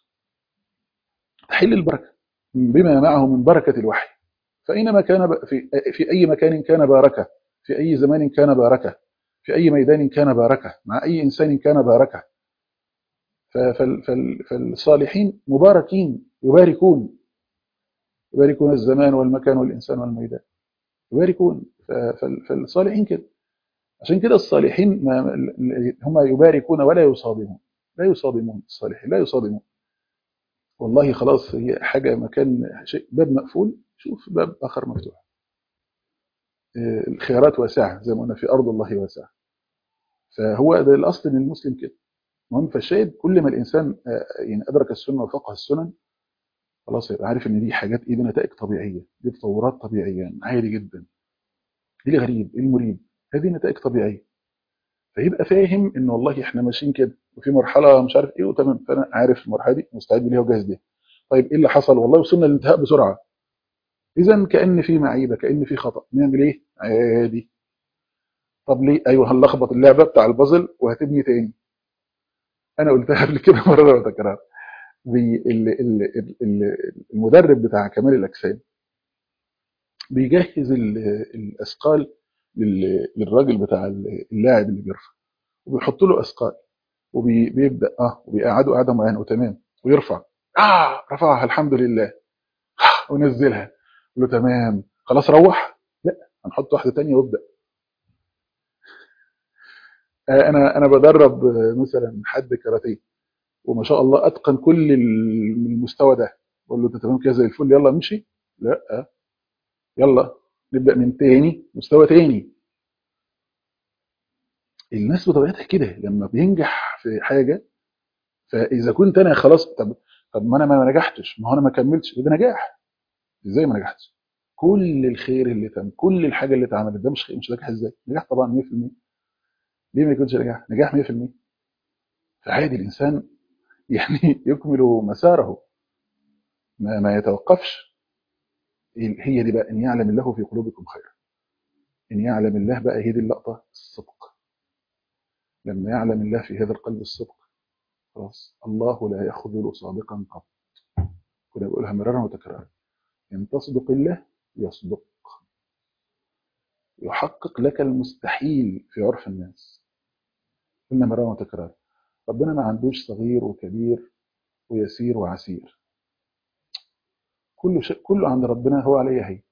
تحل البركه بما معه من بركه الوحي فاينما كان ب... في في اي مكان كان باركه في اي زمان كان باركه في اي ميدان كان باركه مع اي انسان كان باركه ف... فال... فال... فالصالحين مباركين يباركون يباركون الزمان والمكان والانسان والميدان يباركون ف... فال... فالصالحين كده عشان كده الصالحين ما هم يباركون ولا يصادمون لا يصادمون الصالحين لا يصادمون والله خلاص هي حاجة مكان شيء باب مقفول شوف باب آخر مفتوح آه، الخيارات واسعة زي ما قلنا في أرض الله واسعة فهو ده الأصل إن المسلم كده المهم فالشاهد كل ما الإنسان آه، يعني أدرك السنة وفقه السنن خلاص يبقى عارف إن دي حاجات إيه دي نتائج طبيعية دي تطورات طبيعية عادي جدا ايه الغريب ايه المريب هذه نتائج طبيعيه فيبقى فاهم ان والله احنا ماشيين كده وفي مرحله مش عارف ايه وتمام فانا عارف المرحله دي مستعد ليها وجاهز ليها طيب ايه اللي حصل والله وصلنا للانتهاء بسرعه اذا كان في معيبه كان في خطا نعمل ايه عادي طب ليه ايوه هنلخبط اللعبه بتاع البازل وهتبني تاني انا قلتها قبل كده مره وتكرار بي ال ال ال ال المدرب بتاع كمال الاجسام بيجهز ال- الاثقال لل- للراجل بتاع اللاعب اللي بيرفع وبيحط له اثقال وبيبدا اه وبيقعده قاعده معينه وتمام ويرفع اه رفعها الحمد لله ونزلها يقول له تمام خلاص روح لا هنحط واحده تانية وابدا آه انا انا بدرب آه، مثلا حد كاراتيه وما شاء الله اتقن كل ال- المستوى ده بقول له انت تمام كده زي الفل يلا نمشي لا يلا نبدا من تاني مستوى تاني الناس بطبيعتها كده لما بينجح في حاجه فاذا كنت انا خلاص طب طب ما انا ما نجحتش ما هو انا ما كملتش ده نجاح ازاي ما نجحتش كل الخير اللي تم كل الحاجه اللي اتعملت ده مش مش نجاح ازاي نجاح طبعا 100% ليه ما يكونش نجاح نجاح 100% فعادي الانسان يعني يكمل مساره ما, ما يتوقفش هي دي بقى ان يعلم الله في قلوبكم خيرا ان يعلم الله بقى هي دي اللقطه الصدق لما يعلم الله في هذا القلب الصدق خلاص الله لا يخذل صادقا قط كنا بقولها مرارا وتكرارا ان تصدق الله يصدق يحقق لك المستحيل في عرف الناس قلنا مرارا وتكرارا ربنا ما عندوش صغير وكبير ويسير وعسير كله شيء كله عند ربنا هو عليه هي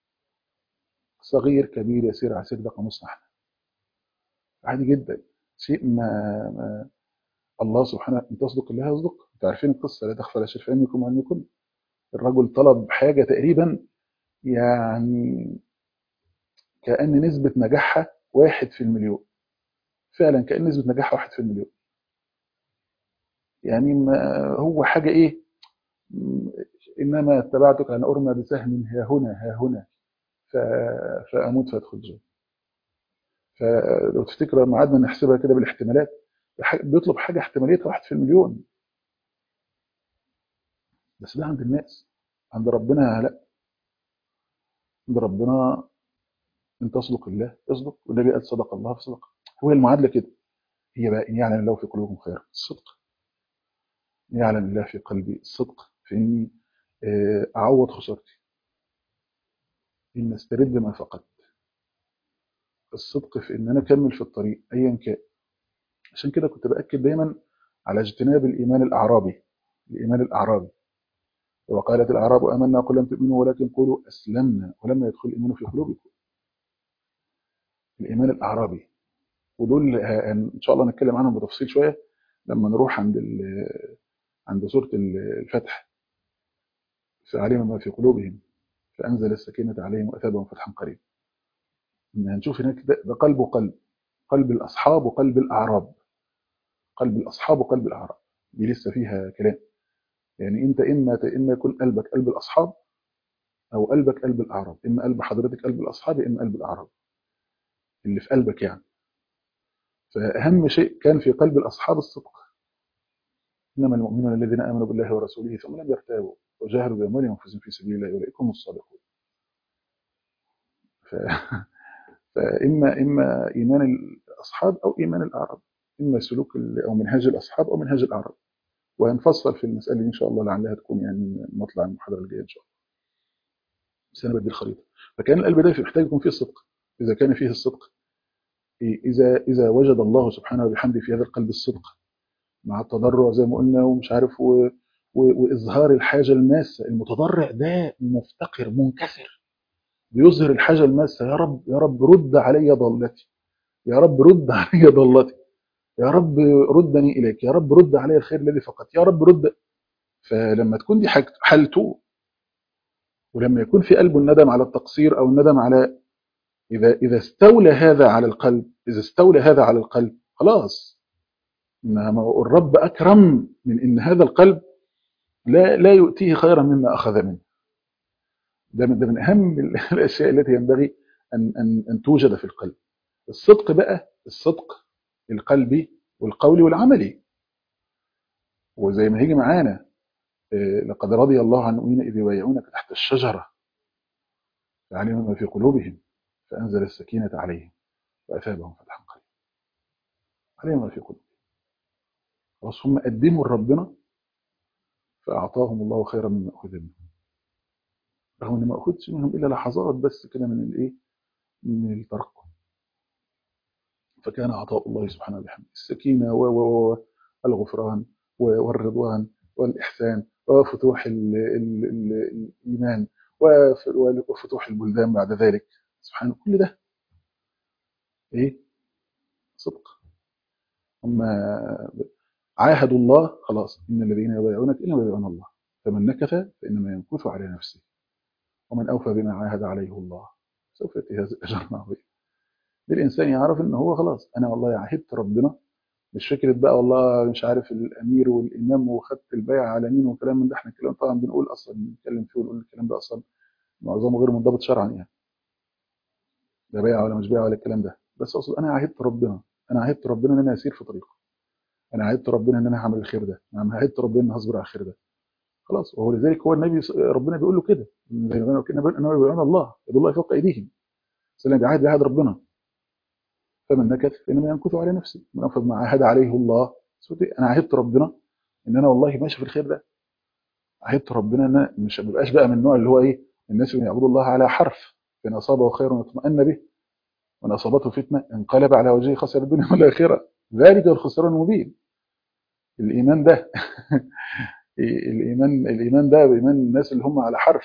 صغير كبير يسير عسير ده قاموسنا احنا عادي جدا شيء ما, ما الله سبحانه ان تصدق الله يصدق انتوا عارفين القصه لا تخفى لا شيء في علمكم وعلمكم الرجل طلب حاجه تقريبا يعني كأن نسبة نجاحها واحد في المليون فعلا كأن نسبة نجاحها واحد في المليون يعني ما هو حاجة إيه م- إنما اتبعتك أن أرمى بسهم ها هنا ها هنا ف- فأموت فأدخل الجنة فلو تفتكروا لما قعدنا نحسبها كده بالاحتمالات ح- بيطلب حاجة احتماليتها واحد في المليون بس ده عند الناس عند ربنا لا عند ربنا ان تصدق الله يصدق والنبي قال صدق الله فصدق هو المعادله كده هي بقى ان يعلم الله في قلوبكم خيرا الصدق ان يعلم الله في قلبي الصدق في اني آه، اعوض خسارتي ان استرد ما فقدت الصدق في ان انا اكمل في الطريق ايا كان عشان كده كنت باكد دايما على اجتناب الايمان الاعرابي الايمان الاعرابي وقالت الاعراب امنا قل لم تؤمنوا ولكن قولوا اسلمنا ولما يدخل الايمان في قلوبكم الايمان الاعرابي ودول ه- ان شاء الله نتكلم عنهم بتفصيل شويه لما نروح عند ال- عند سوره ال- الفتح فعلم ما في قلوبهم فانزل السكينه عليهم واثابهم فتحا قريبا إن هنشوف هناك ده, ده قلب وقلب قلب الاصحاب وقلب الاعراب قلب الاصحاب وقلب الاعراب دي لسه فيها كلام يعني انت اما اما يكون قلبك قلب الاصحاب او قلبك قلب الاعراب اما قلب حضرتك قلب الاصحاب اما قلب الاعراب اللي في قلبك يعني فاهم شيء كان في قلب الاصحاب الصدق انما المؤمنون الذين امنوا بالله ورسوله ثم لم يرتابوا وجاهدوا باموالهم وانفسهم في سبيل الله اولئك هم الصادقون ف... فاما اما ايمان الاصحاب او ايمان الاعراب اما سلوك ال- او منهاج الاصحاب او منهاج الاعراب وهنفصل في المساله دي ان شاء الله لعلها تكون يعني مطلع المحاضره الجايه ان شاء الله بس انا بدي الخريطه فكان القلب ده محتاج يكون فيه الصدق اذا كان فيه الصدق إيه، اذا اذا وجد الله سبحانه وبحمده في هذا القلب الصدق مع التضرع زي ما قلنا ومش عارف و... و... واظهار الحاجه الماسه المتضرع ده مفتقر منكسر بيظهر الحاجه الماسه يا رب يا رب رد علي ضالتي يا رب رد علي ضالتي يا رب ردني اليك يا رب رد علي الخير الذي فقدت يا رب رد فلما تكون دي حاجة- حالته ولما يكون في قلبه الندم على التقصير او الندم على اذا اذا استولى هذا على القلب اذا استولى هذا على القلب خلاص ما ما هو الرب اكرم من ان هذا القلب لا لا يؤتيه خيرا مما اخذ منه ده من ده من اهم الاشياء التي ينبغي ان ان ان توجد في القلب الصدق بقى الصدق القلبي والقولي والعملي وزي ما هيجي معانا آه، لقد رضي الله عن المؤمنين اذ يبايعونك تحت الشجره فعلم ما في قلوبهم فانزل السكينه عليهم واثابهم فتحا قريبا علم ما في قلوبهم خلاص هم قدموا لربنا فأعطاهم الله خيرا مما أخذ منهم رغم أن ما أخذش منهم إلا لحظات بس كده من الإيه من الترقب فكان عطاء الله سبحانه وبحمده السكينة والغفران والرضوان والإحسان وفتوح ال ال ال الإيمان وفتوح البلدان بعد ذلك سبحانه كل ده إيه صدق أما عاهدوا الله خلاص إن الذين يبايعونك إنما يبايعون الله فمن نكث فإنما ينكث على نفسه ومن أوفى بما عاهد عليه الله سوف يأتي هذا الأجر عظيم الإنسان يعرف إن هو خلاص أنا والله عهدت ربنا مش فكرة بقى والله مش عارف الأمير والإمام وخدت البيع على مين وكلام من ده احنا الكلام طبعا بنقول أصلا بنتكلم فيه ونقول الكلام ده أصلا معظمه غير منضبط شرعا يعني لا بيع ولا مش بيع ولا الكلام ده بس أقصد أنا عهدت ربنا أنا عهدت ربنا إن أنا أسير في طريقه أنا عهدت ربنا إن أنا هعمل الخير ده أنا عهدت ربنا إن هصبر على الخير ده خلاص وهو لذلك هو النبي ربنا بيقول له كده إنما يبيعون الله يد الله فوق أيديهم سلام بعهد بعهد ربنا فمن نكث فإنما ينكث على نفسه من أنفذ ما عهد عليه الله أنا عهدت ربنا إن أنا والله ماشي في الخير ده عهدت ربنا إن أنا مش ببقاش بقى من النوع اللي هو إيه الناس اللي يعبدوا الله على حرف فإن أصابه خير اطمأن به وإن أصابته فتنة انقلب على وجهه خسر الدنيا والآخرة ذلك الخسران المبين الإيمان ده الإيمان الإيمان ده بإيمان الناس اللي هم على حرف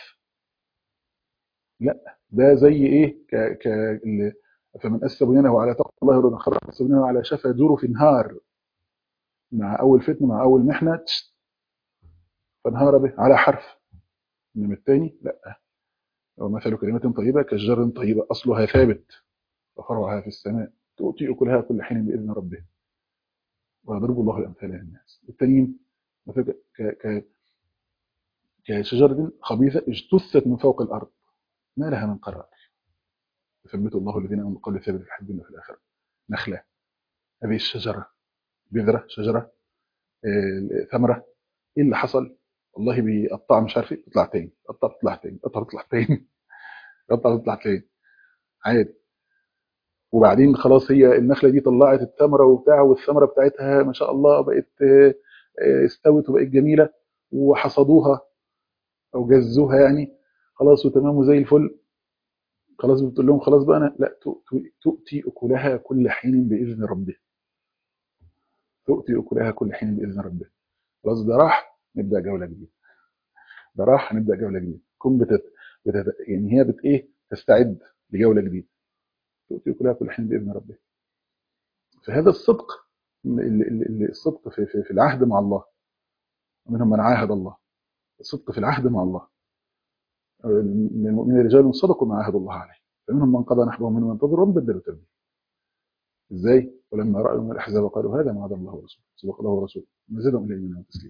لا ده زي إيه ك ك فمن أسس بنيانه على تقوى الله ورضا خرج أسس بنيانه على شفا جرف نهار مع أول فتنة مع أول محنة فانهار به على حرف إنما الثاني لا ومثل كلمة طيبة كالجر طيبة أصلها ثابت وفرعها في السماء تؤتي أكلها كل حين بإذن ربه ويضرب الله الأمثال للناس التانيين ك ك كشجرة خبيثة اجتثت من فوق الأرض ما لها من قرار يثبت الله الذين امنوا بالقول الثابت في الحياه الدنيا وفي الاخره نخله هذه الشجره بذره شجره آه، ثمره ايه اللي حصل والله بيقطع مش عارف ايه تطلع تاني قطع تطلع تاني قطع تطلع تاني قطع تطلع تاني عادي وبعدين خلاص هي النخله دي طلعت الثمره وبتاع والثمره بتاعتها ما شاء الله بقت آه، آه، استوت وبقت جميله وحصدوها او جزوها يعني خلاص وتمام وزي الفل خلاص بتقول لهم خلاص بقى انا لا تؤتي اكلها كل حين باذن ربه تؤتي اكلها كل حين باذن ربه خلاص ده راح نبدا جوله جديده ده راح هنبدا جوله جديده كن بتت... بتت... يعني هي بت ايه تستعد لجوله جديده تؤتي اكلها كل حين باذن ربه فهذا الصدق الصدق في, في, في العهد مع الله ومنهم من عاهد الله الصدق في العهد مع الله من المؤمنين رجال صدقوا ما عاهدوا الله عليه فمنهم من قضى نحبه ومنهم من انتظر ومن بدلوا تبديلا ازاي ولما راوا من الاحزاب قالوا هذا ما عاد الله ورسوله صدق الله ورسوله مزيدهم الى الايمان والتسليم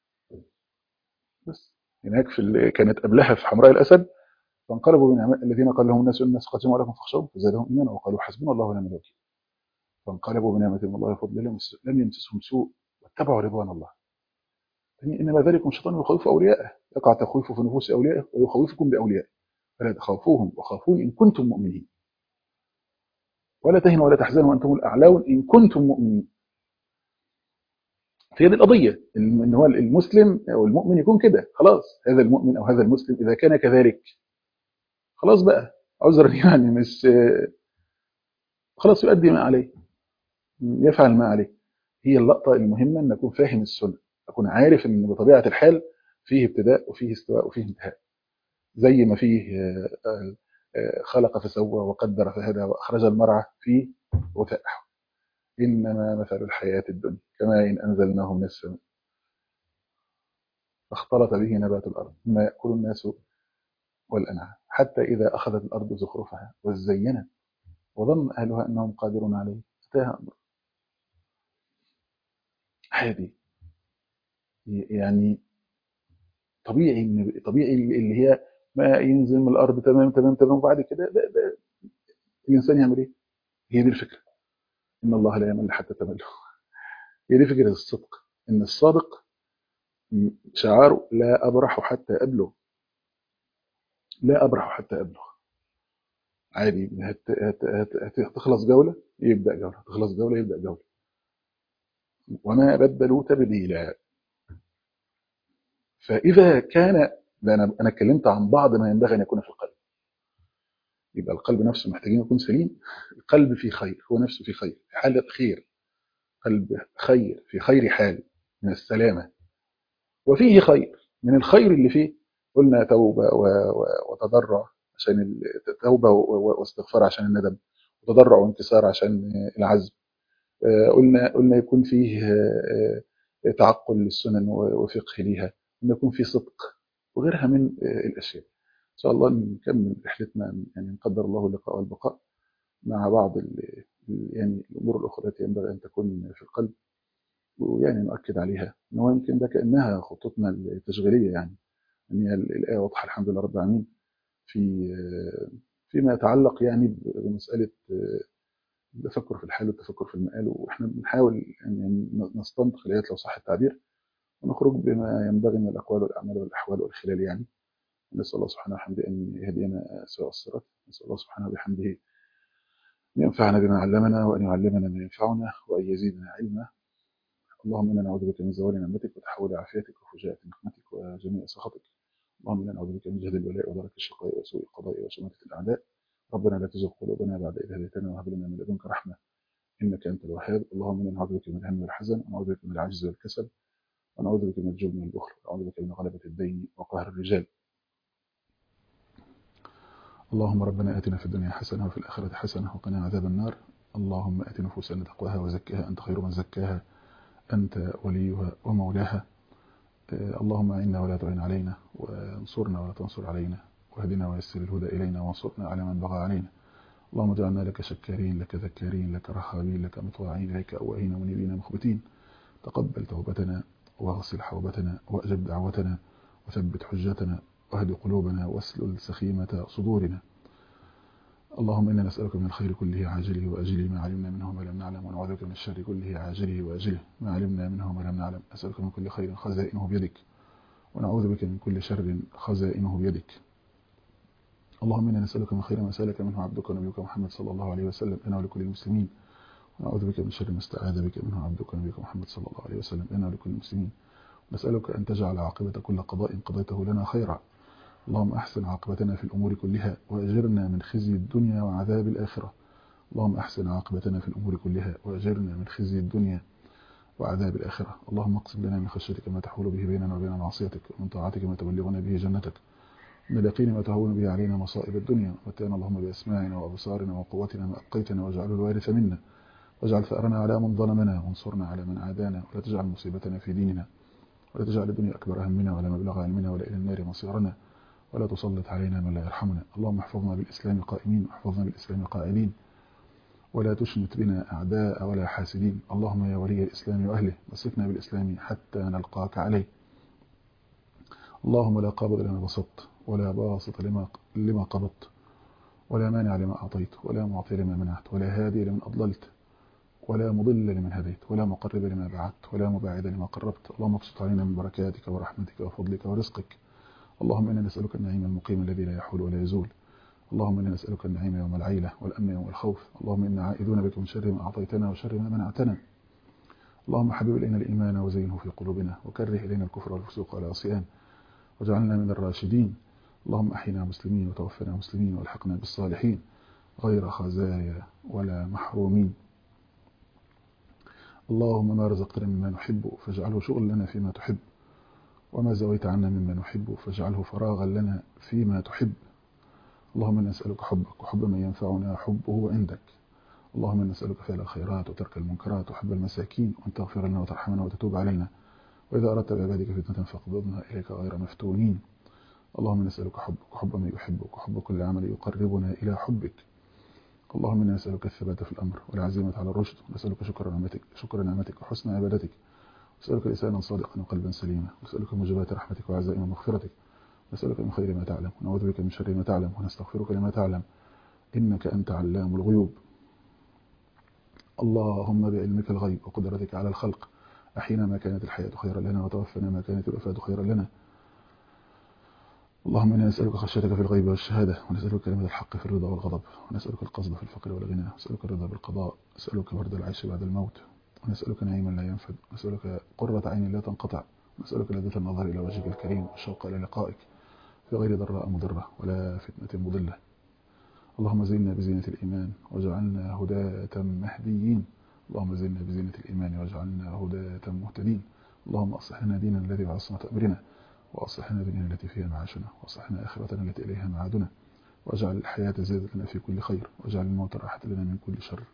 بس هناك في كانت قبلها في حمراء الاسد فانقلبوا من الذين قال لهم الناس الناس قاتلوا عليكم فاخشوهم فزادهم ايمانا وقالوا حسبنا الله ونعم الوكيل فانقلبوا بنعمه من الله وفضل لم يمسسهم سوء واتبعوا رضوان الله إنما ذلكم الشيطان يخوف أولياءه يقع تخويف في نفوس أوليائه ويخوفكم بأوليائه فلا تخافوهم وخافون إن كنتم مؤمنين ولا تهنوا ولا تحزنوا وأنتم الأعلون إن كنتم مؤمنين هي دي القضية إن هو المسلم أو المؤمن يكون كده خلاص هذا المؤمن أو هذا المسلم إذا كان كذلك خلاص بقى عذرا يعني مش خلاص يؤدي ما عليه يفعل ما عليه هي اللقطة المهمة أن أكون فاهم السنة أكون عارف أن بطبيعة الحال فيه ابتداء وفيه استواء وفيه انتهاء زي ما فيه خلق فسوى وقدر فهدى وأخرج المرعى فيه وثائح إنما مثل الحياة الدنيا كما إن أنزلناه من السماء فاختلط به نبات الأرض مما يأكل الناس والأنعام حتى إذا أخذت الأرض زخرفها وزينت وظن أهلها أنهم قادرون عليه أتاها أمر هذه يعني طبيعي ان طبيعي اللي هي ما ينزل من الارض تمام تمام تمام وبعد كده ده ده الانسان يعمل ايه؟ هي دي الفكره ان الله لا يمل حتى تمله هي دي فكره الصدق ان الصادق شعاره لا ابرح حتى ابلغ لا ابرح حتى ابلغ عادي هت هت هت هتخلص جوله يبدا جوله تخلص جوله يبدا جوله وما بدلوا تبديلا فإذا كان ده أنا أنا اتكلمت عن بعض ما ينبغي أن يكون في القلب يبقى القلب نفسه محتاجين يكون سليم القلب في خير هو نفسه في خير في حالة خير قلب خير في خير حال من السلامة وفيه خير من الخير اللي فيه قلنا توبة و- و- وتضرع عشان ال- توبة و- و- واستغفار عشان الندم وتضرع وانكسار عشان العزم آه، قلنا قلنا يكون فيه آه، آه، تعقل للسنن و- وفقه ليها ان يكون فيه صدق وغيرها من آه، الاشياء ان شاء الله نكمل رحلتنا يعني ان قدر الله اللقاء والبقاء مع بعض ال- ال- يعني الامور الاخرى التي ينبغي ان تكون في القلب ويعني نؤكد عليها ان هو يمكن ده كانها خطتنا التشغيليه يعني ان هي ال- الايه واضحه الحمد لله رب العالمين في آه، فيما يتعلق يعني ب- بمساله آه، التفكر في الحال والتفكر في المآل واحنا بنحاول يعني نستنطق الايات لو صح التعبير ونخرج بما ينبغي من الاقوال والاعمال والاحوال والخلال يعني نسال الله سبحانه وبحمده ان يهدينا سواء الصراط نسال الله سبحانه وبحمده ان ينفعنا بما علمنا وان يعلمنا ما ينفعنا وان يزيدنا علما اللهم انا نعوذ بك من زوال نعمتك وتحول عافيتك وفجاءة نقمتك وجميع سخطك اللهم انا نعوذ بك من جهد الولاء ودرك الشقاء وسوء القضاء وشماتة الاعداء ربنا لا تزغ قلوبنا بعد إذ هديتنا وهب لنا من لدنك رحمة إنك أنت الوهاب اللهم إنا نعوذ بك من الهم والحزن ونعوذ بك من العجز والكسل ونعوذ بك من الجبن والبخل ونعوذ بك من غلبة الدين وقهر الرجال اللهم ربنا آتنا في الدنيا حسنة وفي الآخرة حسنة وقنا عذاب النار اللهم آت نفوسنا تقواها وزكها أنت خير من زكاها أنت وليها ومولاها آه، اللهم أعنا ولا تعين علينا وانصرنا ولا تنصر علينا واهدنا ويسر الهدى إلينا وانصرنا على من بغى علينا اللهم اجعلنا لك شكارين لك ذكارين لك رهابين لك مطواعين إليك أواهين منيبين مخبتين تقبل توبتنا واغسل حوبتنا وأجب دعوتنا وثبت حجتنا واهد قلوبنا واسلل سخيمة صدورنا اللهم إنا نسألك من الخير كله عاجله وأجله ما علمنا منه ما لم نعلم ونعوذ بك من الشر كله عاجله وأجله ما علمنا منه ما لم نعلم أسألك من كل خير خزائنه بيدك ونعوذ بك من كل شر خزائنه بيدك اللهم إنا نسألك من خير ما سألك منه عبدك ونبيك محمد صلى الله عليه وسلم لنا ولكل المسلمين ونعوذ بك من شر ما استعاذ بك منه عبدك ونبيك محمد صلى الله عليه وسلم لنا ولكل المسلمين نسألك أن تجعل عاقبة كل قضاء قضيته لنا خيرا اللهم أحسن عاقبتنا في الأمور كلها وأجرنا من خزي الدنيا وعذاب الآخرة اللهم أحسن عاقبتنا في الأمور كلها وأجرنا من خزي الدنيا وعذاب الآخرة اللهم اقسم لنا من خشيتك ما تحول به بيننا وبين معصيتك ومن طاعتك ما تبلغنا به جنتك من اليقين ما تهون به علينا مصائب الدنيا ومتعنا اللهم بأسماعنا وأبصارنا وقوتنا ما أبقيتنا واجعله الوارث منا واجعل ثأرنا على من ظلمنا وانصرنا على من عادانا ولا تجعل مصيبتنا في ديننا ولا تجعل الدنيا أكبر همنا ولا مبلغ علمنا ولا إلى النار مصيرنا ولا تسلط علينا من لا يرحمنا اللهم احفظنا بالإسلام قائمين واحفظنا بالإسلام قائلين ولا تشمت بنا أعداء ولا حاسدين اللهم يا ولي الإسلام وأهله مسكنا بالإسلام حتى نلقاك عليه اللهم لا قابض لما بسطت ولا باسط لما, لما قبضت ولا مانع لما أعطيت ولا معطي لما منعت ولا هادي لمن أضللت ولا مضل لمن هديت ولا مقرب لما بعدت ولا مباعد لما قربت اللهم ابسط علينا من بركاتك ورحمتك وفضلك ورزقك اللهم إنا نسألك النعيم المقيم الذي لا يحول ولا يزول اللهم إنا نسألك النعيم يوم العيلة والأمن يوم الخوف اللهم إنا عائدون بك من شر ما أعطيتنا وشر ما منعتنا اللهم حبب إلينا الإيمان وزينه في قلوبنا وكره إلينا الكفر والفسوق والعصيان واجعلنا من الراشدين اللهم أحينا مسلمين وتوفنا مسلمين والحقنا بالصالحين غير خزايا ولا محرومين اللهم ما رزقتنا مما نحب فاجعله شغل لنا فيما تحب وما زويت عنا مما نحب فاجعله فراغا لنا فيما تحب اللهم نسألك حبك وحب من ينفعنا حبه عندك اللهم نسألك فعل الخيرات وترك المنكرات وحب المساكين وأن تغفر لنا وترحمنا وتتوب علينا وإذا أردت بعبادك فتنة فاقبضنا إليك غير مفتونين اللهم نسألك حبك وحب من يحبك وحب كل عمل يقربنا إلى حبك اللهم إنا نسألك الثبات في الأمر والعزيمة على الرشد ونسألك شكر نعمتك شكر نعمتك وحسن عبادتك نسألك لسانا صادقا وقلبا سليما نسألك موجبات رحمتك وعزائم مغفرتك نسألك من خير ما تعلم ونعوذ بك من شر ما تعلم ونستغفرك لما تعلم إنك أنت علام الغيوب اللهم بعلمك الغيب وقدرتك على الخلق أحينا ما كانت الحياة خيرا لنا وتوفنا ما كانت الوفاة خيرا لنا اللهم إنا نسألك خشيتك في الغيب والشهادة ونسألك كلمة الحق في الرضا والغضب ونسألك القصد في الفقر والغنى ونسألك الرضا بالقضاء نسألك برد العيش بعد الموت ونسألك نعيما لا ينفد ونسألك قرة عين لا تنقطع نسألك لذة النظر إلى وجهك الكريم والشوق إلى لقائك في غير ضراء مضرة ولا فتنة مضلة اللهم زينا بزينة الإيمان واجعلنا هداة مهديين اللهم زينا بزينة الإيمان واجعلنا هداة مهتدين اللهم أصلح لنا ديننا الذي بعصمة أمرنا وأصلح لنا دنيانا التي فيها معاشنا وأصلح لنا آخرتنا التي إليها معادنا واجعل الحياة زادة لنا في كل خير واجعل الموت راحة لنا من كل شر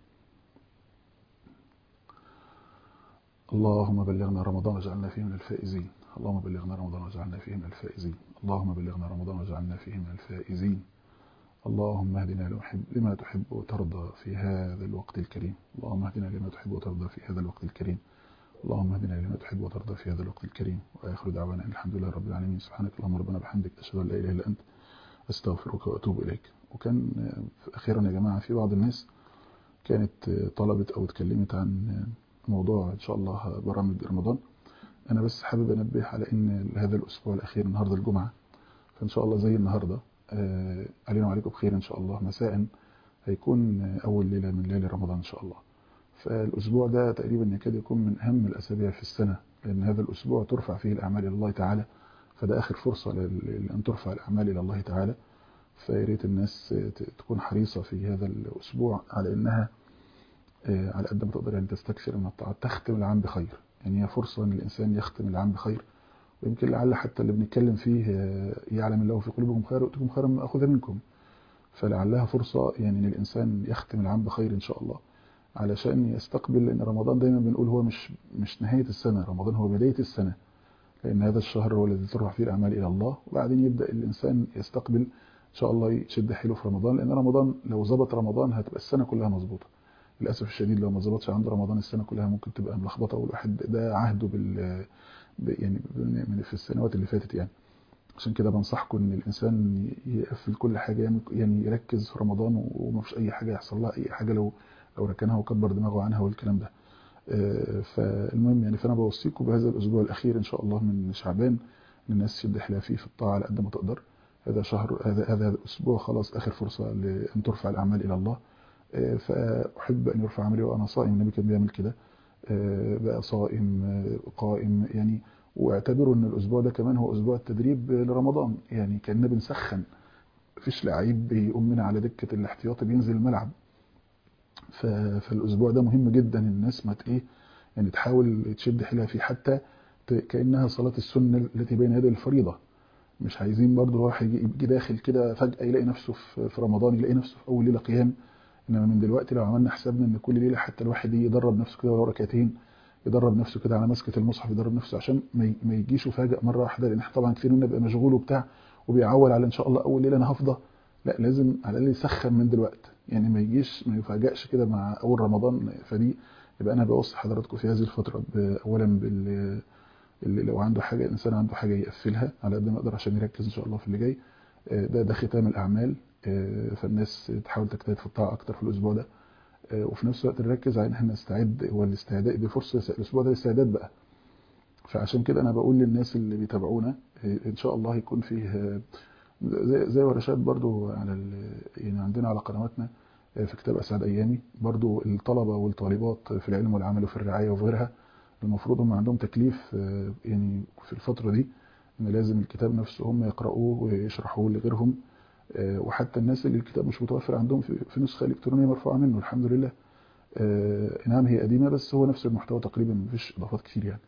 اللهم بلغنا رمضان واجعلنا فيه من الفائزين اللهم بلغنا رمضان واجعلنا فيه من الفائزين اللهم بلغنا رمضان واجعلنا فيه من الفائزين اللهم اهدنا لما تحب لما تحب وترضى في هذا الوقت الكريم اللهم اهدنا لما تحب وترضى في هذا الوقت الكريم اللهم اهدنا لما تحب وترضى في هذا الوقت الكريم واخر دعوانا ان الحمد لله رب العالمين سبحانك اللهم ربنا بحمدك اشهد ان لا اله الا انت استغفرك واتوب اليك وكان اخيرا يا جماعه في بعض الناس كانت طلبت او اتكلمت عن موضوع ان شاء الله برامج رمضان انا بس حابب انبه على ان هذا الاسبوع الاخير النهارده الجمعه فان شاء الله زي النهارده آه علينا وعليكم بخير ان شاء الله مساء هيكون اول ليله من ليالي رمضان ان شاء الله فالاسبوع ده تقريبا يكاد يكون من اهم الاسابيع في السنه لان هذا الاسبوع ترفع فيه الاعمال الى الله تعالى فده اخر فرصه لان ترفع الاعمال الى الله تعالى فيا ريت الناس تكون حريصه في هذا الاسبوع على انها آه على قد ما تقدر يعني تستكثر من الطاعات تختم العام بخير يعني هي فرصه ان الانسان يختم العام بخير ويمكن لعل حتى اللي بنتكلم فيه يعلم الله في قلوبكم خير ويؤتكم خيرا مما اخذ منكم فلعلها فرصه يعني ان الانسان يختم العام بخير ان شاء الله علشان يستقبل لان رمضان دايما بنقول هو مش مش نهايه السنه رمضان هو بدايه السنه لان هذا الشهر هو الذي ترفع فيه الاعمال الى الله وبعدين يبدا الانسان يستقبل ان شاء الله يشد حيله في رمضان لان رمضان لو ظبط رمضان هتبقى السنه كلها مظبوطه للاسف الشديد لو ما ظبطش عنده رمضان السنه كلها ممكن تبقى ملخبطه والواحد ده عهده بال يعني من في السنوات اللي فاتت يعني عشان كده بنصحكم ان الانسان يقفل كل حاجه يعني يركز في رمضان وما فيش اي حاجه يحصل لها اي حاجه لو لو ركنها وكبر دماغه عنها والكلام ده فالمهم يعني فانا بوصيكم بهذا الاسبوع الاخير ان شاء الله من شعبان ان الناس تشد حيلها فيه في الطاعه على قد ما تقدر هذا شهر هذا هذا الاسبوع خلاص اخر فرصه لان ترفع الاعمال الى الله فاحب ان يرفع عملي وانا صائم النبي كان بيعمل كده بقى صائم قائم يعني واعتبروا ان الاسبوع ده كمان هو اسبوع التدريب لرمضان يعني كاننا بنسخن مفيش لعيب بيقوم من على دكه الاحتياطي بينزل الملعب فالاسبوع ده مهم جدا الناس ما ايه يعني تحاول تشد حيلها فيه حتى كانها صلاه السنه التي بين يدي الفريضه مش عايزين برضه واحد يجي داخل كده فجاه يلاقي نفسه في رمضان يلاقي نفسه في اول ليله قيام انما من دلوقتي لو عملنا حسابنا ان كل ليله حتى الواحد يدرب نفسه كده ولو ركعتين يدرب نفسه كده على مسكه المصحف يدرب نفسه عشان ما يجيش فاجئ مره واحده لان طبعا كتير منا بيبقى مشغول وبتاع وبيعول على ان شاء الله اول ليله انا هفضى لا لازم على الاقل يسخن من دلوقتي يعني ما يجيش ما يفاجئش كده مع اول رمضان فدي يبقى انا بوصي حضراتكم في هذه الفتره اولا بال اللي لو عنده حاجه الانسان عنده حاجه يقفلها على قد ما يقدر عشان يركز ان شاء الله في اللي جاي ده ده ختام الاعمال فالناس تحاول تجتهد في الطاعه اكتر في الاسبوع ده وفي نفس الوقت نركز على ان احنا نستعد والاستعداد دي فرصه الاسبوع ده استعداد بقى فعشان كده انا بقول للناس اللي بيتابعونا ان شاء الله يكون فيه زي زي ورشات برضو على يعني عندنا على قنواتنا في كتاب اسعد ايامي برضو الطلبه والطالبات في العلم والعمل وفي الرعايه وفي غيرها المفروض هم عندهم تكليف يعني في الفتره دي ان لازم الكتاب نفسه هم يقرأوه ويشرحوه لغيرهم وحتى الناس اللي الكتاب مش متوفر عندهم في نسخه الكترونيه مرفوعه منه الحمد لله نعم هي قديمه بس هو نفس المحتوى تقريبا مفيش اضافات كتير يعني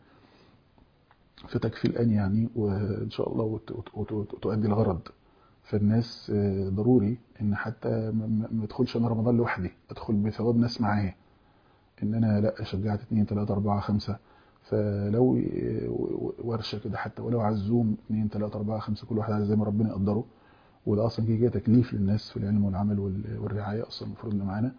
فتكفي الان يعني وان شاء الله وتؤدي الغرض فالناس ضروري ان حتى ما ادخلش انا رمضان لوحدي ادخل بثواب ناس معايا ان انا لا شجعت اثنين ثلاثة أربعة خمسة فلو ورشه كده حتى ولو على الزوم اثنين ثلاثة أربعة خمسة كل واحد على زي ما ربنا يقدره وده اصلا كده تكليف للناس في العلم والعمل والرعايه اصلا المفروض اللي معانا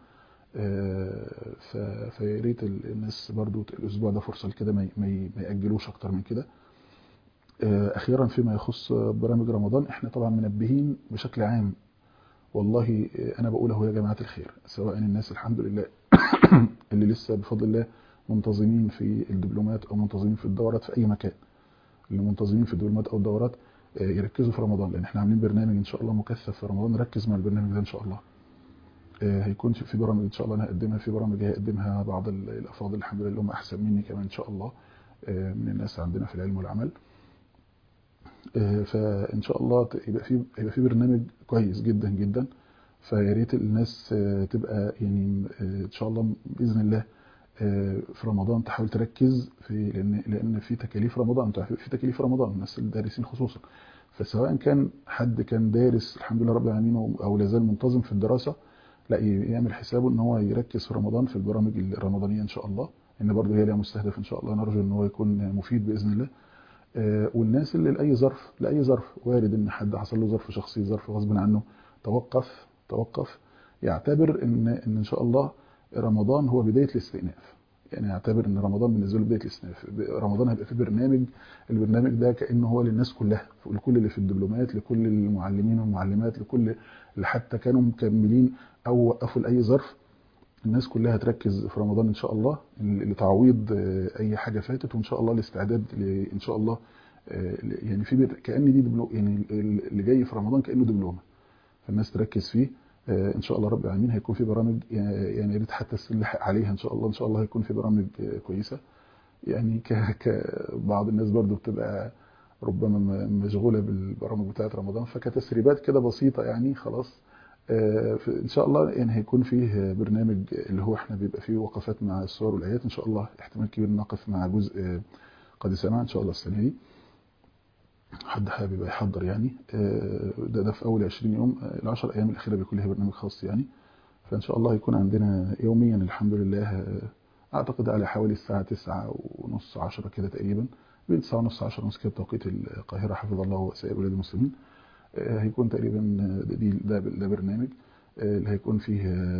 فيا ريت الناس برضو الاسبوع ده فرصه لكده ما ياجلوش اكتر من كده اخيرا فيما يخص برامج رمضان احنا طبعا منبهين بشكل عام والله انا بقول اهو يا جماعه الخير سواء الناس الحمد لله اللي لسه بفضل الله منتظمين في الدبلومات او منتظمين في الدورات في اي مكان اللي منتظمين في الدبلومات او الدورات يركزوا في رمضان لان احنا عاملين برنامج ان شاء الله مكثف في رمضان نركز مع البرنامج ده ان شاء الله هيكون في برامج ان شاء الله انا هقدمها في برامج هيقدمها بعض الافاضل الحمد لله هم احسن مني كمان ان شاء الله من الناس عندنا في العلم والعمل فان شاء الله يبقى في يبقى في برنامج كويس جدا جدا فيا ريت الناس تبقى يعني ان شاء الله باذن الله في رمضان تحاول تركز في لان لان في تكاليف رمضان في تكاليف رمضان الناس الدارسين خصوصا فسواء كان حد كان دارس الحمد لله رب العالمين او لازال منتظم في الدراسه لا يعمل حسابه ان هو يركز في رمضان في البرامج الرمضانيه ان شاء الله ان برضه هي لها مستهدف ان شاء الله نرجو ان هو يكون مفيد باذن الله والناس اللي لاي ظرف لاي ظرف وارد ان حد حصل له ظرف شخصي ظرف غصب عنه توقف توقف يعتبر ان ان ان شاء الله رمضان هو بدايه الاستئناف يعني يعتبر ان رمضان بالنسبه له بدايه الاستئناف رمضان هيبقى فيه برنامج البرنامج ده كانه هو للناس كلها لكل اللي في الدبلومات لكل المعلمين والمعلمات لكل اللي حتى كانوا مكملين او وقفوا لاي ظرف الناس كلها هتركز في رمضان ان شاء الله لتعويض اي حاجه فاتت وان شاء الله الاستعداد ان شاء الله يعني في كان دي دبلوم يعني اللي جاي في رمضان كانه دبلومه فالناس تركز فيه ان شاء الله رب العالمين هيكون في برامج يعني يا ريت حتى نلحق عليها ان شاء الله ان شاء الله هيكون في برامج كويسه يعني كبعض الناس برضو بتبقى ربما مشغوله بالبرامج بتاعه رمضان فكتسريبات كده بسيطه يعني خلاص ان شاء الله يعني هيكون فيه برنامج اللي هو احنا بيبقى فيه وقفات مع الصور والايات ان شاء الله احتمال كبير نقف مع جزء قد سمع ان شاء الله السنه دي حد حابب يحضر يعني ده ده في اول 20 يوم ال10 ايام الاخيره بيكون لها برنامج خاص يعني فان شاء الله هيكون عندنا يوميا الحمد لله اعتقد على حوالي الساعه 9 ونص 10 كده تقريبا بين 9 ونص 10 ونص كده بتوقيت القاهره حفظ الله وسائر بلاد المسلمين هيكون تقريبا دي ده, ده برنامج اللي هيكون فيه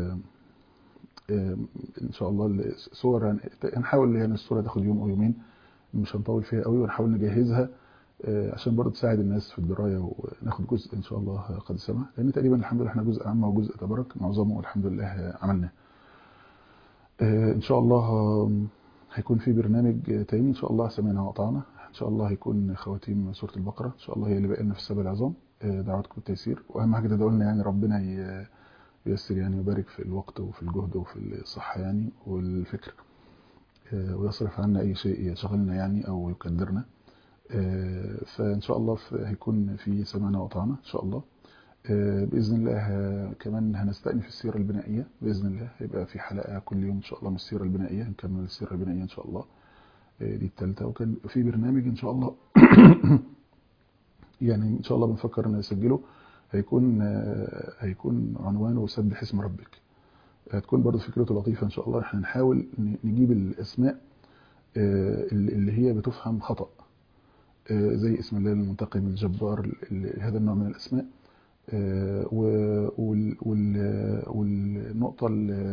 ان شاء الله صور هنحاول يعني الصوره تاخد يوم او يومين مش هنطول فيها قوي ونحاول نجهزها عشان برضه تساعد الناس في الدرايه وناخد جزء ان شاء الله قد سمع لان تقريبا الحمد لله احنا جزء عام وجزء تبارك معظمه الحمد لله عملناه ان شاء الله هيكون في برنامج تاني ان شاء الله سمعنا وأطعنا ان شاء الله هيكون خواتيم سوره البقره ان شاء الله هي اللي بقى لنا في السبع العظام دعواتكم بالتيسير واهم حاجه تدعوا لنا يعني ربنا ييسر يعني ويبارك في الوقت وفي الجهد وفي الصحه يعني والفكر ويصرف عنا اي شيء يشغلنا يعني او يكدرنا فان شاء الله هيكون في سمعنا وطعنا ان شاء الله باذن الله كمان هنستأنف السيره البنائيه باذن الله هيبقى في حلقه كل يوم ان شاء الله من السيره البنائيه هنكمل السيره البنائيه ان شاء الله دي الثالثه وكان في برنامج ان شاء الله يعني ان شاء الله بنفكر نسجله هيكون هيكون عنوانه سبح اسم ربك هتكون برضه فكرته لطيفه ان شاء الله احنا نحاول نجيب الاسماء اللي هي بتفهم خطأ زي اسم الله المنتقم الجبار هذا النوع من الاسماء والنقطه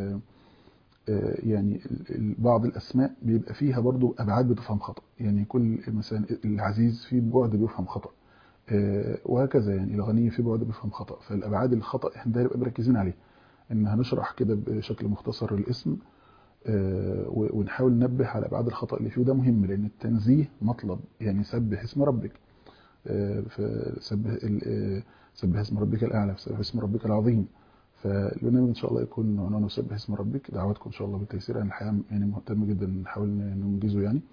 يعني بعض الاسماء بيبقى فيها برضو ابعاد بتفهم خطا يعني كل مثلا العزيز في بعد بيفهم خطا وهكذا يعني الغني في بعد بيفهم خطا فالابعاد الخطا احنا ده نبقى مركزين عليه ان هنشرح كده بشكل مختصر الاسم ونحاول ننبه على ابعاد الخطا اللي فيه وده مهم لان التنزيه مطلب يعني سبح اسم ربك فسبح سبح اسم ربك الاعلى سبح اسم ربك العظيم فالبرنامج ان شاء الله يكون عنوانه سبح اسم ربك دعواتكم ان شاء الله بالتيسير انا الحقيقه يعني مهتم جدا نحاول ننجزه يعني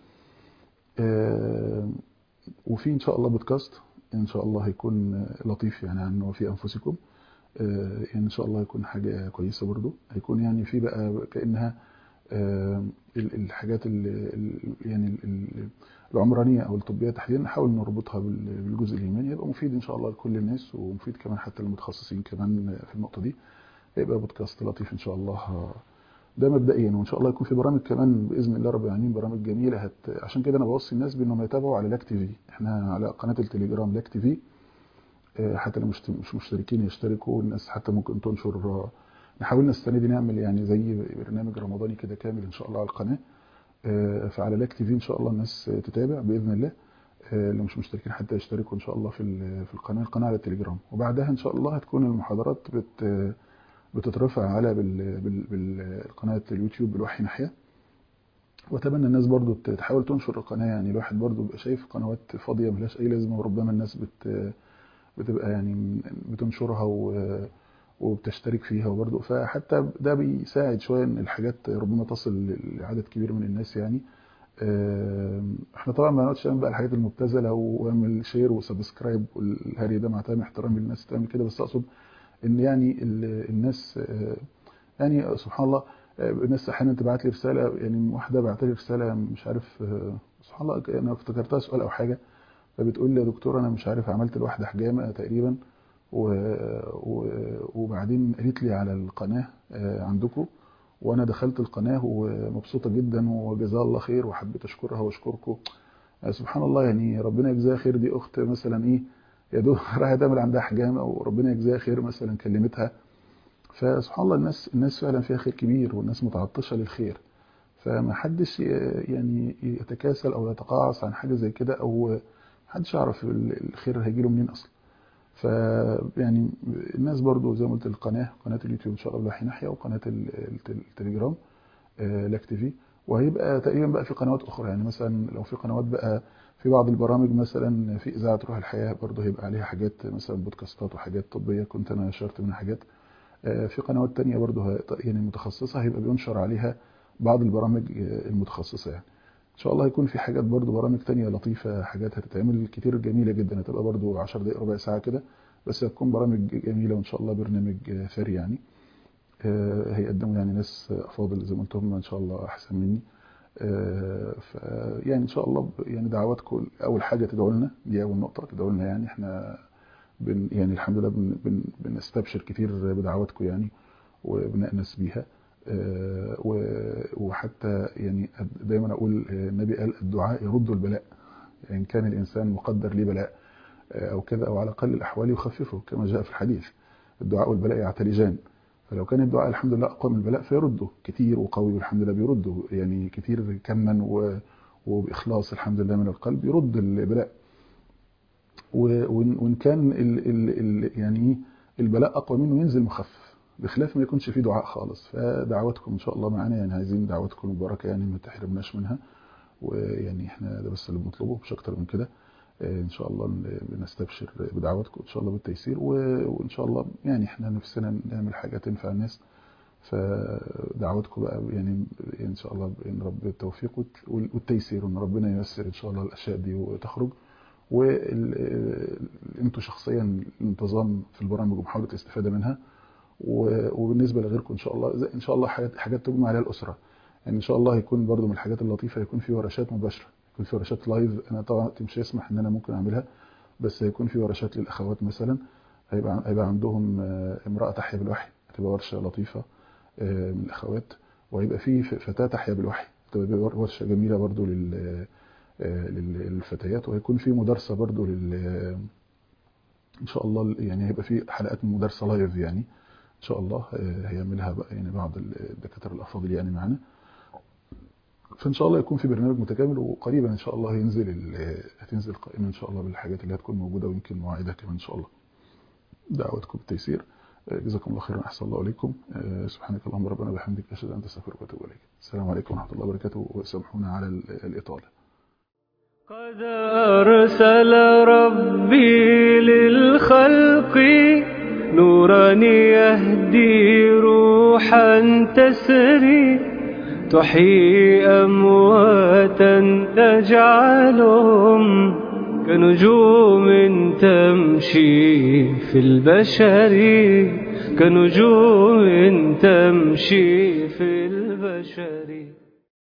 وفي ان شاء الله بودكاست ان شاء الله هيكون لطيف يعني عنه في انفسكم يعني ان شاء الله يكون حاجه كويسه برضو هيكون يعني في بقى كانها الحاجات اللي يعني العمرانيه او الطبيه تحديدا نحاول نربطها بالجزء الايماني يبقى مفيد ان شاء الله لكل الناس ومفيد كمان حتى للمتخصصين كمان في النقطه دي هيبقى بودكاست لطيف ان شاء الله ده مبدئيا وان شاء الله يكون في برامج كمان باذن الله رب العالمين برامج جميله هت عشان كده انا بوصي الناس بانهم يتابعوا على لاك تي في احنا على قناه التليجرام لاك تي في حتى اللي مش مشتركين يشتركوا الناس حتى ممكن تنشر نحاول السنه دي نعمل يعني زي برنامج رمضاني كده كامل ان شاء الله على القناه فعلى لاك تي في ان شاء الله الناس تتابع باذن الله اللي مش مشتركين حتى يشتركوا ان شاء الله في في القناه القناه على التليجرام وبعدها ان شاء الله هتكون المحاضرات بت بتترفع على بالقناه اليوتيوب بالوحي ناحيه واتمنى الناس برضو تحاول تنشر القناه يعني الواحد برضو بيبقى شايف قنوات فاضيه ملهاش اي لازمه وربما الناس بت بتبقى يعني بتنشرها و وبتشترك فيها وبرضه فحتى ده بيساعد شويه ان الحاجات ربما تصل لعدد كبير من الناس يعني آم، احنا طبعا ما نقعدش نعمل بقى الحاجات المبتذله واعمل شير وسبسكرايب والهري ده مع تام احترامي للناس تعمل كده بس اقصد ان يعني ال- الناس آه، يعني سبحان الله آه، الناس احيانا تبعت لي رساله يعني واحده بعت لي رساله مش عارف آه، سبحان الله انا افتكرتها سؤال او حاجه فبتقول لي يا دكتور انا مش عارف عملت لواحده حجامه تقريبا و... و... وبعدين قالت لي على القناه آه، عندكم وانا دخلت القناه ومبسوطه جدا وجزاها الله خير وحبيت اشكرها واشكركم آه، سبحان الله يعني ربنا يجزاها خير دي اخت مثلا ايه يا دوب رايحه تعمل عندها حجامه وربنا يجزاها خير مثلا كلمتها فسبحان الله الناس الناس فعلا فيها خير كبير والناس متعطشه للخير فما حدش ي- يعني يتكاسل او يتقاعس عن حاجه زي كده او ما حدش يعرف ال- الخير هيجي له منين اصلا ف يعني الناس برضو زي ما قلت القناه قناه اليوتيوب ان شاء الله رايحين ناحيه وقناه ال- الت- التليجرام آه، لاك تي في وهيبقى تقريبا بقى في قنوات اخرى يعني مثلا لو في قنوات بقى في بعض البرامج مثلا في اذاعه روح الحياه برضو هيبقى عليها حاجات مثلا بودكاستات وحاجات طبيه كنت انا نشرت منها حاجات آه، في قنوات تانية برضو ه- يعني متخصصة هيبقى بينشر عليها بعض البرامج آه، المتخصصة يعني ان شاء الله هيكون في حاجات برضو برامج تانية لطيفة حاجات هتتعمل كتير جميلة جدا هتبقى برضو 10 دقائق ربع ساعة كده بس هتكون برامج جميلة وان شاء الله برنامج آه، ثري يعني آه، هيقدموا يعني ناس افاضل زي ما قلت هم ان شاء الله احسن مني آه، ف يعني ان شاء الله ب- يعني دعواتكم اول حاجه تدعوا لنا دي اول نقطه تدعوا لنا يعني احنا بن يعني الحمد لله بن بن بنستبشر كتير بدعواتكم يعني وبنأنس بيها آه، و- وحتى يعني دايما اقول آه، النبي قال الدعاء يرد البلاء يعني كان الانسان مقدر ليه بلاء آه، او كذا او على اقل الاحوال يخففه كما جاء في الحديث الدعاء والبلاء يعتلجان فلو كان الدعاء الحمد لله اقوى من البلاء فيرده كتير وقوي والحمد لله بيرده يعني كتير كما و- وباخلاص الحمد لله من القلب يرد البلاء و- وإن وإن كان ال ال ال يعني إيه البلاء أقوى منه ينزل مخفف بخلاف ما يكونش فيه دعاء خالص فدعواتكم إن شاء الله معانا يعني عايزين دعواتكم المباركة يعني ما تحرمناش منها ويعني إحنا ده بس اللي بنطلبه مش أكتر من كده آه، إن شاء الله ن- بنستبشر بدعواتكم إن شاء الله بالتيسير و- وإن شاء الله يعني إحنا نفسنا نعمل حاجة تنفع الناس فدعواتكم بقى يعني ان شاء الله ان رب التوفيق والت- والتيسير وان ربنا ييسر ان شاء الله الاشياء دي وتخرج وانتوا شخصيا الانتظام في البرامج ومحاوله الاستفاده منها و- وبالنسبه لغيركم ان شاء الله زي- ان شاء الله حاجات حاجات تجمع عليها الاسره يعني ان شاء الله هيكون برضو من الحاجات اللطيفه هيكون في ورشات مباشره يكون في ورشات لايف انا طبعا وقتي مش هيسمح ان انا ممكن اعملها بس هيكون في ورشات للاخوات مثلا هيبقى هيبقى عندهم آه، امراه تحيا بالوحي هتبقى ورشه لطيفه آه، من الاخوات وهيبقى في ف- فتاه تحيا بالوحي هتبقى ورشه جميله برضو لل آه، لل- للفتيات وهيكون في مدرسه برضو لل ان شاء الله يعني هيبقى في حلقات من مدرسه لايف يعني ان شاء الله آه، هيعملها بقى يعني بعض الدكاتره الافاضل يعني معانا فان شاء الله يكون في برنامج متكامل وقريبا ان شاء الله هينزل ال- هتنزل قائمه ان شاء الله بالحاجات اللي هتكون موجوده ويمكن مواعيدها كمان ان شاء الله دعواتكم بالتيسير آه، جزاكم الله خيرا احسن الله اليكم آه، سبحانك اللهم ربنا وبحمدك اشهد ان لا اله الا انت استغفرك واتوب اليك السلام عليكم ورحمه الله وبركاته وسامحونا على ال- الاطاله قد أرسل ربي للخلق نورا يهدي روحا تسري تحيي أمواتا تجعلهم كنجوم تمشي في البشر كنجوم تمشي في البشر